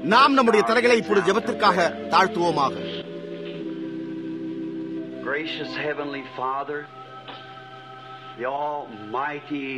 நாம் நம்முடைய தலைகளை இப்பொழுது ஜெபத்திற்காக தாழ்த்துவோமாக Gracious Heavenly Father, the Almighty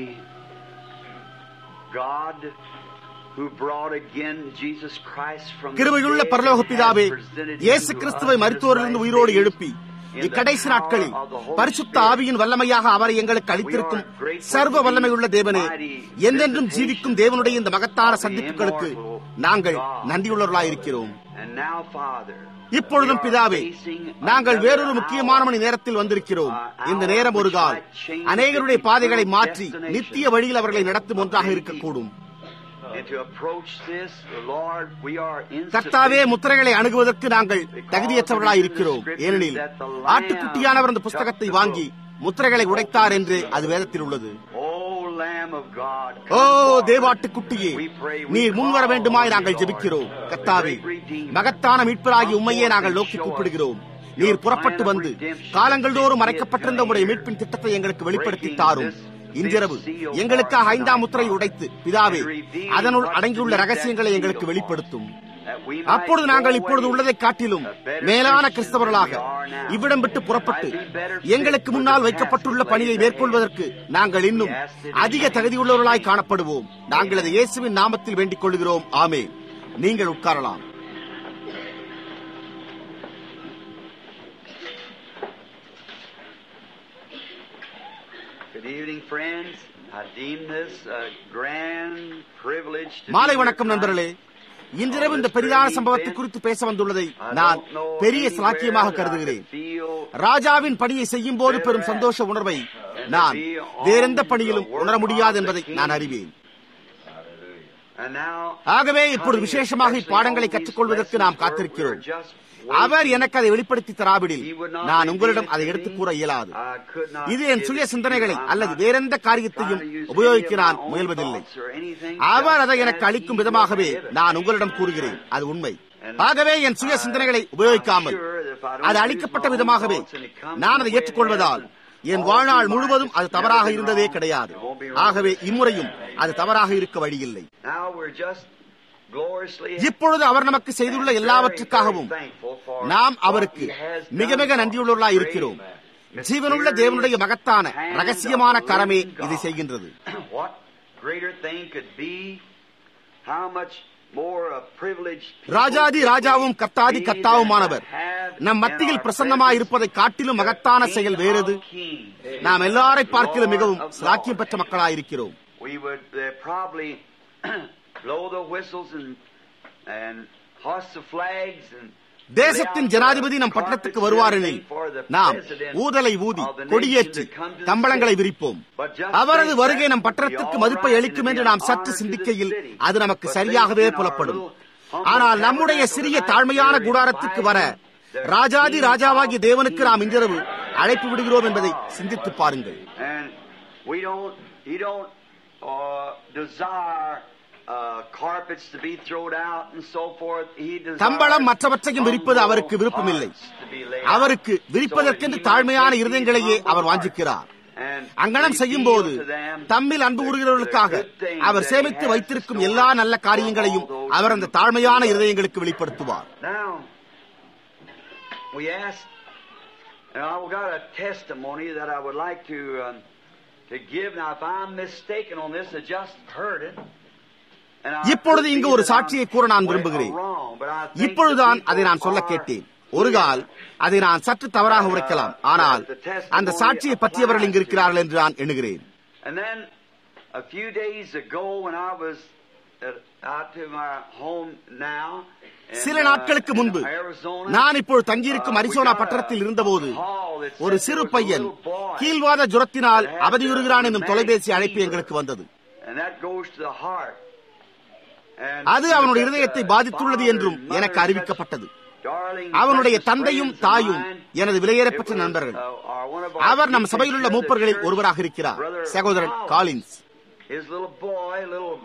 God who brought again Jesus Christ from the கிருபையுள்ள dead பரலோக and பிதாவே has presented இயேசு him to கிறிஸ்துவை us மருத்துவரிலிருந்து as உயிரோடு life எழுப்பி in the இக்கடைசி power நாட்களில் of the Holy பரிசுத்த Spirit. ஆவியின் வல்லமையாக அவரை எங்களுக்கு அளித்திருக்கும் சர்வ வல்லமையுள்ள தேவனே என்றென்றும் ஜீவிக்கும் தேவனுடைய இந்த மகத்தான சந்திப்புகளுக்கு நாங்கள் நன்றியுள்ளவர்களாயிருக்கிறோம் And now, Father, இப்பொழுதும் பிதாவே நாங்கள் வேறொரு முக்கியமான மணி நேரத்தில் வந்திருக்கிறோம் இந்த நேரம் ஒரு கால் அநேகருடைய பாதைகளை மாற்றி நித்திய வழியில் அவர்களை நடத்தும் ஒன்றாக இருக்கக்கூடும் and to approach this, Lord, we are கர்த்தாவே insufficient. முத்திரைகளை அணுகுவதற்கு நாங்கள் தகுதியற்றவர்களாய் இருக்கிறோம் ஏனெனில் ஆட்டுக்குட்டியானவர் அந்த புஸ்தகத்தை வாங்கி முத்திரைகளை உடைத்தார் என்று அது வேதத்தில் உள்ளது Oh, Lamb of God, ஓ தேவாட்டுக்குட்டியே நீர் முன்வர வேண்டுமாய் நாங்கள் ஜெபிக்கிறோம் கர்த்தாவே மகத்தான மீட்பராகி உண்மையே நாங்கள் நோக்கி கூப்பிடுகிறோம் நீர் புறப்பட்டு வந்து காலங்கள் தோறும் மறைக்கப்பட்டிருந்த உடைய மீட்பின் திட்டத்தை எங்களுக்கு வெளிப்படுத்தி தாரும் இன்றிரவு எங்களுக்காக ஐந்தாம் முத்திரையை உடைத்து பிதாவே அதனுள் அடங்கியுள்ள ரகசியங்களை எங்களுக்கு வெளிப்படுத்தும் that we might அப்பொழுது நாங்கள் go இப்பொழுது away உள்ளதை காட்டிலும் a better மேலான Christian கிறிஸ்தவர்களாக than we are now. இவ்விடம் விட்டு புறப்பட்டு Might be better fit எங்களுக்கு for முன்னால் the வைக்கப்பட்டுள்ள task பணியை laid மேற்கொள்வதற்கு நாங்கள் இன்னும் அதிக தகுதியுள்ளவர்களாய் காணப்படுவோம் நாங்கள் அதை இயேசுவின் நாமத்தில் வேண்டிக் கொள்கிறோம் ஆமே நீங்கள் உட்காரலாம் Good evening, friends. I deem this a grand privilege to மாலை be வணக்கம் here நண்பர்களே tonight. இன்றிரவு இந்த பெரிதான சம்பவத்தை குறித்து பேச வந்துள்ளதை I நான் don't know பெரிய anywhere சிலாக்கியமாக that I கருதுகிறேன் could feel ராஜாவின் பணியை செய்யும் போது பெறும் சந்தோஷ உணர்வை நான் வேறெந்த பணியிலும் உணர முடியாது என்பதை நான் அறிவேன் And now, ஆகவே இப்பொழுது விசேஷமாக இப்பாடங்களை கற்றுக்கொள்வதற்கு நாம் காத்திருக்கிறோம் அவர் எனக்கு அதை வெளிப்படுத்தி தராவிடில் நான் உங்களிடம் அதை எடுத்துக் கூற இயலாது இது என் சுய சிந்தனைகளை அல்லது வேறெந்த காரியத்தையும் உபயோகிக்க நான் முயல்வதில்லை அவர் அதை எனக்கு அளிக்கும் விதமாகவே நான் உங்களிடம் கூறுகிறேன் அது உண்மை ஆகவே என் சுய சிந்தனைகளை உபயோகிக்காமல் அது அளிக்கப்பட்ட விதமாகவே நான் அதை ஏற்றுக்கொள்வதால் என் வாழ்நாள் முழுவதும் அது தவறாக இருந்ததே கிடையாது ஆகவே இம்முறையும் அது தவறாக இருக்க வழியில்லை Now we're just gloriously இப்பொழுது அவர் நமக்கு செய்துள்ள எல்லாவற்றுக்காகவும் நாம் அவருக்கு மிக மிக நன்றியுள்ளவர்களாய் இருக்கிறோம் ஜீவனுள்ள தேவனுடைய மகத்தான ரகசியமான கரமே இதை செய்கின்றது What greater thing could be? How much more a privilege ராஜாதி ராஜாவும் கர்த்தாதி கர்த்தாவுமானவர் நம் மத்தியில் பிரசன்னமாய் இருப்பதை காட்டிலும் மகத்தான செயல் வேறது நாம் எல்லாரை பார்க்கிலும் மிகவும் சாக்கியம் பெற்ற மக்களாயிருக்கிறோம் We would uh, probably blow the whistles and and hoist the flags and தேசத்தின் ஜனாதிபதி நம் பட்டணத்துக்கு வருவாரெனில் நாம் ஊதலை ஊதி கொடியேற்றி கம்பளங்களை விரிப்போம் அவரது வருகை நம் பட்டணத்திற்கு மதிப்பை அளிக்கும் என்று நாம் சற்று சிந்திக்கையில் அது நமக்கு சரியாகவே புலப்படும் ஆனால் நம்முடைய சிறிய தாழ்மையான கூடாரத்திற்கு வர ராஜாதி ராஜாவாகிய தேவனுக்கு நாம் இன்றிரவு அழைப்பு விடுகிறோம் என்பதை சிந்தித்து பாருங்கள் and we don't he don't uh, desire uh, carpets to be thrown out and so forth. He desires கம்பளம் மற்றவற்றையும் விரிப்பது அவருக்கு விருப்பமில்லை அவருக்கு விரிப்பதற்கென்று தாழ்மையான இருதயங்களையே அவர் வாஞ்சிக்கிறார் அங்கனம் செய்யும் போது தம்மில் அன்பு கூறுகிறவர்களுக்காக அவர் சேமித்து வைத்திருக்கும் எல்லா நல்ல காரியங்களையும் அவர் அந்த தாழ்மையான இருதயங்களுக்கு வெளிப்படுத்துவார் Now, we asked, and I've got a testimony that I would like to um, to give. Now, if I'm mistaken on this, I just heard it. and I இப்பொழுது could இங்கு be ஒரு that சாட்சியை I'm கூற நான் way விரும்புகிறேன் wrong, but I think இப்பொழுதுதான் the அதை நான் people சொல்ல are கேட்டேன் ஒரு கால் அதை நான் சற்று தவறாக உரைக்கலாம் ஆனால் அந்த சாட்சியை பற்றியவர்கள் இங்கு இருக்கிறார்கள் என்று நான் எண்ணுகிறேன் And then a few days ago, when I was uh, out to my home now, in, சில uh, நாட்களுக்கு in முன்பு Arizona, நான் இப்பொழுது தங்கியிருக்கும் uh, Arizona we got a பட்டணத்தில் இருந்தபோது call that said ஒரு there சிறு was a பையன் little boy கீழ்வாத ஜுரத்தினால் that had அவதியுறுகிறான் என்னும் rheumatic தொலைபேசி அழைப்பு fever. எங்களுக்கு வந்தது And that goes to the heart. And அது அவனுடைய இருதயத்தை பாதித்துள்ளது என்றும் எனக்கு அறிவிக்கப்பட்டது அவனுடைய தந்தையும் தாயும் எனது விலையேறப்பட்ட நண்பர்கள் அவர் நம் சபையில் உள்ள மூப்பர்களில் ஒருவராக இருக்கிறார் சகோதரன் காலின்ஸ்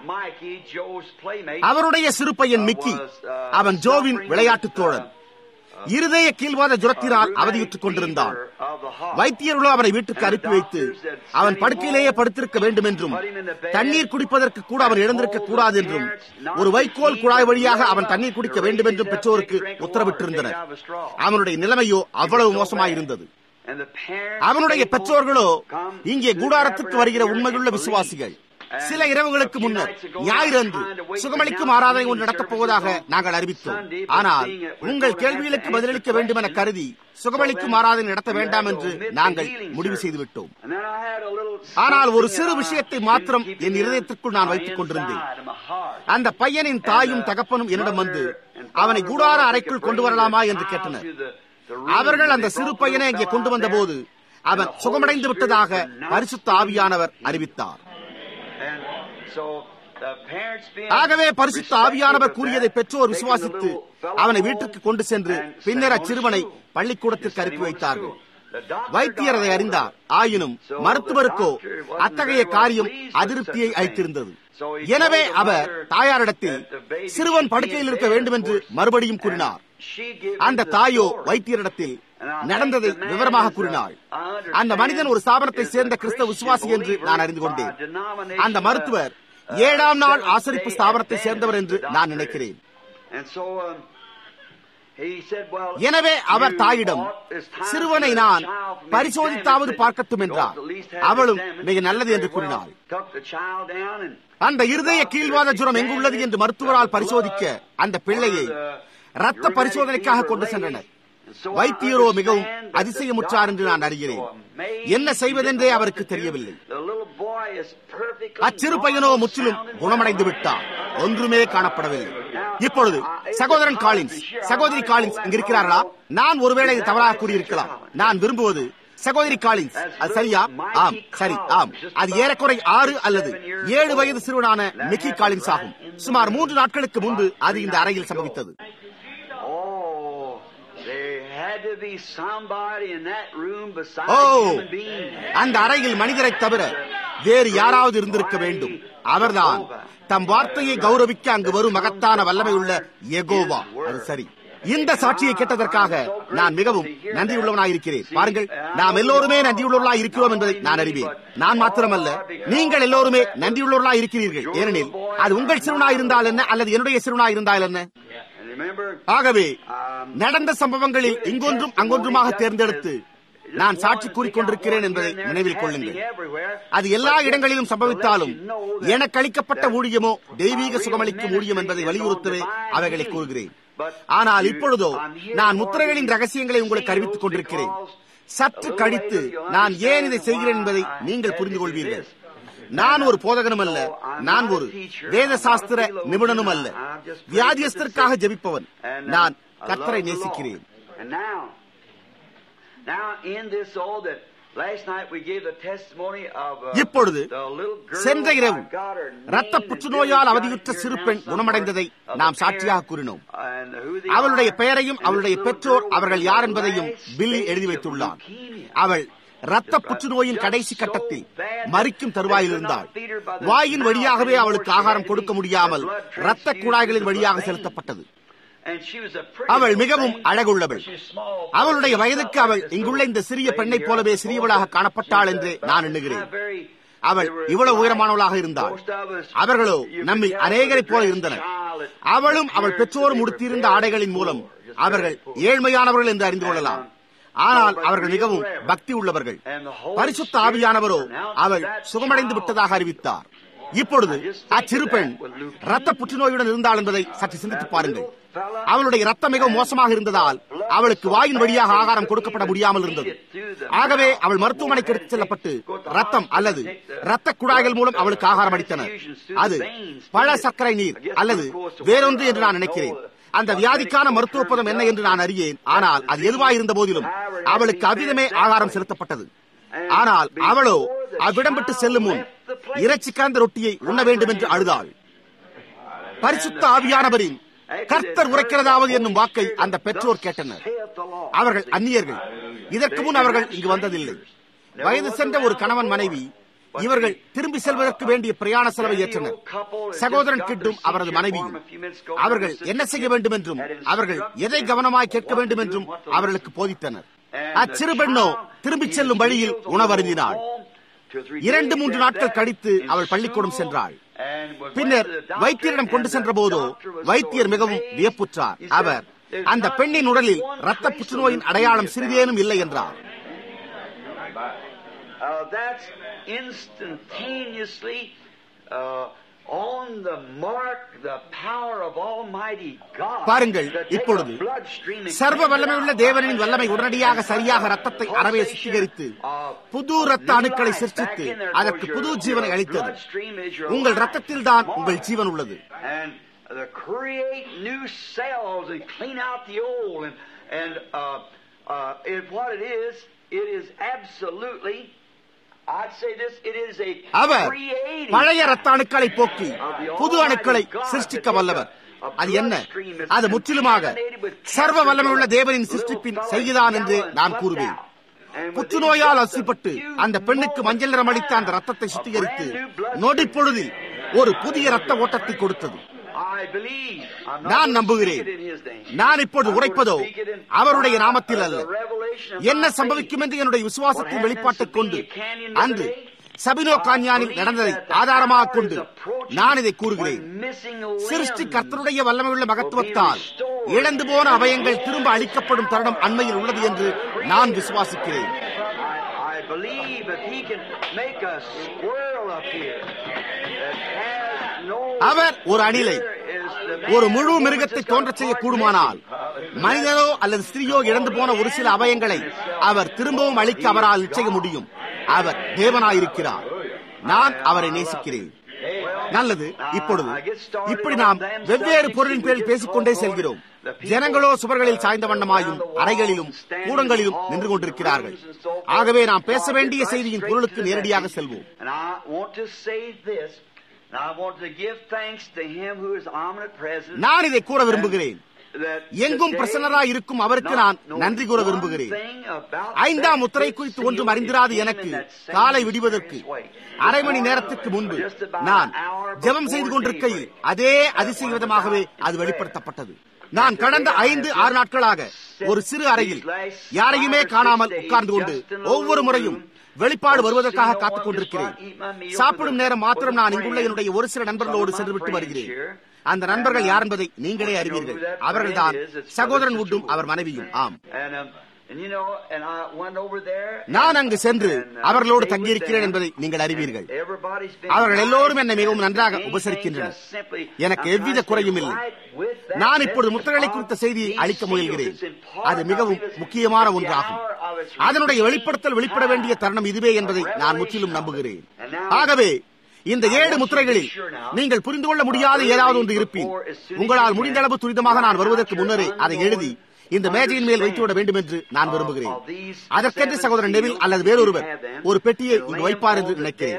அவருடைய சிறு பையன் மிக்கி அவன் ஜோவின் விளையாட்டுத் தோழன் இருதய கீழ்வாத ஜுரத்தினால் அவதியுற்றுக் கொண்டிருந்தான் வைத்தியர்களோ அவனை வீட்டுக்கு அனுப்பி வைத்து அவன் படுக்கையிலேயே படுத்திருக்க வேண்டும் என்றும் தண்ணீர் குடிப்பதற்கு கூட அவன் எழுந்திருக்க கூடாது என்றும் ஒரு வைக்கோல் குழாய் வழியாக அவன் தண்ணீர் குடிக்க வேண்டும் என்றும் பெற்றோருக்கு உத்தரவிட்டிருந்தனர் அவனுடைய நிலைமையோ அவ்வளவு மோசமாயிருந்தது அவனுடைய பெற்றோர்களோ இங்கே கூடாரத்துக்கு வருகிற உண்மையுள்ள விசுவாசிகள் சில இரவுகளுக்கு முன்னர் ஞாயிறு அன்று சுகமளிக்கும் ஆராதனை ஒன்று நடத்தப் போவதாக நாங்கள் அறிவித்தோம் ஆனால் உங்கள் கேள்விகளுக்கு பதிலளிக்க வேண்டும் என கருதி சுகமளிக்கும் ஆராதனை நடத்த வேண்டாம் என்று நாங்கள் முடிவு செய்துவிட்டோம் ஆனால் ஒரு சிறு விஷயத்தை மாத்திரம் என் இருதயத்திற்குள் நான் வைத்துக் கொண்டிருந்தேன் அந்த பையனின் தாயும் தகப்பனும் என்னிடம் வந்து அவனை கூடார அறைக்குள் கொண்டு வரலாமா என்று கேட்டனர் அவர்கள் அந்த சிறு பையனை இங்கே கொண்டு வந்த போது அவன் சுகமடைந்து விட்டதாக பரிசுத்த ஆவியானவர் அறிவித்தார் ஆகவே பரிசுத்த ஆவியானவர் கூறியதை பெற்றோர் விசுவாசித்து அவனை வீட்டுக்கு கொண்டு சென்று பின்னர் அச்சிறுவனை பள்ளிக்கூடத்திற்கு அனுப்பி வைத்தார்கள் வைத்தியர் அதை அறிந்தார் ஆயினும் மருத்துவருக்கோ அத்தகைய காரியம் அதிருப்தியை அளித்திருந்தது எனவே அவர் தாயாரிடத்தில் சிறுவன் படுக்கையில் இருக்க வேண்டும் என்று மறுபடியும் கூறினார் அந்த தாயோ வைத்தியரிடத்தில் நடந்ததை விவரமாக கூறினாள் அந்த மனிதன் ஒரு ஸ்தாபனத்தை சேர்ந்த கிறிஸ்தவ விசுவாசி என்று நான் அறிந்து கொண்டேன் அந்த மருத்துவர் ஏழாம் நாள் ஆசரிப்பு ஸ்தாபனத்தை சேர்ந்தவர் என்று நான் நினைக்கிறேன் எனவே அவர் தாயிடம் சிறுவனை நான் பரிசோதித்தாவது பார்க்கட்டும் என்றார் அவளும் மிக நல்லது என்று கூறினாள் அந்த இருதய கீழ்வாத ஜுரம் எங்குள்ளது என்று மருத்துவரால் பரிசோதிக்க அந்த பிள்ளையை ரத்த பரிசோதனைக்காக கொண்டு சென்றனர் வைத்தியரோ மிகவும் அதிசயமுற்றார் என்று நான் அறிகிறேன் என்ன செய்வதென்றே அவருக்கு தெரியவில்லை அச்சிறு பையனோ முற்றிலும் குணமடைந்து விட்டார் ஒன்றுமே காணப்படவில்லை இப்பொழுது சகோதரன் காலின்ஸ் சகோதரி காலின்ஸ் இங்க இருக்கிறார்களா நான் ஒருவேளை தவறாக கூறியிருக்கலாம் நான் விரும்புவது சகோதரி காலின்ஸ் அது சரியா ஆம் சரி ஆம் அது ஏறக்குறை ஆறு அல்லது ஏழு வயது சிறுவனான மிக்கி காலின்ஸ் ஆகும் சுமார் மூன்று நாட்களுக்கு முன்பு அது இந்த அறையில் சம்பவித்தது ஓ அந்த அறையில் மனிதரை தவிர வேறு யாராவது இருந்திருக்க வேண்டும் அவர்தான் தம் வார்த்தையை கௌரவிக்க அங்கு வரும் மகத்தான வல்லமை உள்ள எகோவா அது சரி இந்த சாட்சியை கேட்டதற்காக நான் மிகவும் நன்றியுள்ளவனாயிருக்கிறேன் பாருங்கள் நாம் எல்லோருமே நன்றியுள்ளவர்களாய் இருக்கிறோம் என்பதை நான் அறிவேன் நான் மாத்திரமல்ல நீங்கள் எல்லோருமே நன்றியுள்ளவர்களாய் இருக்கிறீர்கள் ஏனெனில் அது உங்கள் சிறுவனாய் இருந்தால் என்ன அல்லது என்னுடைய சிறுவனாய் இருந்தால் என்ன ஆகவே நடந்த சம்பவங்களில் இங்கொன்றும் அங்கொன்றுமாக தேர்ந்தெடுத்து நான் சாட்சி கூறிக்கொண்டிருக்கிறேன் என்பதை நினைவில் கொள்ளுங்கள் அது எல்லா இடங்களிலும் சம்பவித்தாலும் எனக்கு அளிக்கப்பட்ட ஊழியமோ தெய்வீக சுகமளிக்கும் ஊழியம் என்பதை வலியுறுத்தவே அவைகளை கூறுகிறேன் ஆனால் இப்பொழுதோ நான் முத்திரைகளின் ரகசியங்களை உங்களுக்கு அறிவித்துக் கொண்டிருக்கிறேன் சற்று கழித்து நான் ஏன் இதை செய்கிறேன் என்பதை நீங்கள் புரிந்து கொள்வீர்கள் நான் ஒரு போதகனும் அல்ல நான் ஒரு வேத சாஸ்திர நிபுணனும் அல்ல வியாதியஸ்தருக்காக ஜெபிப்பவன் நான் கத்தரை நேசிக்கிறேன் இப்பொழுது சென்ற இரவு ரத்த புற்றுநோயால் அவதியுற்ற சிறு பெண் குணமடைந்ததை நாம் சாட்சியாக கூறினோம் அவளுடைய பெயரையும் அவளுடைய பெற்றோர் அவர்கள் யார் என்பதையும் பில்லி எழுதி வைத்துள்ளார் அவள் ரத்த புற்றுநோயின் கடைசி கட்டத்தில் மறிக்கும் தருவாயில் இருந்தாள் வாயின் வழியாகவே அவளுக்கு ஆகாரம் கொடுக்க முடியாமல் ரத்த குழாய்களின் வழியாக செலுத்தப்பட்டது அவள் மிகவும் அழகுள்ளவள் அவளுடைய வயதுக்கு அவள் இங்குள்ள இந்த சிறிய பெண்ணைப் போலவே சிறியவளாக காணப்பட்டாள் என்று நான் எண்ணுகிறேன் அவள் இவ்வளவு உயரமானவளாக இருந்தாள் அவர்களோ நம்மில் அநேகரைப் போல இருந்தனர் அவளும் அவள் பெற்றோரும் உடுத்தியிருந்த ஆடைகளின் மூலம் அவர்கள் ஏழ்மையானவர்கள் என்று அறிந்து கொள்ளலாம் ஆனால் அவர்கள் மிகவும் பக்தி உள்ளவர்கள் பரிசுத்த ஆவியானவரோ அவள் சுகமடைந்து விட்டதாக அறிவித்தார் இப்பொழுது அச்சிறு பெண் ரத்த புற்றுநோயுடன் இருந்தாள் என்பதை சற்று சிந்தித்து பாருங்கள் அவளுடைய ரத்தம் மிகவும் மோசமாக இருந்ததால் அவளுக்கு வாயின் வழியாக ஆகாரம் கொடுக்கப்பட முடியாமல் இருந்தது ஆகவே அவள் மருத்துவமனைக்கு எடுத்துச் செல்லப்பட்டு ரத்தம் அல்லது ரத்த குழாய்கள் மூலம் அவளுக்கு ஆகாரம் அளித்தனர் அது பழ சர்க்கரை நீர் அல்லது வேறொன்று என்று நான் நினைக்கிறேன் அந்த வியாதிக்கான மருத்துவ பதம் என்ன என்று நான் அறியேன் ஆனால் அது எதுவாயிருந்த போதிலும் அவளுக்கு அவ்விதமே ஆகாரம் செலுத்தப்பட்டது ஆனால் அவளோ அவ்விடம் விட்டு செல்லும் முன் இறைச்சி கலந்த ரொட்டியை உண்ண வேண்டும் என்று அழுதாள் பரிசுத்த ஆவியானவரின் கர்த்தர் உரைக்கிறதாவது என்னும் வாக்கை அந்த பெற்றோர் கேட்டனர் அவர்கள் அந்நியர்கள் இதற்கு முன் அவர்கள் இங்கு வந்ததில்லை வயது சென்ற ஒரு கணவன் மனைவி இவர்கள் திரும்பி செல்வதற்கு வேண்டிய பிரயாண செலவை ஏற்றனர் சகோதரன் கிட்டும் அவரது மனைவியும் அவர்கள் என்ன செய்ய வேண்டும் என்றும் அவர்கள் எதை கவனமாய் கேட்க வேண்டும் என்றும் அவர்களுக்கு போதித்தனர் அச்சிறு பெண்ணோ திரும்பிச் செல்லும் வழியில் உணவருந்தினாள் இரண்டு மூன்று நாட்கள் கழித்து அவள் பள்ளிக்கூடம் சென்றாள் பின்னர் வைத்தியரிடம் கொண்டு சென்ற போதோ வைத்தியர் மிகவும் வியப்புற்றார் அவர் அந்த பெண்ணின் உடலில் ரத்த புற்றுநோயின் அடையாளம் சிறிதேனும் இல்லை என்றார் Uh, that's instantaneously uh, on the mark, the power of Almighty God. பாருங்கள் to take இப்பொழுது a bloodstream and சர்வ cleanse it வல்லமையுள்ள out. தேவனின் வல்லமை உடனடியாக சரியாக ரத்தத்தை அறவே சுத்திகரித்து புது ரத்த அணுக்களை சிருஷ்டித்து அதற்கு புது ஜீவனை அளித்தது உங்கள் ரத்தத்தில் தான் உங்கள் ஜீவன் உள்ளது and to create new cells and clean out the old and and uh, uh, it, what it is, it is absolutely. I'd say this. It is a our creating பழைய ரத்த அணுக்களை போக்கி புது அணுக்களை சிருஷ்டிக்க வல்லவர் அது என்ன அது முற்றிலுமாக சர்வ வல்லமையுள்ள தேவனின் சிருஷ்டிப்பின் செய்திதான் என்று நான் கூறுவேன் புற்றுநோயால் அசிப்பட்டு அந்த பெண்ணுக்கு மஞ்சள் நிறம் அளித்த அந்த ரத்தத்தை சுத்திகரித்து நொடி பொழுதில் ஒரு புதிய ரத்த ஓட்டத்தை கொடுத்தது I believe. I'm not நான் gonna நம்புகிறேன் speak it in his name. நான் இப்பொழுது I'm gonna உரைப்பதோ speak it in அவருடைய my- நாமத்தில் the அல்ல revelation of என்ன my faith. சம்பவிக்கும் என்று என்னுடைய விசுவாசத்தின் வெளிப்பாட்டைக் கொண்டு அன்று சபினோ கான்யானில் நடந்ததை ஆதாரமாக கொண்டு நான் இதை கூறுகிறேன் சிருஷ்டி கர்த்தருடைய வல்லமையுள்ள மகத்துவத்தால் இழந்து போன அவயங்கள் திரும்ப அளிக்கப்படும் தருணம் அண்மையில் உள்ளது என்று நான் விசுவாசிக்கிறேன் I, I believe if he can make a squirrel up here that has no அவர் ஒரு அணிலை is the ஒரு man முழு who மிருகத்தை just got தோன்றச் செய்ய part கூடுமானால் missing. மனிதனோ அல்லது ஸ்திரீயோ இழந்து போன ஒரு சில அவயங்களை அவர் திரும்பவும் அளிக்க அவரால் நிச்சயம் முடியும் அவர் தேவனாயிருக்கிறார் நான் அவரை நேசிக்கிறேன் நல்லது இப்பொழுது இப்படி நாம் வெவ்வேறு பொருளின் பேரில் பேசிக்கொண்டே செல்கிறோம் ஜனங்களோ சுவர்களில் சாய்ந்த வண்ணமாயும் அறைகளிலும் கூடங்களிலும் நின்று கொண்டிருக்கிறார்கள் ஆகவே நாம் பேச வேண்டிய செய்தியின் பொருளுக்கு நேரடியாக செல்வோம் And I want to say this. And I want to give thanks to him who is omnipresent. நான் இதை கூற விரும்புகிறேன் that எங்கும் today, பிரசன்னராய் இருக்கும் அவருக்கு நான் not நன்றி கூற one விரும்புகிறேன் thing about ஐந்தாம் that முத்திரை fifth குறித்து seal ஒன்றும் is அறிந்திராது him எனக்கு in that same காலை விடிவதற்கு mysterious way. அரை மணி நேரத்துக்கு முன்பு நான் ஜெபம் செய்து கொண்டிருக்கையில் அதே அதிசய விதமாகவே அது வெளிப்படுத்தப்பட்டது நான் கடந்த ஐந்து ஆறு நாட்களாக ஒரு சிறு அறையில் யாரையுமே காணாமல் உட்கார்ந்து கொண்டு ஒவ்வொரு முறையும் வெளிப்பாடு வருவதற்காக காத்துக் கொண்டிருக்கிறேன் சாப்பிடும் நேரம் மாத்திரம் நான் இங்குள்ள என்னுடைய ஒரு சில நண்பர்களோடு சென்று விட்டு வருகிறேன் அந்த நண்பர்கள் யார் என்பதை நீங்களே அறிவீர்கள் அவர்கள்தான் சகோதரன் உட்டும் அவர் மனைவியும் ஆம் And, um, and you know, and I went over there. நான் அங்கு சென்று and, uh, அவர்களோடு stayed with தங்கியிருக்கிறேன் them. என்பதை நீங்கள் அறிவீர்கள் And everybody's been அவர்கள் nice எல்லோரும் என்னை and மிகவும் நன்றாக anything உபசரிக்கின்றனர் just simply- எனக்கு I'm எவ்வித trying to குறையும் இல்லை right with that நான் இப்பொழுது message முத்திரைகளை of குறித்த செய்தியை these அளிக்க முயல்கிறேன் seals. It's important. அது மிகவும் I believe it's முக்கியமான the ஒன்றாகும் hour of its அதனுடைய release. வெளிப்படுத்தல் வெளிப்பட வேண்டிய தருணம் இதுவே என்பதை நான் முற்றிலும் நம்புகிறேன் ஆகவே இந்த ஏழு முத்திரைகளில் நீங்கள் புரிந்து கொள்ள முடியாத ஏதாவது ஒன்று இருப்பின் உங்களால் முடிந்த அளவு துரிதமாக நான் வருவதற்கு முன்னரே அதை எழுதி இந்த மேஜையின் மேல் வைத்துவிட வேண்டும் என்று நான் விரும்புகிறேன் அதற்கென்று சகோதரன் நெவில் அல்லது வேறொருவர் ஒரு பெட்டியை இங்கு வைப்பார் என்று நினைக்கிறேன்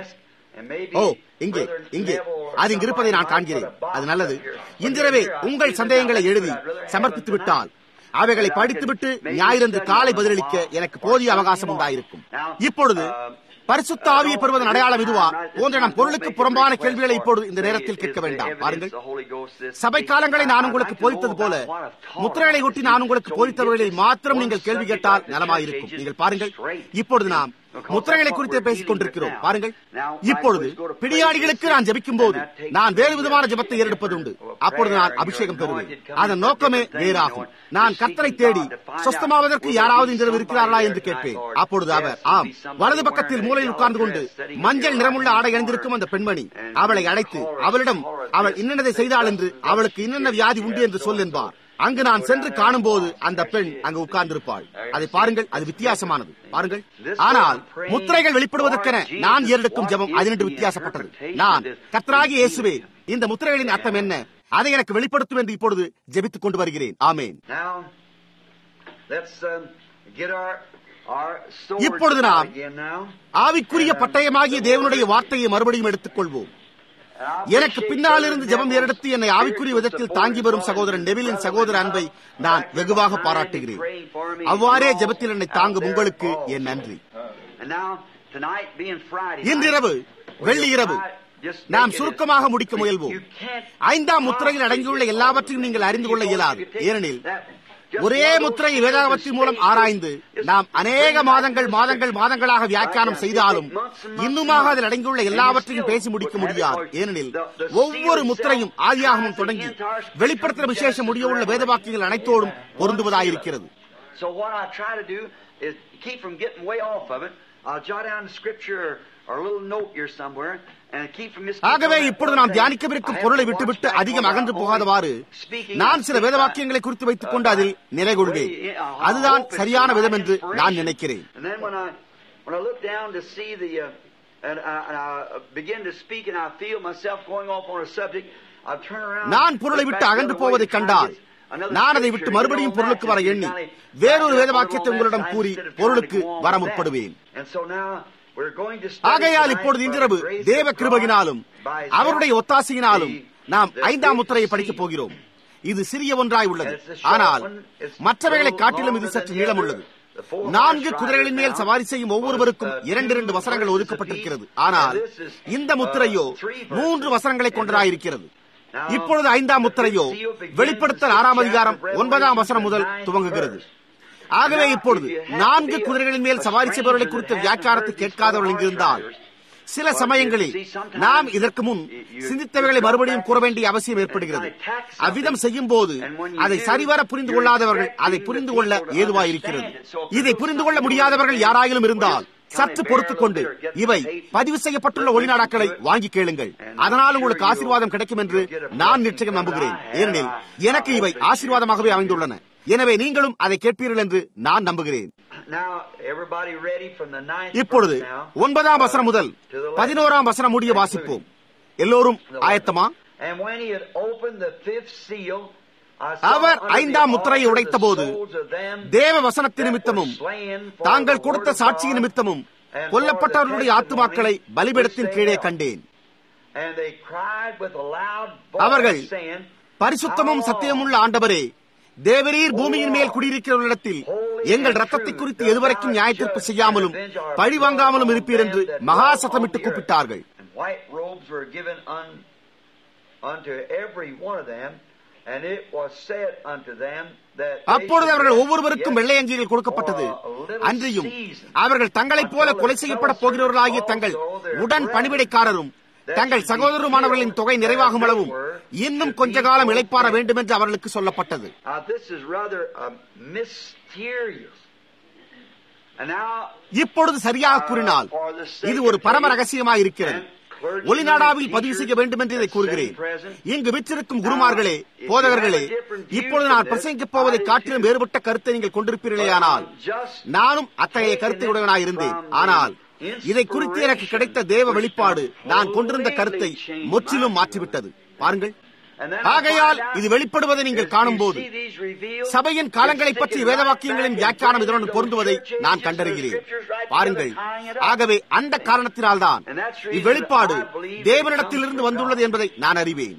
ஓ இங்கே இங்கே அது இங்கு இருப்பதை நான் காண்கிறேன் அது நல்லது இன்றிரவே உங்கள் சந்தேகங்களை எழுதி சமர்ப்பித்து விட்டால் அவைகளை படித்துவிட்டு ஞாயிறன்று காலை பதிலளிக்க எனக்கு போதிய அவகாசம் உண்டாயிருக்கும் இப்பொழுது பரிசுத்த ஆவியை பெறுவதன் அடையாளம் இதுவா போன்ற நம் பொருளுக்கு புறம்பான கேள்விகளை இப்பொழுது இந்த நேரத்தில் கேட்க வேண்டாம் பாருங்கள் சபை காலங்களை நான் உங்களுக்கு போதித்தது போல முத்திரைகளை ஒட்டி நான் உங்களுக்கு போதித்தவர்களில் மாத்திரம் நீங்கள் கேள்வி கேட்டால் நலமாயிருக்கும் நீங்கள் பாருங்கள் இப்பொழுது நாம் முத்திரைகளை குறித்து பேசிக் கொண்டிருக்கிறோம் பாருங்கள் இப்பொழுது பிடியாடிகளுக்கு நான் ஜபிக்கும் போது நான் வேறு விதமான ஜபத்தை ஏறெடுப்பது உண்டு அப்பொழுது நான் அபிஷேகம் பெறுவேன் அதன் நோக்கமே வேறாகும் நான் கர்த்தரை தேடி சொஸ்தமாவதற்கு யாராவது இந்த இருக்கிறார்களா என்று கேட்பேன் அப்பொழுது அவர் ஆம் வலது பக்கத்தில் மூலையில் உட்கார்ந்து கொண்டு மஞ்சள் நிறமுள்ள ஆடை அணிந்திருக்கும் அந்த பெண்மணி அவளை அழைத்து அவளிடம் அவள் இன்னதை செய்தாள் என்று அவளுக்கு இன்னென்ன வியாதி உண்டு என்று சொல் என்பார் அங்கு நான் சென்று காணும் போது அந்த பெண் அங்கு உட்கார்ந்திருப்பாள் அதை பாருங்கள் அது வித்தியாசமானது பாருங்கள் ஆனால் முத்திரைகள் வெளிப்படுவதற்கென நான் ஏறெடுக்கும் ஜெபம் அதனின்று வித்தியாசப்பட்டது நான் கர்த்தராகிய இயேசுவே இந்த முத்திரைகளின் அர்த்தம் என்ன அதை எனக்கு வெளிப்படுத்தும் என்று இப்பொழுது ஜெபித்துக் கொண்டு வருகிறேன் ஆமேன் Now, let's um, get our our sword இப்பொழுது நாம் again now. ஆவிக்குரிய பட்டயமாகிய தேவனுடைய வார்த்தையை மறுபடியும் எடுத்துக்கொள்வோம் And I எனக்கு appreciate பின்னால் இருந்து Brother ஜெபம் Neville's ஏறெடுத்து என்னை ஆவிக்குரிய விதத்தில் தாங்கி வரும் சகோதரன் நெவிலின் சகோதர அன்பை நான் வெகுவாக பாராட்டுகிறேன் அவ்வாறே ஜெபத்தில் என்னை தாங்கும் உங்களுக்கு என் நன்றி And now, tonight being Friday இன்றிரவு வெள்ளி இரவு நாம் சுருக்கமாக முடிக்க முயல்வோம் ஐந்தாம் முத்திரையில் அடங்கியுள்ள எல்லாவற்றையும் நீங்கள் அறிந்து கொள்ள இயலாது ஏனெனில் ஒரே முத்திரை வேதாகமத்தின் மூலம் ஆராய்ந்து நாம் அநேக மாதங்கள் மாதங்கள் மாதங்களாக வியாக்கியானம் செய்தாலும் இன்னுமாக அதில் அடங்கியுள்ள எல்லாவற்றையும் பேசி முடிக்க முடியாது ஏனெனில் ஒவ்வொரு முத்திரையும் ஆதியாகமும் தொடங்கி வெளிப்படுத்துகிற விசேஷ முடியவுள்ள வேத வாக்கியங்கள் அனைத்தோடும் பொருந்துவதாயிருக்கிறது So what I try to do is keep from getting way off of it. I'll jot down the scripture or a little note here somewhere and keep from just ஆகவே இப்பொழுது நாம் தியானிக்கவிருக்கும் பொருளை விட்டுவிட்டு அதிகம் அகன்று போகாதவாறு நான் சில வேத வாக்கியங்களை குறித்து வைத்துக் கொண்டு அதில் நிலை கொள்வேன் அதுதான் சரியான விதம் என்று நான் நினைக்கிறேன் And then when I when I look down to see the uh, and, I, and I begin to speak and I feel myself going off on a subject, I turn around. நான் பொருளை விட்டு அகன்று போவதைக் கண்டால் நான் அதை விட்டு மறுபடியும் பொருளுக்கு வர எண்ணி வேறொரு வேத வாக்கியத்தை உங்களிடம் கூறி பொருளுக்கு வர முற்படுவேன் ஆகையால் இப்பொழுது இன்றிரவு தேவ கிருபகினாலும் அவருடைய ஒத்தாசையினாலும் நாம் ஐந்தாம் முத்திரையை படிக்கப் போகிறோம் இது சிறிய ஒன்றாய் உள்ளது ஆனால் மற்றவைகளை காட்டிலும் இது சற்று நீளம் உள்ளது நான்கு குதிரைகளின் மேல் சவாரி செய்யும் ஒவ்வொருவருக்கும் இரண்டு இரண்டு வசனங்கள் ஒதுக்கப்பட்டிருக்கிறது ஆனால் இந்த முத்திரையோ மூன்று வசனங்களை கொண்டதாயிருக்கிறது இப்பொழுது ஐந்தாம் முத்திரையோ வெளிப்படுத்தல் ஆறாம் அதிகாரம் ஒன்பதாம் வசனம் முதல் துவங்குகிறது ஆகவே இப்பொழுது நான்கு குதிரைகளின் மேல் சவாரி செய்பவர்களை குறித்த வியாக்கியானத்தை கேட்காதவர்கள் இங்கிருந்தால் சில சமயங்களில் நாம் இதற்கு முன் சிந்தித்தவைகளை மறுபடியும் கூற வேண்டிய அவசியம் ஏற்படுகிறது அவ்விதம் செய்யும் போது அதை சரிவர புரிந்து கொள்ளாதவர்கள் அதை புரிந்து கொள்ள ஏதுவாயிருக்கிறது இதை புரிந்து கொள்ள முடியாதவர்கள் யாராயிலும் இருந்தால் சற்று பொறுத்துக் கொண்டு இவை பதிவு செய்யப்பட்டுள்ள ஒளிநாடாக்களை வாங்கி கேளுங்கள் அதனால் உங்களுக்கு ஆசீர்வாதம் கிடைக்கும் என்று நான் நிச்சயம் நம்புகிறேன் ஏனெனில் எனக்கு இவை ஆசீர்வாதமாகவே அமைந்துள்ளன எனவே நீங்களும் அதை கேட்பீர்கள் என்று நான் நம்புகிறேன் இப்பொழுது ஒன்பதாம் வசனம் முதல் பதினோராம் வசனம் முடிய வாசிப்போம் எல்லோரும் ஆயத்தமா அவர் ஐந்தாம் முத்திரையை உடைத்த போது தேவ வசனத்தின் நிமித்தமும் தாங்கள் கொடுத்த சாட்சியின் நிமித்தமும் கொல்லப்பட்டவர்களுடைய ஆத்துமாக்களை பலிபீடத்தின் கீழே கண்டேன் அவர்கள் பரிசுத்தமும் சத்தியமுள்ள ஆண்டவரே தேவரீர் பூமியின் மேல் குடியிருக்கிறவர்களிடத்தில் எங்கள் ரத்தத்தை குறித்து எதுவரைக்கும் நியாயத்திற்கு செய்யாமலும் பழி வாங்காமலும் இருப்பீர் என்று மகா சத்தமிட்டு கூப்பிட்டார்கள் அப்பொழுது அவர்கள் ஒவ்வொருவருக்கும் வெள்ளை அங்கிகள் கொடுக்கப்பட்டது அன்றியும் அவர்கள் தங்களைப் போல கொலை செய்யப்பட போகிறவர்களாகிய தங்கள் உடன் பணிவிடைக்காரரும் தங்கள் சகோதரமானவர்களின் தொகை நிறைவாகும் அளவும் இன்னும் கொஞ்ச காலம் இழைப்பார வேண்டும் என்று அவர்களுக்கு சொல்லப்பட்டது இப்பொழுது சரியாக கூறினால் இது ஒரு பரம ரகசியமாக இருக்கிறது ஒளிநாடாவில் பதிவு செய்ய வேண்டும் என்று இதை கூறுகிறேன் இங்கு விற்றிருக்கும் குருமார்களே போதகர்களே இப்பொழுது நான் பிரசங்கிக்கப் போவதை காட்டிலும் வேறுபட்ட கருத்தை நீங்கள் கொண்டிருப்பீர்களேயானால் நானும் அத்தகைய கருத்தை உடையவனாக இருந்தேன் ஆனால் இதை குறித்து எனக்கு கிடைத்த தேவ வெளிப்பாடு நான் கொண்டிருந்த கருத்தை முற்றிலும் மாற்றிவிட்டது பாருங்கள் ஆகையால் இது வெளிப்படுவதை நீங்கள் காணும் போது சபையின் காலங்களை பற்றி வேதவாக்கியங்களின் வியாக்கியானம் இதனுடன் பொருந்துவதை நான் கண்டறிகிறேன் பாருங்கள் ஆகவே அந்த காரணத்தினால்தான் இவ்வெளிப்பாடு தேவனிடத்திலிருந்து வந்துள்ளது என்பதை நான் அறிவேன்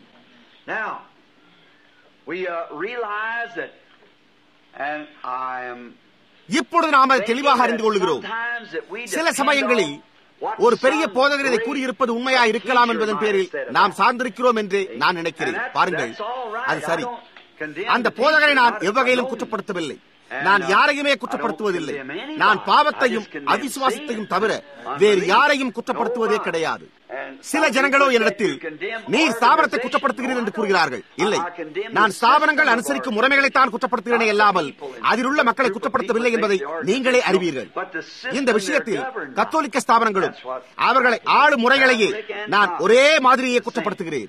இப்பொழுது நாம் அதை தெளிவாக அறிந்து கொள்கிறோம் சில சமயங்களில் ஒரு பெரிய போதகர் இதை கூறியிருப்பது உண்மையா இருக்கலாம் என்பதன் பேரில் நாம் சார்ந்திருக்கிறோம் என்று நான் நினைக்கிறேன் பாருங்கள் அது சரி அந்த போதகரை நான் எவ்வகையிலும் குற்றப்படுத்தவில்லை நான் யாரையுமே குற்றப்படுத்துவதில்லை நான் பாவத்தையும் அவிசுவாசத்தையும் தவிர வேறு யாரையும் குற்றப்படுத்துவதே கிடையாது சில ஜனங்களோ என்னிடத்தில் நீர் ஸ்தாபனத்தை குற்றப்படுத்துகிறீர் என்று கூறுகிறார்கள் இல்லை நான் ஸ்தாபனங்கள் அனுசரிக்கும் முறைமைகளைத்தான் குற்றப்படுத்துகிறேனே இல்லாமல் அதில் உள்ள மக்களை குற்றப்படுத்தவில்லை என்பதை நீங்களே அறிவீர்கள் இந்த விஷயத்தில் கத்தோலிக்க ஸ்தாபனங்களும் அவர்களை ஆளு முறைகளையே நான் ஒரே மாதிரியே குற்றப்படுத்துகிறேன்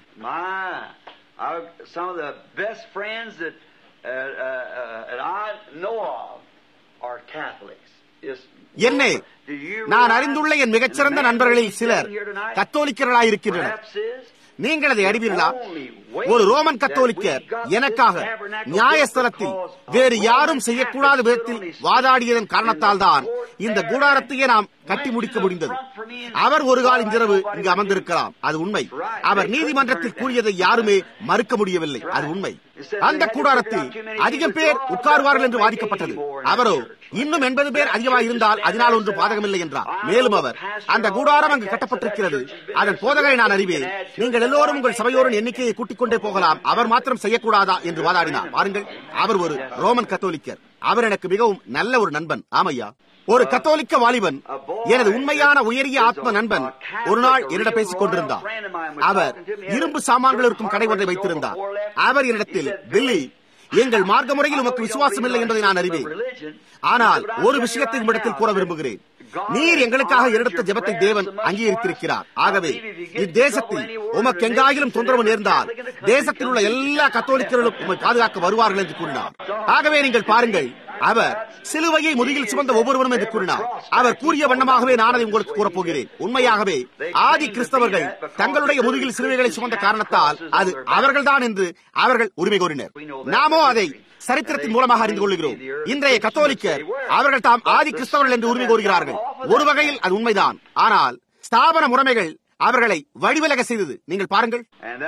என்னே நான் அறிந்துள்ள என் மிகச்சிறந்த நண்பர்களில் சிலர் கத்தோலிக்கர்களாயிருக்கின்றனர் நீங்கள் அதை அறிவீர்களா ஒரு ரோமன் கத்தோலிக்கர் எனக்காக நியாயஸ்தலத்தில் வேறு யாரும் செய்யக்கூடாத விதத்தில் வாதாடியதன் காரணத்தால் தான் இந்த கூடாரத்தையே நாம் கட்டி முடிக்க முடிந்தது அவர் ஒரு கால் இன்றிரவு இங்கு அமர்ந்திருக்கலாம் அது உண்மை அவர் நீதிமன்றத்தில் கூறியதை யாருமே மறுக்க முடியவில்லை அது உண்மை அந்த கூடாரத்தில் அதிகம் பேர் உட்காருவார்கள் என்று வாதிக்கப்பட்டது அவரோ இன்னும் எண்பது பேர் அதிகமாக இருந்தால் அதனால் ஒன்று பாதகமில்லை என்றார் மேலும் அவர் அந்த கூடாரம் அங்கு கட்டப்பட்டிருக்கிறது அதன் போதகரை நான் அறிவேன் நீங்கள் எல்லோரும் உங்கள் சபையோரின் எண்ணிக்கையை கூட்டிக் கொண்டே போகலாம் அவர் மாத்திரம் செய்யக்கூடாதா என்று வாதாடினார் பாருங்கள் அவர் ஒரு ரோமன் கத்தோலிக்கர் அவர் எனக்கு மிகவும் நல்ல ஒரு நண்பன் ஆமையா ஒரு கத்தோலிக்க வாலிபன் எனது உண்மையான உயரிய ஆத்ம நண்பன் ஒரு நாள் என்னிடம் பேசிக் கொண்டிருந்தார் அவர் இரும்பு சாமான்கள் இருக்கும் கடை ஒன்றை வைத்திருந்தார் அவர் என்னிடத்தில் பில்லி எங்கள் மார்க்க முறையில் உமக்கு விசுவாசம் இல்லை என்பதை நான் அறிவேன் ஆனால் ஒரு விஷயத்தை உம்மிடத்தில் கூற விரும்புகிறேன் நீர் எங்களுக்காக எடுத்த ஜெபத்தை தேவன் அங்கீகரித்திருக்கிறார் ஆகவே இத்தேசத்தில் உமக்கு எங்காயிலும் தொந்தரவு நேர்ந்தால் தேசத்தில் உள்ள எல்லா கத்தோலிக்கர்களும் உம்மை பாதுகாக்க வருவார்கள் என்று கூறினார் ஆகவே நீங்கள் பாருங்கள் அவர் சிலுவையை முதுகில் சுமந்த ஒவ்வொருவரும் என்று கூறினார் அவர் கூறிய வண்ணமாகவே நான் அதை உங்களுக்கு கூறப்போகிறேன் உண்மையாகவே ஆதி கிறிஸ்தவர்கள் தங்களுடைய முதுகில் சிலுவைகளை சுமந்த காரணத்தால் அது அவர்கள்தான் என்று அவர்கள் உரிமை கோரினர் நாமோ அதை சரித்திரத்தின் மூலமாக அறிந்து கொள்கிறோம் இன்றைய கத்தோலிக்கர் அவர்கள் தாம் ஆதி கிறிஸ்தவர்கள் என்று உரிமை கோருகிறார்கள் ஒரு வகையில் அது உண்மைதான் ஆனால் ஸ்தாபன முறைமைகள் அவர்களை வழிவிலக செய்தது நீங்கள் பாருங்கள்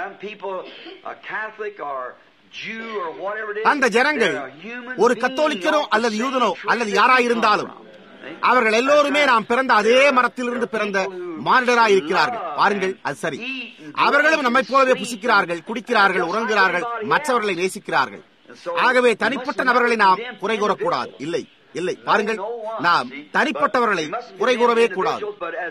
அந்த ஜனங்கள் ஒரு கத்தோலிக்கனோ அல்லது யூதனோ அல்லது யாராயிருந்தாலும் அவர்கள் எல்லோருமே நாம் பிறந்த அதே மரத்திலிருந்து பிறந்த மானிடராய் இருக்கிறார்கள் பாருங்கள் அது சரி அவர்களும் நம்மை போலவே புசிக்கிறார்கள் குடிக்கிறார்கள் உறங்குகிறார்கள் மற்றவர்களை நேசிக்கிறார்கள் ஆகவே தனிப்பட்ட நபர்களை நாம் குறை கூறக்கூடாது இல்லை இல்லை பாருங்கள் நாம் தனிப்பட்டவர்களை குறை கூறவே கூடாது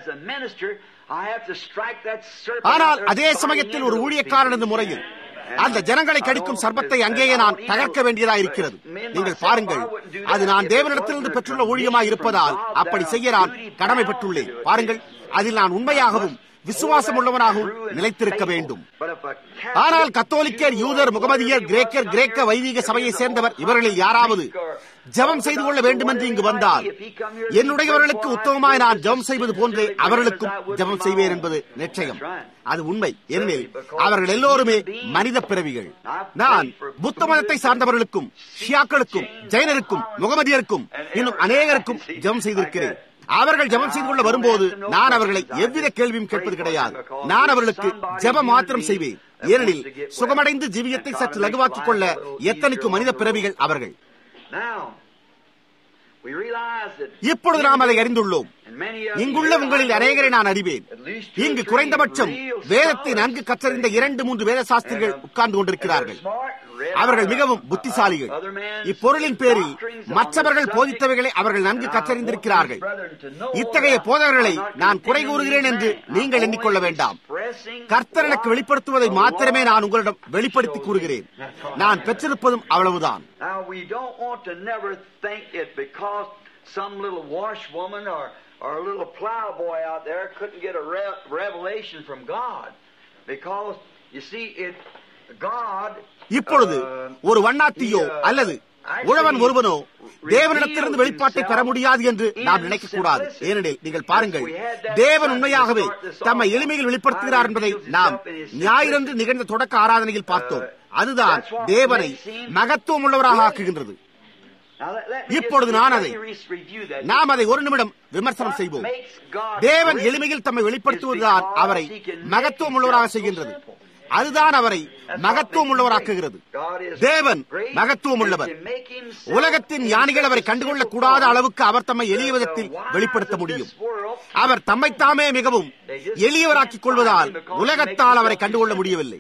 ஆனால் அதே சமயத்தில் ஒரு ஊழியக்காரன் என்ற முறையில் அந்த ஜனங்களை கடிக்கும் சர்பத்தை அங்கேயே நான் தகர்க்க வேண்டியதா இருக்கிறது நீங்கள் பாருங்கள் அது நான் தேவனிடத்திலிருந்து பெற்றுள்ள ஊழியமாய் இருப்பதால் அப்படி செய்ய நான் கடமை பெற்றுள்ளேன் பாருங்கள் அதில் நான் உண்மையாகவும் விசுவாசம் உள்ளவனாகவும் நிலைத்திருக்க வேண்டும் ஆனால் கத்தோலிக்கர் யூதர் முகமதியர் கிரேக்கர் கிரேக்க வைதிக சபையை சேர்ந்தவர் இவர்களில் யாராவது ஜபம் செய்து கொள்ள வேண்டும் என்று இங்கு வந்தால் என்னுடையவர்களுக்கு உத்தமமாய் நான் ஜபம் செய்வது போன்றே அவர்களுக்கும் ஜபம் செய்வேன் என்பது நிச்சயம் அது உண்மை ஏனெனில் அவர்கள் எல்லோருமே மனித பிறவிகள் நான் புத்த மதத்தை சார்ந்தவர்களுக்கும் ஷியாக்களுக்கும் ஜெயினருக்கும் முகமதியருக்கும் இன்னும் அநேகருக்கும் ஜபம் செய்திருக்கிறேன் அவர்கள் ஜபம் செய்து கொள்ள வரும்போது நான் அவர்களை எவ்வித கேள்வியும் கேட்பது கிடையாது நான் அவர்களுக்கு ஜபம் மாத்திரம் செய்வேன் ஏனெனில் சுகமடைந்து ஜீவியத்தை சற்று லகுவாக்கிக் கொள்ள எத்தனைக்கும் மனித பிறவிகள் அவர்கள் இப்பொழுது நாம் அதை அறிந்துள்ளோம் இங்குள்ள உங்களில் அநேகரை நான் அறிவேன் இங்கு குறைந்தபட்சம் வேதத்தை நன்கு கற்றறிந்த இரண்டு மூன்று வேத சாஸ்திரிகள் உட்கார்ந்து கொண்டிருக்கிறார்கள் அவர்கள் மிகவும் புத்திசாலிகள் இப்பொருளின் பேரில் மற்றவர்கள் போதித்தவைகளை அவர்கள் நன்கு கற்றறிந்திருக்கிறார்கள் இத்தகைய போதகர்களை நான் குறை கூறுகிறேன் என்று நீங்கள் எண்ணிக்கொள்ள வேண்டாம் கர்த்தர் எனக்கு வெளிப்படுத்துவதை மாத்திரமே நான் உங்களிடம் வெளிப்படுத்தி கூறுகிறேன் நான் பெற்றிருப்பதும் அவ்வளவுதான் Some little washwoman or, or a little plowboy out there couldn't get a re- revelation from God. Because, you see, it, இப்பொழுது ஒரு வண்ணாத்தியோ அல்லது உழவன் ஒருவனோ தேவனிடத்திலிருந்து வெளிப்பாட்டை பெற முடியாது என்று நாம் நினைக்க கூடாது ஏனெனில் நீங்கள் பாருங்கள் தேவன் உண்மையாகவே தம்மை எளிமையில் வெளிப்படுத்துகிறார் என்பதை நாம் ஞாயிறன்று நிகழ்ந்த தொடக்க ஆராதனையில் பார்த்தோம் அதுதான் தேவனை மகத்துவம் உள்ளவராக ஆக்குகின்றது இப்பொழுது நான் அதை நாம் அதை ஒரு நிமிடம் விமர்சனம் செய்வோம் தேவன் எளிமையில் தம்மை வெளிப்படுத்துவதுதான் அவரை மகத்துவம் உள்ளவராக செய்கின்றது அதுதான் அவரை மகத்துவம் உள்ளவராக்குகிறது தேவன் மகத்துவம் உள்ளவர் உலகத்தின் ஞானிகள் அவரை கண்டுகொள்ளக் கூடாத அளவுக்கு அவர் தம்மை எளிய விதத்தில் வெளிப்படுத்த முடியும் அவர் தம்மைத்தாமே மிகவும் எளியவராக்கிக் கொள்வதால் உலகத்தால் அவரை கண்டுகொள்ள முடியவில்லை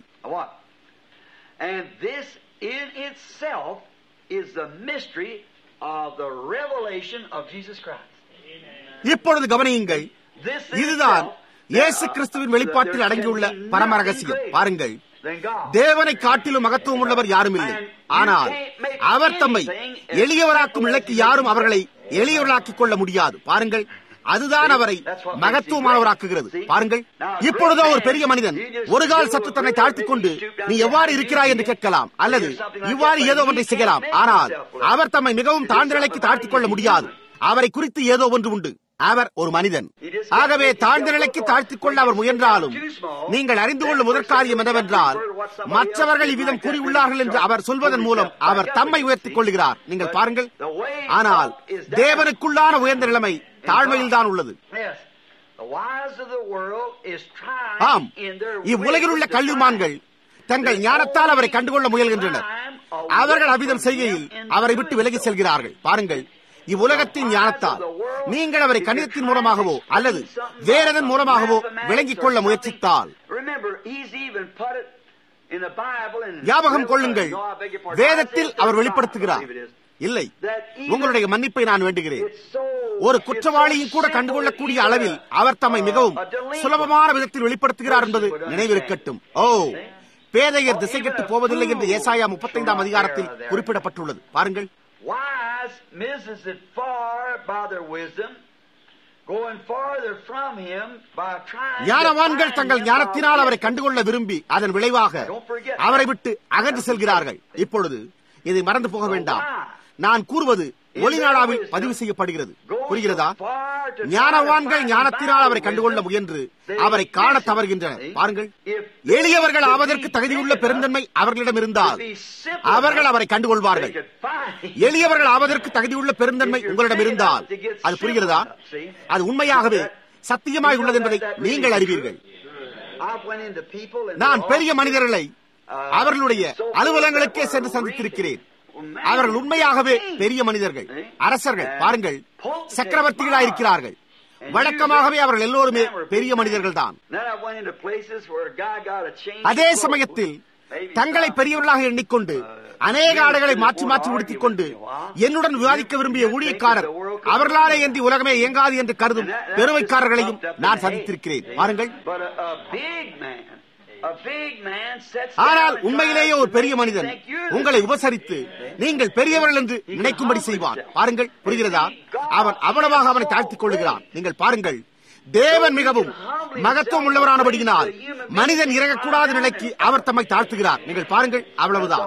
இப்பொழுது கவனியுங்கள் இதுதான் இயேசு கிறிஸ்துவின் வெளிப்பாட்டில் அடங்கியுள்ள பரம ரகசியம் பாருங்கள் தேவனை காட்டிலும் மகத்துவம் உள்ளவர் யாரும் இல்லை ஆனால் அவர் தம்மை எளியவராக்கும் நிலைக்கு யாரும் அவர்களை எளியவர்களாக்கிக் கொள்ள முடியாது பாருங்கள் அதுதான் அவரை மகத்துவமானவராக்குகிறது பாருங்கள் இப்பொழுதோ ஒரு பெரிய மனிதன் ஒரு கால் சற்று தன்னை தாழ்த்திக் கொண்டு நீ எவ்வாறு இருக்கிறாய் என்று கேட்கலாம் அல்லது இவ்வாறு ஏதோ ஒன்றை செய்யலாம் ஆனால் அவர் தம்மை மிகவும் தாழ்ந்த நிலைக்கு தாழ்த்திக் கொள்ள முடியாது அவரை குறித்து ஏதோ ஒன்று உண்டு அவர் ஒரு மனிதன் ஆகவே தாழ்ந்த நிலைக்கு தாழ்த்திக் கொள்ள அவர் முயன்றாலும் நீங்கள் அறிந்து கொள்ளும் முதற் காரியம் என்னவென்றால் மற்றவர்கள் இவ்விதம் கூறியுள்ளார்கள் என்று அவர் சொல்வதன் மூலம் அவர் தம்மை உயர்த்திக் கொள்கிறார் நீங்கள் பாருங்கள் ஆனால் தேவனுக்குள்ளான உயர்ந்த நிலைமை தாழ்மையில் தான் உள்ளது ஆம் இவ்வுலகில் உள்ள கல்விமான்கள் தங்கள் ஞானத்தால் அவரை கண்டுகொள்ள முயல்கின்றனர் அவர்கள் அவ்விதம் செய்கையில் அவரை விட்டு விலகி செல்கிறார்கள் பாருங்கள் இவ்வுலகத்தின் ஞானத்தால் நீங்கள் அவரை கணிதத்தின் மூலமாகவோ அல்லது வேறதன் மூலமாகவோ விளங்கிக் கொள்ள முயற்சித்தால் ஞாபகம் கொள்ளுங்கள் வேதத்தில் அவர் வெளிப்படுத்துகிறார் இல்லை உங்களுடைய மன்னிப்பை நான் வேண்டுகிறேன் ஒரு குற்றவாளியும் கூட கண்டுகொள்ளக்கூடிய அளவில் அவர் தம்மை மிகவும் சுலபமான விதத்தில் வெளிப்படுத்துகிறார் என்பது நினைவிருக்கட்டும் ஓ பேதையர் திசை கெட்டு போவதில்லை என்று ஏசாயா முப்பத்தைந்தாம் அதிகாரத்தில் குறிப்பிடப்பட்டுள்ளது பாருங்கள் Wise misses it far by their wisdom, going farther from him by trying ஞானவான்கள் தங்கள் ஞானத்தினால் அவரை கண்டுகொள்ள விரும்பி அதன் விளைவாக அவரை விட்டு அகன்று செல்கிறார்கள் இப்பொழுது இதை மறந்து போக வேண்டாம் நான் கூறுவது ஒளிநாடாவில் பதிவு செய்யப்படுகிறது புரிகிறதா ஞானவான்கள் ஞானத்தினால் அவரை கண்டுகொள்ள முயன்று அவரை காண தவறுகின்றனர் பாருங்கள் எளியவர்கள் ஆவதற்கு தகுதியுள்ள பெருந்தன்மை அவர்களிடம் இருந்தால் அவர்கள் அவரை கண்டுகொள்வார்கள் எளியவர்கள் ஆவதற்கு தகுதியுள்ள பெருந்தன்மை உங்களிடம் இருந்தால் அது புரிகிறதா அது உண்மையாகவே சத்தியமாய் உள்ளது என்பதை நீங்கள் அறிவீர்கள் நான் பெரிய மனிதர்களை அவர்களுடைய அலுவலகங்களுக்கே சென்று சந்தித்திருக்கிறேன் அவர்கள் உண்மையாகவே பெரிய மனிதர்கள் அரசர்கள் பாருங்கள் சக்கரவர்த்திகளாயிருக்கிறார்கள் வழக்கமாகவே அவர்கள் எல்லோருமே பெரிய மனிதர்கள் தான் அதே சமயத்தில் தங்களை பெரியவர்களாக எண்ணிக்கொண்டு அநேக ஆடைகளை மாற்றி மாற்றி உடுத்திக் கொண்டு என்னுடன் விவாதிக்க விரும்பிய ஊழியக்காரர் அவர்களாலே என்று உலகமே இயங்காது என்று கருதும் பெருமைக்காரர்களையும் நான் சந்தித்திருக்கிறேன் பாருங்கள் ஆனால் உண்மையிலேயே ஒரு பெரிய மனிதன் உங்களை உபசரித்து நீங்கள் பெரியவர்கள் என்று நினைக்கும்படி செய்வான் பாருங்கள் புரிகிறதா அவன் அவ்வளவாக அவனை தாழ்த்திக் கொள்ளுகிறான் நீங்கள் பாருங்கள் தேவன் மிகவும் மகத்துவம் உள்ளவரானபடியினால் மனிதன் இறங்கக்கூடாத நிலைக்கு அவர் தம்மை தாழ்த்துகிறார் நீங்கள் பாருங்கள் அவ்வளவுதான்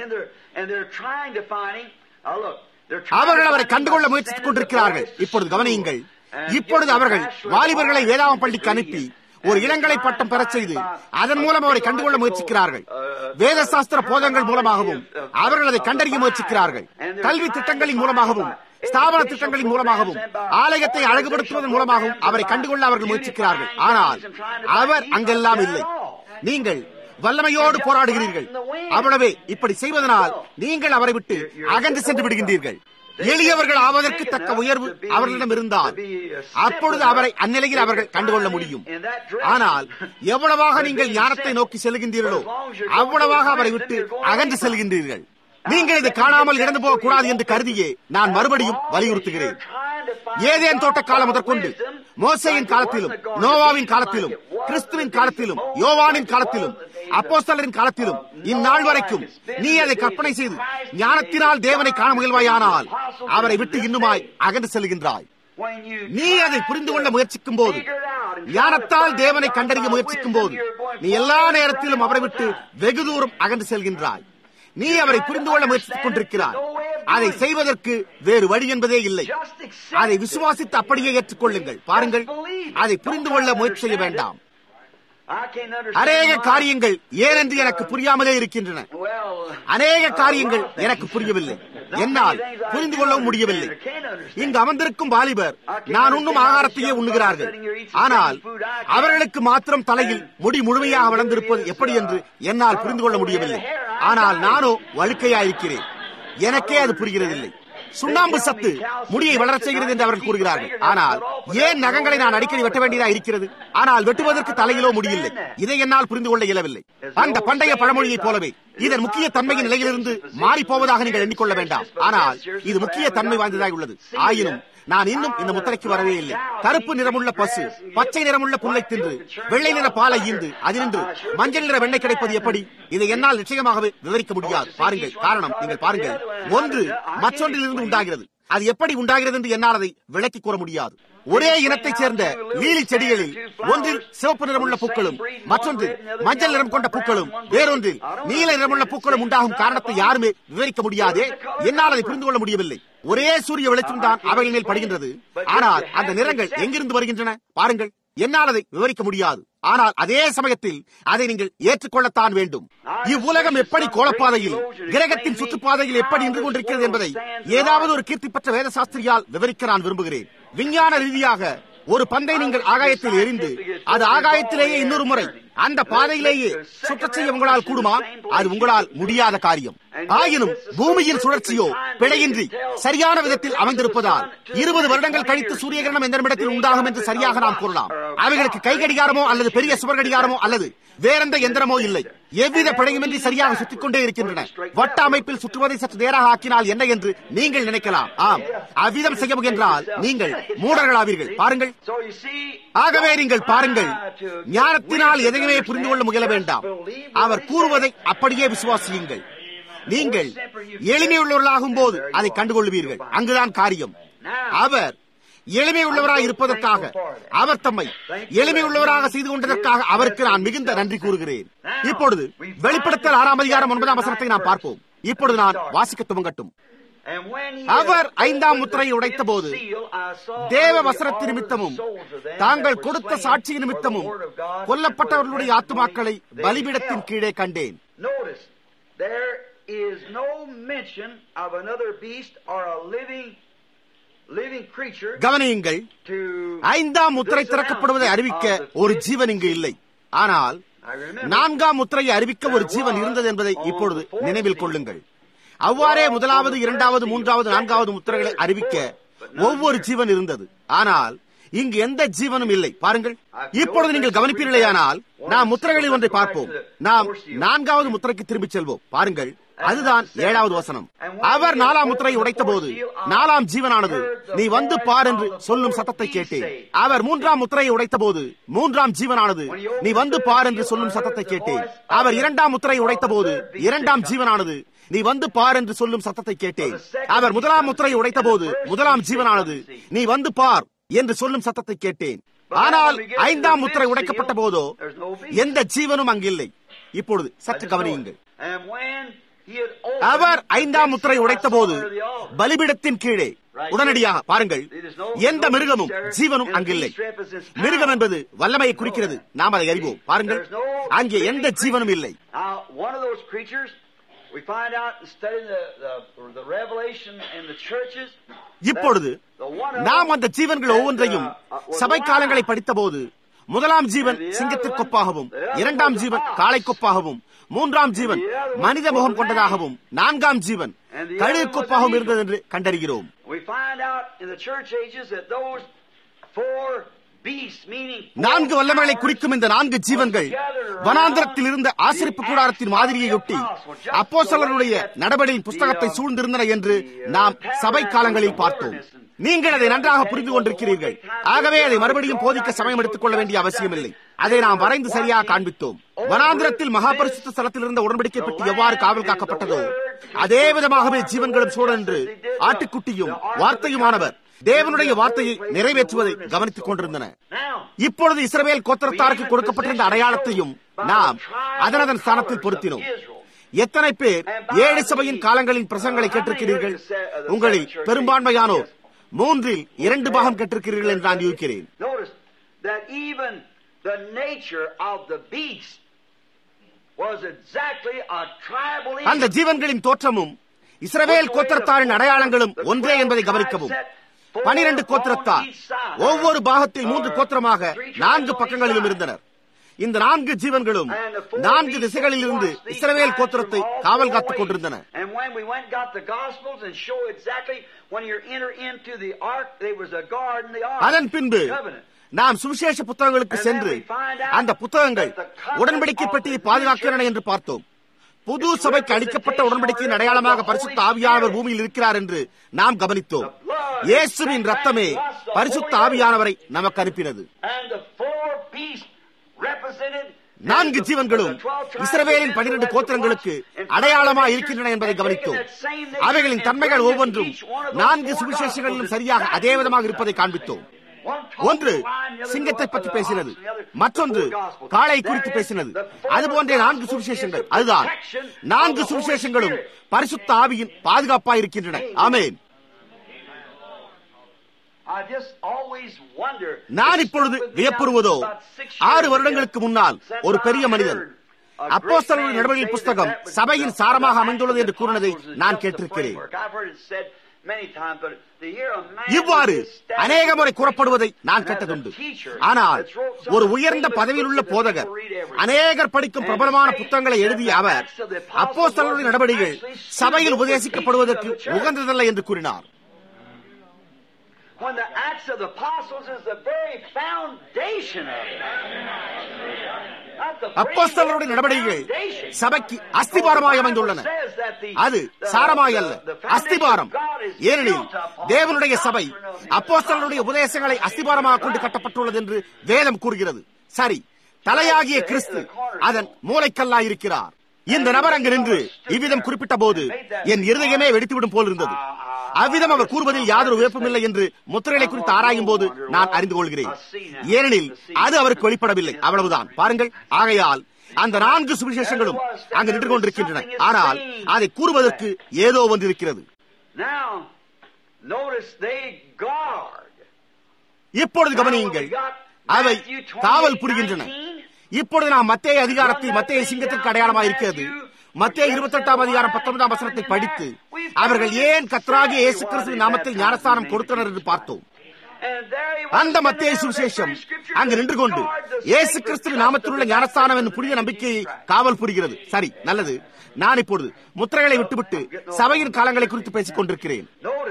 அவர்கள் அவரை கண்டுகொள்ள முயற்சித்துக் கொண்டிருக்கிறார்கள் இப்பொழுது கவனியுங்கள் இப்பொழுது அவர்கள் வாலிபர்களை வேதாவம் பள்ளிக்கு அனுப்பி ஒரு இளங்கலை பட்டம் பெறச் செய்து அதன் மூலம் அவரை கண்டுகொள்ள முயற்சிக்கிறார்கள் வேத சாஸ்திர போதங்கள் மூலமாகவும் அவர்கள் அதை கண்டறிய முயற்சிக்கிறார்கள் கல்வி திட்டங்களின் மூலமாகவும் ஸ்தாபன திட்டங்களின் மூலமாகவும் ஆலயத்தை அழகுபடுத்துவதன் மூலமாகவும் அவரை கண்டுகொள்ள அவர்கள் முயற்சிக்கிறார்கள் ஆனால் அவர் அங்கெல்லாம் இல்லை நீங்கள் வல்லமையோடு போராடுகிறீர்கள் அவ்வளவே இப்படி செய்வதனால் நீங்கள் அவரை விட்டு அகன்று சென்று விடுகின்றீர்கள் எளியவர்கள் ஆவதற்கு தக்க உயர்வு அவர்களிடம் இருந்தால் அப்பொழுது அவரை அந்நிலையில் அவர்கள் கண்டுகொள்ள முடியும் ஆனால் எவ்வளவாக நீங்கள் ஞானத்தை நோக்கி செல்கின்றீர்களோ அவ்வளவாக அவரை விட்டு அகன்று செல்கின்றீர்கள் நீங்கள் இதை காணாமல் இறந்து போக கூடாது என்று கருதியே நான் மறுபடியும் வலியுறுத்துகிறேன் ஏதேன் தோட்ட காலம் முதற்கொண்டு மோசையின் காலத்திலும் நோவாவின் காலத்திலும் கிறிஸ்துவின் காலத்திலும் யோவானின் காலத்திலும் அப்போஸ்தலரின் காலத்திலும் இந்நாள் வரைக்கும் நீ அதை கற்பனை செய்து ஞானத்தினால் தேவனை காண முயல்வாயானால் அவரை விட்டு இன்னுமாய் அகன்று செல்கின்றாய் நீ அதை புரிந்து கொள்ள முயற்சிக்கும் போது ஞானத்தால் தேவனை கண்டறிய முயற்சிக்கும் போது நீ எல்லா நேரத்திலும் அவரை விட்டு வெகு தூரம் அகன்று செல்கின்றாய் நீ அவரை புரிந்து கொள்ள முயற்சித்துக் கொண்டிருக்கிறாய் அதை செய்வதற்கு வேறு வழி என்பதே இல்லை அதை விசுவாசித்து அப்படியே ஏற்றுக்கொள்ளுங்கள் பாருங்கள் அதை புரிந்து கொள்ள முயற்சி செய்ய வேண்டாம் அநேக காரியங்கள் ஏனென்று எனக்கு புரியாமலே இருக்கின்றன அநேக காரியங்கள் எனக்கு புரியவில்லை என்னால் புரிந்து கொள்ளவும் முடியவில்லை இங்கு அமர்ந்திருக்கும் வாலிபர் நான் உண்ணும் ஆகாரத்தையே உண்ணுகிறார்கள் ஆனால் அவர்களுக்கு மாத்திரம் தலையில் முடி முழுமையாக வளர்ந்திருப்பது எப்படி என்று என்னால் புரிந்து கொள்ள முடியவில்லை ஆனால் நானோ வழுக்கையாயிருக்கிறேன் எனக்கே அது புரிகிறதில்லை சுண்ணாம்பு சத்து முடியை வளரச் செய்கிறது என்று அவர்கள் கூறுகிறார்கள் ஆனால் ஏன் நகங்களை நான் அடிக்கடி வெட்ட வேண்டியதா இருக்கிறது ஆனால் வெட்டுவதற்கு தலையிலோ முடியில்லை இதை என்னால் புரிந்து கொள்ள இயலவில்லை அந்த பண்டைய பழமொழியைப் போலவே இதன் முக்கிய தன்மையின் நிலையிலிருந்து மாறி போவதாக நீங்கள் எண்ணிக்கொள்ள வேண்டாம் ஆனால் இது முக்கிய தன்மை வாய்ந்ததாக உள்ளது ஆயினும் நான் இன்னும் இந்த முத்திரைக்கு வரவே இல்லை கருப்பு நிறமுள்ள பசு பச்சை நிறமுள்ள புல்லை தின்று வெள்ளை நிற பாலை ஈந்து அதினின்று மஞ்சள் நிற வெண்ணெய் கிடைப்பது எப்படி இதை என்னால் நிச்சயமாகவே விவரிக்க முடியாது பாருங்கள் காரணம் நீங்கள் பாருங்கள் ஒன்று மற்றொன்றிலிருந்து உண்டாகிறது அது எப்படி உண்டாகிறது என்று என்னால் அதை விளக்கி கூற முடியாது ஒரே இனத்தைச் சேர்ந்த லீலி செடிகளில் ஒன்றில் சிவப்பு நிறமுள்ள பூக்களும் மற்றொன்றில் மஞ்சள் நிறம் கொண்ட பூக்களும் வேறொன்றில் நீல நிறமுள்ள பூக்களும் உண்டாகும் காரணத்தை யாருமே விவரிக்க முடியாதே என்னால் அதை புரிந்து கொள்ள முடியவில்லை ஒரே சூரிய வெளிச்சம் தான் அவைகள் மேல் படுகின்றது ஆனால் அந்த நிறங்கள் எங்கிருந்து வருகின்றன பாருங்கள் என்னால் அதை விவரிக்க முடியாது ஆனால் அதே சமயத்தில் அதை நீங்கள் ஏற்றுக்கொள்ளத்தான் வேண்டும் இவ்வுலகம் எப்படி கோலப்பாதையில் கிரகத்தின் சுற்றுப்பாதையில் எப்படி நின்று கொண்டிருக்கிறது என்பதை ஏதாவது ஒரு கீர்த்தி பெற்ற வேத சாஸ்திரியால் விவரிக்க நான் விரும்புகிறேன் விஞ்ஞான ரீதியாக ஒரு பந்தை நீங்கள் ஆகாயத்தில் எரிந்து அது ஆகாயத்திலேயே இன்னொரு முறை அந்த பாதையிலேயே சுற்றச் செய்ய உங்களால் கூடுமா அது உங்களால் முடியாத காரியம் ஆயினும் பூமியின் சுழற்சியோ பிழையின்றி சரியான விதத்தில் அமைந்திருப்பதால் இருபது வருடங்கள் கழித்து சூரிய கிரகணம் எந்த இடத்தில் உண்டாகும் என்று சரியாக நாம் கூறலாம் அவைகளுக்கு கை கடிகாரமோ அல்லது பெரிய சுவர் கடிகாரமோ அல்லது வேறெந்த எந்திரமோ இல்லை எவ்வித பிழையுமின்றி சரியாக சுற்றிக் கொண்டே இருக்கின்றன வட்ட அமைப்பில் சுற்றுவதை சற்று நேராக ஆக்கினால் என்ன என்று நீங்கள் நினைக்கலாம் ஆம் அவ்விதம் செய்ய முயன்றால் நீங்கள் மூடர்களாவீர்கள் பாருங்கள் ஆகவே நீங்கள் பாருங்கள் ஞானத்தினால் எதையுமே புரிந்து கொள்ள முயல வேண்டாம் அவர் கூறுவதை அப்படியே விசுவாசியுங்கள் நீங்கள் எளிமையுள்ளவர்களாகும் போது அதை கண்டுகொள்வீர்கள் அங்குதான் காரியம் அவர் எளிமை உள்ளவராக இருப்பதற்காக அவர் தம்மை எளிமை உள்ளவராக செய்து கொண்டதற்காக அவருக்கு நான் மிகுந்த நன்றி கூறுகிறேன் இப்பொழுது வெளிப்படுத்தல் ஆறாம் அதிகாரம் ஒன்பதாம் வசனத்தை நாம் பார்ப்போம் இப்பொழுது நான் வாசிக்க துவங்கட்டும் அவர் ஐந்தாம் முத்திரையை உடைத்த போது தேவ வசனத்தின் நிமித்தமும் தாங்கள் கொடுத்த சாட்சி நிமித்தமும் கொல்லப்பட்டவர்களுடைய ஆத்துமாக்களை பலிபிடத்தின் கீழே கண்டேன் is no mention of another beast or a living living creature கவனியுங்கள் ஐந்தாம் முத்திரை திறக்கப்படுவதை அறிவிக்க ஒரு ஜீவன் இங்கு இல்லை ஆனால் நான்காம் முத்திரையை அறிவிக்க ஒரு ஜீவன் இருந்தது என்பதை இப்பொழுது நினைவில் கொள்ளுங்கள் அவ்வாறே முதலாவது இரண்டாவது மூன்றாவது நான்காவது முத்திரைகளை அறிவிக்க ஒவ்வொரு ஜீவன் இருந்தது ஆனால் இங்கு எந்த ஜீவனும் இல்லை பாருங்கள் இப்பொழுது நீங்கள் கவனிப்பீர்களேயானால் நாம் முத்திரைகளில் ஒன்றை பார்ப்போம் நாம் நான்காவது முத்திரைக்கு திரும்பிச் செல்வோம் பாருங்கள் அதுதான் ஏழாவது வசனம் அவர் நாலாம் முத்திரையை உடைத்த போது நாலாம் ஜீவனானது நீ வந்து பார் என்று சொல்லும் சத்தத்தை கேட்டேன் அவர் மூன்றாம் முத்திரையை உடைத்த போது மூன்றாம் ஜீவனானது நீ வந்து பார் என்று சொல்லும் சத்தத்தை கேட்டேன் அவர் இரண்டாம் முத்திரையை உடைத்த போது இரண்டாம் ஜீவனானது நீ வந்து பார் என்று சொல்லும் சத்தத்தை கேட்டேன் அவர் முதலாம் முத்திரையை உடைத்த போது முதலாம் ஜீவனானது நீ வந்து பார் என்று சொல்லும் சத்தத்தை கேட்டேன் ஆனால் ஐந்தாம் முத்திரை உடைக்கப்பட்ட போதோ எந்த ஜீவனும் அங்கில்லை இப்பொழுது சற்று கவனியுங்கள் அவர் ஐந்தாம் முத்திரை உடைத்த போது பலிபிடத்தின் கீழே உடனடியாக பாருங்கள் எந்த மிருகமும் ஜீவனும் அங்கில்லை மிருகம் என்பது வல்லமையை குறிக்கிறது நாம் அதை அறிவோம் பாருங்கள் அங்கே எந்த ஜீவனும் இல்லை இப்பொழுது நாம் அந்த ஜீவன்கள் ஒவ்வொன்றையும் சபை காலங்களை படித்த போது முதலாம் ஜீவன் சிங்கத்திற்கொப்பாகவும் இரண்டாம் ஜீவன் காளைக்கொப்பாகவும் மூன்றாம் ஜீவன் மனித முகம் கொண்டதாகவும் நான்காம் ஜீவன் கழுகுக்கொப்பாகவும் இருந்தது என்று கண்டறிகிறோம் நான்கு வல்லமைகளை குறிக்கும் இந்த நான்கு ஜீவன்கள் வனாந்திரத்தில் இருந்த ஆசிரிப்பு கூடாரத்தின் மாதிரியையொட்டி அப்போசலருடைய நடவடிக்கை புஸ்தகத்தை சூழ்ந்திருந்தன என்று நாம் சபை காலங்களில் பார்த்தோம் நீங்கள் அதை நன்றாக புரிந்து கொண்டிருக்கிறீர்கள் ஆகவே அதை மறுபடியும் போதிக்க சமயம் எடுத்துக் கொள்ள வேண்டிய அவசியமில்லை அதை நாம் வரைந்து சரியாக காண்பித்தோம் வனாந்திரத்தில் மகாபரிசுத்த ஸ்தலத்தில் இருந்த உடன்படிக்கை பெட்டி எவ்வாறு காவல் காக்கப்பட்டதோ அதே விதமாகவே ஜீவன்களும் சூழன்று ஆட்டுக்குட்டியும் வார்த்தையுமானவர் தேவனுடைய வார்த்தையை நிறைவேற்றுவதை கவனித்துக் கொண்டிருந்தன இப்பொழுது இஸ்ரவேல் கோத்திரத்தாருக்கு கொடுக்கப்பட்டிருந்த அடையாளத்தையும் நாம் அதனதன் ஸ்தானத்தில் பொருத்தினோம் எத்தனை பேர் ஏழு சபையின் காலங்களின் பிரசங்களை கேட்டிருக்கிறீர்கள் உங்களில் பெரும்பான்மையானோர் மூன்றில் இரண்டு பாகம் கேட்டிருக்கிறீர்கள் என்று நான் யூகிக்கிறேன் அந்த ஜீவன்களின் தோற்றமும் இஸ்ரவேல் கோத்திரத்தாரின் அடையாளங்களும் ஒன்றே என்பதை கவனிக்கவும் பனிரெண்டு கோத்திரத்தார் ஒவ்வொரு பாகத்தில் மூன்று கோத்திரமாக நான்கு பக்கங்களிலும் இருந்தனர் இந்த நான்கு ஜீவன்களும் நான்கு திசைகளில் இருந்து இஸ்ரவேல் கோத்திரத்தை காவல் காத்துக் கொண்டிருந்தன அதன் பின்பு நாம் சுவிசேஷ புத்தகங்களுக்கு சென்று அந்த புத்தகங்கள் உடன்படிக்கை பெட்டியை பாதுகாக்கின்றன என்று பார்த்தோம் புது சபைக்கு அளிக்கப்பட்ட உடன்படிக்கையின் அடையாளமாக பரிசுத்த ஆவியானவர் பூமியில் இருக்கிறார் என்று நாம் கவனித்தோம் இயேசுவின் ரத்தமே பரிசுத்த ஆவியானவரை நமக்கு அனுப்பினது நான்கு ஜீவன்களும் இஸ்ரவேலின் பனிரெண்டு கோத்திரங்களுக்கு அடையாளமா இருக்கின்றன என்பதை கவனித்தோம் அவைகளின் தன்மைகள் ஒவ்வொன்றும் நான்கு சுவிசேஷங்களிலும் சரியாக அதே விதமாக இருப்பதை காண்பித்தோம் ஒன்று சிங்கத்தை பற்றி பேசினது மற்றொன்று காளை குறித்து பேசினது அதுபோன்ற நான்கு சுவிசேஷங்கள் அதுதான் நான்கு சுவிசேஷங்களும் பரிசுத்த ஆவியின் பாதுகாப்பாக இருக்கின்றன ஆமேன் நான் இப்பொழுது வியப்புறுவதோ ஆறு வருடங்களுக்கு முன்னால் ஒரு பெரிய மனிதன் அப்போஸ்தலர்களுடைய நடவடிக்கை புஸ்தகம் சபையின் சாரமாக அமைந்துள்ளது என்று கூறினதை நான் கேட்டிருக்கிறேன் இவ்வாறு அநேக முறை கூறப்படுவதை நான் கேட்டதுண்டு ஆனால் ஒரு உயர்ந்த பதவியில் உள்ள போதகர் அநேகர் படிக்கும் பிரபலமான புத்தகங்களை எழுதிய அவர் அப்போ நடவடிக்கைகள் சபையில் உபதேசிக்கப்படுவதற்கு உகந்ததல்ல என்று கூறினார் When the Acts of the Apostles is the very foundation of it. அப்போஸ்தலருடைய நடவடிக்கைகள் சபைக்கு அஸ்திபாரமாய் அமைந்துள்ளன அது சாரமாய் அல்ல அஸ்திபாரம் ஏனெனில் தேவனுடைய சபை அப்போஸ்தலருடைய உபதேசங்களை அஸ்திபாரமாக கொண்டு கட்டப்பட்டுள்ளது என்று வேதம் கூறுகிறது சரி தலையாகிய கிறிஸ்து அதன் மூளைக்கல்லாய் இருக்கிறார் இந்த நபர் அங்கு நின்று இவ்விதம் குறிப்பிட்ட போது என் இருதயமே வெடித்துவிடும் போல் இருந்தது அவ்விதம் அவர் கூறுவதில் யாதொரு விருப்பம் இல்லை என்று முத்திரைகளை குறித்து ஆராயும் போது நான் அறிந்து கொள்கிறேன் ஏனெனில் அது அவருக்கு வெளிப்படவில்லை அவ்வளவுதான் பாருங்கள் ஆகையால் அந்த நான்கு சுவிசேஷங்களும் அங்கு நின்று கொண்டிருக்கின்றன ஆனால் அதை கூறுவதற்கு ஏதோ ஒன்று இருக்கிறது இப்பொழுது கவனியுங்கள் அவை காவல் புரிகின்றன இப்பொழுது நாம் மத்திய அதிகாரத்தில் மத்திய சிங்கத்திற்கு அடையாளமாக இருக்கிறது மத்திய இருபத்தி எட்டாம் அதிகாரம் பத்தொன்பதாம் வசனத்தை படித்து அவர்கள் ஏன் கத்ராகிய இயேசு கிறிஸ்து நாமத்தில் ஞானஸ்தானம் கொடுத்தனர் என்று பார்த்தோம் அந்த மத்திய சுவிசேஷம் அங்கு நின்று கொண்டு இயேசு கிறிஸ்து நாமத்தில் உள்ள ஞானஸ்தானம் என்னும் புதிய நம்பிக்கையை காவல் புரிகிறது சரி நல்லது நான் இப்பொழுது முத்திரைகளை விட்டுவிட்டு சபையின் காலங்களை குறித்து பேசிக் கொண்டிருக்கிறேன்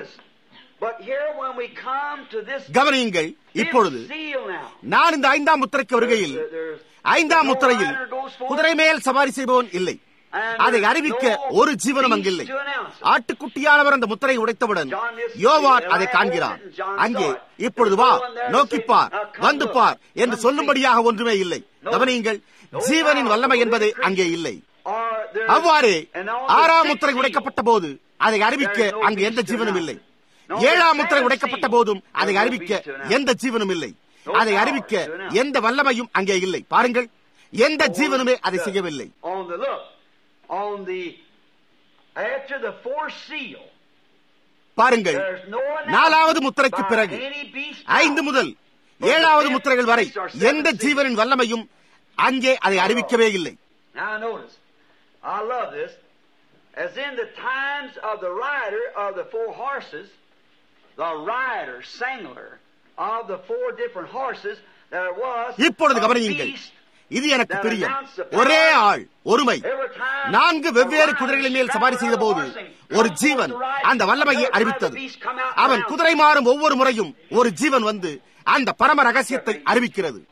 கவனியுங்கள் இப்பொழுது நான் இந்த ஐந்தாம் முத்திரைக்கு வருகையில் ஐந்தாம் முத்திரையில் குதிரை மேல் சவாரி செய்பவன் இல்லை அதை அறிவிக்க ஒரு ஜீவனம் அங்கில்லை ஆட்டுக்குட்டியானவர் அந்த முத்திரை உடைத்தவுடன் யோவான் அதை காண்கிறான் அங்கே இப்பொழுது வா நோக்கிப்பார் வந்து பார் என்று சொல்லும்படியாக ஒன்றுமே இல்லை கவனியுங்கள் ஜீவனின் வல்லமை என்பதே அங்கே இல்லை அவ்வாறே ஆறாம் முத்திரை உடைக்கப்பட்ட போது அதை அறிவிக்க அங்கு எந்த ஜீவனும் இல்லை ஏழாம் முத்திரை உடைக்கப்பட்ட போதும் அதை அறிவிக்க எந்த ஜீவனும் இல்லை அதை அறிவிக்க எந்த வல்லமையும் அங்கே இல்லை பாருங்கள் எந்த ஜீவனுமே அதை செய்யவில்லை பாருங்கள் நாலாவது முத்திரைக்கு பிறகு ஐந்து முதல் ஏழாவது முத்திரைகள் வரை எந்த ஜீவனின் வல்லமையும் அங்கே அதை அறிவிக்கவே இல்லை I love this. As in the times of the rider of the four horses, the rider, sangler of the four different horses, there was இப்பொழுது கவனியுங்கள் இது எனக்கு பிரியம் ஒரே ஆள் ஒருமை நான்கு வெவ்வேறு குதிரைகளின் மேல் சவாரி செய்த போது ஒரு ஜீவன் அந்த வல்லமையை அறிவித்தது அவன் குதிரை மாறும் ஒவ்வொரு முறையும் ஒரு ஜீவன் வந்து அந்த பரம ரகசியத்தை அறிவிக்கிறது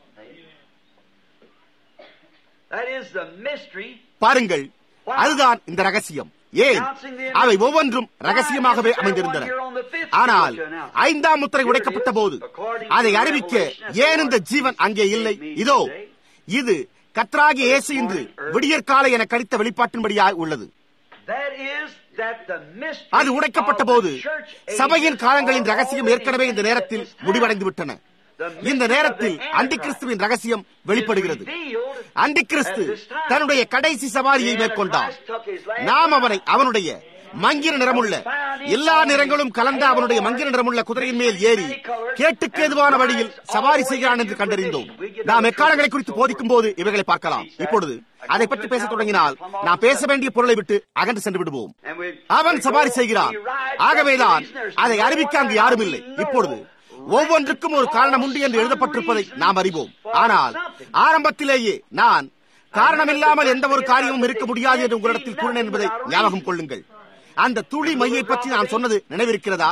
பாருங்கள் அதுதான் இந்த ரகசியம் ஏன் அவை ஒவ்வொன்றும் ரகசியமாகவே அமைந்திருந்தன ஆனால் ஐந்தாம் முத்திரை உடைக்கப்பட்ட போது அதை அறிவிக்க ஏன் இந்த ஜீவன் அங்கே இல்லை இதோ இது கத்ராகி இயேசு இன்று விடியற்கால என கடித்த வெளிப்பாட்டின்படியாக உள்ளது அது உடைக்கப்பட்ட போது சபையின் காலங்களின் ரகசியம் ஏற்கனவே இந்த நேரத்தில் முடிவடைந்து விட்டன இந்த நேரத்தில் அண்டி கிறிஸ்துவின் ரகசியம் வெளிப்படுகிறது அண்டி கிறிஸ்து தன்னுடைய கடைசி சவாரியை மேற்கொண்டார் நாம் அவனை அவனுடைய மங்கிர நிறமுள்ள எல்லா நிறங்களும் கலந்த அவனுடைய மங்கிர நிறமுள்ள குதிரையின் மேல் ஏறி கேட்டுக்கு எதுவான வழியில் சவாரி செய்கிறான் என்று கண்டறிந்தோம் நாம் எக்காலங்களை குறித்து போதிக்கும் போது இவைகளை பார்க்கலாம் இப்பொழுது அதை பற்றி பேச தொடங்கினால் நாம் பேச வேண்டிய பொருளை விட்டு அகன்று சென்று விடுவோம் அவன் சவாரி செய்கிறான் ஆகவேதான் அதை அறிவிக்க அங்கு யாரும் இல்லை இப்பொழுது ஒவ்வொன்றுக்கும் ஒரு காரணம் உண்டு என்று எழுதப்பட்டிருப்பதை நாம் அறிவோம் ஆனால் ஆரம்பத்திலேயே நான் காரணமில்லாமல் எந்த ஒரு காரியமும் இருக்க முடியாது என்று உங்களிடத்தில் கூறினேன் என்பதை ஞாபகம் கொள்ளுங்கள் அந்த துளி மையை பற்றி நான் சொன்னது நினைவிருக்கிறதா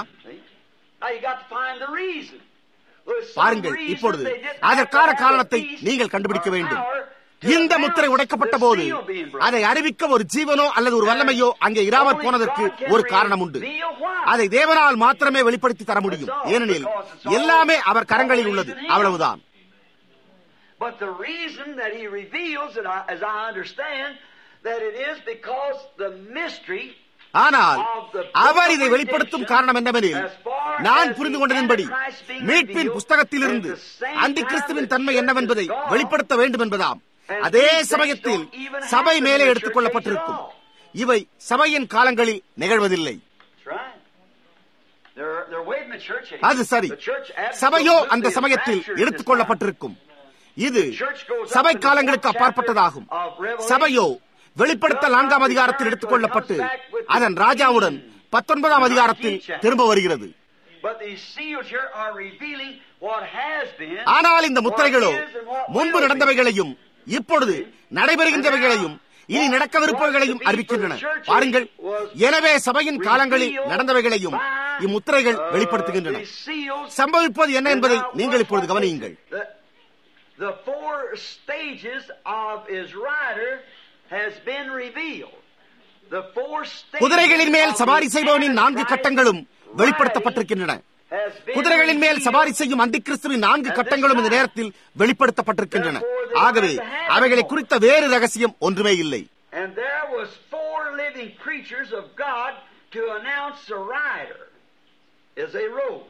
பாருங்கள் இப்பொழுது அதற்கான காரணத்தை நீங்கள் கண்டுபிடிக்க வேண்டும் இந்த முத்திரை உடைக்கப்பட்ட போது அதை அறிவிக்க ஒரு ஜீவனோ அல்லது ஒரு வல்லமையோ அங்கே இராமற் போனதற்கு ஒரு காரணம் உண்டு அதை தேவனால் மாத்திரமே வெளிப்படுத்தி தர முடியும் ஏனெனில் எல்லாமே அவர் கரங்களில் உள்ளது அவ்வளவுதான் But the reason that he reveals it, as I understand, that it is because the mystery ஆனால் அவர் இதை வெளிப்படுத்தும் காரணம் என்னவெனில் நான் புரிந்து கொண்டதன்படி மீட்பின் புஸ்தகத்திலிருந்து அந்தி கிறிஸ்துவின் தன்மை என்னவென்பதை வெளிப்படுத்த வேண்டும் என்பதாம் அதே சமயத்தில் சபை மேலே எடுத்துக் கொள்ளப்பட்டிருக்கும் இவை சபையின் காலங்களில் நிகழ்வதில்லை அது சரி சபையோ அந்த சமயத்தில் எடுத்துக் கொள்ளப்பட்டிருக்கும் இது சபை காலங்களுக்கு அப்பாற்பட்டதாகும் சபையோ வெளிப்படுத்த நான்காம் அதிகாரத்தில் எடுத்துக் கொள்ளப்பட்டு அதன் ராஜாவுடன் பத்தொன்பதாம் அதிகாரத்தில் திரும்ப வருகிறது But these seals here are revealing what has been, ஆனால் இந்த முத்திரைகளோ what is and what முன்பு will be. நடந்தவைகளையும் இப்பொழுது நடைபெறுகின்றவைகளையும் இனி நடக்கவிருப்பவைகளையும் அறிவிக்கின்றன பாருங்கள் எனவே சபையின் காலங்களில் நடந்தவைகளையும் இம்முத்திரைகள் வெளிப்படுத்துகின்றன These seals சம்பவிப்பது என்ன என்பதை நீங்கள் இப்பொழுது கவனியுங்கள் The, the four stages of his rider has been revealed. The four stages குதிரைகளின் மேல் of சவாரி his செய்பவனின் நான்கு Antichrist கட்டங்களும் riding வெளிப்படுத்தப்பட்டிருக்கின்றன has been குதிரைகளின் மேல் revealed. சவாரி செய்யும் அந்திகிறிஸ்துவின் நான்கு கட்டங்களும் இந்த நேரத்தில் வெளிப்படுத்தப்பட்டிருக்கின்றன ஆகவே அவைகளை குறித்த வேறு ரகசியம் ஒன்றுமே இல்லை And there was four living creatures of God to announce the rider as they rode.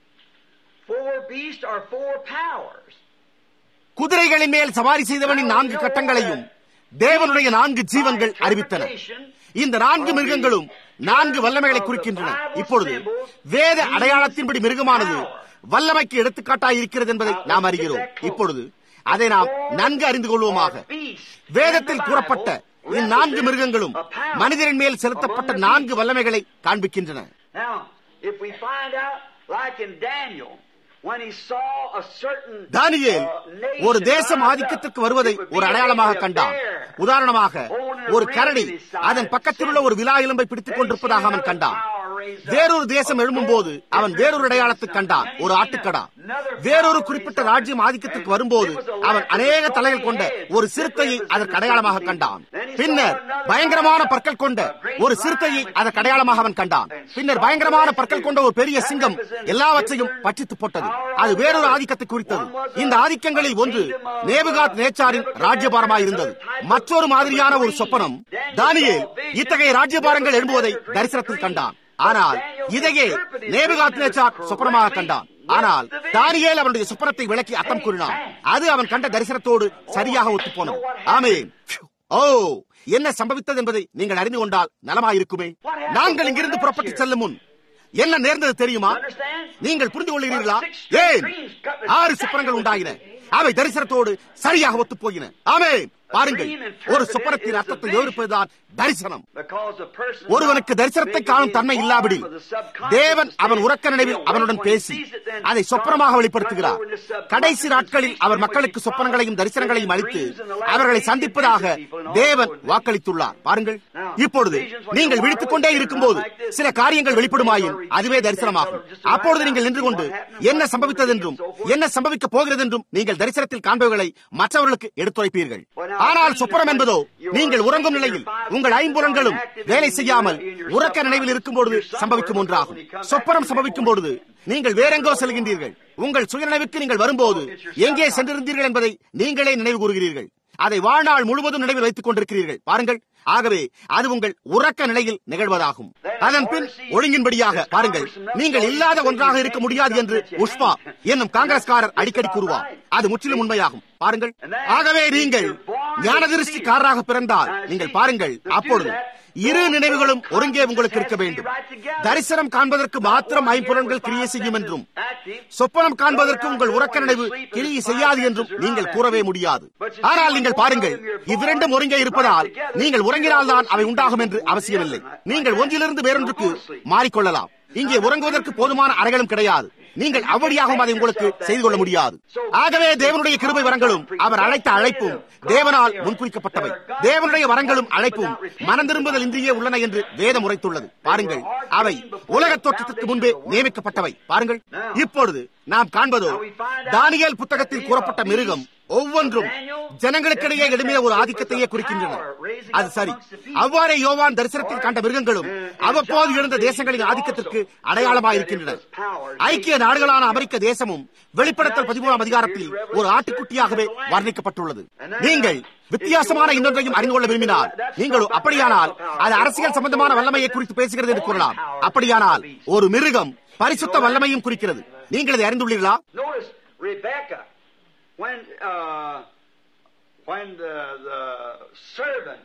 Four beasts are four powers. குதிரைகளின் மேல் சவாரி செய்தவனின் நான்கு கட்டங்களையும் தேவனுடைய நான்கு ஜீவன்கள் அறிவித்தன இந்த நான்கு மிருகங்களும் நான்கு வல்லமைகளை குறிக்கின்றன இப்பொழுது வேத அடையாளத்தின்படி மிருகமானது வல்லமைக்கு எடுத்துக்காட்டாய் இருக்கிறது என்பதை நாம் அறிகிறோம் இப்பொழுது அதை நாம் நன்கு அறிந்து கொள்வோமாக வேதத்தில் கூறப்பட்ட இந்நான்கு மிருகங்களும் மனிதரின் மேல் செலுத்தப்பட்ட நான்கு வல்லமைகளை காண்பிக்கின்றன Now, if we find out, like in Daniel, when he saw a certain Daniel uh, nation ஒரு தேசம் rise up, ஆதிக்கத்திற்கு வருவதை it would ஒரு be அடையாளமாக a கண்டான் bear. உதாரணமாக ஒரு கரடி அதன் பக்கத்தில் உள்ள ஒரு விழா எலும்பை பிடித்துக் கொண்டிருப்பதாக அவன் கண்டான் வேறொரு தேசம் எழும்பும் போது அவன் வேறொரு அடையாளத்தை கண்டான் ஒரு ஆட்டுக்கடா வேறொரு குறிப்பிட்ட ராஜ்யம் ஆதிக்கத்திற்கு வரும்போது அவன் அநேக தலைகள் கொண்ட ஒரு சிறுத்தையை அதற்கு அடையாளமாக கண்டான் பின்னர் பயங்கரமான பற்கள் கொண்ட ஒரு சிறுத்தையை அதற்கு அடையாளமாக அவன் கண்டான் பின்னர் பயங்கரமான பற்கள் கொண்ட ஒரு பெரிய சிங்கம் எல்லாவற்றையும் பட்சித்து போட்டது அது வேறொரு ஆதிக்கத்தை குறித்தது இந்த ஆதிக்கங்களில் ஒன்று நேபுகாத் நேச்சாரின் ராஜ்யபாரமாக இருந்தது மற்றொரு மாதிரியான ஒரு சொப்பனம் தானியேல் இத்தகைய ராஜ்யபாரங்கள் எழும்புவதை தரிசனத்தில் கண்டான் ஆனால் இதையே நேபுகாத் நேச்சார் சொப்பனமாக கண்டான் ஆனால் தானியேல் அவனுடைய சொப்பனத்தை விளக்கி அர்த்தம் கூறினான் அது அவன் கண்ட தரிசனத்தோடு சரியாக ஒத்துப்போனது ஆமென் ஓ என்ன சம்பவித்தது என்பதை நீங்கள் அறிந்து கொண்டால் நலமாயிருக்குமே நாங்கள் இங்கிருந்து புறப்பட்டு செல்லும் முன் என்ன நேர்ந்தது தெரியுமா நீங்கள் புரிந்து கொள்கிறீர்களா ஏன் ஆறு சொப்பனங்கள் உண்டாயின அவை தரிசனத்தோடு சரியாக ஒத்துப் போயின ஆமே பாருங்கள் ஒரு சொப்பனத்தின் அர்த்தத்தை விவரிப்பதுதான் தரிசனம் Because the person ஒருவனுக்கு தரிசனத்தை காணும் தன்மை இல்லாவிடில் தேவன் அவன் உறக்க நினைவில் அவனுடன் பேசி அதை சொப்பனமாக வெளிப்படுத்துகிறார் கடைசி நாட்களில் அவர் மக்களுக்கு சொப்பனங்களையும் தரிசனங்களையும் அளித்து அவர்களை சந்திப்பதாக தேவன் வாக்களித்துள்ளார் பாருங்கள் இப்பொழுது நீங்கள் விழித்துக் கொண்டே இருக்கும்போது சில காரியங்கள் வெளிப்படுமாயின் அதுவே தரிசனமாகும் அப்பொழுது நீங்கள் நின்று கொண்டு என்ன சம்பவித்தது என்றும் என்ன சம்பவிக்கப் போகிறது என்றும் நீங்கள் தரிசனத்தில் காண்பவர்களை மற்றவர்களுக்கு எடுத்துரைப்பீர்கள் ஆனால் சொப்பனம் என்பதோ நீங்கள் உறங்கும் நிலையில் உங்கள் ஐம்புலன்களும் வேலை செய்யாமல் உறக்க நினைவில் இருக்கும் பொழுது சம்பவிக்கும் ஒன்றாகும் சொப்பனம் சம்பவிக்கும் பொழுது நீங்கள் வேறெங்கோ செல்கின்றீர்கள் உங்கள் சுயநினைவுக்கு நீங்கள் வரும்போது எங்கே சென்றிருந்தீர்கள் என்பதை நீங்களே நினைவு கூறுகிறீர்கள் அதை வாழ்நாள் முழுவதும் நினைவில் வைத்துக் கொண்டிருக்கிறீர்கள் பாருங்கள் ஆகவே அது உங்கள் உறக்க நிலையில் நிகழ்வதாகும் அதன் பின் ஒழுங்கின்படியாக பாருங்கள் நீங்கள் இல்லாத ஒன்றாக இருக்க முடியாது என்று உஷ்பா என்னும் காங்கிரஸ்காரர் அடிக்கடி கூறுவார் அது முற்றிலும் உண்மையாகும் பாருங்கள் ஆகவே நீங்கள் ஞானதிருஷ்டிக்காரராக பிறந்தால் நீங்கள் பாருங்கள் அப்பொழுது இரு நினைவுகளும் ஒருங்கே உங்களுக்கு இருக்க வேண்டும் தரிசனம் காண்பதற்கு மாத்திரம் ஐம்புலன்கள் கிரியை செய்யும் என்றும் சொப்பனம் காண்பதற்கு உங்கள் உறக்க நினைவு கிரியை செய்யாது என்றும் நீங்கள் கூறவே முடியாது ஆனால் நீங்கள் பாருங்கள் இவ்விரண்டும் ஒருங்கே இருப்பதால் நீங்கள் உறங்கினால்தான் அவை உண்டாகும் என்று அவசியமில்லை நீங்கள் ஒன்றிலிருந்து வேறொன்றுக்கு மாறிக்கொள்ளலாம் இங்கே உறங்குவதற்கு போதுமான அறைகளும் கிடையாது நீங்கள் அவ்வழியாகவும் அதை உங்களுக்கு செய்து கொள்ள முடியாது ஆகவே தேவனுடைய கிருபை வரங்களும் அவர் அழைத்த அழைப்பும் தேவனால் முன்குறிக்கப்பட்டவை தேவனுடைய வரங்களும் அழைப்பும் மனம் திரும்புதல் இன்றியே உள்ளன என்று வேதம் உரைத்துள்ளது பாருங்கள் அவை உலக தோற்றத்திற்கு முன்பே நியமிக்கப்பட்டவை பாருங்கள் இப்பொழுது நாம் காண்பதோ தானியல் புத்தகத்தில் கூறப்பட்ட மிருகம் ஒவ்வொன்றும் ஜனங்களுக்கிடையே எழுமிய ஒரு ஆதிக்கத்தையே குறிக்கின்றன அது சரி அவ்வாறே யோவான் தரிசனத்தில் கண்ட மிருகங்களும் அவ்வப்போது எழுந்த தேசங்களின் ஆதிக்கத்திற்கு அடையாளமாயிருக்கின்றன ஐக்கிய நாடுகளான அமெரிக்க தேசமும் வெளிப்படுத்தல் பதிமூணாம் அதிகாரத்தில் ஒரு ஆட்டுக்குட்டியாகவே வர்ணிக்கப்பட்டுள்ளது நீங்கள் வித்தியாசமான இன்னொன்றையும் அறிந்து கொள்ள விரும்பினால் நீங்களும் அப்படியானால் அது அரசியல் சம்பந்தமான வல்லமையை குறித்து பேசுகிறது என்று கூறலாம் அப்படியானால் ஒரு மிருகம் பரிசுத்த வல்லமையும் குறிக்கிறது நீங்கள் அதை அறிந்துள்ளீர்களா Notice Rebecca, when uh, when the, the servant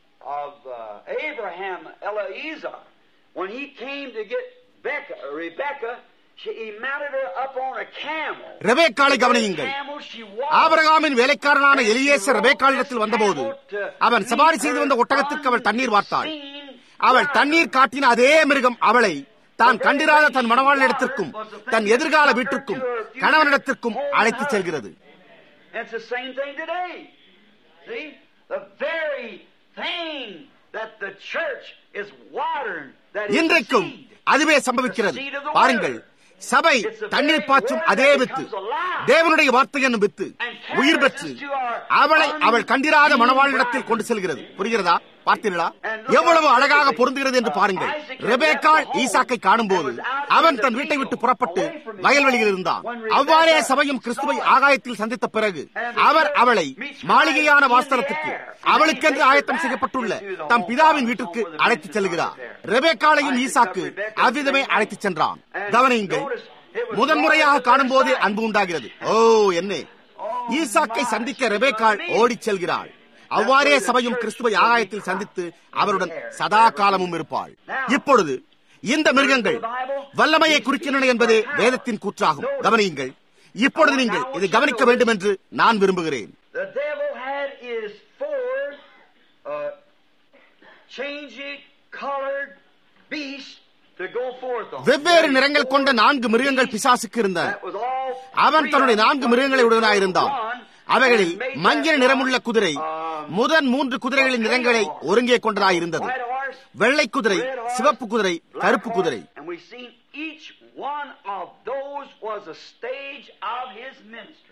of uh, Abraham, Eliezer, when he came to get Becca, Rebecca, she, he mounted her up on a camel. ரெபேக்காளை கவனியுங்கள் Camel she walked. ஆபரகாமின் வேலைக்காரனான எலியேசர் ரெபேக்காளிடத்தில் வந்தபோது அவன் சவாரி செய்து வந்த ஒட்டகத்திற்கு அவள் தண்ணீர் வார்த்தாள் அவள் தண்ணீர் காட்டின அதே மிருகம் அவளை தான் கண்டிராத தன் மணவாளனிடத்திற்கும் தன் எதிர்கால வீட்டிற்கும் கணவனிடத்திற்கும் அழைத்துச் செல்கிறது And it's the same thing today. See? The very thing that the church is watering, that is the இன்றைக்கும் seed. அதுவே சம்பவிக்கிறது பாருங்கள் சபை தண்ணீர் பாய்ச்சும் அதே வித்து தேவனுடைய வார்த்தை என்னும் வித்து உயிர் பெற்று அவளை அவள் கண்டிராத மணவாளிடத்தில் கொண்டு செல்கிறது புரிகிறதா பார்த்தீர்களா எவ்வளவு அழகாக பொருந்துகிறது என்று பாருங்கள் ரெபேக்காள் ஈசாக்கை காணும்போது அவன் தன் வீட்டை விட்டு புறப்பட்டு வயல்வெளியில் இருந்தான் அவ்வாறே சபையும் கிறிஸ்துவை ஆகாயத்தில் சந்தித்த பிறகு அவர் அவளை மாளிகையான வாஸ்தலத்துக்கு அவளுக்கென்று ஆயத்தம் செய்யப்பட்டுள்ள தம் பிதாவின் வீட்டிற்கு அழைத்துச் செல்கிறார் ரெபேக்காளையும் ஈசாக்கு அவ்விதமே அழைத்துச் சென்றான் கவனியுங்கள் முதன்முறையாக காணும் போதே அன்பு உண்டாகிறது ஓ என்ன ஈசாக்கை சந்திக்க ரெபேக்காள் ஓடிச் செல்கிறாள் அவ்வாறே சபையும் கிறிஸ்துவை ஆகாயத்தில் சந்தித்து அவருடன் சதா காலமும் இருப்பாள் இப்பொழுது இந்த மிருகங்கள் வல்லமையை குறிக்கின்றன என்பதே வேதத்தின் கூற்றாகும் கவனியுங்கள் இப்பொழுது நீங்கள் இதை கவனிக்க வேண்டும் என்று நான் விரும்புகிறேன் The devil had his four uh, changing colored beasts to go forth on. வெவ்வேறு நிறங்கள் கொண்ட நான்கு மிருகங்கள் பிசாசுக்கு இருந்தன That was all அவன் தன்னுடைய நான்கு மிருகங்களை உடனாயிருந்தான் அவைகளில் மங்கின நிறமுள்ள குதிரை முதன் மூன்று குதிரைகளின் நிறங்களை ஒருங்கே கொண்டதாயிருந்தது white horse, வெள்ளை குதிரை சிவப்பு குதிரை கருப்பு குதிரை and we seen each one of those was a stage of his ministry.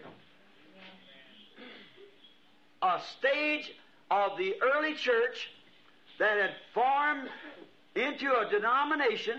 A stage of the early church that had formed into a denomination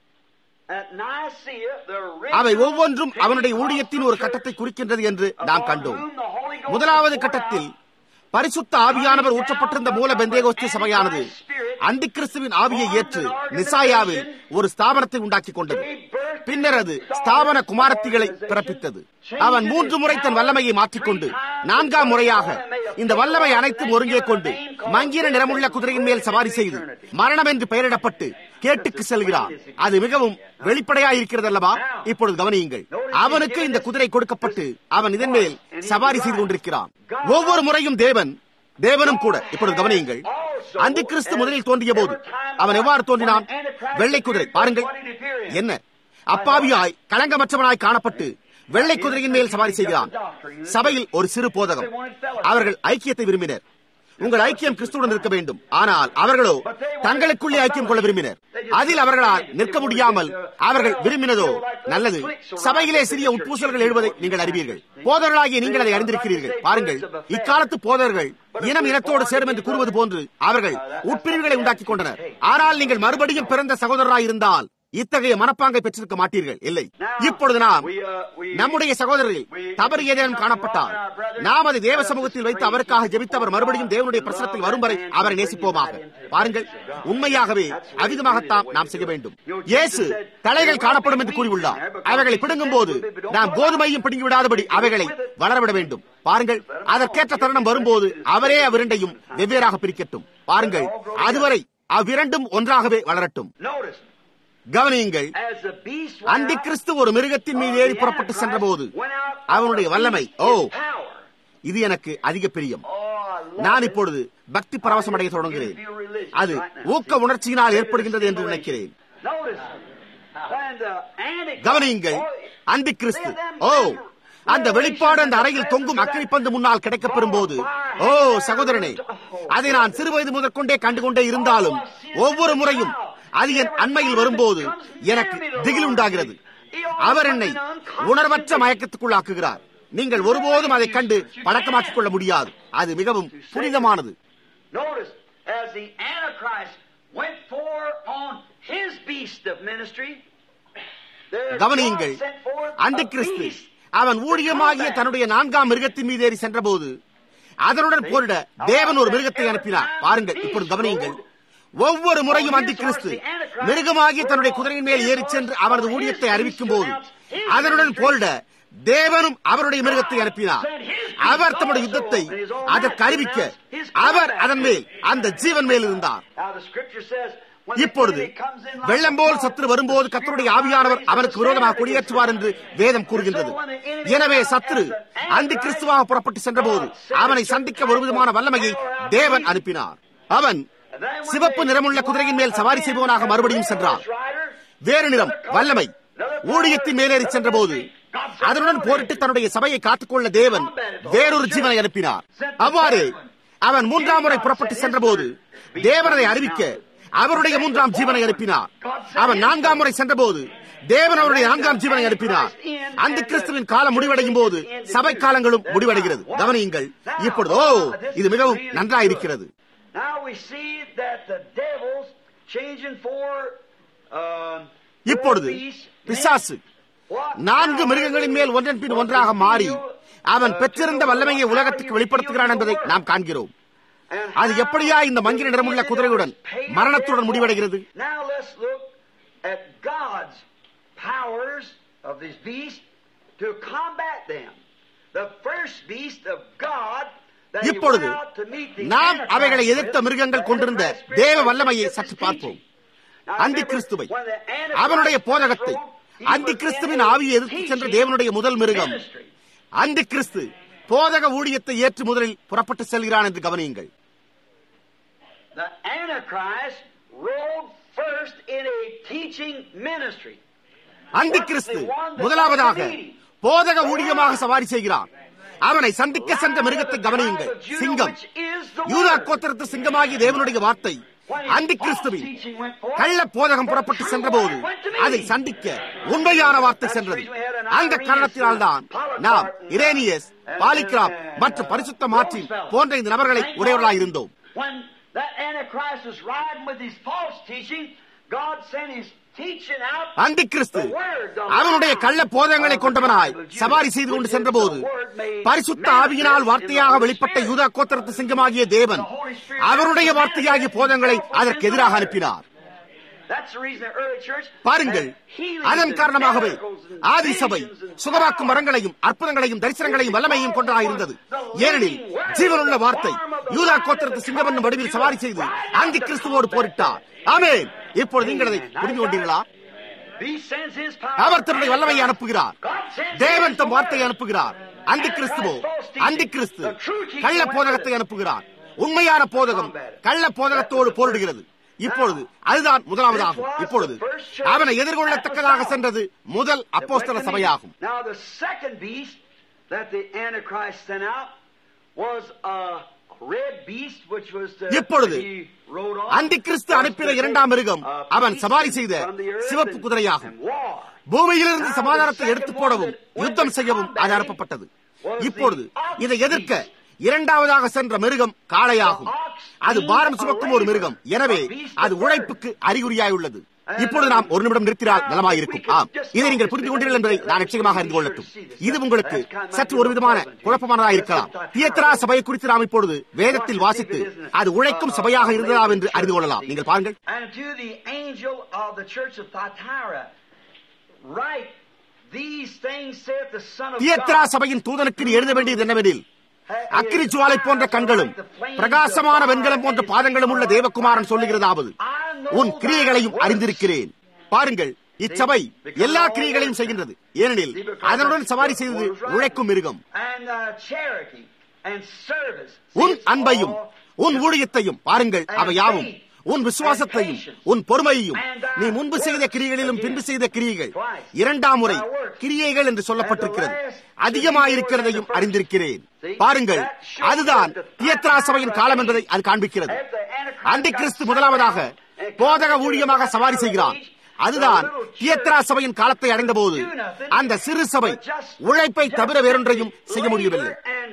at Nicaea, the அவை original ஒவ்வொன்றும் அவனுடைய ஊழியத்தின் ஒரு கட்டத்தை குறிக்கின்றது என்று நாம் கண்டோம் முதலாவது கட்டத்தில் பரிசுத்த ஆவியானவர் ஊற்றப்பட்டிருந்த மூல பெந்தேகோஸ்தி சபையானது அந்தி கிறிஸ்துவின் ஆவியை ஏற்று நிசாயாவில் ஒரு ஸ்தாபனத்தை உண்டாக்கி கொண்டது பின்னர் அது ஸ்தாபன குமாரத்திகளை பிறப்பித்தது அவன் மூன்று முறை தன் வல்லமையை மாற்றிக்கொண்டு நான்காம் முறையாக இந்த வல்லமை அனைத்தும் ஒருங்கே கொண்டு மங்கிர நிறமுள்ள குதிரையின் மேல் சவாரி செய்து மரணம் என்று பெயரிடப்பட்டு கேட்டுக்கு செல்கிறான் அது மிகவும் வெளிப்படையாயிருக்கிறது அல்லவா இப்பொழுது கவனியுங்கள் அவனுக்கு இந்த குதிரை கொடுக்கப்பட்டு அவன் இதன் மேல் சவாரி செய்து கொண்டிருக்கிறான் ஒவ்வொரு முறையும் தேவன் தேவனும் கூட இப்பொழுது கவனியுங்கள் அந்த கிறிஸ்து முதலில் தோன்றிய போது அவன் எவ்வாறு தோன்றினான் வெள்ளை குதிரை பாருங்கள் என்ன அப்பாவியாய் களங்கமற்றவனாய் காணப்பட்டு வெள்ளை குதிரையின் மேல் சவாரி செய்கிறான் சபையில் ஒரு சிறு போதகம் அவர்கள் ஐக்கியத்தை விரும்பினர் உங்கள் ஐக்கியம் கிறிஸ்துவுடன் இருக்க வேண்டும் ஆனால் அவர்களோ தங்களுக்குள்ளே ஐக்கியம் கொள்ள விரும்பினர் அதில் அவர்களால் நிற்க முடியாமல் அவர்கள் விரும்பினதோ நல்லது சபையிலே சிறிய உட்பூசல்கள் எழுவதை நீங்கள் அறிவீர்கள் போதர்களாகிய நீங்கள் அதை அறிந்திருக்கிறீர்கள் பாருங்கள் இக்காலத்து போதர்கள் இனம் இனத்தோடு சேரும் என்று கூறுவது போன்று அவர்கள் உட்பிரிவுகளை உண்டாக்கிக் கொண்டனர் ஆனால் நீங்கள் மறுபடியும் பிறந்த சகோதரராய் இருந்தால் இத்தகைய மனப்பாங்கை பெற்றிருக்க மாட்டீர்கள் இல்லை இப்பொழுது நாம் நம்முடைய சகோதரரில் தவறு ஏதேனும் காணப்பட்டால் நாம் அதை தேவ சமூகத்தில் வைத்து அவருக்காக ஜெபித்து அவர் மறுபடியும் தேவனுடைய பிரசனத்தில் வரும் வரை அவரை நேசிப்போமாக பாருங்கள் உண்மையாகவே அவிதமாகத்தான் நாம் செய்ய வேண்டும் இயேசு தலைகள் காணப்படும் என்று கூறியுள்ளார் அவைகளை பிடுங்கும் போது நாம் கோதுமையும் பிடுங்கி விடாதபடி அவைகளை வளரவிட வேண்டும் பாருங்கள் அதற்கேற்ற தருணம் வரும்போது அவரே அவ்விரண்டையும் வெவ்வேறாக பிரிக்கட்டும் பாருங்கள் அதுவரை அவ்விரண்டும் ஒன்றாகவே வளரட்டும் Notice, கவனியுங்கள் as the beast அந்தி கிறிஸ்து ஒரு மிருகத்தின் மீது ஏறி புறப்பட்டு சென்றபோது அவனுடைய வல்லமை ஓ இது எனக்கு அதிக பிரியம் நான் இப்பொழுது பக்தி பரவசம் அடைய தொடங்குகிறேன் அது ஊக்க உணர்ச்சியினால் ஏற்படுகின்றது என்று நினைக்கிறேன் கவனியுங்கள் அந்தி கிறிஸ்து ஓ அந்த வெளிப்பாடு அந்த அறையில் தொங்கும் அக்கினி பந்து முன்னால் கிடைக்கப்பெறும் போது ஓ சகோதரனே அதை நான் சிறுவயது முதற்கொண்டே கண்டுகொண்டே இருந்தாலும் ஒவ்வொரு முறையும் அது என் அண்மையில் வரும்போது எனக்கு திகில் உண்டாகிறது அவர் என்னை உணர்வற்ற மயக்கத்துக்குள்ளாக்குகிறார் நீங்கள் ஒருபோதும் அதை கண்டு பழக்கமாக்கிக் கொள்ள முடியாது அது மிகவும் புனிதமானது Notice, as the Antichrist went forth on his beast of ministry, there கவனியுங்கள் God sent forth அந்த a கிறிஸ்து beast அவன் ஊழியமாகிய தன்னுடைய நான்காம் மிருகத்தின் மீது ஏறி சென்றபோது அதனுடன் போரிட தேவன் ஒரு மிருகத்தை அனுப்பினார் பாருங்கள் இப்பொழுது கவனியுங்கள் ஒவ்வொரு முறையும் அந்த கிறிஸ்து மிருகமாகி தன்னுடைய குதிரையின் மேல் ஏறி சென்று அவரது ஊழியத்தை அறிவிக்கும் போது அதனுடன் போரிட தேவனும் அவருடைய மிருகத்தை அனுப்பினார் அவர் தம்முடைய யுத்தத்தை அதற்கு அறிவிக்க அவர் அதன் மேல் அந்த ஜீவன் மேல் இருந்தார் Now the scripture says, when the இப்பொழுது enemy comes in like வெள்ளம் a போல் flood, சத்துரு வரும்போது கத்தருடைய ஆவியானவர் அவனுக்கு விரோதமாக குடியேற்றுவார் என்று வேதம் கூறுகின்றது எனவே சத்துரு அந்த கிறிஸ்துவாக புறப்பட்டு சென்றபோது அவனை சந்திக்க ஒரு விதமான வல்லமையை தேவன் அனுப்பினார் அவன் சிவப்பு நிறமுள்ள குதிரையின் மேல் சவாரி செய்பவனாக மறுபடியும் சென்றார் வேறு நிறம் வல்லமை ஊழியத்தின் மேலேறி சென்றபோது அதனுடன் போரிட்டு தன்னுடைய சபையை காத்துக்கொள்ள தேவன் வேறொரு ஜீவனை அனுப்பினார் அவ்வாறு அவன் மூன்றாம் முறை புறப்பட்டு சென்றபோது தேவனை அறிவிக்க அவருடைய மூன்றாம் ஜீவனை அனுப்பினார் அவன் நான்காம் முறை சென்றபோது தேவன் அவருடைய நான்காம் ஜீவனை அனுப்பினார் அந்த கிறிஸ்துவின் காலம் முடிவடையும் போது சபை காலங்களும் முடிவடைகிறது கவனியுங்கள் இப்பொழுது ஓ இது மிகவும் நன்றாயிருக்கிறது இப்பொழுது பிசாசு நான்கு மிருகங்களின் மேல் ஒன்றன் பின் ஒன்றாக மாறி அவன் பெற்றிருந்த வல்லமையை உலகத்துக்கு வெளிப்படுத்துகிறான் என்பதை நாம் காண்கிறோம் அது எப்படியா இந்த மங்கின நிறமுள்ள குதிரையுடன் மரணத்துடன் முடிவடைகிறது powers of this beast to combat them. The first beast of God இப்பொழுது நாம் அவைகளை எதிர்த்த மிருகங்கள் கொண்டிருந்த தேவ வல்லமையை சற்று பார்ப்போம் அந்தி கிறிஸ்துவை அவனுடைய போதகத்தை அந்தி கிறிஸ்துவின் ஆவியை எதிர்த்து சென்ற தேவனுடைய முதல் மிருகம் அந்தி கிறிஸ்து போதக ஊழியத்தை ஏற்று முதலில் புறப்பட்டு செல்கிறான் என்று கவனியுங்கள் The Antichrist rode first in a teaching ministry. அந்தி கிறிஸ்து முதலாவதாக போதக ஊழியமாக சவாரி செய்கிறான் அவனை சந்திக்க சென்ற மிருகத்தை கவனியுங்கள் சிங்கம் யூதா கோத்திரத்து சிங்கமாகிய தேவனுடைய வார்த்தை அந்தி கிறிஸ்துவின் கள்ள போதகம் புறப்பட்டு சென்றபோது அதை சந்திக்க உண்மையான வார்த்தை சென்றது அந்த காரணத்தினால் தான் நாம் இரேனியஸ் பாலிகிராப் மற்றும் பரிசுத்த மாற்றின் போன்ற இந்த நபர்களை உடையவர்களாக இருந்தோம் அந்தி கிறிஸ்து அவனுடைய கள்ள போதகங்களை கொண்டவனாய் சவாரி செய்து கொண்டு சென்றபோது பரிசுத்த ஆவியினால் வார்த்தையாக வெளிப்பட்ட யூதா கோத்திரத்து சிங்கமாகிய தேவன் அவருடைய வார்த்தையாகிய போதங்களை அதற்கு எதிராக அனுப்பினார் பாருங்கள் அதன் காரணமாகவே ஆதி சபை சுகமாக்கும் மரங்களையும் அற்புதங்களையும் தரிசனங்களையும் வல்லமையும் கொண்டதாக இருந்தது ஏனெனில் ஜீவனுள்ள வார்த்தை யூதா கோத்திரத்து சிங்கம் என்னும் வடிவில் சவாரி செய்து அங்கி கிறிஸ்துவோடு போரிட்டார் ஆமேன் இப்பொழுது நீங்கள் அதை புரிந்து கொண்டீர்களா அவர் தன்னுடைய வல்லமையை அனுப்புகிறார் தேவன் தம் வார்த்தையை அனுப்புகிறார் அந்தி கிறிஸ்துவோ அந்தி கிறிஸ்து கள்ள போதகத்தை அனுப்புகிறார் உண்மையான போதகம் கள்ள போதகத்தோடு போரிடுகிறது இப்பொழுது அதுதான் முதலாவதாகும் இப்பொழுது அவனை எதிர்கொள்ளத்தக்கதாக சென்றது முதல் அப்போஸ்தல சபையாகும் இப்பொழுது அந்தி கிறிஸ்து அனுப்பின இரண்டாம் மிருகம் அவன் சவாரி செய்த சிவப்பு குதிரையாகும் பூமியிலிருந்து சமாதானத்தை எடுத்து போடவும் யுத்தம் செய்யவும் அது அனுப்பப்பட்டது இப்பொழுது இதை எதிர்க்க இரண்டாவதாக சென்ற மிருகம் காளையாகும் அது பாரம் சுமக்கும் ஒரு மிருகம் எனவே அது உழைப்புக்கு அறிகுறியாய் உள்ளது இப்பொழுது நாம் ஒரு நிமிடம் நிறுத்தினால் நலமாயிருக்கும் ஆம் இதை நீங்கள் புரிந்து கொண்டீர்கள் என்பதை நான் நிச்சயமாக அறிந்து கொள்ளட்டும் இது உங்களுக்கு சற்று ஒரு விதமான குழப்பமானதாக இருக்கலாம் தியத்ரா சபையை குறித்து நாம் இப்பொழுது வேதத்தில் வாசித்து அது உழைக்கும் சபையாக இருந்ததா என்று அறிந்து கொள்ளலாம் நீங்கள் பாருங்கள் தியத்ரா சபையின் தூதனுக்கு நீ எழுத வேண்டியது என்னவெனில் அக்கிரி ஜுவாலை போன்ற கண்களும் பிரகாசமான வெண்கலம் போன்ற பாதங்களும் உள்ள தேவகுமாரன் சொல்லுகிறதாவது உன் கிரியைகளையும் அறிந்திருக்கிறேன் பாருங்கள் இச்சபை எல்லா கிரியைகளையும் செய்கின்றது ஏனெனில் அதனுடன் சவாரி செய்தது உழைக்கும் மிருகம் உன் அன்பையும் உன் ஊழியத்தையும் பாருங்கள் அவை யாவும் உன் விசுவாசத்தையும் உன் பொறுமையையும் நீ முன்பு செய்த கிரியைகளிலும் பின்பு செய்த கிரியைகள் இரண்டாம் முறை கிரியைகள் என்று சொல்லப்பட்டிருக்கிறது அதிகமாயிருக்கிறதையும் அறிந்திருக்கிறேன் பாருங்கள் அதுதான் தியத்ரா சபையின் காலம் என்பதை அது காண்பிக்கிறது அந்தி கிறிஸ்து முதலாவதாக போதக ஊழியமாக சவாரி செய்கிறான் அதுதான் தியத்ரா சபையின் காலத்தை அடைந்த போது அந்த சிறு சபை உழைப்பை தவிர வேறொன்றையும் செய்ய முடியவில்லை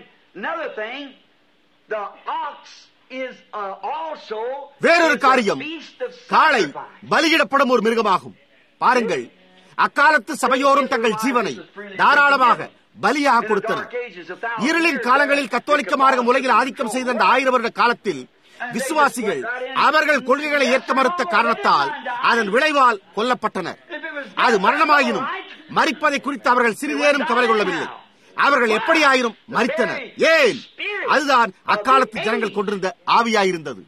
வேறொரு காரியம் காளை பலியிடப்படும் ஒரு மிருகமாகும் பாருங்கள் அக்காலத்து சபையோரும் தங்கள் ஜீவனை தாராளமாக பலியாக கொடுத்தனர் இருளின் காலங்களில் கத்தோலிக்க மார்க்கம் உலகில் ஆதிக்கம் செய்த அந்த ஆயிரம் வருட காலத்தில் விசுவாசிகள் அவர்கள் கொள்கைகளை ஏற்க மறுத்த காரணத்தால் அதன் விளைவால் கொல்லப்பட்டனர் அது மரணமாயினும் மறிப்பதை குறித்து அவர்கள் சிறிதேனும் கவலை கொள்ளவில்லை அவர்கள் எப்படியாயினும் மறித்தனர் ஏன் அதுதான் அக்காலத்து ஜனங்கள் கொண்டிருந்த ஆவியாயிருந்தது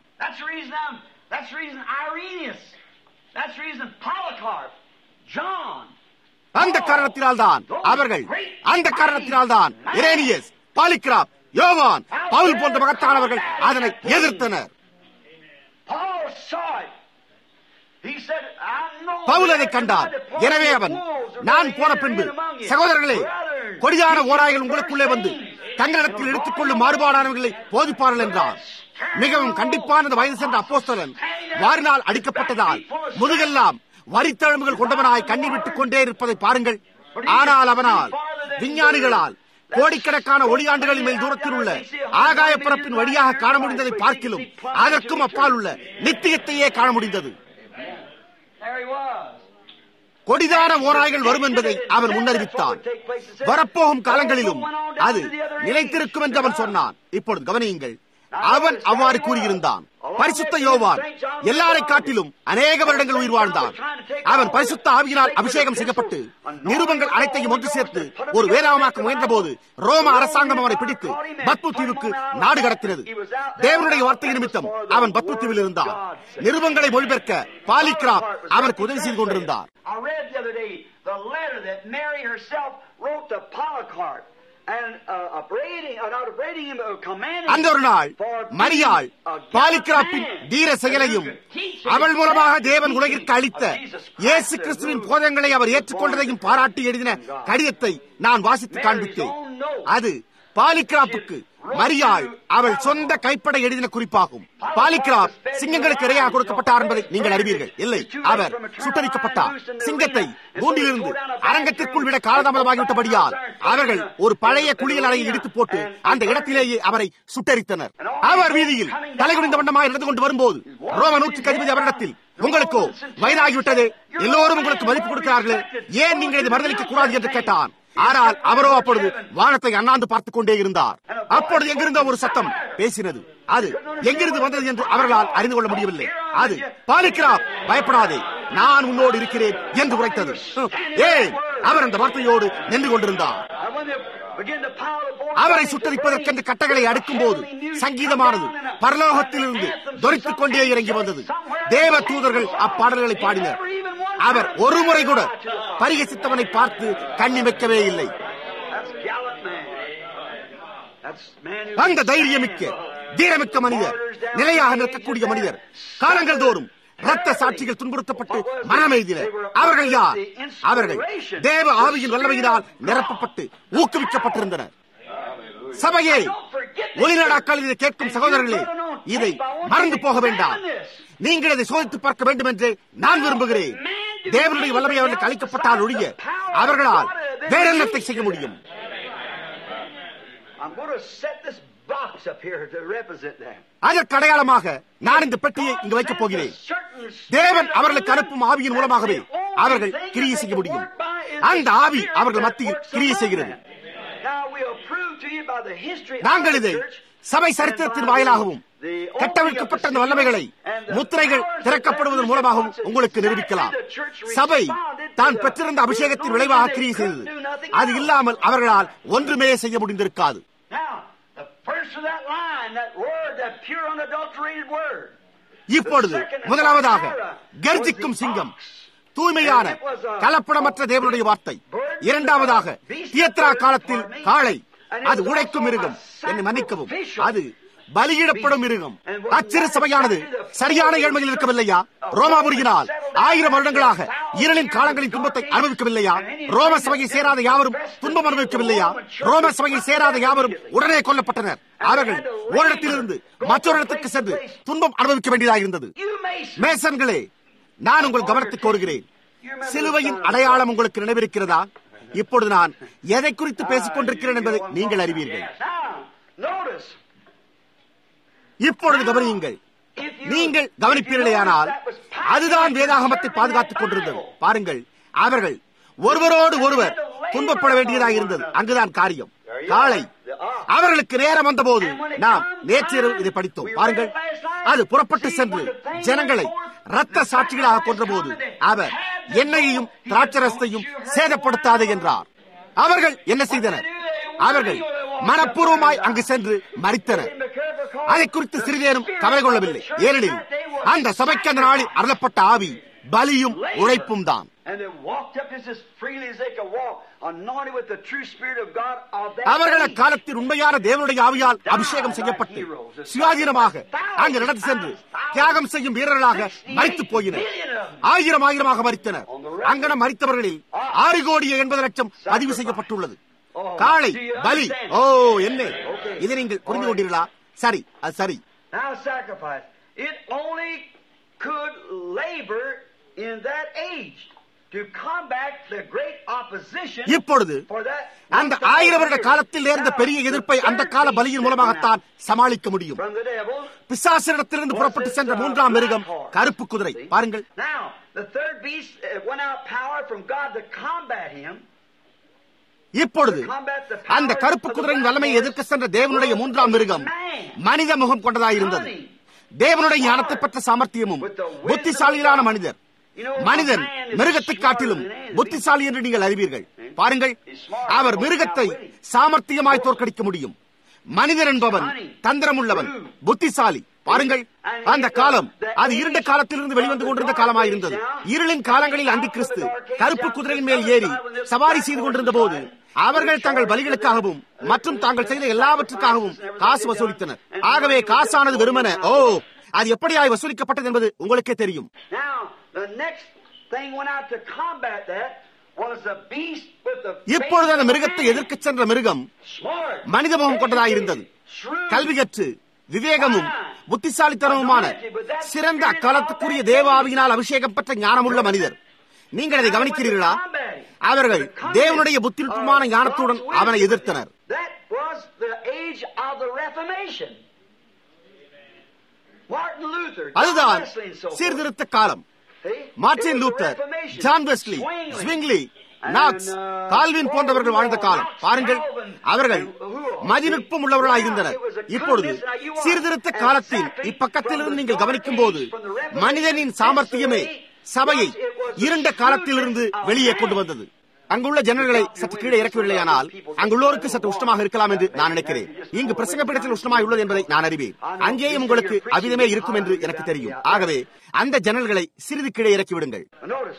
அந்த காரணத்தினால் தான் அவர்கள் அந்த காரணத்தினால் தான் இரேனியஸ் பாலிகிராப் யோவான் பவுல் போன்ற மகத்தானவர்கள் அதனை எதிர்த்தனர் பவுல் அதை கண்டார் எனவே அவன் நான் போன பின்பு சகோதரர்களே கொடிதான ஓராய்கள் உங்களுக்குள்ளே வந்து தங்களிடத்தில் எடுத்துக்கொள்ளும் மாறுபாடானவர்களை போதிப்பார்கள் என்றார் மிகவும் கண்டிப்பான வயது சென்ற அப்போஸ்தலன் வாரினால் அடிக்கப்பட்டதால் முதுகெல்லாம் வரித்தழம்புகள் கொண்டவனாய் கண்ணீர் விட்டுக் கொண்டே இருப்பதை பாருங்கள் ஆனால் அவனால் விஞ்ஞானிகளால் கோடிக்கணக்கான ஒளியாண்டுகளின் மேல் தூரத்தில் உள்ள ஆகாய பரப்பின் வழியாக காண முடிந்ததை பார்க்கிலும் அதற்கும் அப்பால் உள்ள நித்தியத்தையே காண முடிந்தது கொடிதான ஓராய்கள் வரும் என்பதை அவன் முன்னறிவித்தான் வரப்போகும் காலங்களிலும் அது நிலைத்திருக்கும் என்று அவன் சொன்னான் இப்பொழுது கவனியுங்கள் அவன் அவ்வாறு கூறியிருந்தான் பரிசுத்த யோவான் எல்லாரை காட்டிலும் அநேக வருடங்கள் உயிர் வாழ்ந்தான் அவன் பரிசுத்த ஆவியினால் அபிஷேகம் செய்யப்பட்டு நிருபங்கள் அனைத்தையும் ஒன்று சேர்த்து ஒரு வேதாவமாக்க முயன்ற போது ரோம அரசாங்கம் அவனை பிடித்து பத்மு தீவுக்கு நாடு கடத்தினது தேவனுடைய வார்த்தை நிமித்தம் அவன் பத்மு தீவில் இருந்தான் நிருபங்களை மொழிபெயர்க்க பாலிக்ரா அவனுக்கு உதவி செய்து கொண்டிருந்தார் I read the other day the letter that Mary herself wrote to Polycarp. And uh, upbraiding, uh, not upbraiding him, uh, commanding அந்த ஒரு நாள் for மரியாள் being a பாலிகிராப்பின் God man. தீர செயலையும் அவள் மூலமாக தேவன் உலகிற்கு அளித்த இயேசு கிறிஸ்துவின் போதங்களை அவர் ஏற்றுக்கொண்டதையும் பாராட்டி எழுதின கடிதத்தை நான் வாசித்து காண்பித்தேன் அது பாலிகிராப்புக்கு மரியாள் அவள் சொந்த கைப்பட எழுதின குறிப்பாகும் பாலிகிராப் சிங்கங்களுக்கு இரையாக கொடுக்கப்பட்டார் என்பதை நீங்கள் அறிவீர்கள் இல்லை அவர் சுட்டரிக்கப்பட்டார் சிங்கத்தை கூண்டிலிருந்து அரங்கத்திற்குள் விட காலதாமதமாகிவிட்டபடியால் அவர்கள் ஒரு பழைய குளியல் அறையை இடித்து போட்டு அந்த இடத்திலேயே அவரை சுட்டரித்தனர் அவர் வீதியில் தலைகுனிந்த வண்ணமாக நடந்து கொண்டு வரும்போது ரோம நூற்றுக்கு அதிபதி அவரிடத்தில் உங்களுக்கோ வயதாகிவிட்டது எல்லோரும் உங்களுக்கு மதிப்பு கொடுக்கிறார்களே ஏன் நீங்கள் இதை மறுதளிக்க கூடாது என்று கேட்டான் ஆனால் அவரோ அப்பொழுது வானத்தை அண்ணாந்து பார்த்துக் கொண்டே இருந்தார் அப்பொழுது எங்கிருந்த ஒரு சத்தம் பேசினது அது எங்கிருந்து வந்தது என்று அவர்களால் அறிந்து கொள்ள முடியவில்லை அது பாலிக்கிறா பயப்படாதே நான் உன்னோடு இருக்கிறேன் என்று உரைத்தது ஏன் அவர் அந்த வார்த்தையோடு நின்று கொண்டிருந்தார் And when they began to pile the board, அவரை சுட்டரிப்பதற்கென்று கட்டளையை அடுக்கும் போது சங்கீதமானது பரலோகத்திலிருந்து தொரித்துக் கொண்டே இறங்கி வந்தது தேவ தூதர்கள் அப்பாடல்களை பாடினர் அவர் ஒரு முறை கூட பரிகசித்தவனை பார்த்து கண்ணிமைக்கவே இல்லை That's gallant man. That's man who அந்த தைரியமிக்க தீரமிக்க மனிதர் நிலையாக நிற்கக்கூடிய மனிதர் காலங்கள் தோறும் ரத்த சாட்சிகள் துன்புறுத்தப்பட்டு மனமெய்தினர் அவர்கள் யார் அவர்கள் தேவ ஆவியின் வல்லமையினால் நிரப்பப்பட்டு ஊக்குவிக்கப்பட்டிருந்தனர் சபையே ஒளிநாடாக்கள் இதை கேட்கும் சகோதரர்களே இதை மறந்து போக வேண்டாம் நீங்கள் இதை சோதித்து பார்க்க வேண்டும் என்று நான் விரும்புகிறேன் தேவனுடைய வல்லமை அவர்களுக்கு அளிக்கப்பட்டால் ஒழிய அவர்களால் வேறென்னத்தை செய்ய முடியும் I'm going to set this box up here to represent that. அதற்கு அடையாளமாக நான் இந்த பெட்டியை இங்கு வைக்கப் போகிறேன் தேவன் அவர்களுக்கு அனுப்பும் ஆவியின் மூலமாகவே அவர்கள் கிரியை செய்ய முடியும் அந்த ஆவி அவர்கள் மத்தியில் கிரியை செய்கிறது நாங்கள் இதை சபை சரித்திரத்தின் வாயிலாகவும் கட்டவிழ்க்கப்பட்ட அந்த வல்லமைகளை முத்திரைகள் திறக்கப்படுவதன் மூலமாகவும் உங்களுக்கு நிரூபிக்கலாம் சபை தான் பெற்றிருந்த அபிஷேகத்தின் விளைவாக கிரியை செய்தது அது இல்லாமல் அவர்களால் ஒன்றுமே செய்ய முடிந்திருக்காது Now, the first of that line, that word, that pure unadulterated word. இப்பொழுது முதலாவதாக கர்ஜிக்கும் சிங்கம் தூய்மையான கலப்படமற்ற தேவனுடைய வார்த்தை இரண்டாவதாக தியத்ரா காலத்தில் காளை அது உழைக்கும் மிருகம் என்னை மன்னிக்கவும் அது பலியிடப்படும் மிருகம் அச்சிறு சபையானது சரியான ஏழ்மையில் இருக்கவில்லையா ரோமாபுரியினால் ஆயிரம் வருடங்களாக இருளின் காலங்களின் துன்பத்தை அனுபவிக்கவில்லையா ரோம சபையை சேராத யாவரும் துன்பம் அனுபவிக்கவில்லையா ரோம சபையை சேராத யாவரும் உடனே கொல்லப்பட்டனர் அவர்கள் ஓரிடத்திலிருந்து மற்றொரு இடத்துக்கு சென்று துன்பம் அனுபவிக்க வேண்டியதாக இருந்தது You may மேசன்களே நான் உங்கள் கவனத்தை கோருகிறேன் சிலுவையின் அடையாளம் உங்களுக்கு நினைவிருக்கிறதா இப்பொழுது நான் எதை குறித்து பேசிக் கொண்டிருக்கிறேன் என்பதை நீங்கள் அறிவீர்கள் Now, notice. இப்பொழுது கவனியுங்கள் If you, நீங்கள் கவனிப்பீர்களேயானால் அதுதான் வேதாகமத்தை பாதுகாத்துக் கொண்டிருந்தது பாருங்கள் அவர்கள் ஒருவரோடு ஒருவர் துன்பப்பட வேண்டியதாக இருந்தது அங்குதான் காரியம் காலை அவர்களுக்கு நேரம் வந்தபோது நாம் நேற்றிரவு இதை படித்தோம் பாருங்கள் அது புறப்பட்டு சென்று ஜனங்களை ரத்த சாட்சிகளாக கொன்றபோது அவர் எண்ணெயையும் திராட்சரசத்தையும் சேதப்படுத்தாது என்றார் அவர்கள் என்ன செய்தனர் அவர்கள் மனப்பூர்வமாய் அங்கு சென்று மறித்தனர் அதை குறித்து சிறிதேனும் கவலை கொள்ளவில்லை ஏனெனில் அந்த சபைக்கு அந்த நாளில் அருளப்பட்ட ஆவி பலியும் உழைப்பும் தான் And they walked up just as freely as they could walk, anointed with the true Spirit of God of that அவர்கள் age. அக்காலத்தில் உண்மையான தேவனுடைய ஆவியால் அபிஷேகம் செய்யப்பட்டு சுயாதீனமாக அங்கு நடந்து சென்று தியாகம் செய்யும் வீரர்களாக மறித்து போயினர் ஆயிரம் ஆயிரமாக மறித்தனர் அங்கனம் மறித்தவர்களில் ஆறு கோடியே எண்பது லட்சம் பதிவு செய்யப்பட்டுள்ளது காளை பலி ஓ என்ன இதை நீங்கள் புரிந்து கொண்டீர்களா சரி அது சரி Now sacrifice. It only could labor in that age to combat the great opposition இப்பொழுது for that. அந்த ஆயிரம் வருட காலத்தில் நேர்ந்த பெரிய எதிர்ப்பை அந்த கால பலியின் மூலமாகத்தான் சமாளிக்க முடியும் From the devil. பிசாசிடத்திலிருந்து புறப்பட்டு சென்ற மூன்றாம் மிருகம் கருப்பு குதிரை பாருங்கள் Now, the third beast uh, went out power from God to combat him. இப்பொழுது அந்த கருப்பு குதிரையின் வல்லமையை எதிர்க்க சென்ற தேவனுடைய மூன்றாம் மிருகம் மனித முகம் கொண்டதாயிருந்தது தேவனுடைய ஞானத்தை பெற்ற சாமர்த்தியமும் புத்திசாலிகளான மனிதர் மனிதன் மிருகத்தை காட்டிலும் புத்திசாலி என்று நீங்கள் அறிவீர்கள் பாருங்கள் அவர் மிருகத்தை சாமர்த்தியமாய் தோற்கடிக்க முடியும் மனிதன் என்பவன் தந்திரமுள்ளவன் புத்திசாலி பாருங்கள் அந்த காலம் அது இருண்ட காலத்திலிருந்து வெளிவந்து கொண்டிருந்த காலமாயிருந்தது இருளின் காலங்களில் அந்தி கிறிஸ்து கருப்பு குதிரையின் மேல் ஏறி சவாரி செய்து கொண்டிருந்த போது அவர்கள் தங்கள் பலிகளுக்காகவும் மற்றும் தாங்கள் செய்த எல்லாவற்றுக்காகவும் காசு வசூலித்தனர் ஆகவே காசானது வெறுமன ஓ அது எப்படியாய் வசூலிக்கப்பட்டது என்பது உங்களுக்கே தெரியும் Now, the next thing went out to combat that was the beast with the இப்பொழுது அந்த மிருகத்தை எதிர்க்க சென்ற மிருகம் smart, மனித முகம் கொண்டதாயிருந்தது shrewd, கல்வி கற்று விவேகமும் புத்திசாலித்தனமுமான சிறந்த அக்காலத்துக்குரிய தேவாவியினால் அபிஷேகம் பெற்ற ஞானமுள்ள மனிதர் நீங்கள் அதை கவனிக்கிறீர்களா அவர்கள் தேவனுடைய புத்திநுட்பமான ஞானத்துடன் அவனை எதிர்த்தனர் That was the age of the Reformation. Martin Luther, John அதுதான் Wesley, and so forth. சீர்திருத்த காலம் See? Martin It was the Luther Reformation. John Wesley Zwingli, Zwingli and, knocks uh, Calvin போன்றவர்கள் வாழ்ந்த காலம் Knox, பாருங்கள் Calvin, அவர்கள் and who- மதிநுட்பம் உள்ளவர்களாக இருந்தனர் It was a இப்பொழுது goodness. Now you are- சீர்திருத்த and காலத்தின் exactly இப்பக்கத்திலிருந்து from the நீங்கள் dark கவனிக்கும் போது age, from the Revelation, மனிதனின் சாமர்த்தியமே this way, சபையை was- it was the இருண்ட காலத்திலிருந்து shrewdness of வெளியே man. கொண்டு வந்தது அங்குள்ள ஜனங்களை சற்று கீழே இறக்கவில்லையானால் அங்குள்ளோருக்கு சற்று உஷ்ணமாக இருக்கலாம் என்று நான் நினைக்கிறேன் இங்கு பிரசங்க பீடத்தில் உஷ்ணமாய் உள்ளது என்பதை நான் அறிவேன் அங்கேயும் உங்களுக்கு அவிதமே இருக்கும் என்று எனக்கு தெரியும் ஆகவே அந்த ஜன்னல்களை சிறிது கீழே இறக்கி விடுங்கள் Notice,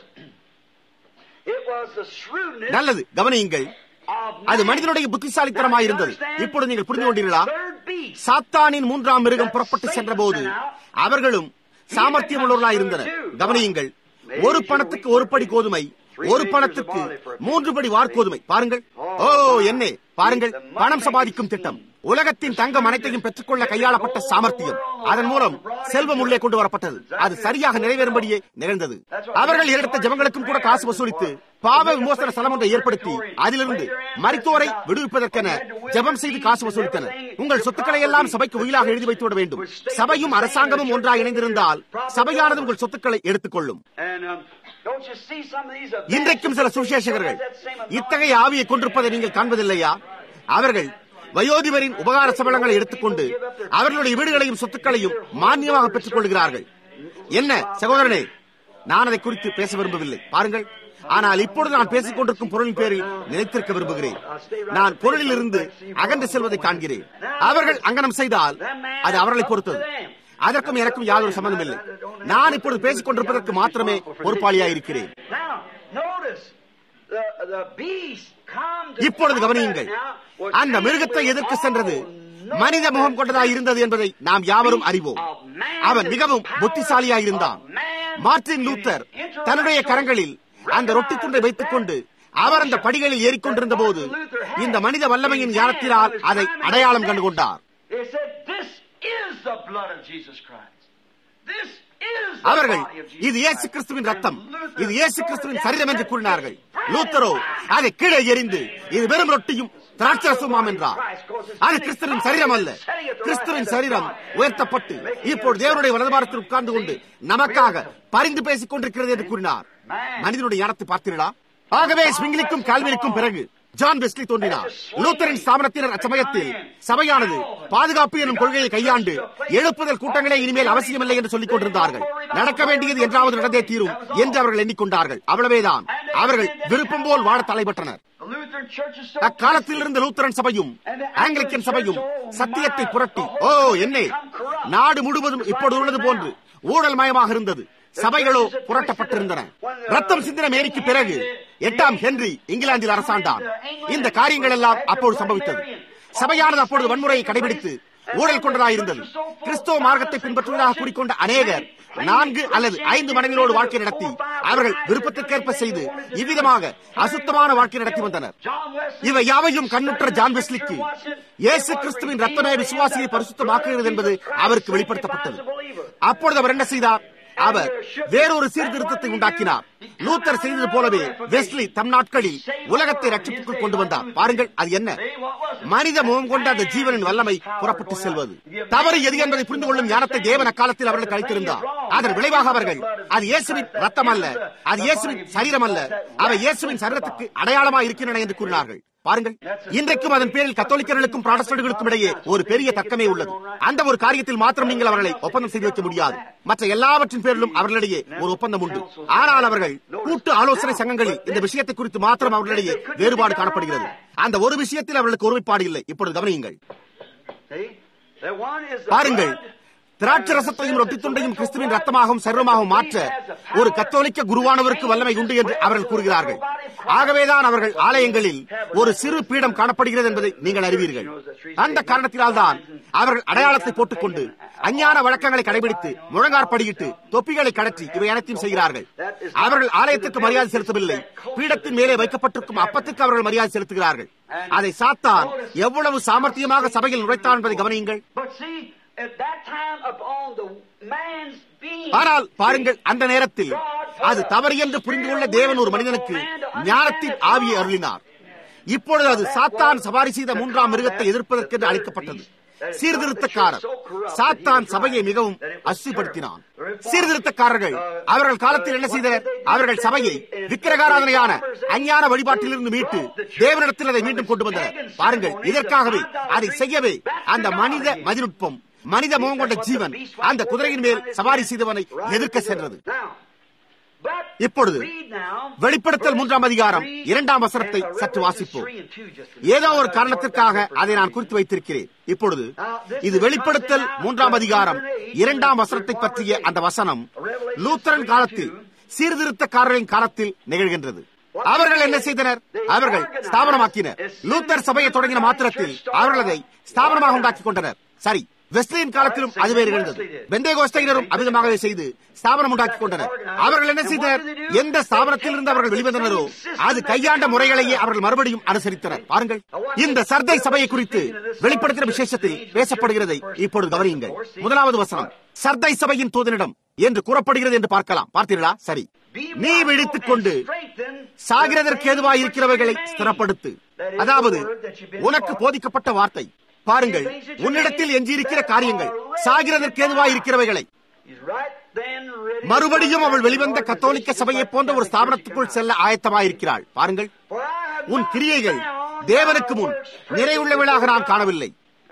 it was the shrewdness நல்லது கவனியுங்கள் of அது man. மனிதனுடைய புத்திசாலித்தனமாக இருந்தது இப்பொழுது நீங்கள் புரிந்து கொண்டீர்களா The third beast. சாத்தானின் மூன்றாம் மிருகம் புறப்பட்டு சென்றபோது அவர்களும் சாமர்த்தியம் உள்ளவர்களாய் இருந்தனர் கவனியுங்கள் ஒரு பணத்துக்கு ஒரு படி கோதுமை ஒரு பணத்துக்கு மூன்று படி வார்கோதுமை பாருங்கள் ஓ என்ன பாருங்கள் பணம் சம்பாதிக்கும் திட்டம் உலகத்தின் தங்கம் அனைத்தையும் பெற்றுக்கொள்ள கையாளப்பட்ட சாமர்த்தியம் அதன் மூலம் செல்வம் உள்ளே கொண்டு வரப்பட்டது அது சரியாக நிறைவேறும்படியே நிகழ்ந்தது அவர்கள் எடுத்த ஜபங்களுக்கும் கூட காசு வசூலித்து பாவ விமோசன ஸ்தலம் ஒன்றை ஏற்படுத்தி அதிலிருந்து மரித்தோரை விடுவிப்பதற்கென ஜெபம் செய்து காசு வசூலித்தனர் உங்கள் சொத்துக்களை எல்லாம் சபைக்கு உயிலாக எழுதி வைத்து விட வேண்டும் சபையும் அரசாங்கமும் ஒன்றாக இணைந்திருந்தால் சபையானது உங்கள் சொத்துக்களை எடுத்துக்கொள்ளும் And um, don't you see some of these events? இன்றைக்கும் சில சுவிசேஷகர்கள் இத்தகைய ஆவியை கொண்டிருப்பதை நீங்கள் காண்பதில்லையா அவர்கள் வயோதிபரின் உபகார சபலங்களை எடுத்துக்கொண்டு அவர்களுடைய வீடுகளையும் சொத்துக்களையும் மானியமாக பெற்றுக் கொள்கிறார்கள் என்ன சகோதரனே நான் அதை குறித்து பேச விரும்பவில்லை பாருங்கள் ஆனால் இப்பொழுது நான் பேசிக் கொண்டிருக்கும் பொருளின் பேரில் நிலைத்திருக்க விரும்புகிறேன் நான் பொருளில் இருந்து அகன்று செல்வதை காண்கிறேன் அவர்கள் அங்கனம் செய்தால் அது அவர்களை பொறுத்தது அதற்கும் எனக்கும் யாதொரு சம்பந்தம் இல்லை நான் இப்பொழுது பேசிக் கொண்டிருப்பதற்கு மாத்திரமே பொறுப்பாளியாயிருக்கிறேன் Now, notice, the, the beast come to இப்பொழுது கவனியுங்கள் அந்த மிருகத்தை எதிர்க்க சென்றது மனித முகம் கொண்டதாய் இருந்தது என்பதை நாம் யாவரும் அறிவோம் அவன் மிகவும் புத்திசாலியாய் இருந்தான் மார்டின் லூத்தர் தன்னுடைய கரங்களில் அந்த ரொட்டி துண்டை வைத்துக் கொண்டு அவர் அந்த படிகளில் ஏறிக்கொண்டிருந்த போது இந்த மனித வல்லமையின் ஞானத்தினால் அதை அடையாளம் கண்டு கொண்டார் They said, This is the blood of Jesus Christ. This is the அவர்கள் body of Jesus இது இயேசு Christ. கிறிஸ்துவின் ரத்தம் And Luther இது இயேசு கிறிஸ்துவின் tore சரீரம் என்று down கூறினார்கள் that லூத்தரோ அதை கீழே எறிந்து இது வெறும் ரொட்டியும் திராட்சரசமாம் என்றார் அது கிறிஸ்துவின் சரீரம் அல்ல கிறிஸ்துவின் சரீரம் உயர்த்தப்பட்டு இப்போது தேவனுடைய வலதுபாரத்தில் உட்கார்ந்து கொண்டு நமக்காக பரிந்து பேசிக் கொண்டிருக்கிறது என்று கூறினார் மனிதனுடைய ஞானத்தை பார்த்தீர்களா ஆகவே ஸ்விங்கிலிக்கும் கால்வினிக்கும் பிறகு ஜான் வெஸ்லி தோன்றினார் லூத்தரின் ஸ்தாபனத்தினர் அச்சமயத்தில் சபையானது பாதுகாப்பு எனும் கொள்கையை கையாண்டு எழுப்புதல் கூட்டங்களே இனிமேல் அவசியமில்லை என்று சொல்லிக் கொண்டிருந்தார்கள் நடக்க வேண்டியது என்றாவது நடந்தே தீரும் என்று அவர்கள் எண்ணிக்கொண்டார்கள் அவ்வளவேதான் அவர்கள் விருப்பம் போல் வாழ தலைப்பட்டனர் The Lutheran Church is so அக்காலத்தில் இருந்த லூத்தரன் சபையும் ஆங்கிலிக்கன் சபையும் சத்தியத்தை புரட்டி ஓ என்ன நாடு முழுவதும் இப்பொழுது உள்ளது போன்று ஊழல் மயமாக இருந்தது சபைகளோ புரட்டப்பட்டிருந்தன ரத்தம் சிந்தின மேரிக்கு பிறகு எட்டாம் ஹென்றி இங்கிலாந்தில் அரசாண்டான் இந்த காரியங்கள் எல்லாம் அப்போது சம்பவித்தது சபையானது அப்பொழுது வன்முறையை கடைபிடித்து ஊழல் கொண்டதாயிருந்தது கிறிஸ்தவ மார்க்கத்தை பின்பற்றுவதாக கூறிக்கொண்ட அநேகர் நான்கு அல்லது ஐந்து மனைவியோடு வாழ்க்கை நடத்தி அவர்கள் விருப்பத்திற்கேற்ப செய்து இவ்விதமாக அசுத்தமான வாழ்க்கை நடத்தி வந்தனர் இவை யாவையும் கண்ணுற்ற ஜான் வெஸ்லிக்கு இயேசு கிறிஸ்துவின் ரத்தமே விசுவாசியை பரிசுத்தமாக்குகிறது என்பது அவருக்கு வெளிப்படுத்தப்பட்டது அப்பொழுது அவர் என்ன செய்தார் அவர் வேறொரு சீர்திருத்தத்தை உண்டாக்கினார் லூத்தர் செய்தது போலவே வெஸ்லி தம் நாட்களில் உலகத்தை ரட்சிப்புக்குள் கொண்டு வந்தார் பாருங்கள் அது என்ன மனித முகம் கொண்ட அந்த ஜீவனின் வல்லமை புறப்பட்டு செல்வது தவறு எது என்பதை புரிந்து கொள்ளும் ஞானத்தை தேவன் அக்காலத்தில் அவர்களுக்கு அளித்திருந்தார் அதன் விளைவாக அவர்கள் அது இயேசுவின் ரத்தம் அல்ல அது இயேசுவின் சரீரம் அல்ல அவை இயேசுவின் சரீரத்துக்கு அடையாளமா இருக்கின்றன என்று கூறினார்கள் பாருங்கள் இன்றைக்கும் அதன் பேரில் கத்தோலிக்கர்களுக்கும் பிராடஸ்டர்களுக்கும் இடையே ஒரு பெரிய தர்க்கமே உள்ளது அந்த ஒரு காரியத்தில் மாத்திரம் நீங்கள் அவர்களை ஒப்பந்தம் செய்து வைக்க முடியாது மற்ற எல்லாவற்றின் பேரிலும் அவர்களிடையே ஒரு ஒப்பந்தம் உண்டு ஆனால் அவர்கள் கூட்டு ஆலோசனை சங்கங்களில் இந்த விஷயத்தை குறித்து மாத்திரம் அவர்களிடையே வேறுபாடு காணப்படுகிறது அந்த ஒரு விஷயத்தில் அவர்களுக்கு ஒருமைப்பாடு இல்லை இப்பொழுது கவனியுங்கள் பாருங்கள் திராட்சை ரசத்தையும் ரொட்டி துண்டையும் கிறிஸ்துவின் ரத்தமாகவும் சர்வமாகவும் மாற்ற ஒரு கத்தோலிக்க குருவானவருக்கு வல்லமை உண்டு என்று அவர்கள் கூறுகிறார்கள் ஆகவேதான் அவர்கள் ஆலயங்களில் ஒரு சிறு பீடம் காணப்படுகிறது என்பதை நீங்கள் அறிவீர்கள் அந்த காரணத்தினால் தான் அவர்கள் அடையாளத்தை போட்டுக்கொண்டு அஞ்ஞான வழக்கங்களை கடைபிடித்து முழங்காற்படியிட்டு தொப்பிகளை கடற்றி இவை அனைத்தையும் செய்கிறார்கள் அவர்கள் ஆலயத்துக்கு மரியாதை செலுத்தவில்லை பீடத்தின் மேலே வைக்கப்பட்டிருக்கும் அப்பத்துக்கு அவர்கள் மரியாதை செலுத்துகிறார்கள் அதை சாத்தான் எவ்வளவு சாமர்த்தியமாக சபையில் நுழைத்தான் என்பதை கவனியுங்கள் ஆனால் பாருங்கள் அந்த நேரத்தில் அது தவறு என்று புரிந்து கொள்ள தேவன் ஒரு மனிதனுக்கு ஞானத்தின் ஆவியை அருளினார் இப்பொழுது அது சாத்தான் சவாரி செய்த மூன்றாம் மிருகத்தை எதிர்ப்பதற்கென்று அளிக்கப்பட்டது சீர்திருத்தக்காரர் சாத்தான் சபையை மிகவும் அசுப்படுத்தினான் சீர்திருத்தக்காரர்கள் அவர்கள் காலத்தில் என்ன செய்தனர் அவர்கள் சபையை விக்கிரகாராதனையான அஞ்ஞான வழிபாட்டிலிருந்து மீட்டு தேவனிடத்தில் அதை மீண்டும் கொண்டு வந்தனர் பாருங்கள் இதற்காகவே அதை செய்யவே அந்த மனித மதிநுட்பம் மனித முகம் கொண்ட ஜீவன் அந்த குதிரையின் மேல் சவாரி செய்தவனை எதிர்க்க சென்றது இப்பொழுது வெளிப்படுத்தல் மூன்றாம் அதிகாரம் இரண்டாம் வசனத்தை சற்று வாசிப்போம் ஏதோ ஒரு காரணத்திற்காக அதை நான் குறித்து வைத்திருக்கிறேன் இப்பொழுது இது வெளிப்படுத்தல் மூன்றாம் அதிகாரம் இரண்டாம் வசனத்தை பற்றிய அந்த வசனம் லூத்தரன் காலத்தில் சீர்திருத்தக்காரரின் காலத்தில் நிகழ்கின்றது அவர்கள் என்ன செய்தனர் அவர்கள் ஸ்தாபனமாக்கினர் லூத்தர் சபையை தொடங்கின மாத்திரத்தில் அவர்கள் அதை ஸ்தாபனமாக உண்டாக்கிக் கொண்டனர் சரி வெஸ்லியின் காலத்திலும் அதுவே இருந்தது வெந்தே கோஸ்தையினரும் அமிதமாகவே செய்து ஸ்தாபனம் உண்டாக்கிக் கொண்டனர் அவர்கள் என்ன செய்தனர் எந்த ஸ்தாபனத்தில் இருந்து அவர்கள் வெளிவந்தனரோ அது கையாண்ட முறைகளையே அவர்கள் மறுபடியும் அனுசரித்தனர் பாருங்கள் இந்த சர்தை சபையை குறித்து வெளிப்படுத்தின விசேஷத்தில் பேசப்படுகிறதை இப்பொழுது கவனியுங்கள் முதலாவது வசனம் சர்தை சபையின் தூதனிடம் என்று கூறப்படுகிறது என்று பார்க்கலாம் பார்த்தீர்களா சரி நீ விழித்துக் கொண்டு சாகிறதற்கு ஏதுவாய் இருக்கிறவர்களை ஸ்திரப்படுத்து அதாவது உனக்கு போதிக்கப்பட்ட வார்த்தை பாருங்கள் உன்னிடத்தில் எஞ்சியிருக்கிற காரியங்கள் சாகிறதற்கு ஏதுவாய் இருக்கிறவைகளை மறுபடியும் அவள் வெளிவந்த கத்தோலிக்க சபையை போன்ற ஒரு ஸ்தாபனத்துக்குள் செல்ல ஆயத்தமாயிருக்கிறாள் பாருங்கள் உன் கிரியைகள் தேவனுக்கு முன் நிறைவுள்ளவளாக நான் காணவில்லை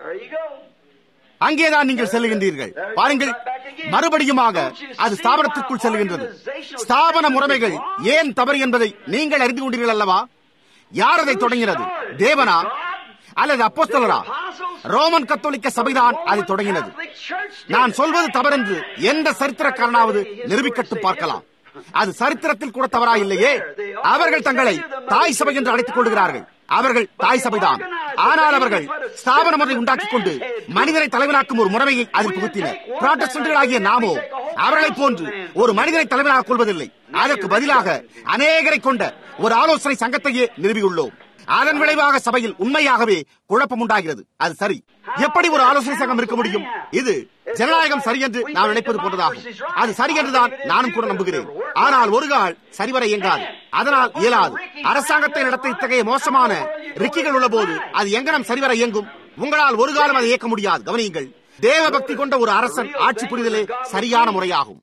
அங்கேதான் நீங்கள் செல்லுகின்றீர்கள் பாருங்கள் மறுபடியுமாக அது ஸ்தாபனத்திற்குள் செல்கின்றது ஸ்தாபன முறைமைகள் ஏன் தவறு என்பதை நீங்கள் அறிந்து கொண்டீர்கள் அல்லவா யார் அதை தொடங்கினது தேவனா அல்லது அப்போஸ்தலரா ரோமன் கத்தோலிக்க சபைதான் அதை தொடங்கினது நான் சொல்வது தவறென்று எந்த சரித்திரக்காரனாவது நிரூபிக்கட்டும் பார்க்கலாம் அது சரித்திரத்தில் கூட தவறா இல்லையே அவர்கள் தங்களை தாய் சபை என்று அழைத்துக் கொள்கிறார்கள் அவர்கள் தாய் சபைதான் ஆனால் அவர்கள் ஸ்தாபனம் ஒன்றை உண்டாக்கிக் கொண்டு மனிதனை தலைவனாக்கும் ஒரு முறைமையை அதில் புகுத்தினர் புராட்டஸ்டன்ட்களாகிய நாமோ அவர்களை போன்று ஒரு மனிதனை தலைவனாக கொள்வதில்லை அதற்கு பதிலாக அநேகரை கொண்ட ஒரு ஆலோசனை சங்கத்தையே நிறுவியுள்ளோம் அதன் விளைவாக சபையில் உண்மையாகவே குழப்பம் உண்டாகிறது அது சரி எப்படி ஒரு ஆலோசனை சங்கம் இருக்க முடியும் இது ஜனநாயகம் சரி என்று நாம் நினைப்பது போன்றதாகும் அது சரி என்றுதான் நானும் கூட நம்புகிறேன் ஆனால் ஒரு கால் சரிவர இயங்காது அதனால் இயலாது அரசாங்கத்தை நடத்த இத்தகைய மோசமான ரிக்கிகள் உள்ள போது அது எங்கனம் சரிவர இயங்கும் உங்களால் ஒரு காலம் அதை இயக்க முடியாது கவனியுங்கள் தேவ பக்தி கொண்ட ஒரு அரசன் ஆட்சி புரிதலே சரியான முறையாகும்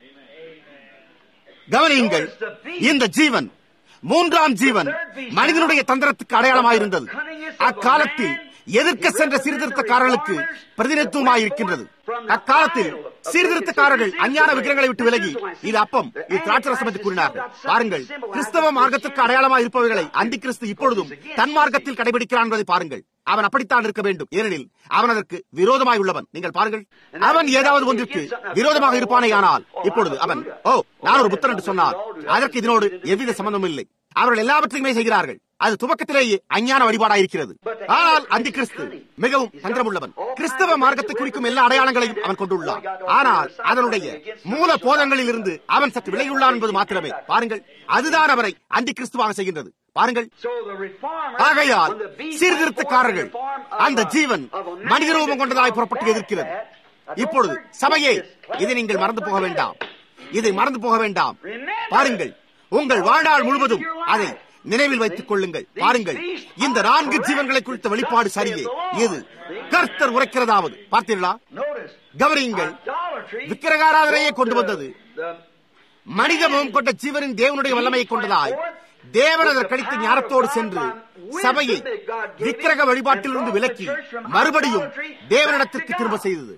கவனியுங்கள் இந்த ஜீவன் மூன்றாம் ஜீவன் மனிதனுடைய தந்திரத்துக்கு அடையாளமாயிருந்தது அக்காலத்தில் எதிர்க்க சென்ற சீர்திருத்தக்காரர்களுக்கு பிரதிநிதித்துவமாயிருக்கின்றது அக்காலத்தில் சீர்திருத்தக்காரர்கள் அஞ்ஞான விக்கிரங்களை விட்டு விலகி இது அப்பம் இது திராட்சரசம் என்று கூறினார்கள் பாருங்கள் கிறிஸ்தவ மார்க்கத்திற்கு அடையாளமாக இருப்பவர்களை அந்தி கிறிஸ்து இப்பொழுதும் தன் மார்க்கத்தில் கடைபிடிக்கிறான் என்பதை பாருங்கள் அவன் அப்படித்தான் இருக்க வேண்டும் ஏனெனில் அவன் அதற்கு விரோதமாய் உள்ளவன் நீங்கள் பாருங்கள் அவன் ஏதாவது ஒன்றிற்கு விரோதமாக இருப்பானே ஆனால் இப்பொழுது அவன் ஓ நான் ஒரு புத்தன் என்று சொன்னார் அதற்கு இதனோடு எவ்வித சம்பந்தமும் இல்லை அவர்கள் எல்லாவற்றையுமே செய்கிறார்கள் அது துவக்கத்திலேயே அஞ்ஞான வழிபாடாக இருக்கிறது ஆனால் அந்த கிறிஸ்து மிகவும் தந்திரமுள்ளவன் கிறிஸ்தவ மார்க்கத்தை குறிக்கும் எல்லா அடையாளங்களையும் அவன் கொண்டுள்ளான் ஆனால் அதனுடைய மூல போதங்களில் இருந்து அவன் சற்று விலகியுள்ளான் என்பது மாத்திரமே பாருங்கள் அதுதான் அவரை அந்தி கிறிஸ்துவாக செய்கின்றது பாருங்கள் ஆகையால் சீர்திருத்தக்காரர்கள் அந்த ஜீவன் மனித ரூபம் கொண்டதாய் புறப்பட்டு எதிர்க்கிறது இப்பொழுது சபையே இதை நீங்கள் மறந்து போக வேண்டாம் இதை மறந்து போக வேண்டாம் பாருங்கள் உங்கள் வாழ்நாள் முழுவதும் அதை நினைவில் வைத்துக் கொள்ளுங்கள் பாருங்கள் இந்த நான்கு ஜீவன்களை குறித்த வெளிப்பாடு சரியே இது கர்த்தர் உரைக்கிறதாவது பார்த்தீர்களா கவனியுங்கள் விக்கிரகாராதனையை கொண்டு வந்தது மனித முகம் கொண்ட ஜீவனின் தேவனுடைய வல்லமையை கொண்டதாய் தேவன் அதற்கடித்து ஞானத்தோடு சென்று சபையை விக்கிரக வழிபாட்டிலிருந்து விலக்கி மறுபடியும் தேவனிடத்திற்கு திரும்ப செய்தது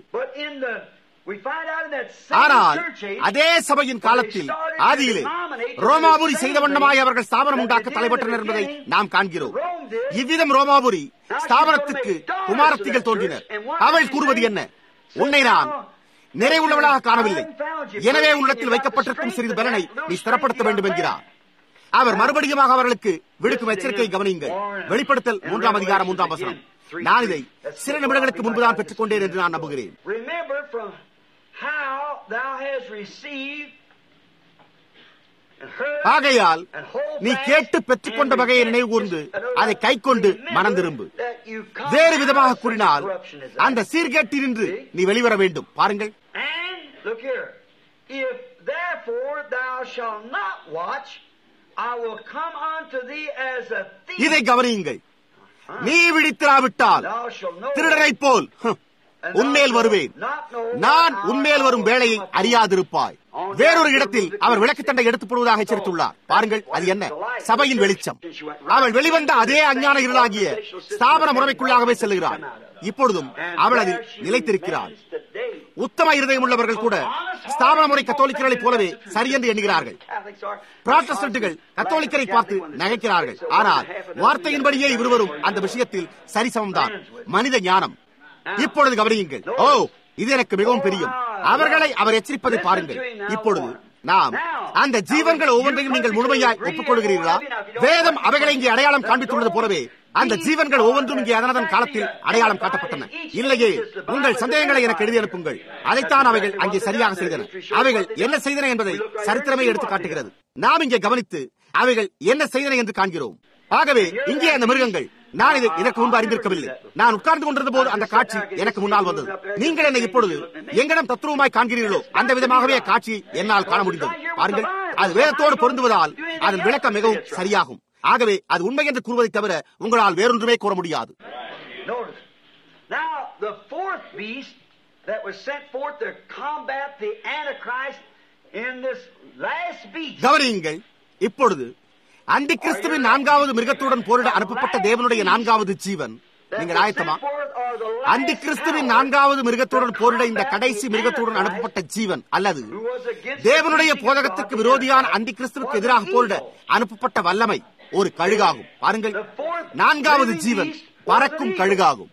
ஆனால் அதே சபையின் காலத்தில் ஆதியிலே ரோமாபுரி செய்த வண்ணமாய் அவர்கள் ஸ்தாபனம் உண்டாக்க தலைப்பட்டனர் என்பதை நாம் காண்கிறோம் இவ்விதம் ரோமாபுரி ஸ்தாபனத்துக்கு குமாரத்திகள் தோன்றினர் அவள் கூறுவது என்ன உன்னை நான் நிறைவுள்ளவளாக காணவில்லை எனவே உன்னிடத்தில் வைக்கப்பட்டிருக்கும் சிறிது பலனை நீ ஸ்திரப்படுத்த வேண்டும் என்கிறார் அவர் மறுபடியுமாக அவர்களுக்கு விடுக்கும் எச்சரிக்கை கவனியுங்கள் வெளிப்படுத்தல் மூன்றாம் அதிகாரம் மூன்றாம் வசனம் நான் இதை சில நிமிடங்களுக்கு முன்புதான் பெற்றுக் கொண்டேன் என்று நான் நம்புகிறேன் ஆகையால் நீ கேட்டு பெற்றுக்கொண்ட வகையை நினைவு கூர்ந்து அதை கை கொண்டு மறந்திரும்பு வேறு விதமாக கூறினால் அந்த சீர்கேட்டினின்று நீ வெளிவர வேண்டும் பாருங்கள் இதை கவனியுங்கள் நீ விழித்திராவிட்டால் திருடனைப் போல் உன்மேல் வருவேன் நான் உன்மேல் வரும் வேலையை அறியாதிருப்பாய் வேறொரு இடத்தில் அவர் விளக்குத்தண்டை எடுத்துப் போடுவதாக எச்சரித்துள்ளார் பாருங்கள் அது என்ன சபையின் வெளிச்சம் அவள் வெளிவந்த அதே அஞ்ஞான இருளாகிய ஸ்தாபன முறைமைக்குள்ளாகவே செல்லுகிறார் இப்பொழுதும் அவள் அதில் நிலைத்திருக்கிறாள் உத்தம இருதயம் உள்ளவர்கள் கூட ஸ்தாபன முறை கத்தோலிக்கர்களைப் போலவே சரியென்று எண்ணுகிறார்கள் புராட்டஸ்டன்ட்டுகள் கத்தோலிக்கரை பார்த்து நகைக்கிறார்கள் ஆனால் வார்த்தையின்படியே இருவரும் அந்த விஷயத்தில் சரிசமம்தான் மனித ஞானம் இப்பொழுது கவனியுங்கள் ஓ இது எனக்கு மிகவும் பெரியும் அவர்களை அவர் எச்சரிப்பதை பாருங்கள் இப்பொழுது நாம் அந்த ஜீவன்கள் ஒவ்வொன்றையும் நீங்கள் முழுமையாய் ஒப்புக்கொள்கிறீர்களா வேதம் அவைகளை இங்கே அடையாளம் காண்பித்துள்ளது போலவே அந்த ஜீவன்கள் ஒவ்வொன்றும் இங்கே அதனதன் காலத்தில் அடையாளம் காட்டப்பட்டன இல்லையே உங்கள் சந்தேகங்களை எனக்கு எழுதி அனுப்புங்கள் அதைத்தான் அவைகள் அங்கே சரியாக செய்தன அவைகள் என்ன செய்தன என்பதை சரித்திரமே எடுத்து காட்டுகிறது நாம் இங்கே கவனித்து அவைகள் என்ன செய்தன என்று காண்கிறோம் ஆகவே இங்கே அந்த மிருகங்கள் நான் இதை இதற்கு முன்பு அறிந்திருக்கவில்லை நான் உட்கார்ந்து கொண்டிருந்த போது அந்த காட்சி எனக்கு முன்னால் வந்தது நீங்கள் என்னை இப்பொழுது எங்களிடம் தத்துவமாய் காண்கிறீர்களோ அந்த விதமாகவே காட்சி என்னால் காண முடிந்தது பாருங்கள் அது வேதத்தோடு பொருந்துவதால் அதன் விளக்கம் மிகவும் சரியாகும் ஆகவே அது உண்மை என்று கூறுவதை தவிர உங்களால் வேறொன்றுமே கூற முடியாது கவனியுங்கள் இப்பொழுது அந்தி கிறிஸ்துவின் நான்காவது மிருகத்துடன் போரிட அனுப்பப்பட்ட தேவனுடைய நான்காவது ஜீவன் நீங்கள் ஆயத்தமா அந்தி கிறிஸ்துவின் நான்காவது மிருகத்துடன் போரிட இந்த கடைசி மிருகத்துடன் அனுப்பப்பட்ட ஜீவன் அல்லது தேவனுடைய போதகத்திற்கு விரோதியான அந்தி கிறிஸ்துவுக்கு எதிராக போரிட அனுப்பப்பட்ட வல்லமை ஒரு கழுகாகும் பாருங்கள் நான்காவது ஜீவன் பறக்கும் கழுகாகும்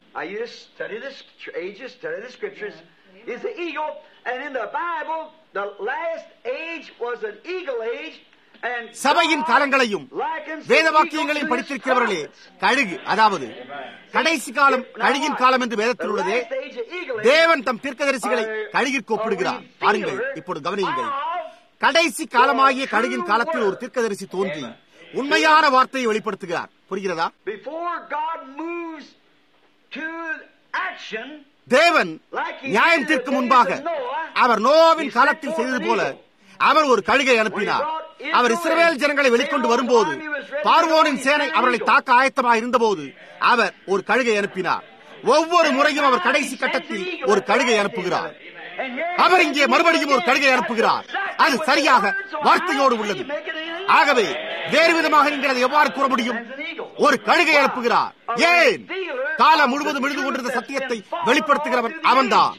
is the eagle, and in the Bible, the last age was an eagle age, சபையின் காலங்களையும் வேத வாக்கியங்களையும் படித்திருக்கிறவர்களே கழுகு அதாவது கடைசி காலம் கழுகின் காலம் என்று வேதத்தில் உள்ளதே தேவன் தம் தீர்க்கதரிசிகளை கழுகிற்கு ஒப்பிடுகிறார் பாருங்கள் இப்பொழுது கவனியுங்கள் கடைசி காலமாகிய கழுகின் காலத்தில் ஒரு தீர்க்கதரிசி தோன்றி உண்மையான வார்த்தையை வெளிப்படுத்துகிறார் புரிகிறதா தேவன் நியாயம் தீர்க்கும் முன்பாக அவர் நோவின் காலத்தில் செய்தது போல அவர் ஒரு கழுகை அனுப்பினார் அவர் இஸ்ரவேல் ஜனங்களை வெளிக்கொண்டு வரும்போது பார்வோனின் சேனை அவர்களை தாக்க ஆயத்தமாக இருந்தபோது அவர் ஒரு கழுகை அனுப்பினார் ஒவ்வொரு முறையும் அவர் கடைசி கட்டத்தில் ஒரு கழுகை அனுப்புகிறார் அவர் இங்கே மறுபடியும் ஒரு கழுகை அனுப்புகிறார் அது சரியாக வார்த்தையோடு உள்ளது ஆகவே வேறு விதமாக நீங்கள் அதை எவ்வாறு கூற முடியும் ஒரு கழுகை அனுப்புகிறார் ஏன் காலம் முழுவதும் எழுது கொண்டிருந்த சத்தியத்தை வெளிப்படுத்துகிறவன் அவன்தான்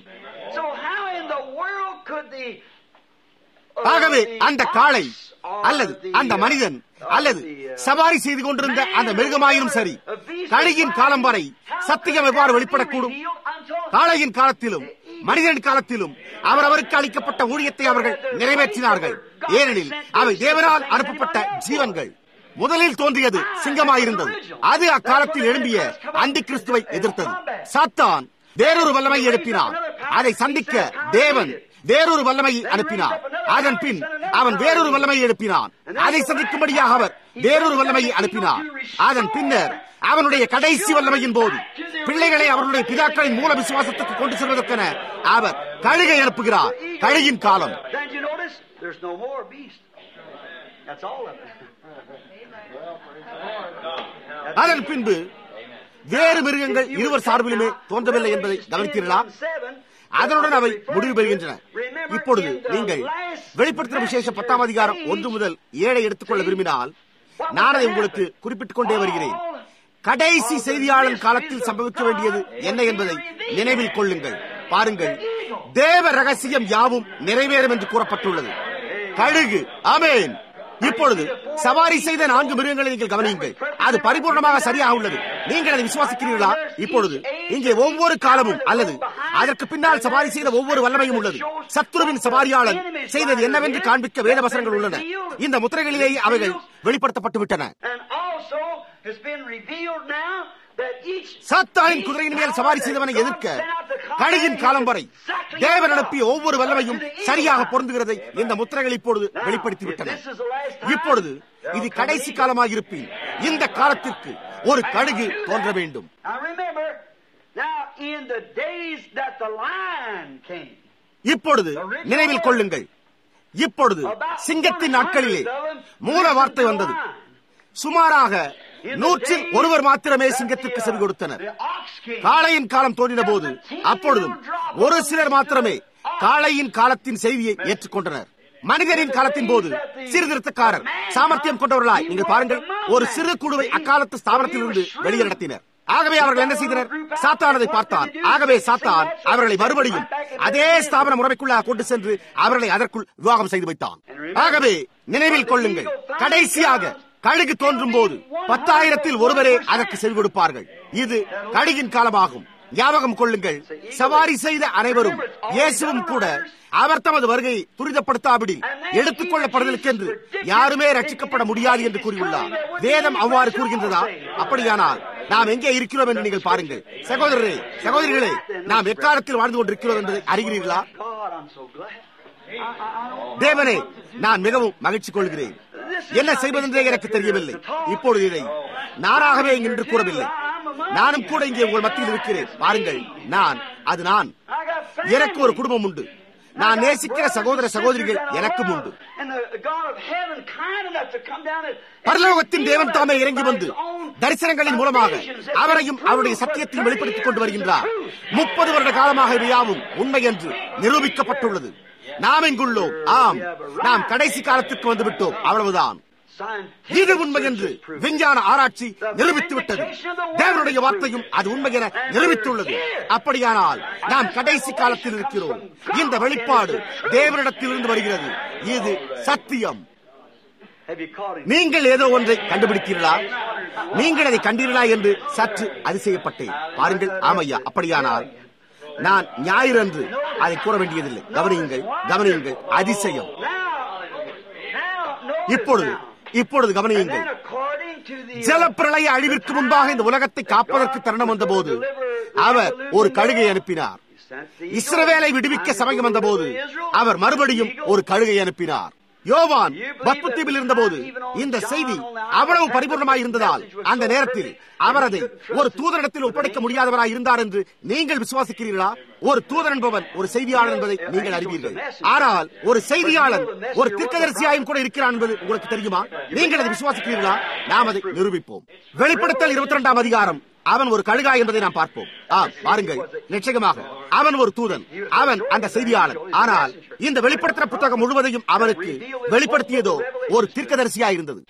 ஆகவே அந்த காளை அல்லது அந்த மனிதன் அல்லது சவாரி செய்து கொண்டிருந்த அந்த மிருகமாயினும் சரி கழியின் காலம் வரை சத்தியம் எவ்வாறு வெளிப்படக்கூடும் காளையின் காலத்திலும் மனிதன் காலத்திலும் அவர் அவருக்கு அளிக்கப்பட்ட ஊழியத்தை அவர்கள் நிறைவேற்றினார்கள் ஏனெனில் அவை தேவனால் அனுப்பப்பட்ட ஜீவன்கள் முதலில் தோன்றியது சிங்கமாயிருந்தது அது அக்காலத்தில் எழும்பிய அந்தி கிறிஸ்துவை எதிர்த்தது சாத்தான் வேறொரு வல்லமையை எழுப்பினான் அதை சந்திக்க தேவன் வேறொரு வல்லமையை அனுப்பினார் அதன் பின் அவன் வேறொரு வல்லமையை எழுப்பினான் அதை சந்திக்கும்படியாக அவர் வேறொரு வல்லமையை அனுப்பினார் அதன் பின்னர் அவனுடைய கடைசி வல்லமையின் போது பிள்ளைகளை அவர்களுடைய பிதாக்களின் மூல விசுவாசத்துக்கு கொண்டு செல்வதற்கென அவர் கழுகை அனுப்புகிறார் கழுகின் காலம் Then you notice there's no more beast. That's all of it. அதன் பின்பு வேறு மிருகங்கள் இருவர் சார்பிலுமே தோன்றவில்லை என்பதை கவனித்தீர்களா அதனுடன் அவை முடிவு பெறுகின்றன இப்பொழுது நீங்கள் வெளிப்படுத்தின விசேஷ பத்தாம் அதிகாரம் ஒன்று முதல் ஏழை எடுத்துக்கொள்ள விரும்பினால் நான் அதை உங்களுக்கு குறிப்பிட்டுக் கொண்டே வருகிறேன் கடைசி செய்தியாளன் காலத்தில் சம்பவிக்க வேண்டியது என்ன என்பதை நினைவில் கொள்ளுங்கள் பாருங்கள் தேவ ரகசியம் யாவும் நிறைவேறும் என்று கூறப்பட்டுள்ளது கழுகு அமேன் இப்பொழுது சவாரி செய்த நான்கு மிருகங்களை நீங்கள் கவனியுங்கள் அது பரிபூர்ணமாக சரியாக உள்ளது நீங்கள் அதை விசுவாசிக்கிறீர்களா இப்பொழுது இங்கே ஒவ்வொரு காலமும் அல்லது அதற்கு பின்னால் சவாரி செய்த ஒவ்வொரு வல்லமையும் உள்ளது சத்துருவின் சவாரியாளன் செய்தது என்னவென்று காண்பிக்க வேத வசனங்கள் உள்ளன இந்த முத்திரைகளிலேயே அவைகள் வெளிப்படுத்தப்பட்டு விட்டன And also has been revealed now that each சாத்தானின் குதிரையின் மேல் சவாரி செய்தவனை எதிர்க்க கழுகின் காலம் வரை தேவன் அனுப்பிய ஒவ்வொரு வல்லமையும் சரியாக பொருந்துகிறதை இந்த முத்திரைகள் இப்பொழுது வெளிப்படுத்தி விட்டன இப்பொழுது இது கடைசி காலமாக இருப்பின் இந்த காலத்திற்கு ஒரு கழுகு தோன்ற வேண்டும் Now remember, now in the days that the lion came, இப்பொழுது நினைவில் கொள்ளுங்கள் இப்பொழுது சிங்கத்தின் நாட்களிலே மூல வார்த்தை வந்தது சுமாராக நூற்றில் ஒருவர் மாத்திரமே சிங்கத்திற்கு செவி கொடுத்தனர் the ox king, காளையின் காலம் தோன்றின போது அப்பொழுதும் ஒரு சிலர் மாத்திரமே காளையின் காலத்தின் செய்தியை ஏற்றுக்கொண்டனர் மனிதரின் காலத்தின் போது சீர்திருத்தக்காரர் சாமர்த்தியம் கொண்டவர்களாய் நீங்கள் பாருங்கள் ஒரு சிறு குழுவை அக்காலத்து ஸ்தாபனத்திலிருந்து வெளியே நடத்தினர் ஆகவே அவர்கள் என்ன செய்தனர் சாத்தானதை பார்த்தான் ஆகவே சாத்தான் அவர்களை மறுபடியும் அதே ஸ்தாபன முறைக்குள்ளாக கொண்டு சென்று அவர்களை அதற்குள் விவாகம் செய்து வைத்தான் ஆகவே நினைவில் கொள்ளுங்கள் கடைசியாக கழுகு தோன்றும் போது பத்தாயிரத்தில் ஒருவரே அதற்கு செவி கொடுப்பார்கள் இது கழுகின் காலமாகும் ஞாபகம் கொள்ளுங்கள் சவாரி செய்த அனைவரும் இயேசுவும் கூட அவர் தமது வருகையை துரிதப்படுத்தாவிடி எடுத்துக் கொள்ளப்படுதலுக்கென்று யாருமே ரட்சிக்கப்பட முடியாது என்று கூறியுள்ளார் வேதம் அவ்வாறு கூறுகின்றதா அப்படியானால் நாம் எங்கே இருக்கிறோம் என்று நீங்கள் பாருங்கள் சகோதரரே சகோதரிகளே நாம் எக்காலத்தில் வாழ்ந்து கொண்டிருக்கிறோம் என்பதை அறிகிறீர்களா God, I'm so glad. I, I, I don't தேவனே நான் மிகவும் மகிழ்ச்சி கொள்கிறேன் என்ன செய்வதென்றே எனக்கு தெரியவில்லை இப்பொழுது இதை நானாகவே இன்று கூறவில்லை நானும் கூட இங்கே உங்கள் மத்தியில் இருக்கிறேன் பாருங்கள் நான் அது நான் I got family. எனக்கு ஒரு குடும்பம் உண்டு நான் நேசிக்கிற சகோதர சகோதரிகள் எனக்கும் உண்டு And the, the God of heaven kind enough to come down and பரலோகத்தின் தேவன் தாமே இறங்கி வந்து தரிசனங்களின் மூலமாக அவரையும் அவருடைய சத்தியத்தையும் வெளிப்படுத்திக் கொண்டு வருகின்றார் முப்பது வருட காலமாக இவையாவும் உண்மை என்று நிரூபிக்கப்பட்டுள்ளது நாம் இங்குள்ளோம் ஆம் நாம் கடைசி காலத்திற்கு வந்துவிட்டோம் அவ்வளவுதான் இது உண்மை என்று விஞ்ஞான ஆராய்ச்சி நிரூபித்து விட்டது தேவனுடைய வார்த்தையும் அது உண்மை என நிரூபித்துள்ளது அப்படியானால் நாம் கடைசி காலத்தில் இருக்கிறோம் இந்த வெளிப்பாடு தேவனிடத்திலிருந்து வருகிறது இது சத்தியம் Have you caught him? நீங்கள் ஏதோ ஒன்றை கண்டுபிடித்தீர்களா நீங்கள் அதை கண்டீர்களா என்று சற்று அதிசயப்பட்டேன் பாருங்கள் ஆமையா அப்படியானால் நான் ஞாயிறு அன்று அதை கூற வேண்டியதில்லை கவனியுங்கள் கவனியுங்கள் அதிசயம் Now, notice இப்பொழுது now. இப்பொழுது And கவனியுங்கள் then according to the ஜலப்பிரளய அழிவிற்கு முன்பாக இந்த உலகத்தை காப்பதற்கு தருணம் வந்தபோது அவர் ஒரு கழுகை அனுப்பினார் இஸ்ரவேலை விடுவிக்க சமயம் வந்தபோது அவர் மறுபடியும் ஒரு கழுகை அனுப்பினார் யோவான் பத்மத்தீவில் இருந்தபோது இந்த செய்தி அவ்வளவு பரிபூர்ணமாய் இருந்ததால் அந்த நேரத்தில் அவர் அதை ஒரு தூதரிடத்தில் ஒப்படைக்க முடியாதவராய் இருந்தார் என்று நீங்கள் விசுவாசிக்கிறீர்களா ஒரு தூதர் என்பவன் ஒரு செய்தியாளர் என்பதை நீங்கள் அறிவீர்கள் ஆனால் ஒரு செய்தியாளர் ஒரு தீர்க்கதரிசியாயும் கூட இருக்கிறான் என்பது உங்களுக்கு தெரியுமா நீங்கள் அதை விசுவாசிக்கிறீர்களா நாம் அதை நிரூபிப்போம் வெளிப்படுத்தல் இருபத்தி இரண்டாம் அதிகாரம் அவன் ஒரு கழுகா என்பதை நாம் பார்ப்போம் ஆம் பாருங்கள் நிச்சயமாக அவன் ஒரு தூதன் அவன் அந்த செய்தியாளன் ஆனால் இந்த வெளிப்படுத்தின புத்தகம் முழுவதையும் அவனுக்கு வெளிப்படுத்தியதோ ஒரு தீர்க்கதரிசியா இருந்தது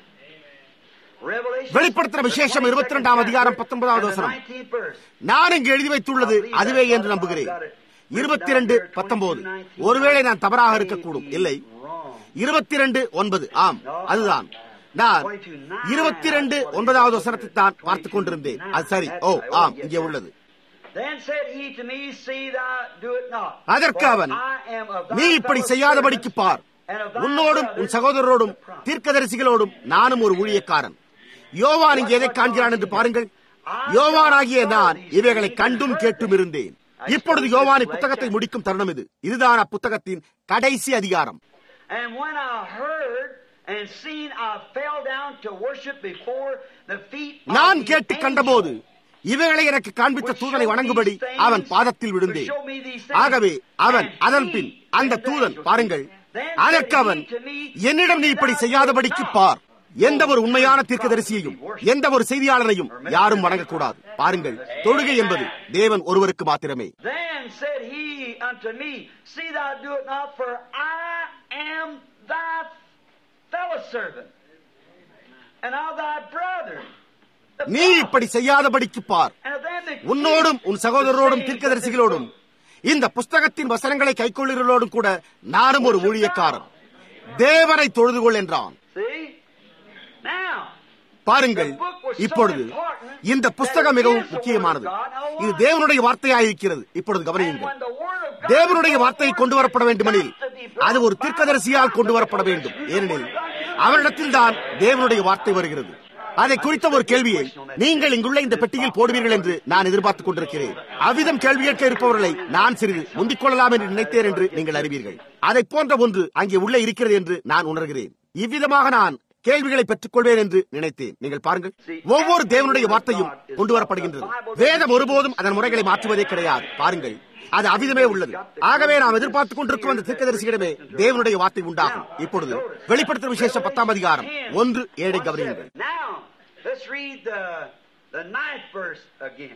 Revelation வெளிப்படுத்தின விசேஷம் இருபத்தி இரண்டாம் அதிகாரம் பத்தொன்பதாவது வசனம் 19th verse. நான் இங்கு எழுதி வைத்துள்ளது அதுவே என்று நம்புகிறேன் இருபத்தி இரண்டு பத்தொன்பது ஒருவேளை நான் தவறாக இருக்கக்கூடும் இல்லை இருபத்தி இரண்டு ஒன்பது ஆம் அதுதான் நான் இருபத்தி ரெண்டு ஒன்பதாவது வசனத்தை தான் பார்த்துக் கொண்டிருந்தேன் அது சரி ஓ ஆம் இங்கே உள்ளது Then said he to me, See thou do it not. அதற்கு For அவன் I am of thy நீ இப்படி fellow செய்யாதபடிக்கு servants bar and of thy உன்னோடும் உன் brothers சகோதரரோடும் the prophets. தீர்க்கதரிசிகளோடும் நானும் ஒரு ஊழியக்காரன் யோவான் இங்கே எதை காண்கிறான் என்று பாருங்கள் யோவானாகிய நான் இவைகளை கண்டும் கேட்டும் இருந்தேன் இப்பொழுது யோவானின் புத்தகத்தை முடிக்கும் தருணம் இது இதுதான் அப்புத்தகத்தின் கடைசி அதிகாரம் And when I heard and seen, I fell down to worship before the feet of நான் the கேட்டு angel கண்டபோது இவைகளை எனக்கு காண்பித்த தூதனை வணங்கும்படி அவன் பாதத்தில் விழுந்தேன் ஆகவே அவன் அதன் பின் அந்த தூதன் பாருங்கள் அதற்கு அவன் என்னிடம் நீ இப்படி செய்யாதபடிக்கு பார் எந்த ஒரு உண்மையான தீர்க்கதரிசியையும் எந்த ஒரு செய்தியாளரையும் யாரும் வணங்கக்கூடாது பாருங்கள் தொழுகை என்பது தேவன் ஒருவருக்கு மாத்திரமே Then said he unto me, See thou do it not, for I am thy fellow servant, and of thy brother. the நீ இப்படி செய்யாதபடிக்கு பார் And of them that உன்னோடும் keep உன் சகோதரரோடும் the sayings தீர்க்கதரிசிகளோடும் of இந்த புஸ்தகத்தின் வசனங்களை கைக்கொள்ளுகளோடும் கூட நானும் ஒரு ஊழியக்காரன் தேவனை தொழுது கொள் என்றான் this book. See? Now, பாருங்கள் இப்பொழுது இந்த புஸ்தகம் மிகவும் முக்கியமானது இது தேவனுடைய வார்த்தையாயிருக்கிறது இப்பொழுது and கவனியுங்கள் when the word of God தேவனுடைய வார்த்தை கொண்டு வரப்பட வேண்டுமெனில் அது ஒரு தீர்க்கதரிசியால் கொண்டு வரப்பட வேண்டும் ஏனெனில் அவரிடத்தில் தான் தேவனுடைய வார்த்தை வருகிறது அதை குறித்த ஒரு கேள்வியை நீங்கள் இங்குள்ள இந்த பெட்டியில் போடுவீர்கள் என்று நான் எதிர்பார்த்துக் கொண்டிருக்கிறேன் அவ்விதம் கேள்வி கேட்க இருப்பவர்களை நான் சிறிது முந்திக் கொள்ளலாம் என்று நினைத்தேன் என்று நீங்கள் அறிவீர்கள் அதை போன்ற ஒன்று அங்கே உள்ளே இருக்கிறது என்று நான் உணர்கிறேன் இவ்விதமாக நான் கேள்விகளை பெற்றுக் கொள்வேன் என்று நினைத்தேன் நீங்கள் பாருங்கள் ஒவ்வொரு தேவனுடைய வார்த்தையும் கொண்டு வரப்படுகின்றது வேதம் ஒருபோதும் அதன் முறைகளை மாற்றுவதே கிடையாது பாருங்கள் அது அவ்விதமே உள்ளது ஆகவே நாம் எதிர்பார்த்துக் கொண்டிருக்கும் அந்த தீர்க்கதரிசியிடமே தேவனுடைய வார்த்தை உண்டாகும் இப்பொழுது வெளிப்படுத்தும் விசேஷ பத்தாம் அதிகாரம் ஒன்று ஏழை கவனியுங்கள் Now, let's read the, the ninth verse again.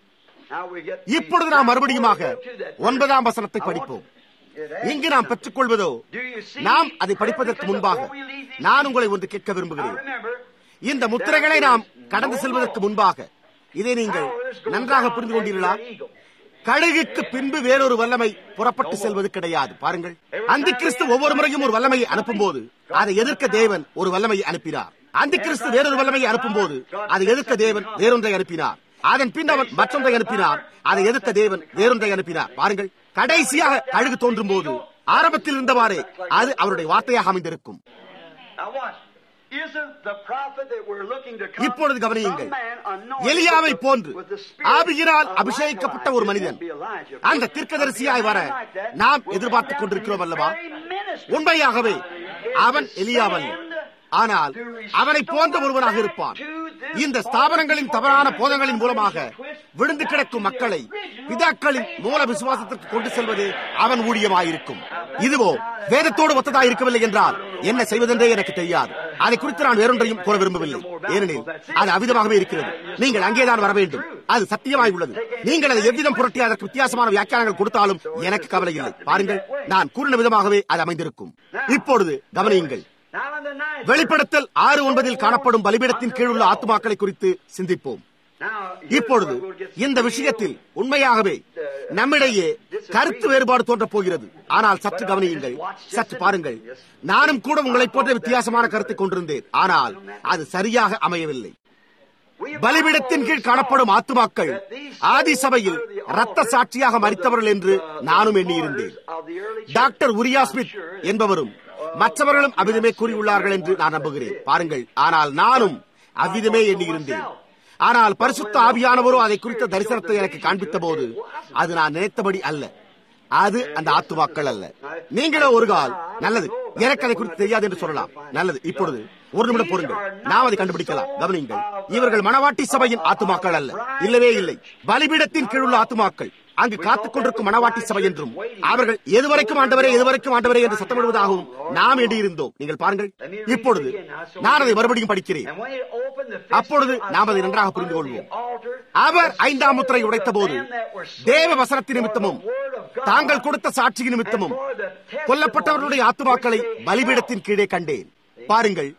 Now we get இப்பொழுது நாம் மறுபடியுமாக ஒன்பதாம் வசனத்தை படிப்போம் இங்கு நாம் பெற்றுக்கொள்வதோ நாம் அதை படிப்பதற்கு முன்பாக நான் உங்களை ஒன்று கேட்க விரும்புகிறேன் இந்த முத்திரைகளை நாம் கடந்து செல்வதற்கு முன்பாக இதை நீங்கள் நன்றாக புரிந்து கொண்டீர்களா கழுகுக்கு பின்பு வேறொரு வல்லமை புறப்பட்டு செல்வது கிடையாது பாருங்கள் அந்த கிறிஸ்து ஒவ்வொரு முறையும் ஒரு வல்லமையை அனுப்பும் போது அதை எதிர்க்க தேவன் ஒரு வல்லமையை அனுப்பினார் அந்த கிறிஸ்து வேறொரு வல்லமையை அனுப்பும் போது அதை எதிர்க்க தேவன் வேறொன்றை அனுப்பினார் அதன் பின் அவன் மற்றொன்றை அனுப்பினார் அதை எதிர்க்க தேவன் வேறொன்றை அனுப்பினார் பாருங்கள் கடைசியாக கழுகு தோன்றும் போது ஆரம்பத்தில் இருந்தவாறே அது அவருடைய வார்த்தையாக அமைந்திருக்கும் Now watch. Isn't the prophet that we're looking to come இப்பொழுது கவனியுங்கள் some man anointed எலியாவை with the- போன்று with the spirit ஆவியினால் of அபிஷேகிக்கப்பட்ட Elijah? ஒரு மனிதன் It won't be Elijah. அந்த தீர்க்கதரிசியாய் வர Like that. நாம் We'll எதிர்பார்த்துக் come கொண்டிருக்கிறோம் down அல்லவா from his very ministry. உண்மையாகவே Is அவன் to எலியாவல்ல stand ஆனால் to அவனை போன்ற restore ஒருவனாக back இருப்பான் to this இந்த ஸ்தாபனங்களின் தவறான போதங்களின் மூலமாக twist விழுந்து கிடக்கும் மக்களை பிதாக்களின் மூல விசுவாசத்திற்கு கொண்டு செல்வது அவன் ஊழியமாயிருக்கும் இதுவோ வேதத்தோடு ஒத்ததா இருக்கவில்லை என்றால் என்ன செய்வதென்றே எனக்கு தெரியாது அதை குறித்து நான் வேறொன்றையும் கூற விரும்பவில்லை ஏனெனில் அது அவிதமாகவே இருக்கிறது நீங்கள் அங்கேதான் வர வேண்டும் அது சத்தியமாய் உள்ளது நீங்கள் அதை எவ்விதம் புரட்டி அதற்கு வித்தியாசமான வியாக்கியானங்கள் கொடுத்தாலும் எனக்கு கவலை இல்லை பாருங்கள் நான் கூறின விதமாகவே அது அமைந்திருக்கும் இப்பொழுது கவனியுங்கள் Now in the ninth வெளிப்படுத்தல் ஆறு ஒன்பதில் காணப்படும் பலிபீடத்தின் கீழ் உள்ள ஆத்துமாக்களை குறித்து சிந்திப்போம் Now, இப்பொழுது இந்த விஷயத்தில் உண்மையாகவே நம்மிடையே கருத்து வேறுபாடு தோன்றப் போகிறது ஆனால் சற்று கவனியுங்கள் சற்று பாருங்கள் நானும் கூட உங்களைப் போன்ற வித்தியாசமான கருத்தை கொண்டிருந்தேன் ஆனால் அது சரியாக அமையவில்லை பலிபீடத்தின் கீழ் காணப்படும் ஆத்துமாக்கள் ஆதி சபையில் இரத்த சாட்சியாக மறித்தவர்கள் என்று நானும் எண்ணியிருந்தேன் டாக்டர் உரியா ஸ்மித் என்பவரும் மற்றவர்களும் அவ்விதமே கூறியுள்ளார்கள் என்று நான் நம்புகிறேன் பாருங்கள் ஆனால் நானும் அவ்விதமே எண்ணியிருந்தேன் ஆனால் பரிசுத்த ஆவியானவரோ அதை குறித்த தரிசனத்தை எனக்கு காண்பித்த போது அது நான் நினைத்தபடி அல்ல அது அந்த ஆத்துமாக்கள் அல்ல நீங்களோ ஒரு கால் நல்லது எனக்கு அதை குறித்து தெரியாது என்று சொல்லலாம் நல்லது இப்பொழுது ஒரு நிமிடம் பொருங்கள் நாம் அதை கண்டுபிடிக்கலாம் கவனியுங்கள் இவர்கள் மணவாட்டி சபையின் ஆத்துமாக்கள் அல்ல இல்லவே இல்லை பலிபீடத்தின் கீழுள்ள ஆத்துமாக்கள் அங்கு காத்துக் கொண்டிருக்கும் மணவாட்டி சபை என்றும் அவர்கள் எதுவரைக்கும் ஆண்டவரே எதுவரைக்கும் ஆண்டவரே என்று சத்தமிடுவதாகவும் நாம் எண்ணியிருந்தோம் நீங்கள் பாருங்கள் இப்பொழுது நான் அதை மறுபடியும் படிக்கிறேன் அப்பொழுது நாம் அதை நன்றாக புரிந்து கொள்வோம் அவர் ஐந்தாம் முத்திரை உடைத்த போது தேவ வசனத்தின் நிமித்தமும் தாங்கள் கொடுத்த சாட்சி நிமித்தமும் கொல்லப்பட்டவர்களுடைய ஆத்துமாக்களை பலிபீடத்தின் கீழே கண்டேன் பாருங்கள்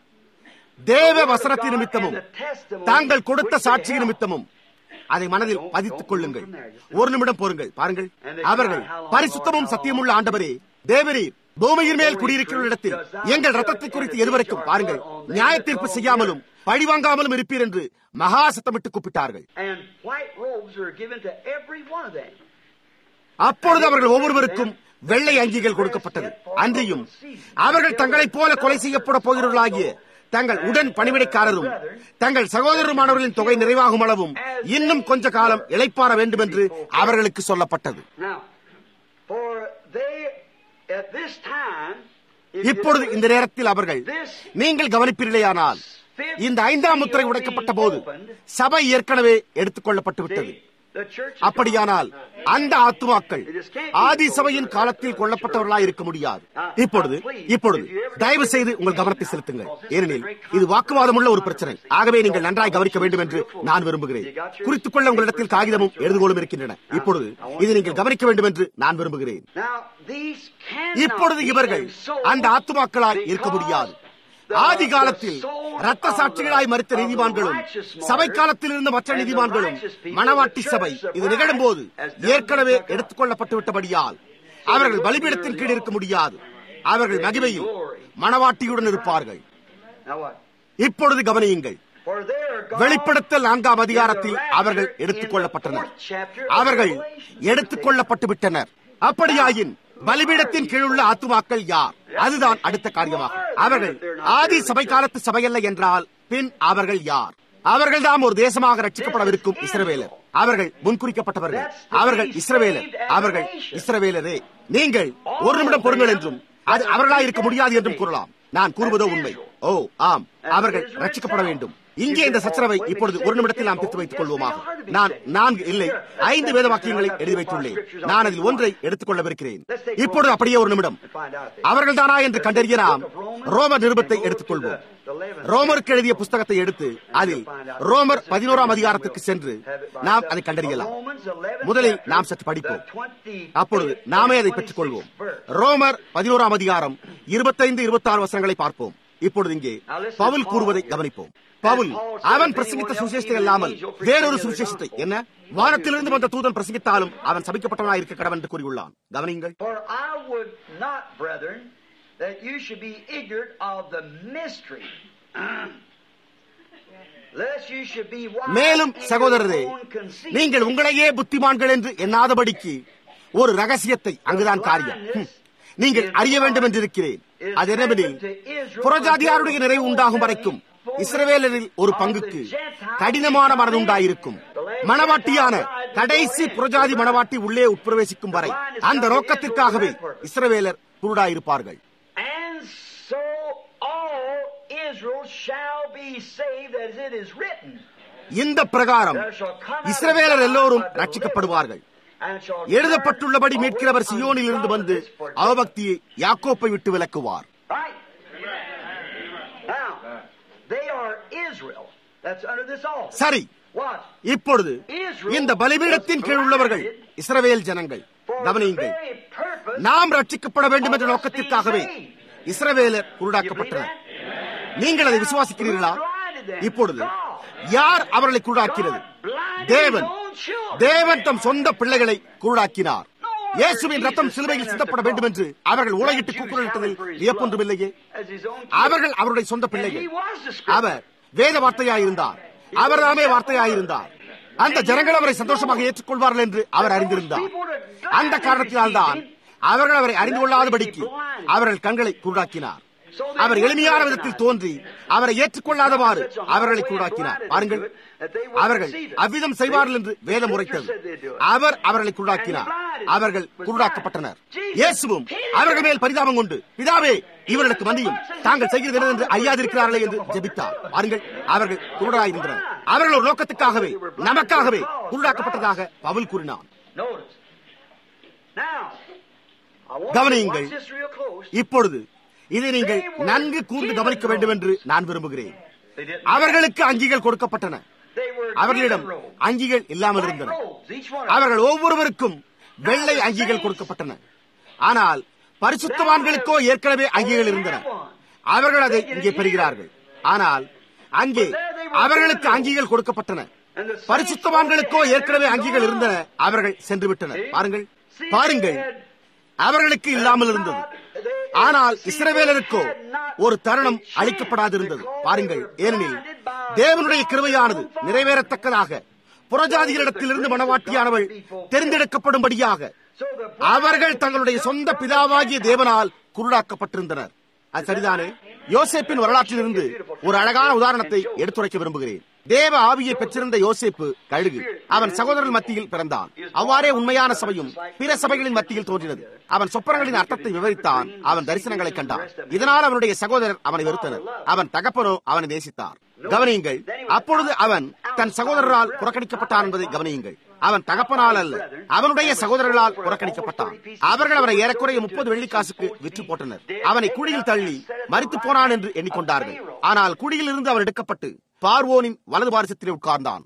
தேவ வசனத்தின் நிமித்தமும் தாங்கள் கொடுத்த சாட்சி நிமித்தமும் அதை மனதில் பதித்துக் கொள்ளுங்கள் ஒரு நிமிடம் போருங்கள் பாருங்கள் அவர்கள் பரிசுத்தமும் சத்தியமுள்ள ஆண்டவரே தேவரீர் பூமியின் மேல் குடியிருக்கிற இடத்தில் எங்கள் ரத்தத்தை குறித்து எதுவரைக்கும் பாருங்கள் நியாய தீர்ப்பு செய்யாமலும் பழிவாங்காமலும் இருப்பீர் என்று மகா சத்தமிட்டு கூப்பிட்டார்கள் And white robes were given to every one of them. அப்பொழுது அவர்கள் ஒவ்வொருவருக்கும் வெள்ளை அங்கிகள் கொடுக்கப்பட்டது அன்றியும் அவர்கள் தங்களைப் போல கொலை செய்யப்பட போகிறவர்களாகிய தங்கள் உடன் பணிவிடைக்காரரும் தங்கள் சகோதரருமானவர்களின் தொகை நிறைவாகும் அளவும் இன்னும் கொஞ்ச காலம் இளைப்பாற வேண்டும் என்று அவர்களுக்கு சொல்லப்பட்டது Now, for they, at this time, if you இப்பொழுது notice, இந்த நேரத்தில் அவர்கள் நீங்கள் கவனிப்பீர்களேயானால் இந்த ஐந்தாம் முத்திரை உடைக்கப்பட்ட போது சபை ஏற்கனவே எடுத்துக் கொள்ளப்பட்டு விட்டது the church is அப்படியானால் அந்த ஆத்துமாக்கள் ஆதி சபையின் காலத்தில் கொல்லப்பட்டவர்களாய் இருக்க முடியாது இப்பொழுது இப்பொழுது தயவு செய்து உங்கள் கவனத்தை செலுத்துங்கள் ஏனெனில் இது வாக்குவாதம் உள்ள ஒரு பிரச்சனை ஆகவே நீங்கள் நன்றாய் கவனிக்க வேண்டும் என்று நான் விரும்புகிறேன் குறித்துக் கொள்ள உங்களிடத்தில் காகிதமும் எழுதுகோலும் இருக்கின்றன இப்பொழுது இதை நீங்கள் கவனிக்க வேண்டும் என்று நான் விரும்புகிறேன் Now, these cannot இப்பொழுது be இவர்கள் a soul அந்த ஆத்துமாக்களாய் இருக்க முடியாது ஆதி காலத்தில் ரத்த சாட்சிகளாய் மறித்த நீதிமான்களும் சபை காலத்தில் இருந்த மற்ற நீதிமான்களும் மணவாட்டி சபை இது நிகழும் போது ஏற்கனவே எடுத்துக் கொள்ளப்பட்டு விட்டபடியால் அவர்கள் பலிபீடத்தின் கீழ் இருக்க முடியாது அவர்கள் மகிமையில் மணவாட்டியுடன் இருப்பார்கள் Now what? இப்பொழுது கவனியுங்கள் For there God வெளிப்படுத்தல் நான்காம் அதிகாரத்தில் அவர்கள் எடுத்துக் கொள்ளப்பட்டனர் அவர்கள் எடுத்துக் கொள்ளப்பட்டு விட்டனர் அப்படியாயின் பலிபீடத்தின் கீழுள்ள ஆத்துமாக்கள் யார் அதுதான் அடுத்த காரியமாகும் அவர்கள் ஆதி சபை காலத்து சபையல்ல என்றால் பின் அவர்கள் யார் அவர்கள் தாம் ஒரு தேசமாக ரட்சிக்கப்படவிருக்கும் இஸ்ரவேலர் அவர்கள் முன்குறிக்கப்பட்டவர்கள் அவர்கள் இஸ்ரவேலர் அவர்கள் இஸ்ரவேலரே நீங்கள் ஒரு நிமிடம் பொறுங்கள் என்றும் அது அவர்களாய் இருக்க முடியாது என்றும் கூறலாம் நான் கூறுவதோ உண்மை ஓ ஆம் அவர்கள் ரட்சிக்கப்பட வேண்டும் இங்கே இந்த சச்சரவை இப்பொழுது ஒரு நிமிடத்தில் நாம் தீர்த்து வைத்துக் கொள்வோமாக நான் நான்கு இல்லை ஐந்து வேத வாக்கியங்களை எழுதி வைத்துள்ளேன் நான் அதில் ஒன்றை எடுத்துக் கொள்ளவிருக்கிறேன் இப்பொழுது அப்படியே ஒரு நிமிடம் அவர்கள் தானா என்று கண்டறிய நாம் ரோமர் நிருபத்தை எடுத்துக் கொள்வோம் ரோமருக்கு எழுதிய புஸ்தகத்தை எடுத்து அதில் ரோமர் பதினோராம் அதிகாரத்துக்கு சென்று நாம் அதை கண்டறியலாம் முதலில் நாம் சற்று படிப்போம் அப்பொழுது நாமே அதை பெற்றுக் கொள்வோம் ரோமர் பதினோராம் அதிகாரம் இருபத்தைந்து இருபத்தி ஆறு வசனங்களை பார்ப்போம் இப்பொழுது இங்கே பவுல் கூறுவதை கவனிப்போம் பவுல் அவன் பிரசங்கித்த சுவிசேஷத்தை அல்லாமல் வேறொரு சுவிசேஷத்தை என்ன வானத்திலிருந்து வந்த தூதன் பிரசங்கித்தாலும் அவன் சபிக்கப்பட்டவனாய் இருக்க கடவன் என்று கூறியுள்ளான் கவனியுங்கள் For I would not, brethren, that you should be ignorant of the mystery. Lest you should be wise மேலும் in your சகோதரரே own conceit. நீங்கள் உங்களையே புத்திமான்கள் என்று எண்ணாதபடிக்கு ஒரு ரகசியத்தை அங்குதான் காரியம் ஹம். நீங்கள் அறிய வேண்டும் என்று இருக்கிறேன் அது என்னவெனில் புறஜாதியாருடைய நிறைவு உண்டாகும் வரைக்கும் இஸ்ரவேலரில் ஒரு பங்குக்கு கடினமான மனது உண்டாயிருக்கும் மணவாட்டியான கடைசி புறஜாதி மணவாட்டி உள்ளே உட்பிரவேசிக்கும் வரை அந்த நோக்கத்திற்காகவே இஸ்ரவேலர் குருடாயிருப்பார்கள் And so all Israel shall be saved as it is written. இந்த பிரகாரம் There shall come out of இஸ்ரவேலர் God எல்லோரும் a ரட்சிக்கப்படுவார்கள் deliverer, and shall எழுதப்பட்டுள்ளபடி turn மீட்கிறவர் away சியோனில் இருந்து வந்து ungodliness for அவபக்தியை யாக்கோப்பை விட்டு விலக்குவார் Right? Now, they are Israel. That's under this altar. சரி What? இப்பொழுது இந்த பலிபீடத்தின் கீழ் உள்ளவர்கள் இஸ்ரவேல் ஜனங்கள் For the கவனியுங்கள் very purpose நாம் ரட்சிக்கப்பட வேண்டும் என்ற நோக்கத்திற்காகவே இஸ்ரவேலர் குருடாக்கப்பட்டனர் நீங்கள் அதை விசுவாசிக்கிறீர்களா இப்பொழுது யார் அவர்களை குருடாக்கிறது தேவன் தேவன் தம் சொந்த பிள்ளைகளை குருடாக்கினார் இயேசுவின் ரத்தம் சிலுவையில் சிந்தப்பட வேண்டும் என்று அவர்கள் உலகிட்டு கூக்குரலிட்டதில் வியப்பொன்றுமில்லையே as his own அவர்கள் அவருடைய சொந்த And பிள்ளைகள் he was the scripture. அவர் வேத வார்த்தையாயிருந்தார் அவர் தாமே வார்த்தையாயிருந்தார் அந்த ஜனங்கள் அவரை சந்தோஷமாக ஏற்றுக்கொள்வார்கள் என்று அவர் அறிந்திருந்தார் அந்த காரணத்தினால்தான் அவர்கள் அவரை அறிந்து கொள்ளாதபடிக்கு அவர்கள் கண்களை குருடாக்கினார் அவர் எளிமையான விதத்தில் தோன்றி அவரை ஏற்றுக்கொள்ளாதவாறு அவர்களை குருடாக்கினார் பாருங்கள் அவர்கள் அவ்விதம் செய்வார்கள் என்று வேதம் உரைத்தது அவர் அவர்களை குருடாக்கினார் அவர்கள் குருடாக்கப்பட்டனர் இயேசுவும் அவர்கள் மேல் பரிதாபம் கொண்டு பிதாவே இவர்களுக்கு மன்னியும் தாங்கள் செய்கிறது என்ன என்று அறியாதிருக்கிறார்களே என்று ஜெபித்தார் பாருங்கள் அவர்கள் குருடாயிருந்தனர் அவர்கள் ஒரு நோக்கத்துக்காகவே நமக்காகவே குருடாக்கப்பட்டதாக பவுல் கூறினார் Notice. Now, I want you to கவனியுங்கள். watch this real close. இப்பொழுது இதை நீங்கள் நன்கு கூர்ந்து கவனிக்க வேண்டும் என்று நான் விரும்புகிறேன் They didn't. அவர்களுக்கு அங்கிகள் கொடுக்கப்பட்டன They were அவர்களிடம் given robes. அங்கிகள் இல்லாமல் White இருந்தன robes, each one of them. அவர்கள் ஒவ்வொருவருக்கும் வெள்ளை அங்கிகள் கொடுக்கப்பட்டன ஆனால் பரிசுத்தவான்களுக்கோ ஏற்கனவே அங்கிகள் இருந்தன அவர்கள் அதை இங்கே பெறுகிறார்கள் ஆனால் அங்கே அவர்களுக்கு அங்கிகள் கொடுக்கப்பட்டன And the saints பரிசுத்தவான்களுக்கோ ஏற்கனவே அங்கிகள் இருந்தன அவர்கள் சென்று விட்டனர் பாருங்கள் பாருங்கள் அவர்களுக்கு இல்லாமல் இருந்தது ஆனால் இஸ்ரவேலருக்கோ ஒரு தருணம் அளிக்கப்படாதிருந்தது பாருங்கள் ஏனெனில் தேவனுடைய கிருபையானது நிறைவேறத்தக்கதாக புறஜாதிகளிடத்திலிருந்து மனவாட்டியானவள் தெரிந்தெடுக்கப்படும்படியாக அவர்கள் தங்களுடைய சொந்த பிதாவாகிய தேவனால் குருடாக்கப்பட்டிருந்தனர் அது சரிதானே யோசேப்பின் வரலாற்றிலிருந்து ஒரு அழகான உதாரணத்தை எடுத்துரைக்க விரும்புகிறேன் தேவ ஆவியை பெற்றிருந்த யோசேப்பு கழுகு அவன் சகோதரர்கள் மத்தியில் பிறந்தான் அவ்வாறே உண்மையான சபையும் பிற சபைகளின் மத்தியில் தோன்றினது அவன் சொப்பனங்களின் அர்த்தத்தை விவரித்தான் அவன் தரிசனங்களை கண்டான் இதனால் அவனுடைய சகோதரர் அவனை வெறுத்தனர் அவன் தகப்பனோ அவனை நேசித்தார் கவனியுங்கள் அப்பொழுது அவன் தன் சகோதரரால் புறக்கணிக்கப்பட்டான் என்பதை கவனியுங்கள் அவன் தகப்பனால் அல்ல அவனுடைய சகோதரர்களால் புறக்கணிக்கப்பட்டான் அவர்கள் அவனை ஏறக்குறைய முப்பது வெள்ளிக்காசுக்கு விற்று போட்டனர் அவனை குழியில் தள்ளி மறித்து போனான் என்று எண்ணிக்கொண்டார்கள் ஆனால் குழியில் இருந்து அவன் எடுக்கப்பட்டு பார்வோனின் வலது பாரிசத்திலே உட்கார்ந்தான்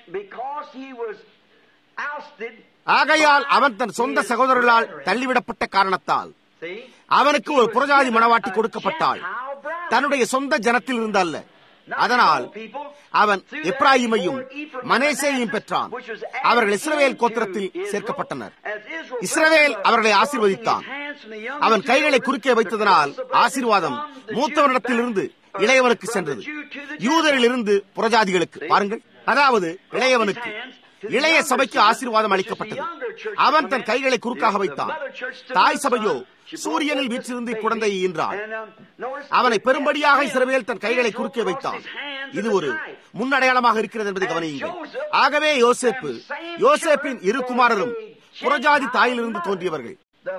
ஆகையால் அவன் தன் சொந்த சகோதரர்களால் தள்ளிவிடப்பட்ட காரணத்தால் அவனுக்கு ஒரு புறஜாதி மனவாட்டி கொடுக்கப்பட்டாள் தன்னுடைய சொந்த ஜனத்தில் இருந்து அல்ல அதனால் அவன் எப்ராஹிமையும் மனேசையும் பெற்றான் அவர்கள் இஸ்ரவேல் கோத்திரத்தில் சேர்க்கப்பட்டனர் இஸ்ரவேல் அவர்களை ஆசீர்வதித்தான் அவன் கைகளை குறுக்கே வைத்ததனால் ஆசீர்வாதம் மூத்தவனிடத்திலிருந்து இளையவனுக்கு சென்றது யூதரில் இருந்து புறஜாதிகளுக்கு பாருங்கள் அதாவது இளையவனுக்கு இளைய சபைக்கு ஆசீர்வாதம் அளிக்கப்பட்டது அவன் தன் கைகளை குறுக்காக வைத்தான் தாய் சபையோ சூரியனில் வீற்றிருந்து குழந்தையை ஈன்றான் அவனை பெரும்படியாக இஸ்ரவேல் தன் கைகளை குறுக்கே வைத்தான் இது ஒரு முன்னடையாளமாக இருக்கிறது என்பதை கவனியுங்கள் ஆகவே யோசேப்பு யோசேப்பின் இரு குமாரரும் புறஜாதி தாயிலிருந்து தோன்றியவர்கள்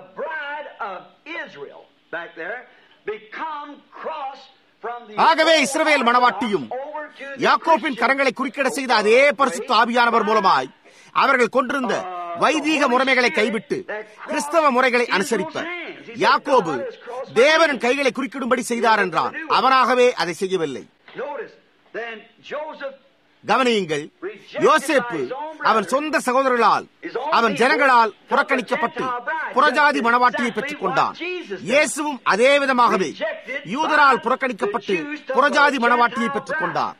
ஆகவே இஸ்ரவேல் மனவாட்டியும் யாக்கோப்பின் கரங்களை குறுக்கிட செய்த அதே பரிசுத்த ஆவியானவர் மூலமாய் அவர்கள் கொண்டிருந்த வைதீக முறைமைகளை கைவிட்டு கிறிஸ்தவ முறைகளை அனுசரிப்பர் யாக்கோபு தேவனின் கைகளை குறுக்கிடும்படி செய்தார் என்றான் அவனாகவே அதை செய்யவில்லை கவனியுங்கள் யோசேப்பு அவன் சொந்த சகோதரர்களால் அவன் ஜனங்களால் புறக்கணிக்கப்பட்டு புறஜாதி மனவாட்டியை பெற்றுக் கொண்டான் இயேசுவும் அதே விதமாகவே யூதரால் புறக்கணிக்கப்பட்டு புறஜாதி மனவாட்டியை பெற்றுக் கொண்டார்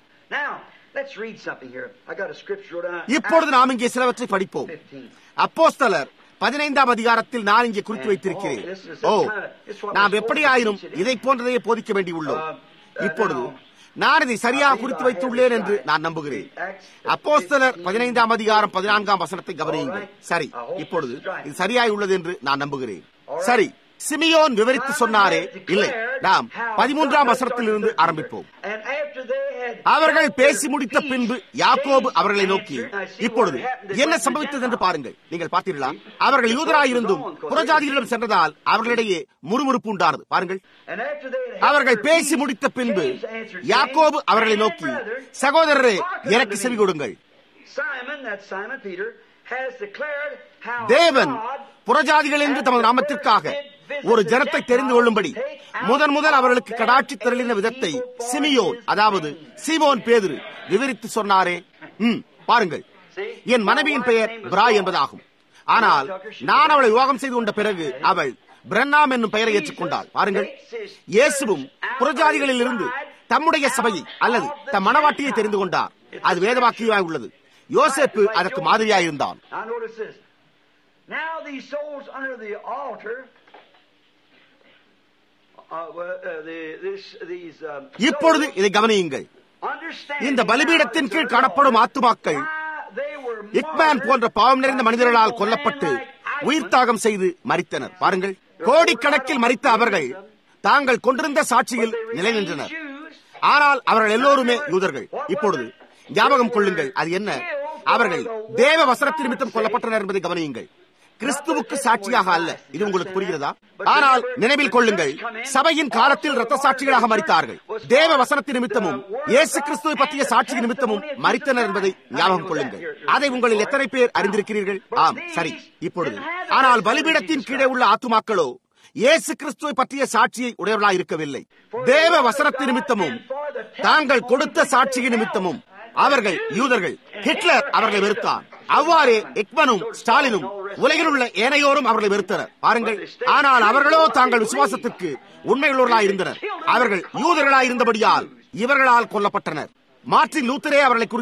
இப்பொழுது நாம் இங்கே சிலவற்றை படிப்போம் அப்போஸ்தலர் பதினைந்தாம் அதிகாரத்தில் நான் இங்கே குறித்து வைத்திருக்கிறேன் ஓ நாம் எப்படியாயினும் இதை போன்றதையே போதிக்க வேண்டியுள்ளோம் இப்பொழுது நான் இதை சரியாக குறித்து வைத்துள்ளேன் என்று நான் நம்புகிறேன் அப்போஸ்தலர் பதினைந்தாம் அதிகாரம் பதினான்காம் வசனத்தை கவனியுங்கள் சரி இப்பொழுது இது சரியாய் உள்ளது என்று நான் நம்புகிறேன் சரி சிமியோன் விவரித்து சொன்னாரே இல்லை நாம் பதிமூன்றாம் வசனத்தில் இருந்து ஆரம்பிப்போம் அவர்கள் பேசி முடித்த பின்பு யாக்கோபு அவர்களை நோக்கி இப்பொழுது என்ன சம்பவித்தது என்று பாருங்கள் நீங்கள் பார்த்தீர்களா அவர்கள் யூதராயிருந்தும் புறஜாதிகளிடம் சென்றதால் அவர்களிடையே முறுமுறுப்பு உண்டானது பாருங்கள் அவர்கள் பேசி முடித்த பின்பு யாக்கோபு அவர்களை நோக்கி சகோதரரே எனக்கு செவி கொடுங்கள் தேவன் புறஜாதிகள் என்று தமது நாமத்திற்காக ஒரு ஜனத்தை தெரிந்து கொள்ளும்படி முதன் முதல் அவர்களுக்கு கடாட்சி தரலின விதத்தை சிமியோன் அதாவது சீமோன் பேதுரு விவரித்து சொன்னாரே ம் பாருங்கள் என் மனைவியின் பெயர் பிரா என்பதாகும் ஆனால் நான் அவளை விவாகம் செய்து கொண்ட பிறகு அவள் பிரன்னாம் என்னும் பெயரை ஏற்றுக்கொண்டாள் பாருங்கள் இயேசுவும் புறஜாதிகளில் இருந்து தம்முடைய சபையை அல்லது தம் மனவாட்டியை தெரிந்து கொண்டார் அது வேதவாக்கியமாய் உள்ளது யோசேப்பு அதற்கு மாதிரியாயிருந்தான் Now these souls under the altar இப்பொழுது இதை கவனியுங்கள் இந்த பலிபீடத்தின் கீழ் காணப்படும் ஆத்துமாக்கள் இக்மேன் போன்ற பாவம் நிறைந்த மனிதர்களால் கொல்லப்பட்டு உயிர் தாகம் செய்து மறித்தனர் பாருங்கள் கோடிக்கணக்கில் மறித்த அவர்கள் தாங்கள் கொண்டிருந்த சாட்சியில் நிலை நின்றனர் ஆனால் அவர்கள் எல்லோருமே யூதர்கள் இப்பொழுது ஞாபகம் கொள்ளுங்கள் அது என்ன அவர்கள் தேவ வசனத்தின் நிமித்தம் கொல்லப்பட்டனர் என்பதை கவனியுங்கள் கிறிஸ்துவுக்கு சாட்சியாக அல்ல இது உங்களுக்கு புரிகிறதா ஆனால் நினைவில் கொள்ளுங்கள் சபையின் காலத்தில் ரத்த சாட்சிகளாக மறித்தார்கள் தேவ வசனத்தின் நிமித்தமும் இயேசு கிறிஸ்துவை பற்றிய சாட்சி நிமித்தமும் மறித்தனர் என்பதை ஞாபகம் கொள்ளுங்கள் அதை உங்களில் எத்தனை பேர் அறிந்திருக்கிறீர்கள் ஆம் சரி இப்பொழுது ஆனால் பலிபீடத்தின் கீழே உள்ள ஆத்துமாக்களோ இயேசு கிறிஸ்துவை பற்றிய சாட்சியை உடையவர்களாக இருக்கவில்லை தேவ வசனத்தின் நிமித்தமும் தாங்கள் கொடுத்த சாட்சியின் நிமித்தமும் அவர்கள் யூதர்கள் ஹிட்லர் அவர்களை வெறுத்தான் அவ்வாறே எக்மனும் ஸ்டாலினும் உலகில் உள்ள ஏனையோரும் அவர்களை வெறுத்தனர் பாருங்கள் ஆனால் அவர்களோ தாங்கள் விசுவாசத்திற்கு உண்மையுள்ளவர்களாய் இருந்தனர் அவர்கள் யூதர்களாய் இருந்தபடியால் இவர்களால் கொல்லப்பட்டனர் மார்டின் லூத்தரே அவர்களை குறித்து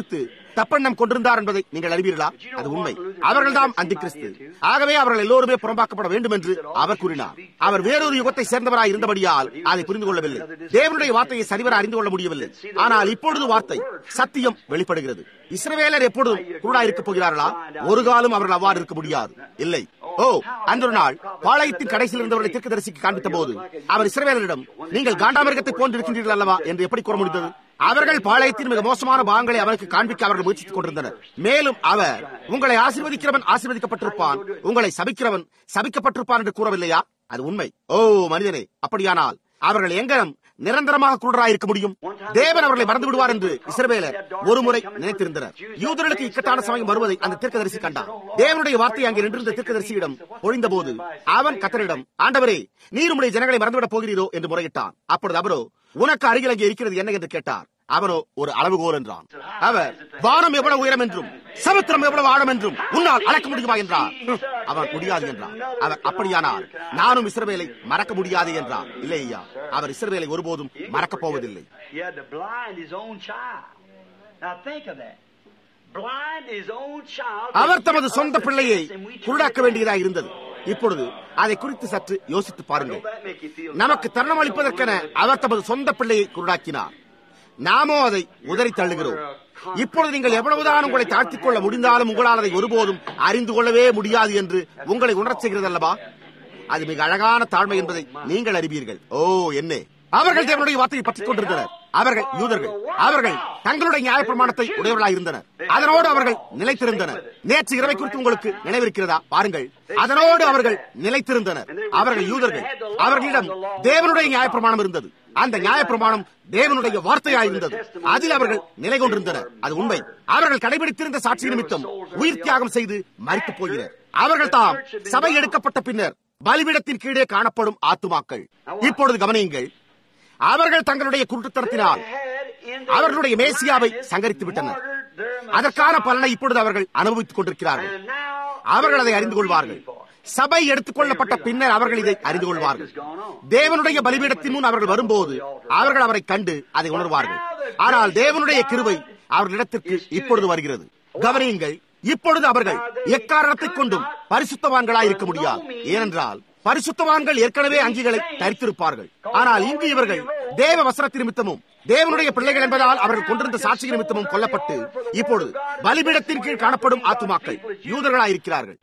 தப்பெண்ணம் கொண்டிருந்தார் என்பதை நீங்கள் அறிவீர்களா அது உண்மை அவர்கள்தான் அந்தி கிறிஸ்து ஆகவே அவர்கள் எல்லோருமே புறம்பாக்கப்பட வேண்டும் என்று அவர் கூறினார் அவர் வேறொரு யுகத்தை சேர்ந்தவராய் இருந்தபடியால் அதை புரிந்து கொள்ளவில்லை தேவனுடைய வார்த்தையை சரிவர அறிந்து கொள்ள முடியவில்லை ஆனால் இப்பொழுது வார்த்தை சத்தியம் வெளிப்படுகிறது இஸ்ரவேலர் எப்பொழுதும் குருடா இருக்க போகிறார்களா ஒரு காலம் அவர்கள் அவ்வாறு இருக்க முடியாது இல்லை ஓ அன்றொரு நாள் பாளையத்தின் கடைசியில் இருந்தவர்களை தீர்க்கதரிசிக்கு காண்பித்த போது அவர் இஸ்ரவேலரிடம் நீங்கள் காண்டாமிருகத்தை போன்றிருக்கின்றீர்கள் அல்லவா என்று எப்படி கூற முடிந்தது அவர்கள் பாளையத்தின் மிக மோசமான பாகங்களை அவருக்கு காண்பிக்க அவர்கள் முயற்சித்துக் கொண்டிருந்தனர் மேலும் அவர் உங்களை ஆசீர்வதிக்கிறவன் ஆசீர்வதிக்கப்பட்டிருப்பான் உங்களை சபிக்கிறவன் சபிக்கப்பட்டிருப்பான் என்று கூறவில்லையா அது உண்மை ஓ மனிதனே அப்படியானால் அவர்கள் எங்கனம் நிரந்தரமாக குருடராய் இருக்க முடியும் தேவன் அவர்களை மறந்து விடுவார் என்று இஸ்ரவேலர் ஒருமுறை நினைத்திருந்தனர் யூதர்களுக்கு இக்கட்டான சமயம் வருவதை அந்த தீர்க்கதரிசி கண்டார் தேவனுடைய வார்த்தை அங்கே நின்றிருந்த தீர்க்கதரிசியிடம் பொழிந்த போது அவன் கத்தரிடம் ஆண்டவரே நீர் உடைய ஜனங்களை மறந்துவிடப் போகிறீரோ என்று முறையிட்டான் அப்பொழுது அவரோ உனக்கு அருகில் அங்கே இருக்கிறது என்ன என்று கேட்டார் அவனோ ஒரு அளவுகோல் என்றான் அவர் வானம் எவ்வளவு உயரம் என்றும் சமுத்திரம் எவ்வளவு ஆழம் என்றும் உன்னால் அளக்க முடியுமா என்றார் அவன் முடியாது என்றார் அவர் அப்படியானால் நானும் இஸ்ரவேலை மறக்க முடியாது என்றார் இல்லை ஐயா அவர் இஸ்ரவேலை ஒருபோதும் மறக்கப் போவதில்லை He had to blind his own child. Now think of that. Blind his own child. அவர் தமது சொந்த பிள்ளையை குருடாக்க வேண்டியதாக இருந்தது இப்பொழுது அதை குறித்து சற்று யோசித்து பாருங்கள் That make you feel நமக்கு தருணம் அளிப்பதற்கென அவர் தமது சொந்த பிள்ளையை குருடாக்கினார் நாமோ அதை உதறி தள்ளுகிறோம் இப்பொழுது நீங்கள் எவ்வளவுதான் உங்களை தாழ்த்திக் கொள்ள முடிந்தாலும் உங்களால் அதை ஒருபோதும் அறிந்து கொள்ளவே முடியாது என்று உங்களை உணரச் செய்கிறது அல்லவா அது மிக அழகான தாழ்மை என்பதை நீங்கள் அறிவீர்கள் ஓ என்ன அவர்கள் தேவனுடைய வார்த்தையை பற்றிக் கொண்டிருந்தனர் அவர்கள் யூதர்கள் அவர்கள் தங்களுடைய நியாய பிரமாணத்தை உடையவர்களாக இருந்தனர் அதனோடு அவர்கள் நிலைத்திருந்தனர் நேற்று இரவை குறித்து உங்களுக்கு நினைவிருக்கிறதா பாருங்கள் அதனோடு அவர்கள் நிலைத்திருந்தனர் அவர்கள் யூதர்கள் அவர்களிடம் தேவனுடைய நியாய பிரமாணம் இருந்தது அந்த நியாய பிரமாணம் தேவனுடைய வார்த்தையாயிருந்தது அதில் அவர்கள் நிலை கொண்டிருந்தனர் அது உண்மை அவர்கள் கடைபிடித்திருந்த சாட்சி நிமித்தம் உயிர் தியாகம் செய்து மறித்து போயினர் அவர்கள் தாம் சபை எடுக்கப்பட்ட பின்னர் பலிபீடத்தின் கீழே காணப்படும் ஆத்துமாக்கள் இப்பொழுது கவனியுங்கள் அவர்கள் தங்களுடைய குருட்டுத்தனத்தினால் அவர்களுடைய மேசியாவை சங்கரித்து விட்டனர் அதற்கான பலனை இப்பொழுது அவர்கள் அனுபவித்துக் கொண்டிருக்கிறார்கள் அவர்கள் அதை அறிந்து கொள்வார்கள் சபை எடுத்துக் கொள்ளப்பட்ட பின்னர் அவர்கள் இதை அறிந்து கொள்வார்கள் தேவனுடைய பலிபீடத்தின் முன் அவர்கள் வரும்போது அவர்கள் அவரை கண்டு அதை உணர்வார்கள் ஆனால் தேவனுடைய கிருபை அவர்களிடத்திற்கு இப்பொழுது வருகிறது கவனியுங்கள் இப்பொழுது அவர்கள் எக்காரணத்தை கொண்டும் பரிசுத்தவான்களாய் இருக்க முடியாது ஏனென்றால் பரிசுத்தவான்கள் ஏற்கனவே அங்கிகளை தரித்திருப்பார்கள் ஆனால் இங்கு இவர்கள் தேவ வசனத்தின் நிமித்தமும் தேவனுடைய பிள்ளைகள் என்பதால் அவர்கள் கொண்டிருந்த சாட்சி நிமித்தமும் கொல்லப்பட்டு இப்பொழுது பலிபீடத்தின் கீழ் காணப்படும் ஆத்துமாக்கள் யூதர்களாயிருக்கிறார்கள்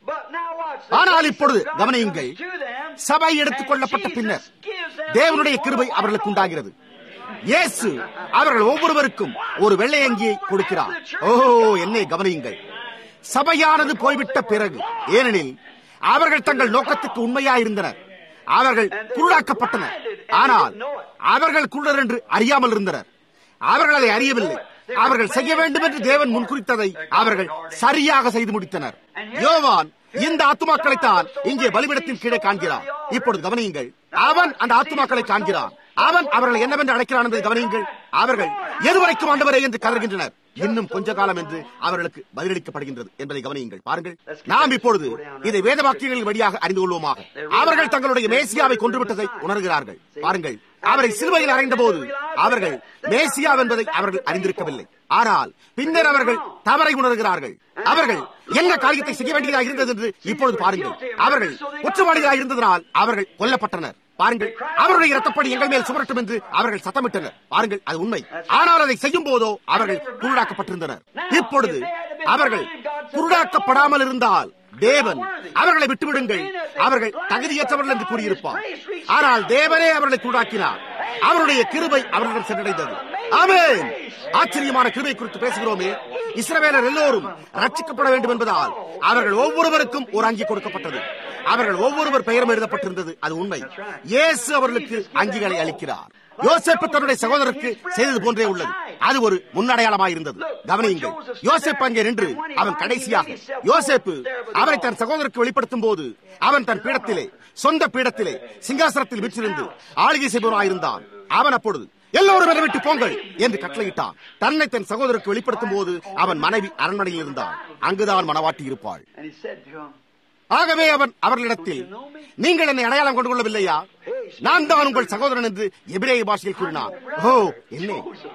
ஆனால் இப்பொழுது கவனியுங்கள் சபை எடுத்துக் கொள்ளப்பட்ட பின்னர் தேவனுடைய கிருபை அவர்களுக்கு உண்டாகிறது இயேசு அவர்கள் ஒவ்வொருவருக்கும் ஒரு வெள்ளை அங்கியை கொடுக்கிறார் ஓஹோ என்னை கவனியுங்கள் சபையானது போய்விட்ட பிறகு ஏனெனில் அவர்கள் தங்கள் நோக்கத்துக்கு உண்மையாயிருந்தனர் அவர்கள் குருடாக்கப்பட்டனர் ஆனால் அவர்கள் குருடர் என்று அறியாமல் இருந்தனர் அவர்கள் அதை அறியவில்லை அவர்கள் செய்ய வேண்டும் என்று தேவன் முன்குறித்ததை அவர்கள் சரியாக செய்து முடித்தனர் யோவான் இந்த ஆத்துமாக்களைத்தான் இங்கே பலிபிடத்தின் கீழே காண்கிறான் இப்பொழுது கவனியுங்கள் அவன் அந்த ஆத்துமாக்களை காண்கிறான் அவன் அவர்களை என்னவென்று அழைக்கிறான் என்பதை கவனியுங்கள் அவர்கள் எதுவரைக்கும் ஆண்டவரே என்று கதறுகின்றனர் இன்னும் கொஞ்ச காலம் என்று அவர்களுக்கு பதிலளிக்கப்படுகின்றது என்பதை கவனியுங்கள் பாருங்கள் நாம் இப்பொழுது இதை வேத வாக்கியங்களின் வழியாக அறிந்து கொள்வோமாக அவர்கள் தங்களுடைய மேசியாவை கொன்றுவிட்டதை உணர்கிறார்கள் பாருங்கள் அவரை சிலுவையில் அறைந்த போது அவர்கள் மேசியா என்பதை அவர்கள் அறிந்திருக்கவில்லை ஆனால் பின்னர் அவர்கள் தவறை உணர்கிறார்கள் அவர்கள் என்ன காரியத்தை செய்ய வேண்டியதாக இருந்தது என்று இப்பொழுது பாருங்கள் அவர்கள் குற்றவாளிகளாக இருந்ததனால் அவர்கள் கொல்லப்பட்டனர் பாருங்கள் அவருடைய இரத்தப்படி எங்கள் மேல் சுமரட்டும் என்று அவர்கள் சத்தமிட்டனர் பாருங்கள் அது உண்மை ஆனால் அதை செய்யும் போதோ அவர்கள் குருடாக்கப்பட்டிருந்தனர் இப்பொழுது அவர்கள் குருடாக்கப்படாமல் இருந்தால் தேவன் அவர்களை விட்டுவிடுங்கள் அவர்கள் தகுதியற்றவர்கள் என்று கூறியிருப்பார் ஆனால் தேவனே அவர்களை குருடாக்கினார் அவருடைய கிருபை அவர்களிடம் சென்றடைந்தது ஆமென் ஆச்சரியமான கிருபை குறித்து பேசுகிறோமே இஸ்ரவேலர் எல்லோரும் ரட்சிக்கப்பட வேண்டும் என்பதால் அவர்கள் ஒவ்வொருவருக்கும் ஒரு அங்கி கொடுக்கப்பட்டது அவர்கள் ஒவ்வொருவர் பெயரும் எழுதப்பட்டிருந்தது அது உண்மை இயேசு அவர்களுக்கு அங்கிகளை அளிக்கிறார் யோசேப்பு தன்னுடைய சகோதரருக்கு செய்தது போன்றே உள்ளது அது ஒரு முன்னடையாளமாக இருந்தது கவனியுங்கள் யோசேப்பு அங்கே நின்று அவன் கடைசியாக யோசேப்பு அவரை தன் சகோதரருக்கு வெளிப்படுத்தும் போது அவன் தன் பீடத்திலே சொந்த பீடத்திலே சிங்காசனத்தில் விற்றிருந்து ஆளுகை செய்பவராயிருந்தான் அவன் அப்பொழுது எல்லோரும் என்னை விட்டு போங்கள் என்று கட்டளையிட்டான் தன்னை தன் சகோதரருக்கு வெளிப்படுத்தும் போது அவன் மனைவி அரண்மனையில் இருந்தான் அங்குதான் மனவாட்டி இருப்பாள் And he said to him, ஆகவே அவன் அவர்களிடத்தில் நீங்கள் என்னை அடையாளம் கொண்டு கொள்ளவில்லையா நான் தான் உங்கள் சகோதரன் என்று எபிரேய பாஷையில் கூறினான் ஓ என்ன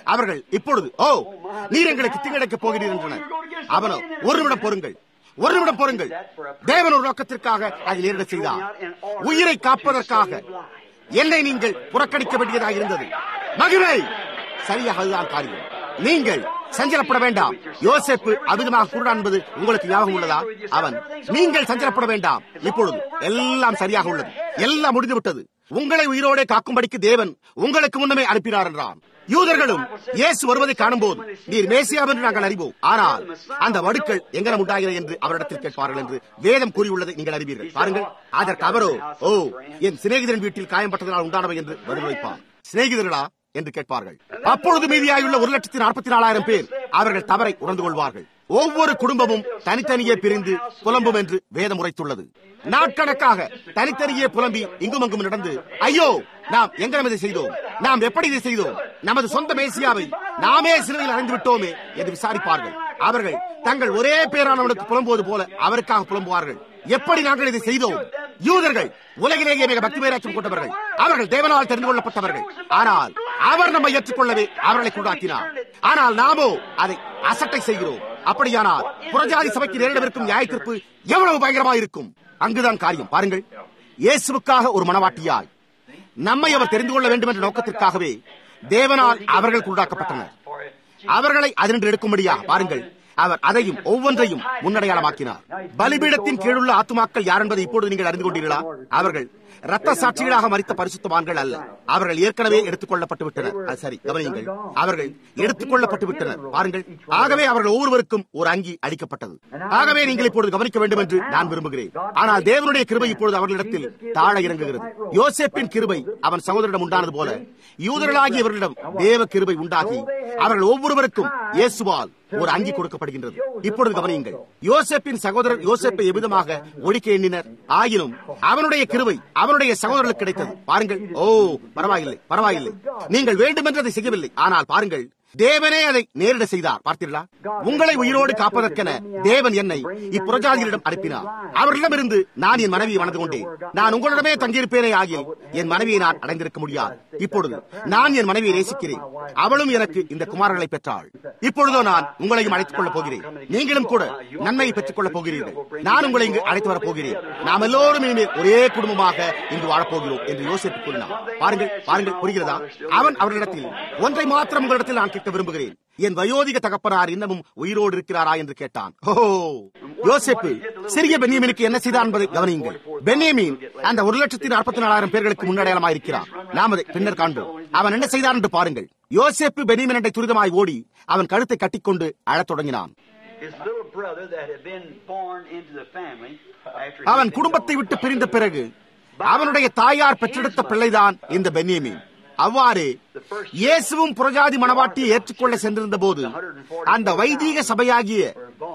அவர்கள் இப்பொழுது ஓ நீர் எங்களுக்கு தீங்கிழைக்கப் போகிறீர் என்றனர் அவனோ ஒரு நிமிடம் பொறுங்கள் ஒரு நிமிடம் பொறுங்கள் தேவன் ஒரு நோக்கத்திற்காக அதில் ஏறிட செய்தார் உயிரை காப்பதற்காக என்னை நீங்கள் புறக்கணிக்க வேண்டியதாக இருந்தது மகிழை சரியாக அதுதான் காரியம் நீங்கள் சஞ்சலப்பட வேண்டாம் யோசேப்பு அவிதமாக குருடான் என்பது உங்களுக்கு ஞாபகம் உள்ளதா அவன் நீங்கள் சஞ்சலப்பட வேண்டாம் இப்பொழுது எல்லாம் சரியாக உள்ளது எல்லாம் முடிந்து விட்டது உங்களை உயிரோടെ காக்கும்படிக்கு தேவன் உங்களுக்கு முன்னமே அனுப்பினார் என்றான் யூதர்களும் இயேசு வருவதை காணும்போது நீர் மேசியா என்று நாங்கள் அறிவோம் ஆனால் அந்த வடுக்கள் எங்கனம் உண்டாகிறது என்று அவரிடத்தில் கேட்பார்கள் என்று வேதம் கூறியுள்ளதை நீங்கள் அறிவீர்கள் பாருங்கள் அதற்கு அவரோ ஓ என் சிநேகிதரின் வீட்டில் காயம்பட்டதனால் உண்டானவை என்று பதில் வைப்பார் சிநேகிதர்களா என்று கேட்பார்கள் அப்பொழுது மீதியாயுள்ள ஒரு லட்சத்தி நாற்பத்தி நாலாயிரம் பேர் அவர்கள் தவறை உணர்ந்து கொள்வார்கள் ஒவ்வொரு குடும்பமும் தனித்தனியே பிரிந்து புலம்பும் என்று வேதம் உரைத்துள்ளது நாட்கணக்காக தனித்தனியே புலம்பி இங்கும் அங்கும் நடந்து ஐயோ நாம் எங்கனம் இதை செய்தோம் நாம் எப்படி இதை செய்தோம் நமது சொந்த மேசியாவை நாமே சிலுவையில் அடைந்து விட்டோமே என்று விசாரிப்பார்கள் அவர்கள் தங்கள் ஒரே பேரானவனுக்கு புலம்புவது போல அவருக்காக புலம்புவார்கள் எப்படி நாங்கள் இதை செய்தோம் யூதர்கள் உலகிலேயே மிக பக்தி பேராட்சம் கொண்டவர்கள் அவர்கள் தேவனால் தெரிந்து கொள்ளப்பட்டவர்கள் ஆனால் அவர் நம்மை ஏற்றுக்கொள்ளவே அவர்களை கொண்டாக்கினார் ஆனால் நாமோ அதை அசட்டை செய்கிறோம் அப்படியானால் புறஜாதி சபைக்கு நேரிடவிருக்கும் நியாய தீர்ப்பு எவ்வளவு பயங்கரமாக இருக்கும் அங்குதான் காரியம் பாருங்கள் இயேசுவுக்காக ஒரு மனவாட்டியாய் நம்மை அவர் தெரிந்து கொள்ள வேண்டும் என்ற நோக்கத்திற்காகவே தேவனால் அவர்கள் குருடாக்கப்பட்டனர் அவர்களை அதனின்று எடுக்கும்படியாக பாருங்கள் அவர் அதையும் ஒவ்வொன்றையும் முன்னடையாளமாக்கினார் பலிபீடத்தின் கீழுள்ள ஆத்துமாக்கள் யார் என்பதை இப்பொழுது நீங்கள் அறிந்து கொண்டீர்களா அவர்கள் ரத்த சாட்சிகளாக மறித்த பரிசுத்தவான்கள் அல்ல அவர்கள் ஏற்கனவே எடுத்துக் கொள்ளப்பட்டு விட்டனர் அது சரி கவனியுங்கள் அவர்கள் எடுத்துக் கொள்ளப்பட்டு விட்டனர் பாருங்கள் ஆகவே அவர்கள் ஒவ்வொருவருக்கும் ஒரு அங்கி அளிக்கப்பட்டது ஆகவே நீங்கள் இப்பொழுது கவனிக்க வேண்டும் என்று நான் விரும்புகிறேன் ஆனால் தேவனுடைய கிருபை இப்பொழுது அவர்களிடத்தில் தாழ இறங்குகிறது யோசேப்பின் கிருபை அவன் சகோதரிடம் உண்டானது போல யூதர்களாகி இவர்களிடம் தேவ கிருபை உண்டாகி அவர்கள் ஒவ்வொருவருக்கும் இயேசுவால் ஒரு அங்கி கொடுக்கப்படுகின்றது இப்பொழுது கவனியுங்கள் யோசேப்பின் சகோதரர் யோசேப்பை எவ்விதமாக ஒழிக்க எண்ணினர் ஆயினும் அவனுடைய கிருவை அவனுடைய சகோதரர்களுக்கு கிடைத்தது பாருங்கள் ஓ பரவாயில்லை பரவாயில்லை நீங்கள் வேண்டுமென்று அதை செய்யவில்லை ஆனால் பாருங்கள் தேவனே அதை நேரிட செய்தார் பார்த்தீர்களா உங்களை உயிரோடு காப்பதற்கென தேவன் என்னை இப்புறஜாதிகளிடம் அனுப்பினார் அவர்களிடமிருந்து நான் என் மனைவியை மணந்து கொண்டேன் நான் உங்களிடமே தங்கியிருப்பேனே ஆகில் என் மனைவியை நான் அடைந்திருக்க முடியாது இப்பொழுது நான் என் மனைவியை நேசிக்கிறேன் அவளும் எனக்கு இந்த குமாரர்களை பெற்றாள் இப்பொழுதோ நான் உங்களையும் அழைத்துக் கொள்ளப் போகிறேன் நீங்களும் கூட நன்மையை பெற்றுக் கொள்ளப் போகிறீர்கள் நான் உங்களை இங்கு அழைத்து வரப் போகிறேன் நாம் எல்லோரும் இனிமேல் ஒரே குடும்பமாக இங்கு வாழப்போகிறோம் என்று யோசித்து கூறினார் பாருங்கள் பாருங்கள் புரிகிறதா அவன் அவர்களிடத்தில் ஒன்றை மாத்திரம் உங்களிடத்தில் நான் கேட்க விரும்புகிறேன் என் வயோதிக தகப்பனார் இன்னமும் உயிரோடு இருக்கிறாரா என்று கேட்டான் ஓ யோசேப்பு சிறிய பென்னியமீனுக்கு என்ன செய்தான் என்பதை கவனியுங்கள் பென்னியமீன் அந்த ஒரு லட்சத்தி நாற்பத்தி நாலாயிரம் பேர்களுக்கு முன்னடையாளமாக இருக்கிறார் நாம் அதை பின்னர் காண்போம் அவன் என்ன செய்தான் என்று பாருங்கள் யோசேப்பு பென்னியமீனை துரிதமாய் ஓடி அவன் கழுத்தை கட்டிக்கொண்டு அழத் தொடங்கினான் His little brother that had been born into the family after அவன் குடும்பத்தை விட்டு பிரிந்த பிறகு அவனுடைய தாயார் பெற்றெடுத்த பிள்ளைதான் இந்த பென்னியமீன் அவ்வாறு இயேசுவும் புறஜாதி மனவாட்டியை ஏற்றுக்கொள்ள சென்றிருந்த போது அந்த வைதீக சபையாகிய